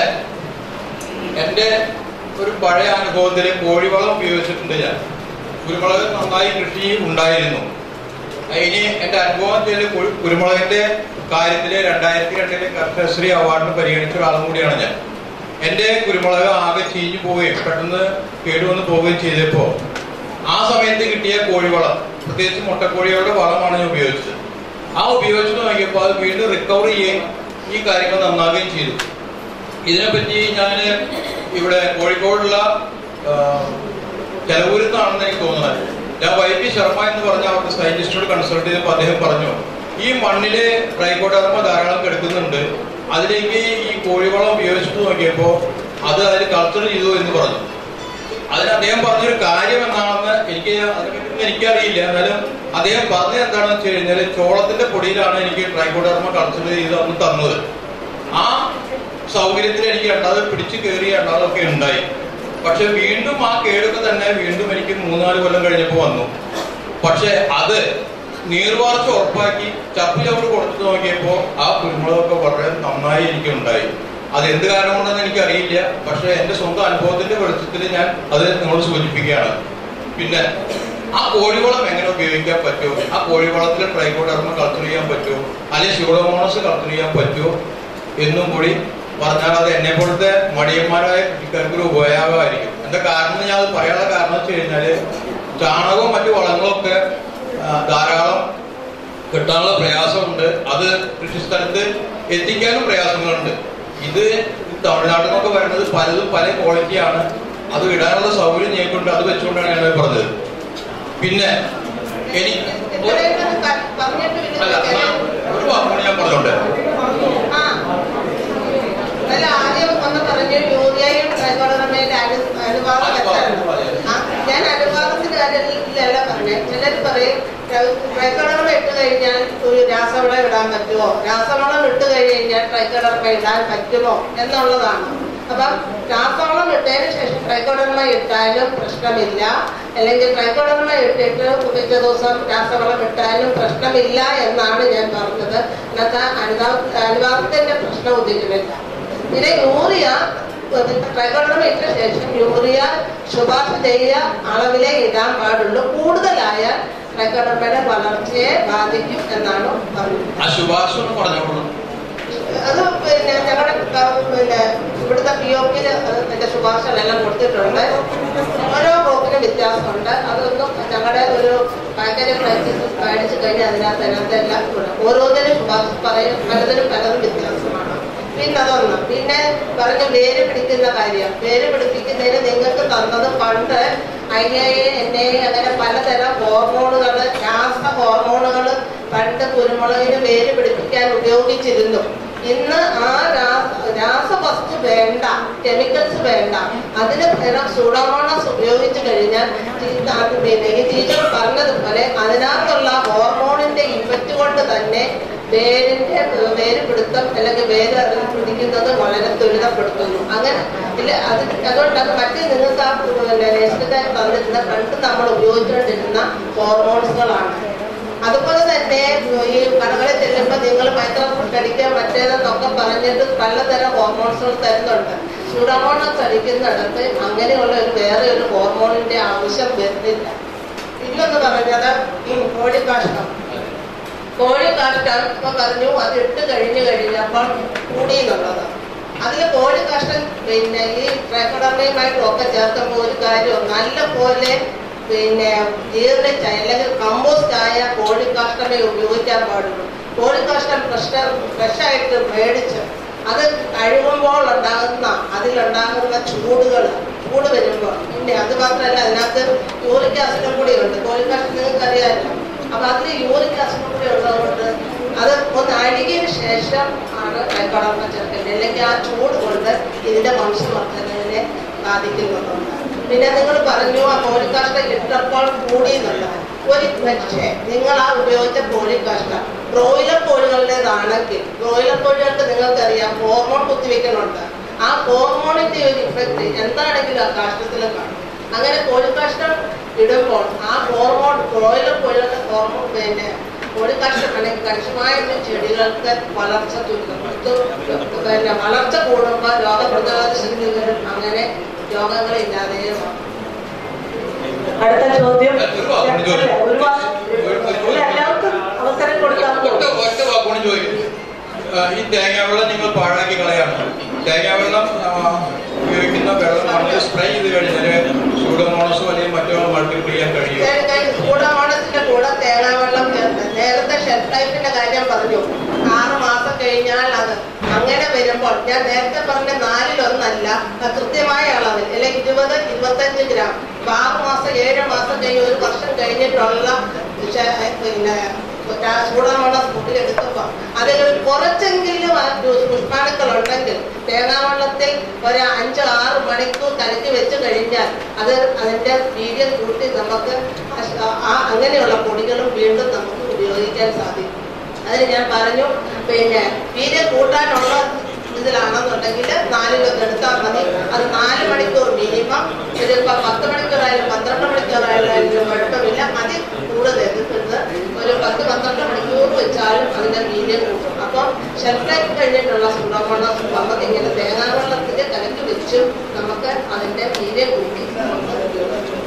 എൻ്റെ ഒരു പഴയ അനുഭവത്തിൽ കോഴിവളം ഉപയോഗിച്ചിട്ടുണ്ട് ഞാൻ കുരുമുളക് നന്നായി കൃഷി ഉണ്ടായിരുന്നു ഇനി എൻ്റെ അനുഭവം ചെയ്ത് കുരുമുളകിന്റെ കാര്യത്തില് രണ്ടായിരത്തി രണ്ടിലെ കർഷകശ്രീ അവാർഡിന് പരിഗണിച്ച ഒരാളും കൂടിയാണ് ഞാൻ എൻ്റെ കുരുമുളക് ആകെ ചീഞ്ഞു പോവുകയും പെട്ടെന്ന് കേടുവന്ന് പോവുകയും ചെയ്തപ്പോ ആ സമയത്ത് കിട്ടിയ കോഴിവളം പ്രത്യേകിച്ച് മുട്ടക്കോഴികളുടെ വളമാണ് ഞാൻ ഉപയോഗിച്ചത് ആ ഉപയോഗിച്ച് നോക്കിയപ്പോൾ അത് വീണ്ടും റിക്കവർ ചെയ്യുകയും ഈ കാര്യങ്ങൾ നന്നാകുകയും ചെയ്തു ഇതിനെപ്പറ്റി ഞാൻ ഇവിടെ കോഴിക്കോടുള്ള ആ, ചെലവൂരുന്നാണെന്ന് എനിക്ക് തോന്നുന്നത് ഞാൻ വൈ പി ശർമ്മ എന്ന് പറഞ്ഞ അവർക്ക് സയന്റിസ്റ്റോട് കൺസൾട്ട് ചെയ്തപ്പോൾ അദ്ദേഹം പറഞ്ഞു ഈ മണ്ണില് ട്രൈക്കോഡർമ ധാരാളം കിടക്കുന്നുണ്ട് അതിലേക്ക് ഈ കോഴിവളം ഉപയോഗിച്ചിട്ട് നോക്കിയപ്പോൾ അത് അതിൽ കൾച്ചർ ചെയ്തു എന്ന് പറഞ്ഞു അതിന് അദ്ദേഹം പറഞ്ഞൊരു കാര്യം എന്താണെന്ന് എനിക്ക് അതിനെപ്പറ്റി എനിക്കറിയില്ല എന്നാലും അദ്ദേഹം പറഞ്ഞത് എന്താണെന്ന് വെച്ച് കഴിഞ്ഞാൽ ചോളത്തിന്റെ പൊടിയിലാണ് എനിക്ക് ട്രൈക്കോഡർമ കൾച്ചർ ചെയ്ത് അന്ന് തന്നത് ആ സൗകര്യത്തിൽ എനിക്ക് രണ്ടാമത് പിടിച്ചു കയറി രണ്ടാമതൊക്കെ ഉണ്ടായി പക്ഷെ വീണ്ടും ആ കേടൊക്കെ തന്നെ വീണ്ടും എനിക്ക് മൂന്നാല് കൊല്ലം കഴിഞ്ഞപ്പോൾ വന്നു പക്ഷെ അത് നീർവാർച്ച ഉറപ്പാക്കി ചപ്പ് ചവറ് കൊടുത്തു നോക്കിയപ്പോ ആ കുരുമുളകൊക്കെ വളരെ നന്നായി എനിക്ക് ഉണ്ടായി അത് എന്ത് കാരണം കൊണ്ടെന്ന് എനിക്ക് അറിയില്ല പക്ഷെ എന്റെ സ്വന്തം അനുഭവത്തിന്റെ വെളിച്ചത്തിൽ ഞാൻ അത് നിങ്ങളോട് സൂചിപ്പിക്കുകയാണ് പിന്നെ ആ കോഴിവളം എങ്ങനെ ഉപയോഗിക്കാൻ പറ്റുമോ ആ കോഴിവളത്തിൽ ട്രൈക്കോഡർമ കൾച്ചർ ചെയ്യാൻ പറ്റുമോ അല്ലെങ്കിൽ സ്യൂഡോമോണസ് കൾച്ചർ ചെയ്യാൻ പറ്റുമോ എന്നും കൂടി പറഞ്ഞാൽ അത് എന്നെ പോലത്തെ മടിയന്മാരായ കൃഷിക്കാർക്ക് ഒരു ഉപയോഗമായിരിക്കും എന്താ കാരണം എന്ന് ഞാൻ അത് പറയാനുള്ള കാരണം വെച്ച് കഴിഞ്ഞാല് ചാണകവും മറ്റു വളങ്ങളൊക്കെ ആ, ധാരാളം കിട്ടാനുള്ള പ്രയാസമുണ്ട് അത് കൃഷിസ്ഥലത്ത് എത്തിക്കാനും പ്രയാസങ്ങളുണ്ട് ഇത് തമിഴ്നാട്ടിൽ നിന്നൊക്കെ വരുന്നത് പലതും പല ക്വാളിറ്റിയാണ് അത് ഇടാനുള്ള സൗകര്യം ഞങ്ങൾക്കുണ്ട് അത് വെച്ചുകൊണ്ടാണ് ഞാൻ പറഞ്ഞത് പിന്നെ എനിക്ക് അല്ല ഒരു വാക്കുകൂടി ഞാൻ പറഞ്ഞോട്ടെ അല്ല ആദ്യം ഒന്ന് പറഞ്ഞു യൂറിയയും ട്രൈക്കോഡർമയുടെ അനു അനുപാതം തെറ്റാണ് ആ, ഞാൻ അനുപാതത്തിന്റെ കാര്യത്തിലല്ല പറഞ്ഞത് ചിലർ പറയും ട്രൈക്കോഡർമ ഇട്ട് കഴിഞ്ഞാൽ ഒരു രാസവളം ഇടാൻ പറ്റുമോ രാസവളം ഇട്ട് കഴിഞ്ഞാൽ ട്രൈക്കോഡർമ ഇടാൻ പറ്റുമോ എന്നുള്ളതാണ് അപ്പം രാസവളം ഇട്ടതിന് ശേഷം ട്രൈക്കോഡർമ ഇട്ടാലും പ്രശ്നമില്ല അല്ലെങ്കിൽ ട്രൈക്കോഡർമ ഇട്ടിട്ട് പിറ്റേ ദിവസം രാസവളം ഇട്ടാലും പ്രശ്നമില്ല എന്നാണ് ഞാൻ പറഞ്ഞത് അതിനകത്ത് അനുപാ അനുപാതത്തിന്റെ പ്രശ്നം ഉദിക്കുന്നില്ല പിന്നെ യൂറിയ ട്രൈക്കോഡർമ ഇട്ട ശേഷം യൂറിയ ശുപാർശ ചെയ്ത അളവിലേ ഇടാൻ പാടുള്ളൂ കൂടുതലായ ട്രൈക്കോഡർമയുടെ വളർച്ചയെ ബാധിക്കും എന്നാണ് പറഞ്ഞത് ആ ശുപാർശ ഒന്ന് പറഞ്ഞോളൂ അത് പിന്നെ ഞങ്ങളുടെ ക- പിന്നെ ഇവിടുത്തെ പി ഒ പിയിൽ അതിന്റെ ശുപാർശകളെല്ലാം കൊടുത്തിട്ടുണ്ട് ഓരോ ബ്ലോക്കിനും വ്യത്യാസമുണ്ട് അതൊന്നും ഞങ്ങളുടെ ഒരു പാക്കേജ് പ്രൈസസ് മേടിച്ചു കഴിഞ്ഞാൽ അതിനകത്ത് അതിനകത്തെല്ലാം കൂടെ ഓരോന്നിനും ശുപാർശ പറയും പലതിനും പലതും വ്യത്യാസമാണ് പിന്നെ അതൊന്ന് പിന്നെ പറഞ്ഞ വേര് പിടിക്കുന്ന കാര്യം വേര് പിടിപ്പിക്കുന്നതിന് നിങ്ങൾക്ക് തന്നത് പണ്ട് ഐ എ എൻ എ അങ്ങനെ പലതരം ഹോർമോണുകൾ രാസ ഹോർമോണുകൾ പണ്ട് കുരുമുളകിന് വേര് പിടിപ്പിക്കാൻ ഉപയോഗിച്ചിരുന്നു ഇന്ന് ആ രാസ രാസവസ്തു വേണ്ട കെമിക്കൽസ് വേണ്ട അതിന് പകരം സൂഡോമോണസ് ഉപയോഗിച്ചു കഴിഞ്ഞാൽ ഈ- അത് പിന്നെ ഈ ടീച്ചർ പറഞ്ഞതുപോലെ അതിനകത്തുള്ള ഹോർമോണിന്റെ ഇഫക്റ്റ് കൊണ്ട് തന്നെ വേരിന്റെ വേര് പിടുത്തം അല്ലെങ്കിൽ വേര് അതിൽ പിടിക്കുന്നത് വളരെ ത്വരിതപ്പെടുത്തുന്നു അങ്ങനെ ഇല്ല അത് അതുകൊണ്ടാണ് മറ്റേ നിങ്ങൾക്ക് ആ പിന്നെ നേഴ്സുകാർ തന്നിരുന്ന പണ്ട് നമ്മൾ ഉപയോഗിച്ചുകൊണ്ടിരുന്ന ഹോർമോൺസുകളാണ് അതുപോലെ തന്നെ ഈ കടകളിൽ ചെല്ലുമ്പോൾ നിങ്ങൾ മൈക്രോ ഫുഡ് അടിക്കുക മറ്റേതെന്നൊക്കെ പറഞ്ഞിട്ട് പലതരം ഹോർമോൺസുകൾ തരുന്നുണ്ട് സൂഡോമോണസ് അടിക്കുന്നിടത്ത് അങ്ങനെയുള്ള ഒരു വേറെ ഒരു ഹോർമോണിന്റെ ആവശ്യം വരുന്നില്ല ഇല്ലെന്ന് പറഞ്ഞത് ഈ കോഴിക്കാഷ്ടം കോഴിക്കാഷ്ടം ഇപ്പൊ പറഞ്ഞു അത് ഇട്ട് കഴിഞ്ഞു കഴിഞ്ഞപ്പോൾ കൂടി എന്നുള്ളത് അതിൽ കോഴിക്കാഷ്ടം പിന്നെ ഈ ട്രൈക്കോഡർമയുമായിട്ടും ഒക്കെ ചേർക്കുമ്പോൾ ഒരു കാര്യം നല്ല പോലെ പിന്നെ ജീർണിച്ച അല്ലെങ്കിൽ കമ്പോസ്റ്റ് ആയ കോഴിക്കാഷ്ടമേ ഉപയോഗിക്കാൻ പാടുള്ളൂ കോഴിക്കാഷ്ടം ഫ്രഷ് ഫ്രഷായിട്ട് മേടിച്ച് അത് കഴുകുമ്പോൾ ഉണ്ടാകുന്ന അതിലുണ്ടാകുന്ന ചൂടുകൾ ചൂട് വരുമ്പോൾ പിന്നെ അത് മാത്രമല്ല അതിനകത്ത് യൂറിക് ആസിഡും കൂടി ഉണ്ട് കോഴിക്കാഷ്ടം നിങ്ങൾക്ക് അറിയാമല്ലോ അപ്പൊ അതിൽ യൂറിക് ആസിഡും കൂടി ഉള്ളതുകൊണ്ട് അത് ഒന്ന് അഴുകിയതിന് ശേഷം ആണ് കൈക്കടർമ്മ ചേർക്കേണ്ടത് അല്ലെങ്കിൽ ആ ചൂട് കൊണ്ട് ഇതിന്റെ വംശവർദ്ധനവിനെ ബാധിക്കുന്നുണ്ട് പിന്നെ നിങ്ങൾ പറഞ്ഞു ആ കോഴിക്കാഷ്ടം ഇട്ടപ്പോൾ കൂടി എന്നുള്ളത് ഒരു പക്ഷേ നിങ്ങൾ ആ ഉപയോഗിച്ച കോഴിക്കാഷ്ടം ബ്രോയിലർ കോഴികളുടേതാണെങ്കിൽ ബ്രോയിലർ കോഴികൾക്ക് നിങ്ങൾക്കറിയാം ഹോർമോൺ കുത്തിവെക്കുന്നുണ്ട് ആ ഹോർമോണിന്റെ ഒരു ഇഫക്റ്റ് എന്താണെങ്കിലും ആ കാഷ്ടത്തിൽ കാണും അങ്ങനെ കോഴിക്കാഷ്ടം ഇടുമ്പോൾ ആ ഹോർമോൺ ബ്രോയിലർ കോഴികളുടെ ഹോർമോൺ പിന്നെ കോഴിക്കാഷ്ടം അല്ലെങ്കിൽ കണിശമായിട്ട് ചെടികൾക്ക് വളർച്ച തുരുത്തും പിന്നെ വളർച്ച കൂടുമ്പോൾ രോഗപ്രതിരോധ ശക്തി വരും അങ്ങനെ രോഗങ്ങളില്ലാതെ അടുത്ത ചോദ്യം ഒരു വാക്കുകൂടി ചോദിക്കും. ഒരു വാ- അല്ല, എല്ലാവർക്കും അവസരം കൊടുക്കാൻ ഒറ്റ ഒറ്റ വാക്കുകൊണ്ട് ചോദിക്കും ആ, ഈ തേങ്ങാവെള്ളം നിങ്ങൾ പാഴാക്കി കളയാണ് തേങ്ങാവെള്ളം ആ, ഉപയോഗിക്കുന്ന വെള്ളം മണ്ണിൽ സ്പ്രേ ചെയ്ത് കഴിഞ്ഞാൽ സൂഡോമോണസോ അല്ലെങ്കിൽ മറ്റോ മൾട്ടിപ്ലൈ ചെയ്യാൻ കഴിയും കൂടമാണത്തിന്റെ കൂടെ തേങ്ങാവെള്ളം ചേർത്ത് നേരത്തെ ഷെൽഫ് ലൈഫിന്റെ കാര്യം പറഞ്ഞു ആറ് മാസം കഴിഞ്ഞാൽ അത് അങ്ങനെ വരുമ്പോൾ ഞാൻ നേരത്തെ പറഞ്ഞ നാലിലൊന്നല്ല അത് കൃത്യമായ അളവിൽ അല്ലെങ്കിൽ ഇരുപത് ഇരുപത്തഞ്ച് ഗ്രാം അപ്പൊ ആറ് മാസം ഏഴ് മാസം കഴിഞ്ഞ് ഒരു വർഷം കഴിഞ്ഞിട്ടുള്ള ശ- പിന്നെ ചൂടാവെള്ളം കൂട്ടിയെടുക്കുമ്പോൾ അതിൽ ഒരു കുറച്ചെങ്കിലും ആ പുഷ്പാണുക്കൾ ഉണ്ടെങ്കിൽ തേങ്ങാവെള്ളത്തിൽ ഒരു അഞ്ച് ആറ് മണിക്കൂർ കലക്കി വെച്ച് കഴിഞ്ഞാൽ അത് അതിന്റെ വീര്യം കൂട്ടി നമുക്ക് ആ- ആ അങ്ങനെയുള്ള പൊടികളും വീണ്ടും നമുക്ക് ഉപയോഗിക്കാൻ സാധിക്കും അതിന് ഞാൻ പറഞ്ഞു പിന്നെ വീര്യം കൂട്ടാനുള്ള ഇതിലാണെന്നുണ്ടെങ്കിൽ നാലിലൊന്ന് എടുത്താൽ മതി അത് നാല് മണിക്കൂർ മിനിമം ഒരു പ- പത്ത് മണിക്കൂറായാലും പന്ത്രണ്ട് മണിക്കൂറായാലും കുഴപ്പമില്ല അതിൽ കൂടുതൽ എടുക്കുന്നത് ഒരു പത്ത് പന്ത്രണ്ട് മണിക്കൂർ വെച്ചാലും അതിന്റെ വീര്യം കൂട്ടും അപ്പം ഷെൽഫ് ലൈഫ് കഴിഞ്ഞിട്ടുള്ള സുണ്ടമണ്ണം നമുക്ക് ഇങ്ങനെ തേങ്ങാവെള്ളത്തിൽ കലക്കി വെച്ചും നമുക്ക് അതിന്റെ വീര്യം കൂട്ടി നമുക്ക് ഉപയോഗിക്കാം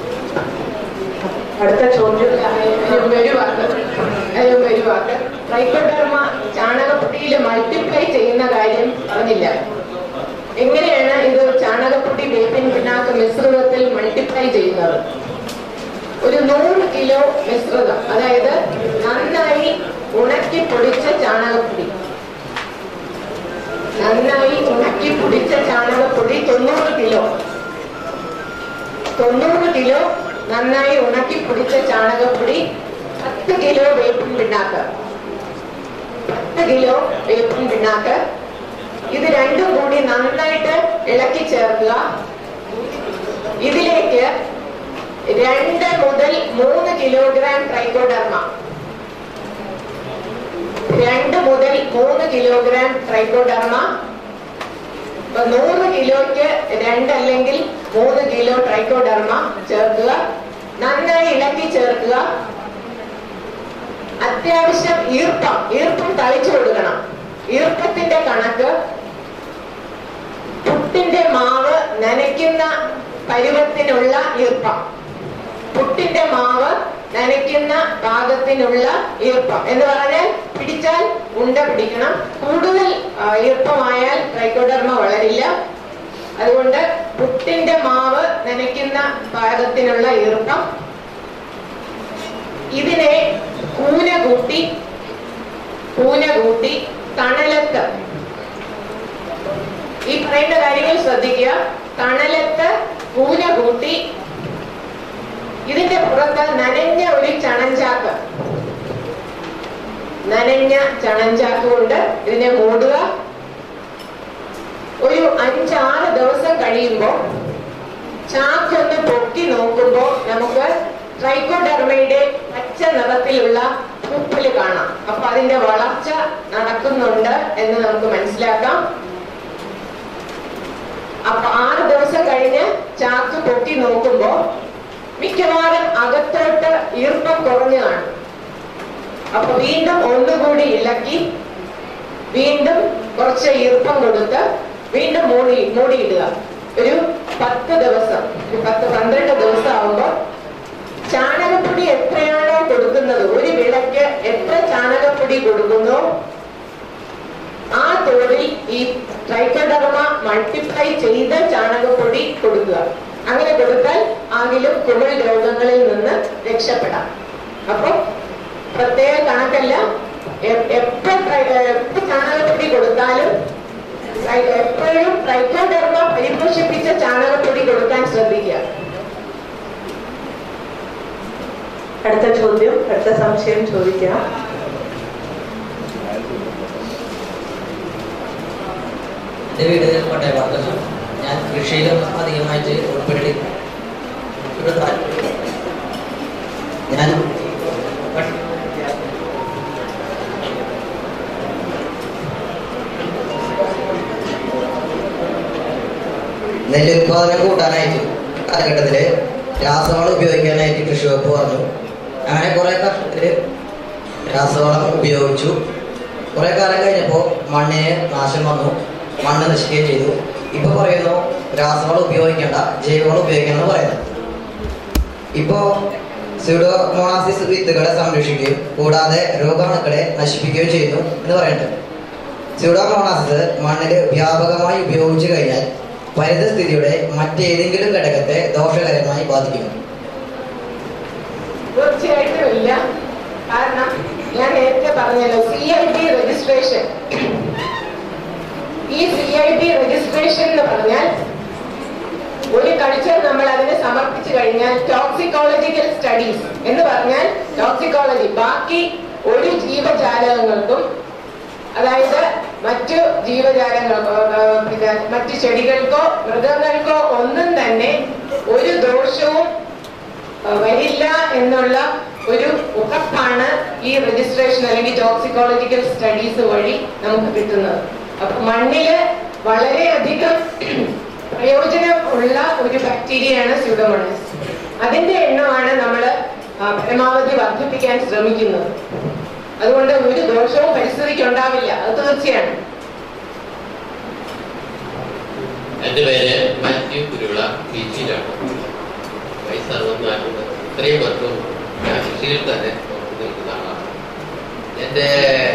അടുത്ത ചോദ്യം ഒരു വാക്ക് അതിന് ഒരു വാക്ക് ട്രൈക്കോഡർമ ചാണകപ്പൊടിയിൽ മൾട്ടിപ്ലൈ ചെയ്യുന്ന കാര്യം പറഞ്ഞില്ല എങ്ങനെയാണ് ഇത് ചാണകപ്പൊടി വേപ്പിൻ പിണ്ണാക്ക് മിശ്രിതത്തിൽ മൾട്ടിപ്ലൈ ചെയ്യുന്നത് ഒരു നൂറ് കിലോ മിശ്രിതം അതായത് നന്നായി ഉണക്കി പൊടിച്ച ചാണകപ്പൊടി നന്നായി ഉണക്കി പൊടിച്ച ചാണകപ്പൊടി തൊണ്ണൂറ് കിലോ തൊണ്ണൂറ് കിലോ നന്നായി ഉണക്കി പൊടിച്ച ചാണകപ്പൊടി പത്ത് കിലോ വേപ്പിൻ പിണ്ണാക്ക് പത്ത് കിലോ വേപ്പിൻ പിണ്ണാക്ക് ഇത് രണ്ടും കൂടി നന്നായിട്ട് ഇളക്കി ചേർക്കുക ഇതിലേക്ക് രണ്ട് മുതൽ മൂന്ന് കിലോഗ്രാം ട്രൈക്കോഡർമ രണ്ട് മുതൽ മൂന്ന് കിലോഗ്രാം ട്രൈക്കോഡർമ ഇപ്പൊ നൂറ് കിലോയ്ക്ക് രണ്ട് അല്ലെങ്കിൽ മൂന്ന് കിലോ ട്രൈക്കോഡർമ ചേർക്കുക നന്നായി ഇളക്കി ചേർക്കുക അത്യാവശ്യം ഈർപ്പം ഈർപ്പം തളിച്ചു കൊടുക്കണം ഈർപ്പത്തിന്റെ കണക്ക് പുട്ടിന്റെ മാവ് നനയ്ക്കുന്ന പരുവത്തിനുള്ള ഈർപ്പം പുട്ടിന്റെ മാവ് നനയ്ക്കുന്ന പാകത്തിനുള്ള ഈർപ്പം എന്ന് പറഞ്ഞാൽ പിടിച്ചാൽ ഉണ്ട പിടിക്കണം കൂടുതൽ ആ, ഈർപ്പമായാൽ ട്രൈക്കോഡർമ വളരില്ല അതുകൊണ്ട് പുട്ടിന്റെ മാവ് നനയ്ക്കുന്ന പാകത്തിനുള്ള ഈർപ്പം ഇതിനെ കൂന കൂട്ടി കൂന കൂട്ടി തണലത്ത് ഈ പറയുന്ന കാര്യങ്ങൾ ശ്രദ്ധിക്കുക തണലത്ത് കൂന കൂട്ടി ഇതിന്റെ പുറത്ത് നനഞ്ഞ ഒരു ചണഞ്ചാക്ക് നനഞ്ഞ ചണഞ്ചാക്ക് കൊണ്ട് ഇതിനെ മൂടുക ഒരു അഞ്ചാറ് ദിവസം കഴിയുമ്പോൾ ചാക്കൊന്ന് പൊക്കി നോക്കുമ്പോൾ നമുക്ക് ട്രൈക്കോഡർമയുടെ പച്ച നിറത്തിലുള്ള പൂപ്പല് കാണാം അപ്പൊ അതിന്റെ വളർച്ച നടക്കുന്നുണ്ട് എന്ന് നമുക്ക് മനസ്സിലാക്കാം അപ്പൊ ആറ് ദിവസം കഴിഞ്ഞ് ചാക്ക് പൊക്കി നോക്കുമ്പോ മിക്കവാറും അകത്തോട്ട് ഈർപ്പം കുറഞ്ഞു കാണും അപ്പൊ വീണ്ടും ഒന്നുകൂടി ഇളക്കി വീണ്ടും കുറച്ച് ഈർപ്പം കൊടുത്ത് വീണ്ടും മൂടി മൂടിയിടുക ഒരു പത്ത് ദിവസം ഒരു പത്ത് പന്ത്രണ്ട് ദിവസം ആവുമ്പോ ചാണകപ്പൊടി എത്രയാണോ കൊടുക്കുന്നത് ഒരു വിളക്ക് എത്ര ചാണകപ്പൊടി കൊടുക്കുന്നോ ആ തോതിൽ ഈ ട്രൈക്കോഡർമ മൾട്ടിപ്ലൈ ചെയ്ത ചാണകപ്പൊടി കൊടുക്കുക അങ്ങനെ കൊടുത്താൽ ആകിലും കുമിൾ രോഗങ്ങളിൽ നിന്ന് രക്ഷപ്പെടാം അപ്പൊ പ്രത്യേക കണക്കല്ല എ- എപ്പ ട്രൈ- എപ്പ ചാണകപ്പൊടി കൊടുത്താലും ട്രൈ- എപ്പോഴും ട്രൈക്കോഡർമ പരിപോഷിപ്പിച്ച ചാണകപ്പൊടി കൊടുക്കാൻ ശ്രദ്ധിക്കുക അടുത്ത ചോദ്യം അടുത്ത സംശയം ചോദിക്കാം എൻ്റെ വീട് കോട്ടയം വാർത്തല്ല ഞാൻ കൃഷിയിലും അധികമായിട്ട് ഉൾപ്പെട്ടി ഇവിടെ താല്പര്യം ഞാൻ നെല്ല് ഉത്പാദനം കൂട്ടാനായിട്ട് കാലഘട്ടത്തില് രാസവളം ഉപയോഗിക്കാനായിട്ട് കൃഷി വകുപ്പ് പറഞ്ഞു അങ്ങനെ കുറെ കർഷകര് രാസവളം ഉപയോഗിച്ചു കുറെ കാലം കഴിഞ്ഞപ്പോൾ മണ്ണിന് നാശം വന്നു മണ്ണ് നശിക്കുകയും ചെയ്തു ഇപ്പൊ പറയുന്നു രാസവളം ഉപയോഗിക്കേണ്ട ജൈവവളം ഉപയോഗിക്കണം എന്ന് പറയുന്നു ഇപ്പോ സ്യൂഡോമോണാസിസ് വിത്തുകളെ സംരക്ഷിക്കുകയും കൂടാതെ രോഗാണുക്കളെ നശിപ്പിക്കുകയും ചെയ്യുന്നു എന്ന് പറയുന്നുണ്ട് സ്യൂഡോമോണാസിസ് മണ്ണിൽ വ്യാപകമായി ഉപയോഗിച്ചു കഴിഞ്ഞാൽ പരിതസ്ഥിതിയുടെ മറ്റേതെങ്കിലും ഘടകത്തെ ദോഷകരമായി ബാധിക്കുന്നു തീർച്ചയായിട്ടും ഇല്ല കാരണം ഞാൻ നേരത്തെ പറഞ്ഞല്ലോ സി ഐ ടി രജിസ്ട്രേഷൻ ഈ സി ഐ ടി രജിസ്ട്രേഷൻ എന്ന് പറഞ്ഞാൽ ഒരു കൾച്ചർ നമ്മൾ അതിനെ സമർപ്പിച്ചു കഴിഞ്ഞാൽ ടോക്സിക്കോളജിക്കൽ സ്റ്റഡീസ് എന്ന് പറഞ്ഞാൽ ടോക്സിക്കോളജി ബാക്കി ഒരു ജീവജാലകങ്ങൾക്കും അതായത് മറ്റു ജീവജാലങ്ങൾക്കോ ആ, പിന്നെ മറ്റു ചെടികൾക്കോ മൃഗങ്ങൾക്കോ ഒന്നും തന്നെ ഒരു ദോഷവും ആ, വരില്ല എന്നുള്ള ഒരു ഉറപ്പാണ് ഈ രജിസ്ട്രേഷൻ അല്ലെങ്കിൽ ടോക്സിക്കോളജിക്കൽ സ്റ്റഡീസ് വഴി നമുക്ക് കിട്ടുന്നത് അപ്പൊ മണ്ണില് വളരെയധികം പ്രയോജനം ഉള്ള ഒരു ബാക്ടീരിയയാണ് സ്യൂഡോമോണസ് അതിന്റെ എണ്ണമാണ് നമ്മൾ പരമാവധി വർദ്ധിപ്പിക്കാൻ ശ്രമിക്കുന്നത് അതുകൊണ്ട് ഒരു ദോഷവും പരിസ്ഥിതിക്ക് ഉണ്ടാവില്ല അത് തീർച്ചയാണ് എൻ്റെ പേര് മാത്യു കുരുവിള ബീച്ചിലാണ് വയസ്സ് അറുപത്തിനാലുണ്ട് ഇത്രയും വർഷവും ഞാൻ കൃഷിയിൽ തന്നെ ഉറച്ചു നിൽക്കുന്ന ആളാണ് എൻ്റെ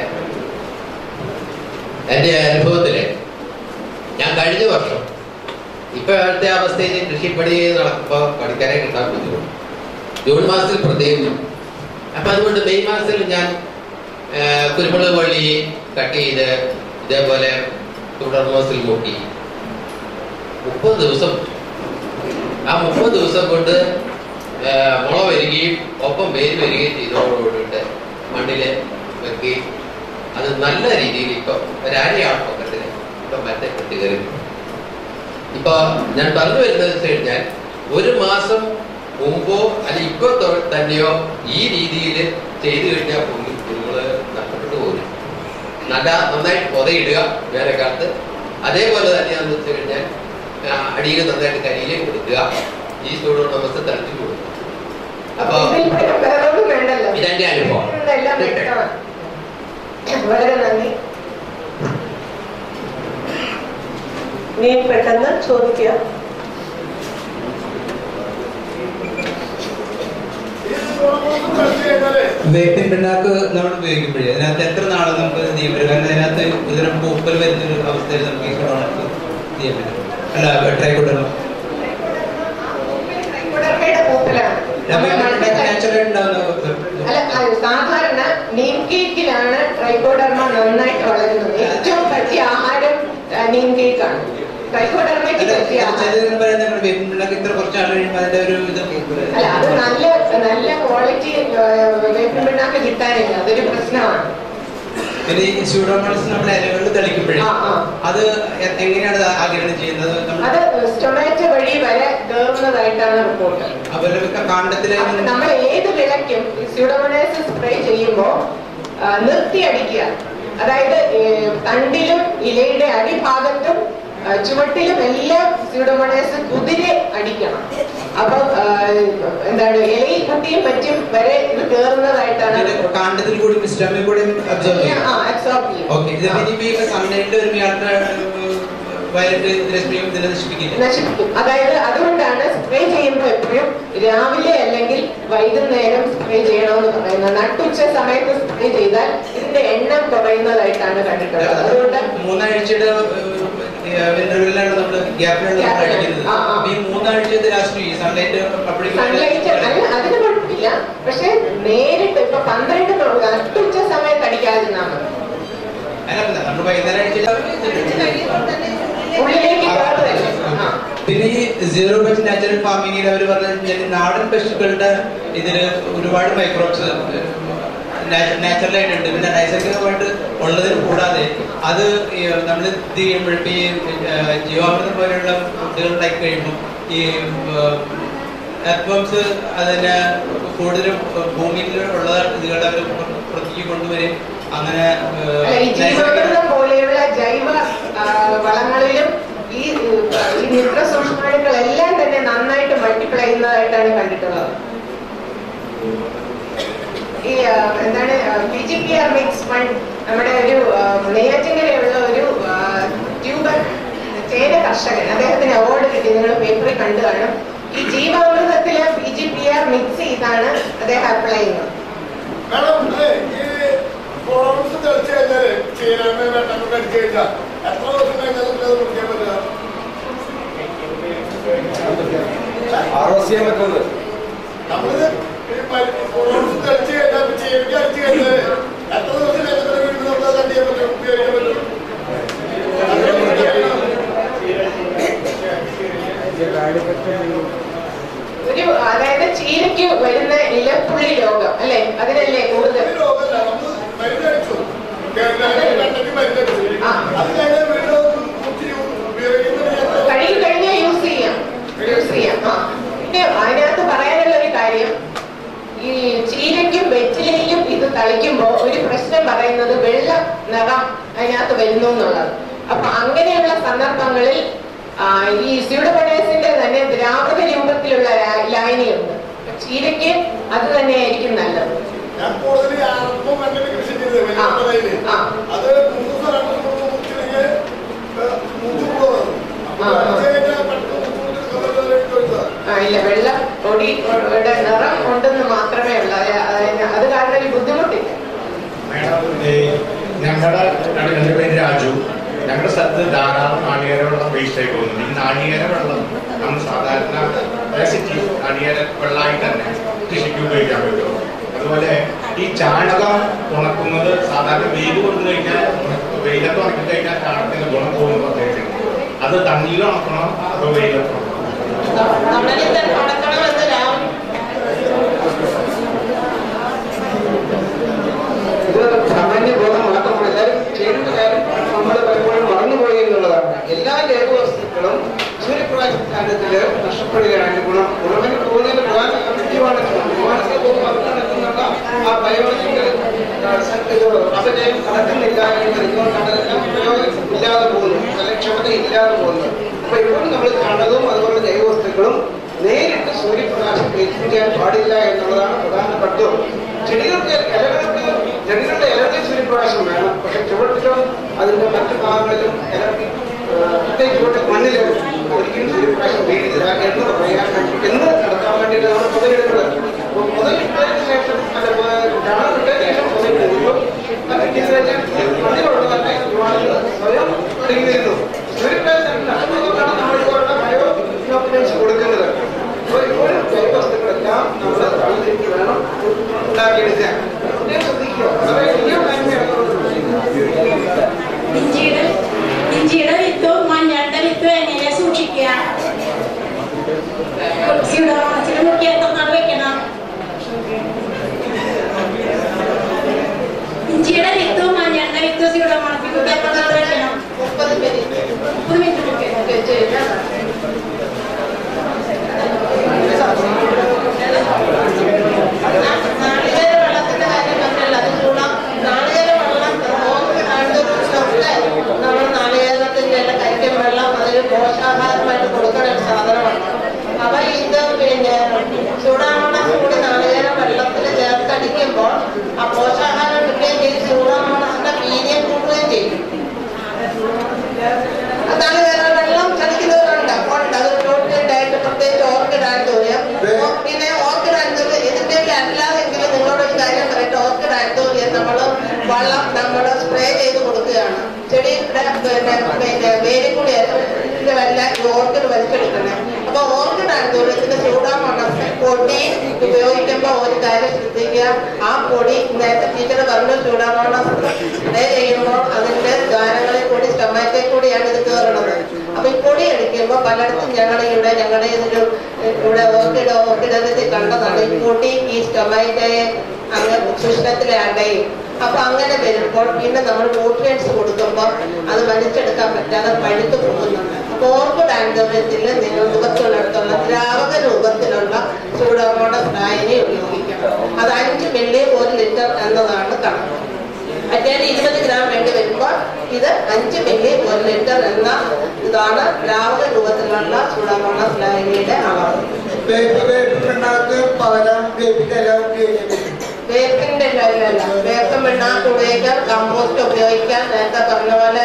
എൻ്റെ അനുഭവത്തില് ഞാൻ കഴിഞ്ഞ വർഷം ഇപ്പോഴത്തെ അവസ്ഥയിൽ കൃഷിപ്പണി നടക്കുമ്പോൾ പഠിക്കാനെ കിട്ടാൻ ബുദ്ധിമുട്ട് ജൂൺ മാസത്തിൽ പ്രത്യേകിച്ചും അപ്പൊ അതുകൊണ്ട് മെയ് മാസത്തിൽ ഞാൻ ആ, കുരുമുളക് വള്ളി കട്ട് ചെയ്ത് ഇതേപോലെ തുടർമാസത്തിൽ മുക്കി മുപ്പത് ദിവസം ആ മുപ്പത് ദിവസം കൊണ്ട് ആ, മുള വരികയും ഒപ്പം വേര് വരികയും ചെയ്തതോടുകൂടിയിട്ട് മണ്ണില് വെക്കുകയും അത് നല്ല രീതിയിൽ ഇപ്പൊ ഒരാഴ്ചയാണ് പൊക്കത്തിന് ഇപ്പൊ മറ്റേ കെട്ടി കയറി ഇപ്പൊ ഞാൻ പറഞ്ഞു വരുന്നത് വെച്ച് കഴിഞ്ഞാൽ ഒരു മാസം മുമ്പോ അല്ലെ ഇപ്പൊ തൊ- തന്നെയോ ഈ രീതിയിൽ ചെയ്തു കഴിഞ്ഞാൽ പോലും നിങ്ങള് നഷ്ടപ്പെട്ടു പോകും നല്ല നന്നായിട്ട് പൊതയിടുക വേനൽക്കാലത്ത് അതേപോലെ തന്നെയാന്ന് വെച്ച് കഴിഞ്ഞാൽ ആ, അടിയിൽ നന്നായിട്ട് കരിയിലേക്ക് കൊടുക്കുക ഈ ചൂടുള്ള അവസ്ഥ തളിച്ചു കൊടുക്കുക അപ്പൊ ഇതിൽ പിന്നെ വേറെ ഒന്നും വേണ്ടല്ലോ ഇതെന്റെ അനുഭവം ഇതെല്ലാം വ്യക്തമാണ് വളരെ നന്ദി നീ പെട്ടെന്ന് ചോദിക്കുക ആ വേപ്പിൻ പിണ്ണാക്ക് നമ്മൾ ഉപയോഗിക്കുമ്പോഴേ അതിനകത്ത് എത്ര നാളെ നമുക്ക് ഇത് ചെയ്യാൻ പറ്റും കാരണം അതിനകത്ത് ഇതിന് പൂപ്പൽ വരുന്ന ഒരു അവസ്ഥയിൽ നമുക്ക് ഈ പ്രോഡക്റ്റ് ചെയ്യാൻ പറ്റും അല്ല ട്രൈക്കോട്ടർ കുടർമയുടെ പൂപ്പലാണ് നാച്ചുറൽ ഉണ്ടാവുന്ന അല്ല അത് സാധാരണ നീം കേക്കിലാണ് ട്രൈക്കോഡർമ നന്നായിട്ട് വളരുന്നത് ഏറ്റവും പറ്റിയ ആഹാരം ആ, നീം കേക്കാണ് ട്രൈക്കോഡർമയ്ക്ക് പറ്റിയ ആഹാരം വേപ്പിൻ പിണ്ണാക്ക് ഇത്ര കുറച്ച് ആൾ കഴിയുമ്പോൾ അതിന്റെ ഒരു ഇത് അല്ല അത് നല്ല നല്ല ക്വാളിറ്റി വേപ്പിൻ പിണ്ണാക്ക് കിട്ടാനില്ല അതൊരു പ്രശ്നമാണ് പിന്നെ ഈ സ്യൂഡോമോണസ് നമ്മൾ ഇലകളിൽ തെളിക്കുമ്പോഴേ അത് എ- എങ്ങനെയാണ് ഇത് ആഗിരണം ചെയ്യുന്നത് നമ്മൾ അത് സ്റ്റൊമാറ്റോ വഴി വരെ കയറുന്നതായിട്ടാണ് റിപ്പോർട്ട് അതുപോലെ കാണ്ടത്തിലെ നമ്മൾ ഏത് വിളയ്ക്കും സ്യൂഡോമോണൈസ് സ്പ്രേ ചെയ്യുമ്പോൾ നിർത്തി അടിക്കുക അതായത് ഏ, തണ്ടിലും ഇലയുടെ അടിഭാഗത്തും ആ, ചുവട്ടിലും എല്ലാം സ്യൂഡോമോണൈസ് കുതിരെ അടിക്കണം അപ്പൊ ആ, എന്താണ് ഇലയിൽ കുട്ടിയും മറ്റും വരെ ഇത് കയറുന്നതായിട്ടാണ് കാണ്ടത്തിൽ കൂടി സ്റ്റമ്മിൽ കൂടി അബ്സോർബ് ചെയ്യും ആ അബ്സോർബ് ചെയ്യും ഓക്കെ ഇത് പിന്നെ ഇപ്പൊ സൺലൈറ്റിൽ വരുമ്പോൾ ഇയാളുടെ വയലറ്റ് രശ്മിയും ഇതിനെ നശിപ്പിക്കില്ല നശിപ്പിക്കും അതായത് അതുകൊണ്ടാണ് സ്പ്രേ ചെയ്യുമ്പോൾ എപ്പോഴും രാവിലെ അല്ലെങ്കിൽ വൈകുന്നേരം സ്പ്രേ ചെയ്യണമെന്ന് പറയുന്നത് നട്ടുച്ച സമയത്ത് സ്പ്രേ ചെയ്താൽ ഇതിന്റെ എണ്ണം കുറയുന്നതായിട്ടാണ് കണ്ടിട്ടുള്ളത് അതുകൊണ്ട് മൂന്നാഴ്ചയുടെ വിന്ററിലാണ് നമ്മൾ ഗ്യാപ്പിലാണ് നമ്മൾ അടിക്കുന്നത് അപ്പൊ ഈ മൂന്നാഴ്ചത്തെ ലാസ്റ്റ് ഈ സൺലൈറ്റ് സൺലൈറ്റ് അല്ല അതിന് കുഴപ്പമില്ല പക്ഷെ നേരിട്ട് ഇപ്പൊ പന്ത്രണ്ട് മണി നട്ടുച്ച സമയത്ത് അടിക്കാതിരുന്നാൽ മതി നമ്മൾ വൈകുന്നേരം ഉള്ളിലേക്ക് കയറുമല്ലോ ആ പിന്നെ ഈ സീറോ ബെസ്റ്റ് നാച്ചുറൽ ഫാമിങ്ങിൽ അവർ പറഞ്ഞാൽ നാടൻ പശുക്കളുടെ ഇതില് ഒരുപാട് മൈക്രോബ്സ് നാച്ചുറലായിട്ടുണ്ട് പിന്നെ നൈസർഗികമായിട്ട് ഉള്ളതിന് കൂടാതെ അത് നമ്മൾ ഇത് ചെയ്യുമ്പോഴേക്കും ഈ ഏഹ്, ജീവാമൃതം പോലെയുള്ള ഫുഡുകൾ ഉണ്ടാക്കി കഴിയുമ്പോൾ ഈ എർത്ത് അതിന് കൂടുതലും ഭൂമിയിൽ ഉള്ള ഇതുകൾ അവർ പുറത്തേക്ക് കൊണ്ടുവരും അങ്ങനെ ഏഹ്, അല്ല, ഈ നൈസർഗിക ജീവാമൃതം പോലെയുള്ള ജൈവ ആ, വളങ്ങളിലും ഈ ഈ മിത്ര സൂക്ഷ്മാണുക്കളെല്ലാം തന്നെ നന്നായിട്ട് മൾട്ടിപ്ലൈ ചെയ്യുന്നതായിട്ടാണ് കണ്ടിട്ടുള്ളത് ഈ ആ, എന്താണ് P G P R mix one നമ്മുടെ ഒരു ആ, നെയ്യാറ്റിൻകരയുള്ള ഒരു ട്യൂബർ ചേന കർഷകൻ അദ്ദേഹത്തിന് അവാർഡ് കിട്ടി നിങ്ങൾ പേപ്പറിൽ കണ്ടു കാണും ഈ ജീവാമൃതത്തില് P G P R mix ചെയ്താണ് അദ്ദേഹം അപ്ലൈ ചെയ്യുന്നത് മാഡം ഈ ഫോറംസ് തെളിച്ചു കഴിഞ്ഞാല് ചീരാമ വെട്ടൊക്കെ അടിച്ചു കഴിഞ്ഞാൽ എത്ര ദിവസം കഴിഞ്ഞാൽ അത് മുറിക്കാൻ പറ്റുക ആർഒസ് ചെയ്യാൻ പറ്റുന്നത് നമ്മളിത് ഈ ഫോറംസ് തെളിച്ചു കഴിഞ്ഞാൽ ചീരക്ക് അടിച്ചു കഴിഞ്ഞാൽ എത്ര ദിവസം കഴിഞ്ഞാൽ വീണ്ടും നമ്മൾ അത് ചെയ്യാൻ പറ്റും ഉപയോഗിക്കാൻ പറ്റും ഒരു അതായത് ചീരയ്ക്ക് വരുന്ന ഇലപ്പുള്ളി രോഗം അല്ലെ അതിനല്ലേ കൂടുതൽ കഴുകി കഴിഞ്ഞാൽ യൂസ് ചെയ്യാം യൂസ് ചെയ്യാം ആ പിന്നെ അതിനകത്ത് പറയാനുള്ള ഒരു കാര്യം ഈ ചീരയ്ക്കും വെറ്റിലയിലും ഇത് തളിക്കുമ്പോൾ ഒരു പ്രശ്നം പറയുന്നത് വെള്ള നിറം അതിനകത്ത് വരുന്നു എന്നുള്ളത് അപ്പൊ അങ്ങനെയുള്ള സന്ദർഭങ്ങളിൽ ആ, ഈ സ്യൂഡോമോണേസിന്റെ തന്നെ ദ്രാവക രൂപത്തിലുള്ള ലാ- ലായനിയുണ്ട് അപ്പൊ ചീരയ്ക്ക് അത് തന്നെയായിരിക്കും നല്ലത് ഞാൻ കൂടുതൽ ഈ അറപ്പും മണ്ണിൽ കൃഷി ചെയ്തത് വെള്ളപ്പറയില് അത് മൂന്ന് ദിവസം രണ്ട് ദിവസം മുറിച്ച് കഴിഞ്ഞാൽ മൂന്ന് പോകുന്നത് അപ്പൊ അടിച്ചു കഴിഞ്ഞാൽ പെട്ടെന്ന് മുറിച്ച് കൊടുത്താൽ ആ, ഇല്ല വെള്ള പൊടിയുടെ നിറം ഉണ്ടെന്ന് മാത്രമേ ഉള്ളൂ അത് അതിന് അത് കാരണം ഒരു ബുദ്ധിമുട്ടില്ല ഞങ്ങളുടെ എൻ്റെ പേര് രാജു ഞങ്ങളുടെ സ്ഥലത്ത് ധാരാളം നാളികേര വെള്ളം വേസ്റ്റ് ആയി പോകുന്നു ഈ നാളികേര വെള്ളം നമ്മൾ സാധാരണ സിറ്റി നാളികേര വെള്ളമായിട്ട് തന്നെ കൃഷിക്ക് ഉപയോഗിക്കാൻ പറ്റും അതുപോലെ ഈ ചാണകം ഉണക്കുന്നത് സാധാരണ വെയിൽ കൊടുത്തു കഴിഞ്ഞാൽ വെയിലത്ത് ഉണക്കി കഴിഞ്ഞാൽ ചാണകത്തിന്റെ ഗുണം പോകുന്ന പദ്ധതിയുണ്ട് അത് തണ്ണിയിൽ ഉണക്കണോ അതോ വെയിലത്ത് ഉണക്കണോ നമ്മളിൽ തന്നെ നടക്കണമെന്ന് രാം ഇത് സാമാന്യ ബോധം മാത്രമല്ല എല്ലാവരും ചെയ്യേണ്ട കാര്യം നമ്മൾ പലപ്പോഴും മറന്നുപോയി എന്നുള്ളതാണ് എല്ലാ ജൈവവസ്തുക്കളും സൂര്യപ്രകാശത്തിന്റെ നഷ്ടപ്പെടുകയാണ് ഗുണം ഗുണത്തിന് പോകുന്നതിന്റെ പ്രധാന കൃത്യമാണ് വിമാനത്തിൽ പോകുമ്പോൾ അത് നടക്കുന്നുള്ള ആ ബയോളജിക്കൽ അതിനെ നടക്കുന്നില്ല എന്ന് ഇതുകൊണ്ടാണ് എല്ലാം ഉപയോഗം ഇല്ലാതെ പോകുന്നു ഫലക്ഷമത ഇല്ലാതെ പോകുന്നത് അപ്പൊ ഇപ്പോഴും നമ്മൾ കാണുന്നതും അതുപോലെ ജൈവവസ്തുക്കളും നേരിട്ട് സൂര്യപ്രകാശം ഏൽപ്പിക്കാൻ പാടില്ല എന്നുള്ളതാണ് പ്രധാനപ്പെട്ടതും ചെടികൾക്ക് ഇലകൾക്ക് ചെടികളുടെ ഇലകളിൽ സൂര്യപ്രകാശം വേണം പക്ഷെ ചുവട്ടിലും അതിന്റെ മറ്റു ഭാഗങ്ങളിലും ഇലക്കി പ്രത്യേകിച്ച് ചുവട്ടിൽ മണ്ണിലും ഒരിക്കലും സൂര്യപ്രകാശം വീഴില്ല എന്ന് പറയാൻ വേണ്ടി എന്ന് നടത്താൻ വേണ്ടിയിട്ട് നമ്മൾ മുതലെടുക്കുന്നത് അപ്പോൾ മുതലിട്ടതിന് ശേഷം ഒരു അതിലേക്ക് അതിലുള്ളതല്ല ഒരുപാട് സ്വയം ഒതുങ്ങി വരുന്നു ഒരു പേഴ്സൺ അതുകൊണ്ടാണ് നമ്മളിപ്പോഴുള്ള ബയോ ഡോക്യുമെന്റ്സ് കൊടുക്കുന്നത് അപ്പോൾ ഇപ്പോഴും ജൈവ വസ്തുക്കളെല്ലാം നമ്മൾ തള്ളിലേക്ക് വേണം ഉണ്ടാക്കിയെടുക്കാൻ പ്രത്യേകം ശ്രദ്ധിക്കുക വളരെ വലിയ നന്മയാണ് ഇഞ്ചിയുടെ ഇഞ്ചിയുടെ വിത്തും മഞ്ഞളുടെ വിത്തും എങ്ങനെ സൂക്ഷിക്കുക സ്യൂഡോമോണസിന് മുക്കി എത്ര നാൾ വെക്കണം ഇഞ്ചിയുടെ വിത്തും മഞ്ഞളുടെ വിത്തും സ്യൂഡോമോണസിന് മുക്കി എത്ര നാൾ വെക്കണം മുപ്പത് മിനിറ്റ് മുപ്പത് മിനിറ്റ് മുക്കി നാളികേര വെള്ളത്തിന്റെ കാര്യം പറഞ്ഞല്ലോ അത് ഗുണം നാളികേര വെള്ളം ഓർക്ക് രണ്ടൊക്കെ നമ്മൾ നാളികേരത്തിന്റെ എല്ലാം കരിക്കും വെള്ളം അതിൽ പോഷകാഹാരമായിട്ട് കൊടുക്കുന്ന ഒരു സാധനമാണ് അപ്പൊ ഇത് പിന്നെ ചൂടാമണസ് കൂടി നാളികേര വെള്ളത്തിൽ ചേർത്തടിക്കുമ്പോൾ ആ പോഷകാഹാരം കിട്ടുകയും ചെയ്യും ചൂടാമണസിന്റെ വീര്യം കൂട്ടുകയും ചെയ്യും നാളികേര വെള്ളം ചടിക്കുന്നവരുണ്ട് ഉണ്ട് അത് പ്രോട്ടീൻ ആയിട്ട് പ്രത്യേകിച്ച് ഓർക്കിഡ് ആൻഡോറിയം പിന്നെ ഓർക്കിഡ് ആൻഡോറിയം ഇതിന്റെ അല്ലാതെങ്കിലും നിങ്ങളോട് ഒരു കാര്യം പറയട്ടെ ഓർക്കിഡ് ആൻഡോറിയം നമ്മൾ വള്ളം നമ്മൾ സ്പ്രേ ചെയ്ത് കൊടുക്കുകയാണ് ചെടിയുടെ പിന്നെ പിന്നെ വേരിൽ കൂടി ഇതിന്റെ വല്ല ഓർക്കിഡ് വലിച്ചെടുക്കണേ അപ്പൊ ഓർക്കിഡ് ആൻഡോറിയത്തിന്റെ ചൂടാമണസ് പൊടി ഉപയോഗിക്കുമ്പോൾ ഒരു കാര്യം ശ്രദ്ധിക്കുക ആ പൊടി നേരത്തെ ടീച്ചർ പറഞ്ഞു ചൂടാമണസ് സ്പ്രേ ചെയ്യുമ്പോൾ അതിന്റെ ദ്വാരങ്ങളിൽ കൂടി സ്റ്റൊമാറ്റയിൽ കൂടിയാണ് ഇത് കയറുന്നത് അപ്പൊ ഈ പൊടി അടിക്കുമ്പോൾ പലയിടത്തും ഞങ്ങളുടെ ഇവിടെ ഞങ്ങളുടെ ഇതിൽ ഇവിടെ ഓർക്കിഡ് ഓർക്കിഡത്തിൽ കണ്ടതാണ് ഈ പൊടി ഈ സ്റ്റൊമാറ്റയെ അങ്ങ് സുഷ്ണത്തിലെ അടയും അപ്പൊ അങ്ങനെ വരുമ്പോൾ പിന്നെ നമ്മൾ ന്യൂട്രിയൻസ് കൊടുക്കുമ്പോൾ അത് വലിച്ചെടുക്കാൻ പറ്റാതെ പഴുത്തു പോകുന്നുണ്ട് അപ്പൊ ഓർക്കിഡ് ആൻഡോറിയത്തിൽ നിങ്ങൾ മുഖത്തുള്ളിടത്തുള്ള ദ്രാവക രൂപത്തിലുള്ള ചൂടോമോണസ് ലായനി ഉപയോഗിക്കണം അത് അഞ്ച് മില്ലി ഒരു ലിറ്റർ എന്നതാണ് കണക്ക് മറ്റേ ഇരുപത് ഗ്രാം വേണ്ടി വരുമ്പോൾ ഇത് അഞ്ച് മില്ലി ഒരു ലിറ്റർ എന്ന ഇതാണ് ദ്രാവക രൂപത്തിലുള്ള ചൂടാമോണസ് ലായനിയുടെ അളവ് വേപ്പിന്റെ ഇലയിലല്ല വേപ്പും പിണ്ണാക്ക് ഉപയോഗിക്കാം കമ്പോസ്റ്റ് ഉപയോഗിക്കാം നേരത്തെ പറഞ്ഞ പോലെ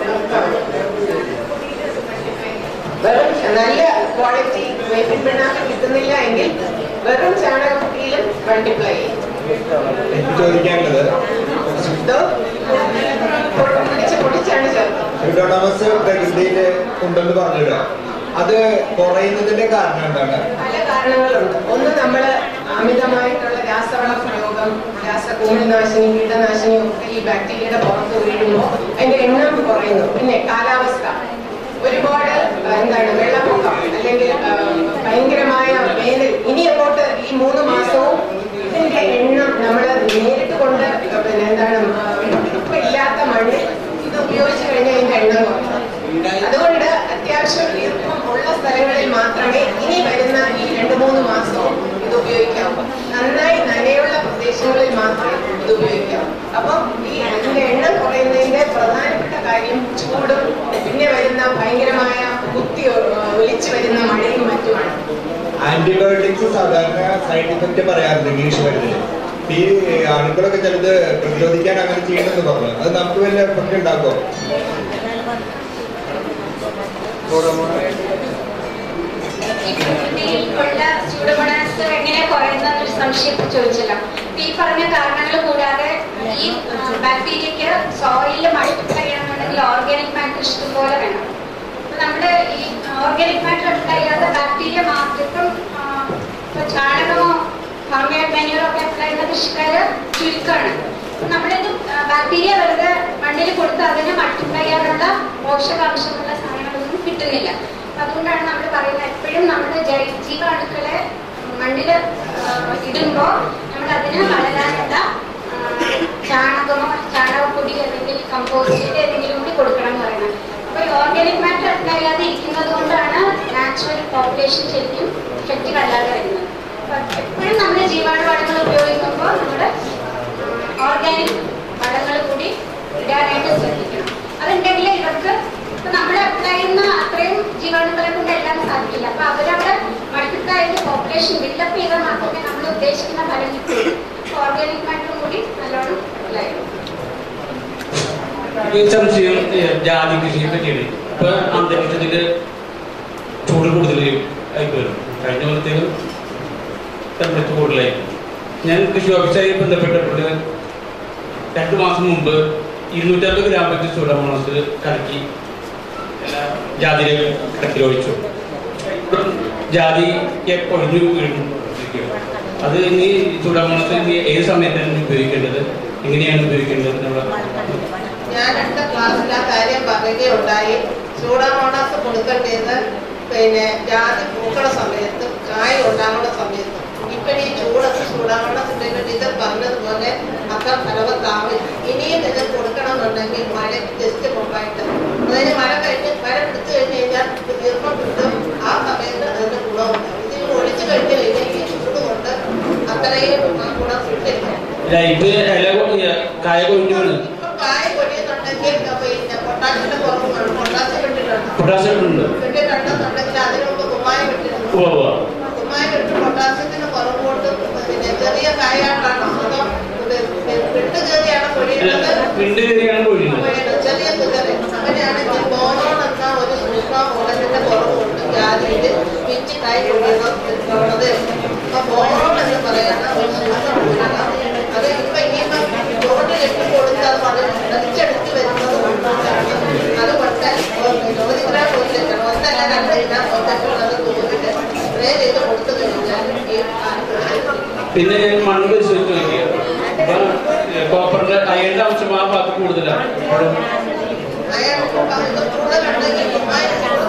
വെറും നല്ല ക്വാളിറ്റി വേപ്പിൻ പിണ്ണാക്ക് കിട്ടുന്നില്ല എങ്കിൽ വെറും ചാണകപ്പൊടിയിലും മൾട്ടിപ്ലൈ ചെയ്യും എനിക്ക് ചോദിക്കാനുള്ളത് ഇതോ പൊടിച്ച് പൊടിച്ചാണ് ചേർക്കുന്നത് സ്യൂഡോണമസ് പ്രകൃതിയിൽ ഉണ്ടെന്ന് പറഞ്ഞല്ലോ അത് കുറയുന്നതിന്റെ കാരണം എന്താണ് പല കാരണങ്ങളുണ്ട് ഒന്ന് നമ്മൾ അമിതമായിട്ടുള്ള രാസവള പ്രയോഗം രാസകൂമിനാശിനി കീടനാശിനി ഒക്കെ ഈ ബാക്ടീരിയയുടെ പുറത്ത് വീഴുമ്പോൾ അതിന്റെ എണ്ണം കുറയുന്നു പിന്നെ കാലാവസ്ഥ ഒരുപാട് ആ, എന്താണ് വെള്ളപ്പൊക്കം അല്ലെങ്കിൽ ആ, ഭയങ്കരമായ വേനൽ ഇനി അങ്ങോട്ട് ഈ മൂന്ന് മാസവും ഇതിന്റെ എണ്ണം നമ്മൾ നേരിട്ട് കൊണ്ട് പിന്നെ എന്താണ് ആ, ഇപ്പൊ ഇല്ലാത്ത മണ്ണിൽ ഇത് ഉപയോഗിച്ച് കഴിഞ്ഞാൽ ഇതിന്റെ എണ്ണം കുറയും അതുകൊണ്ട് അത്യാവശ്യം ഈർപ്പം ഉള്ള സ്ഥലങ്ങളിൽ മാത്രമേ ഇനി വരുന്ന ഈ രണ്ട് മൂന്ന് മാസവും ഇത് ഉപയോഗിക്കാവൂ നന്നായി നനയുള്ള പ്രദേശങ്ങളിൽ മാത്രമേ ഇത് ഉപയോഗിക്കാവൂ അപ്പം ഈ അതിന്റെ എണ്ണം കുറയുന്നതിന്റെ പ്രധാനപ്പെട്ട കാര്യം ചൂടും പിന്നെ വരുന്ന ഭയങ്കരമായ കുത്തി ഒ- ഒലിച്ചു വരുന്ന മഴയും മറ്റുമാണ് ആന്റിബയോട്ടിക്സ് സാധാരണ സൈഡ് ഇഫക്റ്റ് പറയാറുണ്ട് ഇംഗ്ലീഷ് മരുന്നില് ഈ ആളുകളൊക്കെ ചിലത് പ്രതിരോധിക്കാൻ അങ്ങനെ ചെയ്യണമെന്ന് പറഞ്ഞു അത് നമുക്ക് വല്ല എഫക്ട് ഉണ്ടാക്കോ ഈ പ്രകൃതിയിൽ ഉള്ള സ്യൂഡോമോണാസ് എങ്ങനെ കുറയുന്നൊരു സംശയം ചോദിച്ചല്ലോ അപ്പൊ ഈ പറഞ്ഞ കാരണങ്ങൾ കൂടാതെ ഈ ബാക്ടീരിയക്ക് സോയിലിൽ മൾട്ടിപ്ലൈ ചെയ്യണമെന്നുണ്ടെങ്കിൽ ഓർഗാനിക് മാറ്റർ ഇഷ്ടംപോലെ വേണം അപ്പൊ നമ്മുടെ ഈ ഓർഗാനിക് മാറ്റർ അപ്ലൈ ചെയ്യാത്ത ബാക്ടീരിയ മാത്രം ഇപ്പം ആ, ഇപ്പൊ ചാണകമോ ഫാർമേഡ് മാന്യൂറോ ഒക്കെ അപ്ലൈ ചെയ്യുന്ന കൃഷിക്കാര് ചുരുക്കമാണ് അപ്പൊ നമ്മളിത് ബാക്ടീരിയ വെറുതെ മണ്ണിൽ കൊടുത്ത് അതിനെ മൾട്ടിപ്ലൈ ചെയ്യാനുള്ള പോഷകാംശമുള്ള സാധനങ്ങളൊന്നും കിട്ടുന്നില്ല അപ്പൊ അതുകൊണ്ടാണ് നമ്മൾ പറയുന്നത് എപ്പോഴും നമ്മുടെ ജൈ ജീവാണുക്കളെ മണ്ണിൽ ഇടുമ്പോൾ നമ്മൾ അതിന് വളരാനുള്ള ആ, ചാണകമോ ചാണകപ്പൊടി അല്ലെങ്കിൽ കമ്പോസ്റ്റിന്റെ ഏതെങ്കിലും കൂടി കൊടുക്കണം എന്ന് പറയുന്നത് അപ്പൊ ഈ ഓർഗാനിക് മാറ്റർ അപ്ലൈ ചെയ്യാതെ ഇരിക്കുന്നത് കൊണ്ടാണ് നാച്ചുറൽ പോപ്പുലേഷൻ ശരിക്കും എഫക്റ്റീവ് അല്ലാതെ വരുന്നത് അപ്പൊ എപ്പോഴും നമ്മൾ ജീവാണു വളങ്ങൾ ഉപയോഗിക്കുമ്പോൾ നമ്മൾ ഓർഗാനിക് വളങ്ങൾ കൂടി ഇടാനായിട്ട് ശ്രദ്ധിക്കണം അതുണ്ടെങ്കിൽ ഇവർക്ക് ഇപ്പൊ നമ്മൾ അപ്ലൈ ചെയ്യുന്ന അത്രയും ജീവാണുക്കളെ കൊണ്ട് എല്ലാം സാധിക്കില്ല അപ്പൊ അവരവിടെ മൾട്ടിപ്ലൈ ചെയ്ത് പോപ്പുലേഷൻ ബിൽഡപ്പ് ചെയ്താൽ മാത്രമേ നമ്മൾ ഉദ്ദേശിക്കുന്ന ഫലം കിട്ടുള്ളൂ ഓർഗാനിക് മാറ്ററും കൂടി നല്ലോണം അപ്ലൈ ചെയ്യണം ഈ സംശയം ഏ, ജാതി കൃഷിയെ പറ്റിയാണ് ഇപ്പൊ അന്തരീക്ഷത്തില് ചൂട് കൂടുതൽ ആയി വരും കഴിഞ്ഞ കൊല്ലത്തേക്ക് ടെമ്പറേച്ചർ കൂടുതലായി ഞാൻ കൃഷി ഓഫീസായി ബന്ധപ്പെട്ടപ്പോൾ രണ്ടു മാസം മുമ്പ് ഇരുന്നൂറ്റമ്പത് ഗ്രാം വെച്ച് സൂഡോമോണസ് കലക്കി എല്ലാ ജാതിയിലേക്ക് കത്തിലൊഴിച്ചു ജാതിയെ പൊഴിഞ്ഞു വീഴുന്നു അത് ഇനി സൂഡോമോണസ് ഇനി ഏത് സമയത്താണ് ഉപയോഗിക്കേണ്ടത് എങ്ങനെയാണ് ഉപയോഗിക്കേണ്ടത് എന്നുള്ള ഞാൻ അടുത്ത ക്ലാസ്സിൽ ആ കാര്യം പറയുകയുണ്ടായി സൂഡാമോണാസ് കൊടുക്കേണ്ടത് പിന്നെ ജാതി പൂക്കള സമയത്തും കായ ഉണ്ടാകുന്ന സമയത്തും ഇപ്പൊ ഈ ചൂടൊക്കെ സൂഡാമോണസിന്റെ ടീച്ചർ പറഞ്ഞതുപോലെ അത്ര ഫലവത്താവില്ല ഇനിയും ഇത് കൊടുക്കണമെന്നുണ്ടെങ്കിൽ മഴ ജസ്റ്റ് മുമ്പായിട്ട് അതായത് മഴ കഴിഞ്ഞ് മഴ പിടിച്ചു കഴിഞ്ഞ് കഴിഞ്ഞാൽ ഈർപ്പം കിട്ടും ആ സമയത്ത് അതിന്റെ ഗുണമുണ്ടാവും ഇതിൽ ഒഴിച്ചു കഴിഞ്ഞ് കഴിഞ്ഞാൽ ഈ ചൂട് കൊണ്ട് അത്രയും ആ ഗുണം കിട്ടില്ല ഇല്ല, ഇത് ഇല കൊ- കായ കൊഴിഞ്ഞു വീണ് കായ പൊടിയുന്നുണ്ടെങ്കിൽ പിന്നെ പൊട്ടാസിന്റെ കുറവ് കാണും പൊട്ടാസ്യം കിട്ടിയിട്ടുണ്ട് പൊട്ടാസ്യം ഉണ്ട് കിട്ടിയിട്ടുണ്ടെന്നുണ്ടെങ്കിൽ അതിന് മുമ്പ് കുമ്മായം ഇട്ടിരുന്നു ഉവ്വ് ഉവ്വ്. കുമ്മായം ഇട്ട് പൊട്ടാസ്യത്തിന് കുറവ് കൊണ്ട് പിന്നെ ചെറിയ കായായിട്ടാണോ അതോ ഇത് വിട്ട് കയറിയാണോ പൊഴിയുന്നത് വിണ്ട് കയറിയാണ് കൊഴിയുന്നത് പൊഴിയുന്നത് ചെറിയ കുതിര അങ്ങനെയാണെങ്കിൽ ബോണോൺ എന്ന ഒരു സൂക്ഷ്മ മൂലത്തിന്റെ കുറവ് കൊണ്ട് ജാതിയിൽ പിച്ച് കായ് പൊഴിയുന്ന പ്രവണത അപ്പൊ ബോണോൺ എന്ന് പറയുന്ന ഒരു സൂക്ഷ്മ മൂലമാണ് അത് ഇപ്പൊ ഇനിയിപ്പം ചോറിൽ ഇട്ട് കൊടുത്താൽ അത് വളരെ വലിച്ചെടുത്ത് വരുന്നത് കൊണ്ടാണ് അതുകൊണ്ട് ഒരു ഗ്രാം ഒരു ലിറ്റർ ഒന്നല്ല രണ്ട് ഗ്രാം ഒന്നൊക്കെയുള്ളത് തോന്നിട്ട് സ്പ്രേ ചെയ്ത് കൊടുത്തു കഴിഞ്ഞാൽ ഈ പിന്നെ ഞാൻ മണ്ണ് പരിശോധിച്ച് നോക്കി അപ്പൊ കോപ്പറിന്റെ അയണിന്റെ അംശം ആ ഭാഗത്ത് കൂടുതലാണ് അപ്പോഴും അയാൾ കൂടുതലുണ്ടെങ്കിൽ കുമ്മായം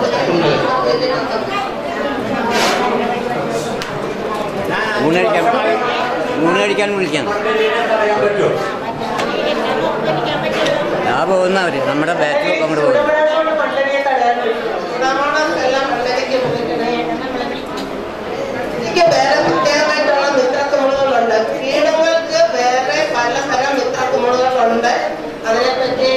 ഊണഴിക്കാൻ ഊണഴിക്കാൻ വിളിക്കണം ആ പോകുന്നവര് നമ്മുടെ ബാറ്റിലൊക്കെ അങ്ങോട്ട് പോകും ഇതിക്ക് വേറെ പ്രത്യേകമായിട്ടുള്ള മിത്രക്കുമിളുകളുണ്ട് കീടങ്ങൾക്ക് വേറെ പലതരം മിത്രക്കുമിളുകളുണ്ട് അതിനെപ്പറ്റി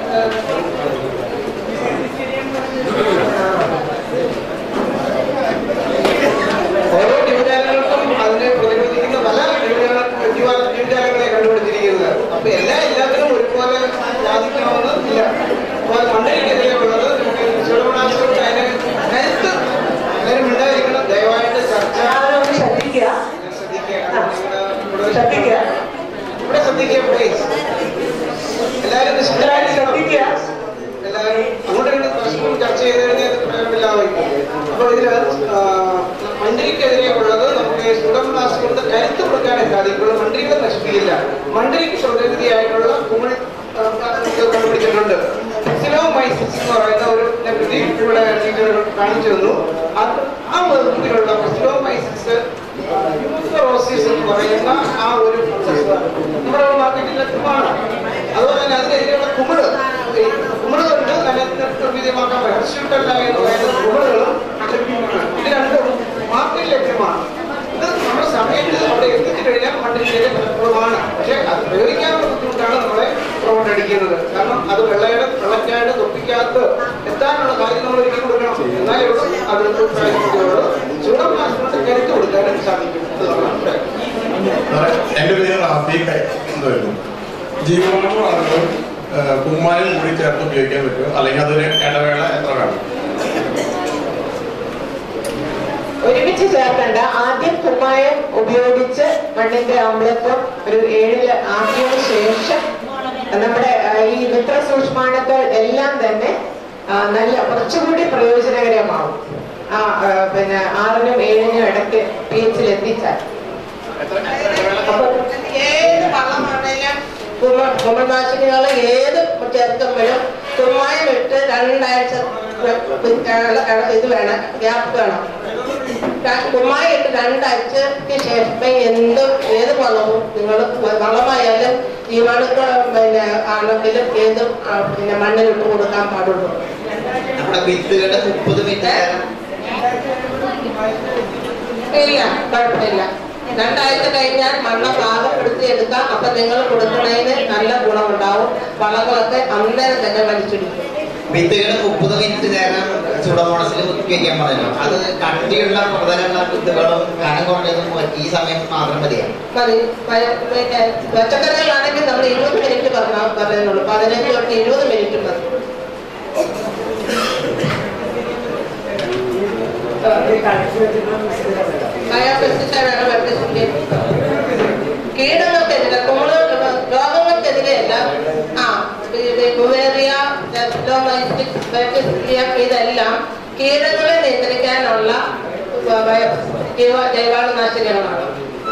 ഓരോ ജീവജാലങ്ങൾക്കും അതിനെ പ്രതിരോധിക്കുന്ന പല ജീവജാല ജീവ- ജീവജാലങ്ങളെ കണ്ടുപിടിച്ചിരിക്കുന്നത് അപ്പൊ എല്ലാ എല്ലാത്തിനും ഒരുപോലെ ബാധിക്കണമെന്നില്ല അപ്പോൾ മണ്ണിനെതിരെ ഉള്ളത് നമുക്ക് ചുടുമണാസുകൊണ്ട് അതിനെ കരുത്ത് എല്ലാവരും മിണ്ടാതിരിക്കണം ദയവായിട്ട് ചർച്ച ശ്രദ്ധിക്കുക ശ്രദ്ധിക്കുക ഇവിടെ ശ്രദ്ധിക്കുക പ്ലീസ് എല്ലാവരും നിഷ്ഠരായിട്ട് ശ്രദ്ധിക്കുക എല്ലാവരും അങ്ങോട്ടും ഇങ്ങോട്ടും പരസ്പരം ചർച്ച ചെയ്ത് കഴിഞ്ഞാൽ അത് പ്രയോജനമില്ലാതെ അപ്പൊ ഇതില് ആ, മണ്ഡലിക്കെതിരെ ഉള്ളത് നമുക്ക് സുഡംനാസ് കൊണ്ട് കരുത്ത് കൊടുക്കാനേ സാധിക്കുള്ളൂ മണ്ഡലികളെ നശിപ്പിക്കില്ല മണ്ഡലിക്ക് ശ്രദ്ധഗതിയായിട്ടുള്ള കുമിൾ ആ, ഇത് കണ്ടുപിടിച്ചിട്ടുണ്ട് സിലോമൈസിസ് എന്ന് പറയുന്ന ഒരു നെപ്പറ്റി ഇവിടെ ടീച്ചർ കാണിച്ചു തന്നു അത് ആ വകുപ്പിലുള്ള സിലോമൈസിസ് യൂസറോസിസ് എന്ന് പറയുന്ന ആ ഒരു ഫംഗസ് നമ്മുടെ മാർക്കറ്റിൽ ലഭ്യമാണ് അതുപോലെ തന്നെ അതിനെതിരെയുള്ള കുമിള് ഈ കുമിള് കൊണ്ട് തന്നെ നിർവീര്യമാക്കാൻ പറ്റും ഹെർഷ്യൂട്ടല്ല എന്ന് പറയുന്ന കുമിളുകളും ലഭ്യമാണ് ഇത് രണ്ടും മാർക്കറ്റിൽ ലഭ്യമാണ് ഇത് നമ്മുടെ സമയത്ത് അവിടെ എത്തിച്ചു കഴിഞ്ഞാൽ മണ്ണിലേക്ക് ഫലപ്രദമാണ് പക്ഷെ അത് പ്രയോഗിക്കാനുള്ള ബുദ്ധിമുട്ടാണ് നമ്മളെ പ്രൊമോട്ട് അടിക്കുന്നത് കാരണം അത് വെള്ളയുടെ വെള്ളക്കാട് തൊപ്പിക്കകത്ത് എത്താനുള്ള കാര്യം നമ്മൾ ഒരുക്കി കൊടുക്കണം എന്നാലേ ഉള്ളൂ അത് പ്രയോജനമുള്ളൂ ചൂടം കൊണ്ട് കരുത്ത് കൊടുക്കാനും സാധിക്കും അത് നമ്മളാണ് സാറേ, എൻ്റെ പേര് റാഫീഖ് എന്തായിരുന്നു ജീവവളം ആളുകൾ കുമ്മായം കൂടി ചേർത്ത് ഉപയോഗിക്കാൻ പറ്റും അല്ലെങ്കിൽ അതൊരു ഇടവേള എത്ര വേണം ഒരുമിച്ച് ചേർക്കണ്ട ആദ്യം കുമ്മായം ഉപയോഗിച്ച് മണ്ണിന്റെ അമ്ലത്വം ഒരു ഏഴില് ആക്കിയതിനു ശേഷം നമ്മുടെ ആ, ഈ മിത്ര സൂക്ഷ്മാണുക്കൾ എല്ലാം തന്നെ ആ, നല്ല കുറച്ചുകൂടി പ്രയോജനകരമാവും ആ ആ, പിന്നെ ആറിനും ഏഴിനും ഇടയ്ക്ക് പി എച്ചിൽ എത്തിച്ചാൽ ഏത് വള്ളമാണേലും കുമ കുമനാശിനികൾ ഏത് ചേർക്കുമ്പോഴും കുമ്മായം ഇട്ട് രണ്ടാഴ്ച ഇത് വേണം ഗ്യാപ്പ് വേണം ര- കുമ്മായം ഇട്ട് രണ്ടാഴ്ചക്ക് ശേഷമേ എന്തും ഏത് വളവും നിങ്ങൾ വളമായാലും ജീവാണുക്കൾ പിന്നെ ആണെങ്കിലും ഏതും ആ, പിന്നെ മണ്ണിലിട്ട് കൊടുക്കാൻ പാടുള്ളൂ നമ്മുടെ വിത്തുകളുടെ മുപ്പത് മിനിറ്റ് ഇല്ല കുഴപ്പമില്ല രണ്ടാഴ്ച കഴിഞ്ഞാൽ മണ്ണ് പാകപ്പെടുത്തി എടുക്കാം അപ്പൊ നിങ്ങൾ കൊടുക്കുന്നതിന് നല്ല ഗുണമുണ്ടാവും വളങ്ങളൊക്കെ അന്നേരം തന്നെ വലിച്ചെടുക്കും വിത്തുകൾ മുപ്പത് മിനിറ്റ് നേരം ചൂടമോണസിൽ വയ്ക്കാൻ പറഞ്ഞു അത് കട്ടിയുള്ള പ്രതലമുള്ള വിത്തുകളും കനം കൊണ്ടതും ഈ സമയം മാത്രം മതിയാണ് മതി പയ- പിന്നെ പച്ചക്കറികളാണെങ്കിൽ നമ്മൾ ഇരുപത് മിനിറ്റ് പറഞ്ഞാൽ പറയുന്നുള്ളൂ പതിനഞ്ച് തൊട്ട് ഇരുപത് മിനിറ്റ് മതി ബയോപെസ്റ്റിസൈഡാണ് വെർട്ടിസിറ്റി കീടങ്ങൾക്കെതിരെ കുമിള രോഗങ്ങൾക്കെതിരെ എൻഡോമൈസ്റ്റിക് ബാക്ടീരിയ ഇതെല്ലാം കീടങ്ങളെ നിയന്ത്രിക്കാനുള്ള വ- വ- ജൈവ ജൈവാണുനാശിനികളാണ്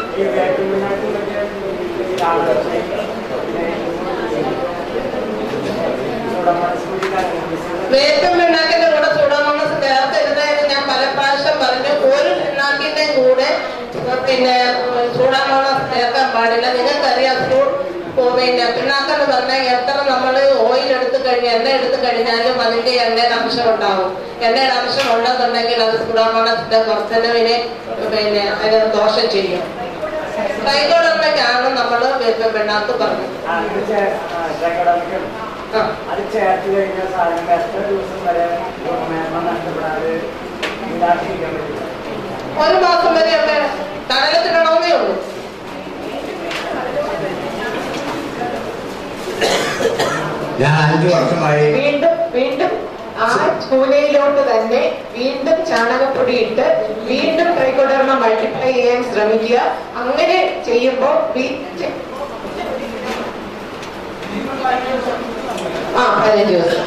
വേപ്പും പിണ്ണാക്കിന്റെ കൂടെ സൂഡോമോണസ് ചേർത്തരുതെന്ന് ഞാൻ പല പ്രാവശ്യം പറഞ്ഞു ഒരു പിണ്ണാക്കിന്റെ കൂടെ പിന്നെ സൂഡോമോണസ് ചേർക്കാൻ പാടില്ല നിങ്ങൾക്കറിയാം സൂ പിന്നെ പിണ്ണാക്കെന്ന് പറഞ്ഞാൽ എത്ര നമ്മൾ ഓയിൽ എടുത്തു കഴിഞ്ഞാൽ എണ്ണ എടുത്തു കഴിഞ്ഞാലും അതിന്റെ എണ്ണയുടെ അംശം ഉണ്ടാവും എണ്ണയുടെ അംശം ഉണ്ടെന്നുണ്ടെങ്കിൽ അത് സൂഡോമോണസിന്റെ വർധനവിനെ പിന്നെ അതിന് ദോഷം ചെയ്യും കൈകൊടുമ്മയ്ക്കാണ് നമ്മൾ വേപ്പും പിണ്ണാക്ക് പറഞ്ഞത് അത് ചേർത്ത് കഴിഞ്ഞ സാധനം എത്ര ദിവസം വരെ ഗുണമേന്മ നഷ്ടപ്പെടാതെ ഇല്ലാതിരിക്കാൻ പറ്റില്ല ഒരു മാസം വരെ അവിടെ തണലത്തിടണമെന്നേ ഉള്ളൂ ഞാൻ അഞ്ചു വർഷമായി വീണ്ടും വീണ്ടും ആ കൂനയിലോട്ട് തന്നെ വീണ്ടും ചാണകപ്പൊടി ഇട്ട് വീണ്ടും ട്രൈക്കോഡർമ മൾട്ടിപ്ലൈ ചെയ്യാൻ ശ്രമിക്കുക അങ്ങനെ ചെയ്യുമ്പോൾ ആ പതിനഞ്ച് ദിവസം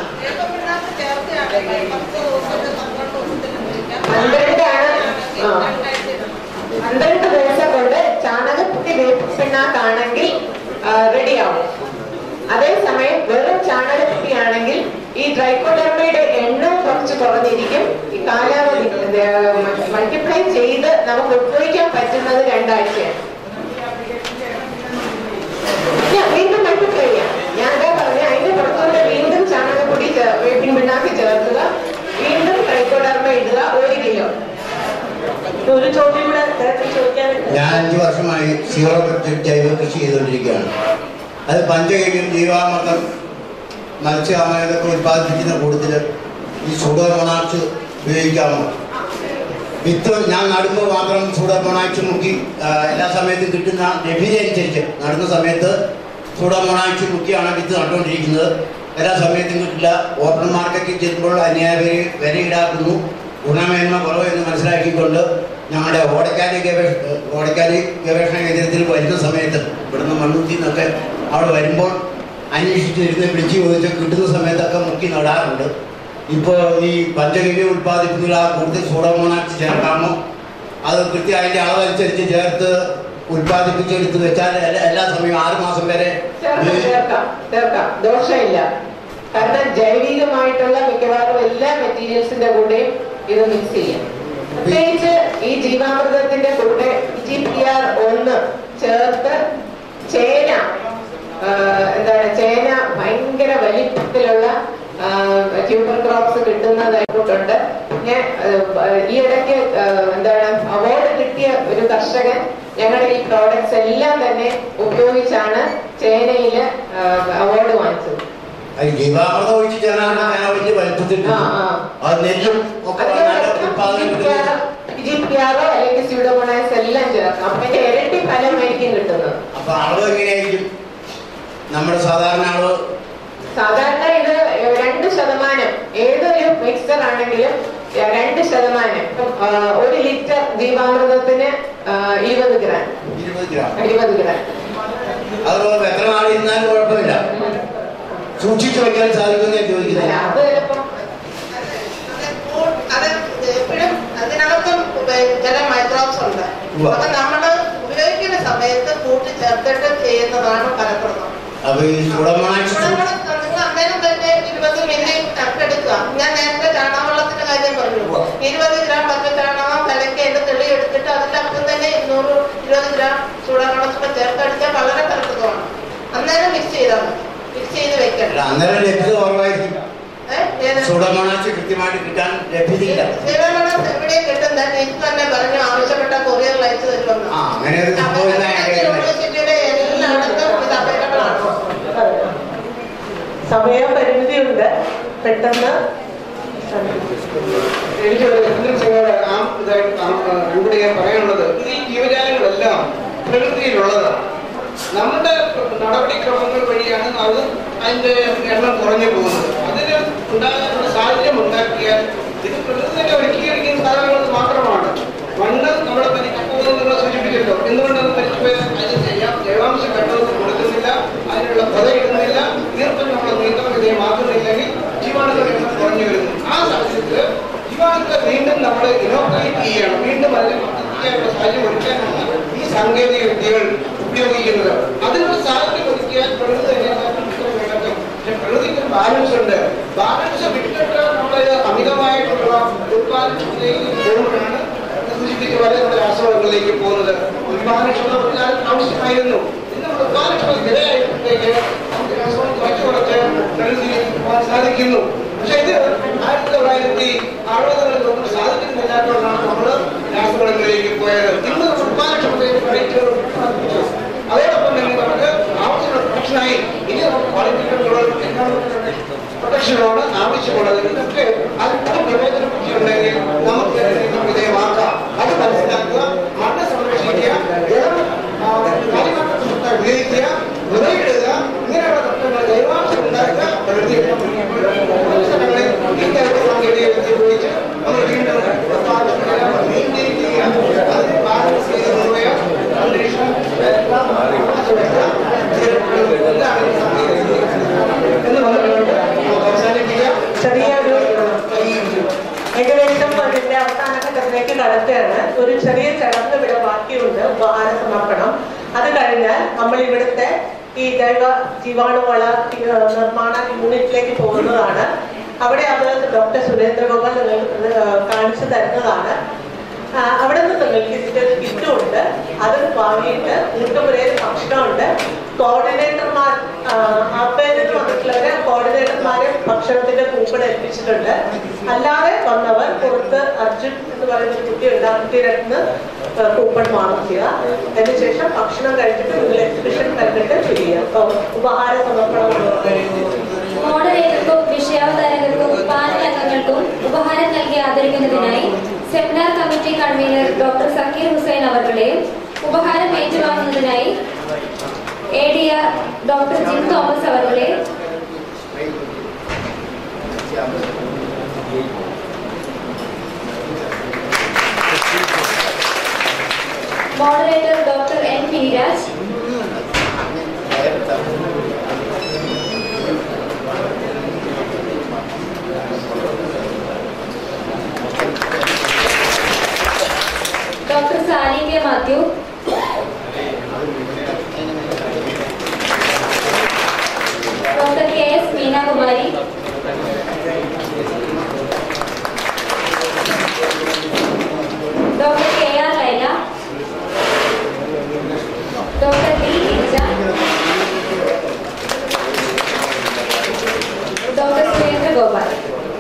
പന്ത്രണ്ടാണ് ആ പന്ത്രണ്ട് ദിവസം കൊണ്ട് ചാണകപ്പൊടി വേപ്പിപ്പിണ്ണാക്കാണെങ്കിൽ റെഡിയാവും അതേസമയം വെറും ചാണകപ്പൊടിയാണെങ്കിൽ ഈ ട്രൈക്കോഡർമയുടെ എണ്ണം കുറച്ച് കുറഞ്ഞിരിക്കും ഈ കാലാവധി മൾട്ടിപ്ലൈ ചെയ്ത് നമുക്ക് ഉപയോഗിക്കാൻ പറ്റുന്നത് രണ്ടാഴ്ചയാണ് ഞാൻ വീണ്ടും മൾട്ടിപ്ലൈ ചെയ്യാം ഞാൻ അതാ പറഞ്ഞ അതിന്റെ പുറത്തോട്ട് വീണ്ടും ചാണകപ്പൊടി ചേ- വേപ്പിൻ പിണ്ണാക്ക് ചേർക്കുക വീണ്ടും ട്രൈക്കോഡർമ ഇടുക ഒരു കിലോ ഒരു ചോദ്യം കൂടെ നേരത്തെ ചോദിക്കാനുണ്ട് ഞാൻ അഞ്ചു വർഷമായി സീറോ ബഡ്ജറ്റ് ജൈവ കൃഷി ചെയ്തുകൊണ്ടിരിക്കുകയാണ് അത് പഞ്ചഗവ്യം ജീവാമൃതം മത്സ്യാമൃതൊക്കെ ഉത്പാദിപ്പിക്കുന്ന കൂടുതൽ ഈ സൂഡോമോണാക്സ് ഉപയോഗിക്കാമോ വിത്ത് ഞാൻ നടുമ്പോൾ മാത്രം സൂഡോമോണാക്സ് മുക്കി ആ, എല്ലാ സമയത്തും കിട്ടുന്ന ലഭ്യത അനുസരിച്ച് നടുന്ന സമയത്ത് സൂഡോമോണാക്സ് മുക്കിയാണ് വിത്ത് നട്ടുകൊണ്ടിരിക്കുന്നത് എല്ലാ സമയത്തും കിട്ടില്ല ഓപ്പൺ മാർക്കറ്റിൽ ചെല്ലുമ്പോൾ അന്യായ വില വില ഈടാക്കുന്നു ഗുണമേന്മ കുറവ് എന്ന് മനസ്സിലാക്കിക്കൊണ്ട് ഞങ്ങളുടെ ഓടക്കാലി ഗവേഷ ഓടക്കാലി ഗവേഷണ കേന്ദ്രത്തിൽ വരുന്ന സമയത്ത് ഇവിടുന്ന് മണ്ണുത്തി നിന്നൊക്കെ അവിടെ വരുമ്പോൾ അന്വേഷിച്ചിരുന്ന് വിളിച്ചു ചോദിച്ച് കിട്ടുന്ന സമയത്തൊക്കെ മുക്കി നടാറുണ്ട് ഇപ്പോൾ ഈ പഞ്ചഗവ്യം ഉൽപ്പാദിപ്പിക്കുന്ന ആ കൂടുതൽ സൂഡോമോണാക്സ് ചേർക്കാമോ അത് കൃത്യം അതിൻ്റെ അളവനുസരിച്ച് ചേർത്ത് ഉൽപ്പാദിപ്പിച്ചെടുത്ത് വെച്ചാൽ എല്ലാ- എല്ലാ സമയവും ആറ് മാസം വരെ ചേർക്കാം ചേർക്കാം ചേർക്കാം ദോഷമില്ല കാരണം ജൈവികമായിട്ടുള്ള മിക്കവാറും എല്ലാ മെറ്റീരിയൽസിന്റെ കൂടെയും ഇത് മിക്സ് ചെയ്യാം പ്രത്യേകിച്ച് ഈ ജീവാമൃതത്തിന്റെ കൂടെ ജി പി ആർ ഒന്ന് ചേർത്ത് ചേന ആ, എന്താണ് ചേന ഭയങ്കര വലിപ്പത്തിലുള്ള ട്യൂബർ ക്രോപ്സ് കിട്ടുന്നതായിട്ടുണ്ട് പിന്നെ ആ, ഈ ഇടയ്ക്ക് ആ, എന്താണ് അവാർഡ് കിട്ടിയ ഒരു കർഷകൻ ഞങ്ങളുടെ ഈ പ്രോഡക്ട്സ് എല്ലാം തന്നെ ഉപയോഗിച്ചാണ് ചേനയില് അവാർഡ് വാങ്ങിച്ചത് അത് ജീവാമൃതം ഒഴിച്ച് ചേർന്നാണ് ഞാൻ വലിയ വലിപ്പത്തിൽ അത് നെല്ലും ഒക്കെ നല്ല ഉൽപ്പാദനം കിട്ടുന്നത് ജി പി ആറോ അല്ലെങ്കിൽ സ്യൂഡോമോണാസ് എല്ലാം ചേർക്കാം അപ്പൊ അതിന്റെ ഇരട്ടി ഫലമായിരിക്കും കിട്ടുന്നത് അപ്പൊ അളവ് എങ്ങനെയായിരിക്കും നമ്മുടെ സാധാരണ അളവ് സാധാരണ ഇത് രണ്ട് ശതമാനം ഏതൊരു മിക്സർ ആണെങ്കിലും രണ്ട് ശതമാനം ഇപ്പം ആ, ഒരു ലിറ്റർ ജീവാമൃതത്തിന് ആ, ഇരുപത് ഗ്രാം ഇരുപത് ഗ്രാം ഇരുപത് ഗ്രാം അതുപോലെ എത്ര നാളിരുന്നാലും കുഴപ്പമില്ല സൂക്ഷിച്ചു വയ്ക്കാൻ സാധിക്കുമെന്ന് ഞാൻ ചോദിക്കുന്നത് അത് ചിലപ്പം അത് എപ്പോഴും അതിനകത്തും ചില മൈക്രോബ്സ് ഉണ്ട് ഉവ്വ. അപ്പൊ നമ്മൾ ഉപയോഗിക്കുന്ന സമയത്ത് കൂട്ടി ചേർത്തിട്ട് ചെയ്യുന്നതാണ് ഫലപ്രദം അപ്പൊ ഈ സൂഡോമോണാക്സ് നിങ്ങൾ അന്നേരം തന്നെ ഇരുപത് മില്ലി എടുക്കുക ഞാൻ നേരത്തെ ചാണകവെള്ളത്തിന്റെ കാര്യം പറഞ്ഞു ഇരുപത് ഗ്രാം പച്ച ചാണകം കലക്കി അതിന്റെ തെളി എടുത്തിട്ട് അതിലപ്പം തന്നെ ഇരുന്നൂറ് ഇരുപത് ഗ്രാം ചൂടാവെള്ളത്തിൽ ചേർത്തടിച്ചാൽ വളരെ ഫലപ്രദമാണ് അന്നേരം മിക്സ് ചെയ്താൽ മതി മിക്സ് ചെയ്ത് വെക്കണം അന്നേരം ലഭ്യത കുറവായിരിക്കും ഏഹ് ഏത് സൂഡോമോണാക്സ് കൃത്യമായിട്ട് കിട്ടാൻ ലഭ്യതയില്ല സേവനം എവിടെയും കിട്ടുന്ന എനിക്ക് തന്നെ പറഞ്ഞു ആവശ്യപ്പെട്ട കൊറിയർ അയച്ചു തരുമെന്ന് ആ അങ്ങനെ ഒരു സംഭവം ഇല്ല ഞാൻ കേൾക്കുന്നത്. യൂണിവേഴ്സിറ്റിയുടെ എല്ലായിടത്തും ഇത് അവൈലബിൾ ആണ് സമയപരിമിതിയുണ്ട് പെട്ടെന്ന് എനിക്ക് ഒരു എന്തും ചെയ്യാതെ ആ ഇതായിട്ട് ഇവിടെ ഞാൻ പറയാനുള്ളത് ഈ ജീവജാലങ്ങളെല്ലാം പ്രകൃതിയിലുള്ളതാണ് നമ്മുടെ നടപടിക്രമങ്ങൾ വഴിയാണ് അത് അതിന്റെ എണ്ണം കുറഞ്ഞു പോകുന്നത് അതിന് ഉണ്ടാകാനുള്ള സാഹചര്യം ഉണ്ടാക്കിയാൽ ഇത് പ്രകൃതി തന്നെ ഒരുക്കിയിരിക്കുന്ന സാധനങ്ങൾ മാത്രമാണ് മണ്ണ് നമ്മുടെ പരിചയപ്പോകുന്നത് നിങ്ങൾ സൂചിപ്പിച്ചല്ലോ എന്തുകൊണ്ടത് പരിചയപ്പോയാൽ അത് ചെയ്യാം ജൈവാംശ ഘടകത്തിൽ കൊടുക്കുന്നില്ല അതിനുള്ള പത ഇടുന്നില്ല ഈർപ്പം നമ്മൾ നിയന്ത്രണ വിധേയമാക്കുന്നില്ലെങ്കിൽ ജീവാണു കല്ലുമൊരുക്കാനാണ് ഈ സാങ്കേതിക വിദ്യകൾ ഉപയോഗിക്കുന്നത് അതിനുള്ള സാഹചര്യം ഒരുക്കിയാൽ പ്രകൃതി തന്നെ നടക്കും പക്ഷെ പ്രകൃതിക്ക് ബാലൻസ് ഉണ്ട് ബാലൻസ് വിട്ടിട്ട് നമ്മൾ അമിതമായിട്ടുള്ള ഉത്പാദനത്തിലേക്ക് പോകുമ്പോഴാണ് സൂചിപ്പിച്ച പോലെ നമ്മുടെ രാസവളങ്ങളിലേക്ക് പോകുന്നത് ഉത്പാദനക്ഷമത പറഞ്ഞാൽ ആവശ്യമായിരുന്നു ഇന്ന് നമ്മൾ ഉത്പാദനക്ഷമതയ്ക്കിടയായപ്പോഴത്തേക്ക് നമുക്ക് രാസവളം കുറച്ച് കുറച്ച് പ്രകൃതിയിലേക്ക് പോകാൻ സാധിക്കുന്നു പക്ഷെ ഇത് ആയിരത്തി തൊള്ളായിരത്തി അറുപതുകളിൽ നമുക്ക് സാധിക്കുന്നില്ലാത്തതുകൊണ്ടാണ് നമ്മൾ രാസവളങ്ങളിലേക്ക് പോയത് ഇന്ന് ഉത്പാദനക്ഷമതയിൽ റേറ്റുകൾ ഉത്പാദിപ്പിച്ചു അതോടൊപ്പം തന്നെ നമുക്ക് ആവശ്യമുള്ള പ്രൊട്ടക്ഷനായി ഇനി നമുക്ക് ക്വാളിറ്റി കൺട്രോൾ പ്രൊട്ടക്ഷനോട് ആവശ്യമുള്ളത് ഇതൊക്കെ അല്പം വിവേചന ബുദ്ധിയുണ്ടെങ്കിൽ നമുക്ക് ഇതിന് വിധേയമാക്കാം അത് മനസ്സിലാക്കുക മണ്ണ് സംരക്ഷിക്കുക ജലം ആ, കളിമണ്ണ് സ്വത്ത് ഉപയോഗിക്കുക വിറയിടുക ഇങ്ങനെയുള്ള തത്വങ്ങൾ ജൈവാംശം ഉണ്ടാക്കുക പ്രകൃതി കൂടുതൽ സ്ഥലങ്ങളിൽ ഈ തരത്തിൽ സാങ്കേതിക വിദ്യ ഉപയോഗിച്ച് നമ്മൾ വീണ്ടും ഉത്പാദനം മെയിൻറ്റെയിൻ ചെയ്യുക അതിനെ ബാലൻസ് ചെയ്ത് കൊണ്ടുപോയ അന്തരീക്ഷം ചെറിയൊരു ഏകദേശം അതിന്റെ അവസാന ഘട്ടത്തിലേക്ക് കടക്കുകയാണ് ഒരു ചെറിയ ചടങ്ങ് ഇവിടെ ബാക്കിയുണ്ട് ഉപഹാര സമർപ്പണം അത് കഴിഞ്ഞാൽ നമ്മൾ ഇവിടുത്തെ ഈ ജൈവ ജീവാണുവള ഏഹ്, നിർമ്മാണ യൂണിറ്റിലേക്ക് പോകുന്നതാണ് അവിടെ അത് ഡോക്ടർ സുരേന്ദ്രഗോപാൽ നിങ്ങൾക്ക് ഇത്, ഏഹ്, കാണിച്ചു തരുന്നതാണ് ആ, അവിടെ നിന്ന് നിങ്ങൾക്ക് ഇതിന്റെ ഒരു കിറ്റും ഉണ്ട് അത് വാങ്ങിയിട്ട് ഊട്ടുമുരയിൽ ഭക്ഷണമുണ്ട് കോർഡിനേറ്റർമാർ അപ്പേരിൽ വന്നിട്ടുള്ളവരെ കോർഡിനേറ്റർമാരെ ഭക്ഷണത്തിന്റെ കൂപ്പൺ ഏൽപ്പിച്ചിട്ടുണ്ട് അല്ലാതെ വന്നവർ പുറത്ത് അർജുൻ എന്ന് പറയുന്ന ഒരു കുട്ടി ഉണ്ട് ആ കുട്ടിയുടെ അടുത്ത് നിന്ന് കൂപ്പൺ വാങ്ങിക്കുക അതിനുശേഷം ഭക്ഷണം കഴിച്ചിട്ട് നിങ്ങൾ എക്സിബിഷൻ കണ്ടിട്ട് പിരിയുക അപ്പൊ ഉപഹാര സമർപ്പണം മോഡറേറ്റർക്കും വിഷയാവതാരകർക്കും പാനൽ അംഗങ്ങൾക്കും ഉപഹാരം നൽകി ആദരിക്കുന്നതിനായി seminar committee convener doctor Zakir Hussain അവർകളെയും ഉപഹാരം ഏറ്റുവാങ്ങുന്നതിനായി A D R doctor Jim Thomas അവർകളെ moderator doctor N Giriraj doctor Sally K Mathew doctor K S Meenakumari doctor K R Laila doctor D Girija doctor Surendra Gopal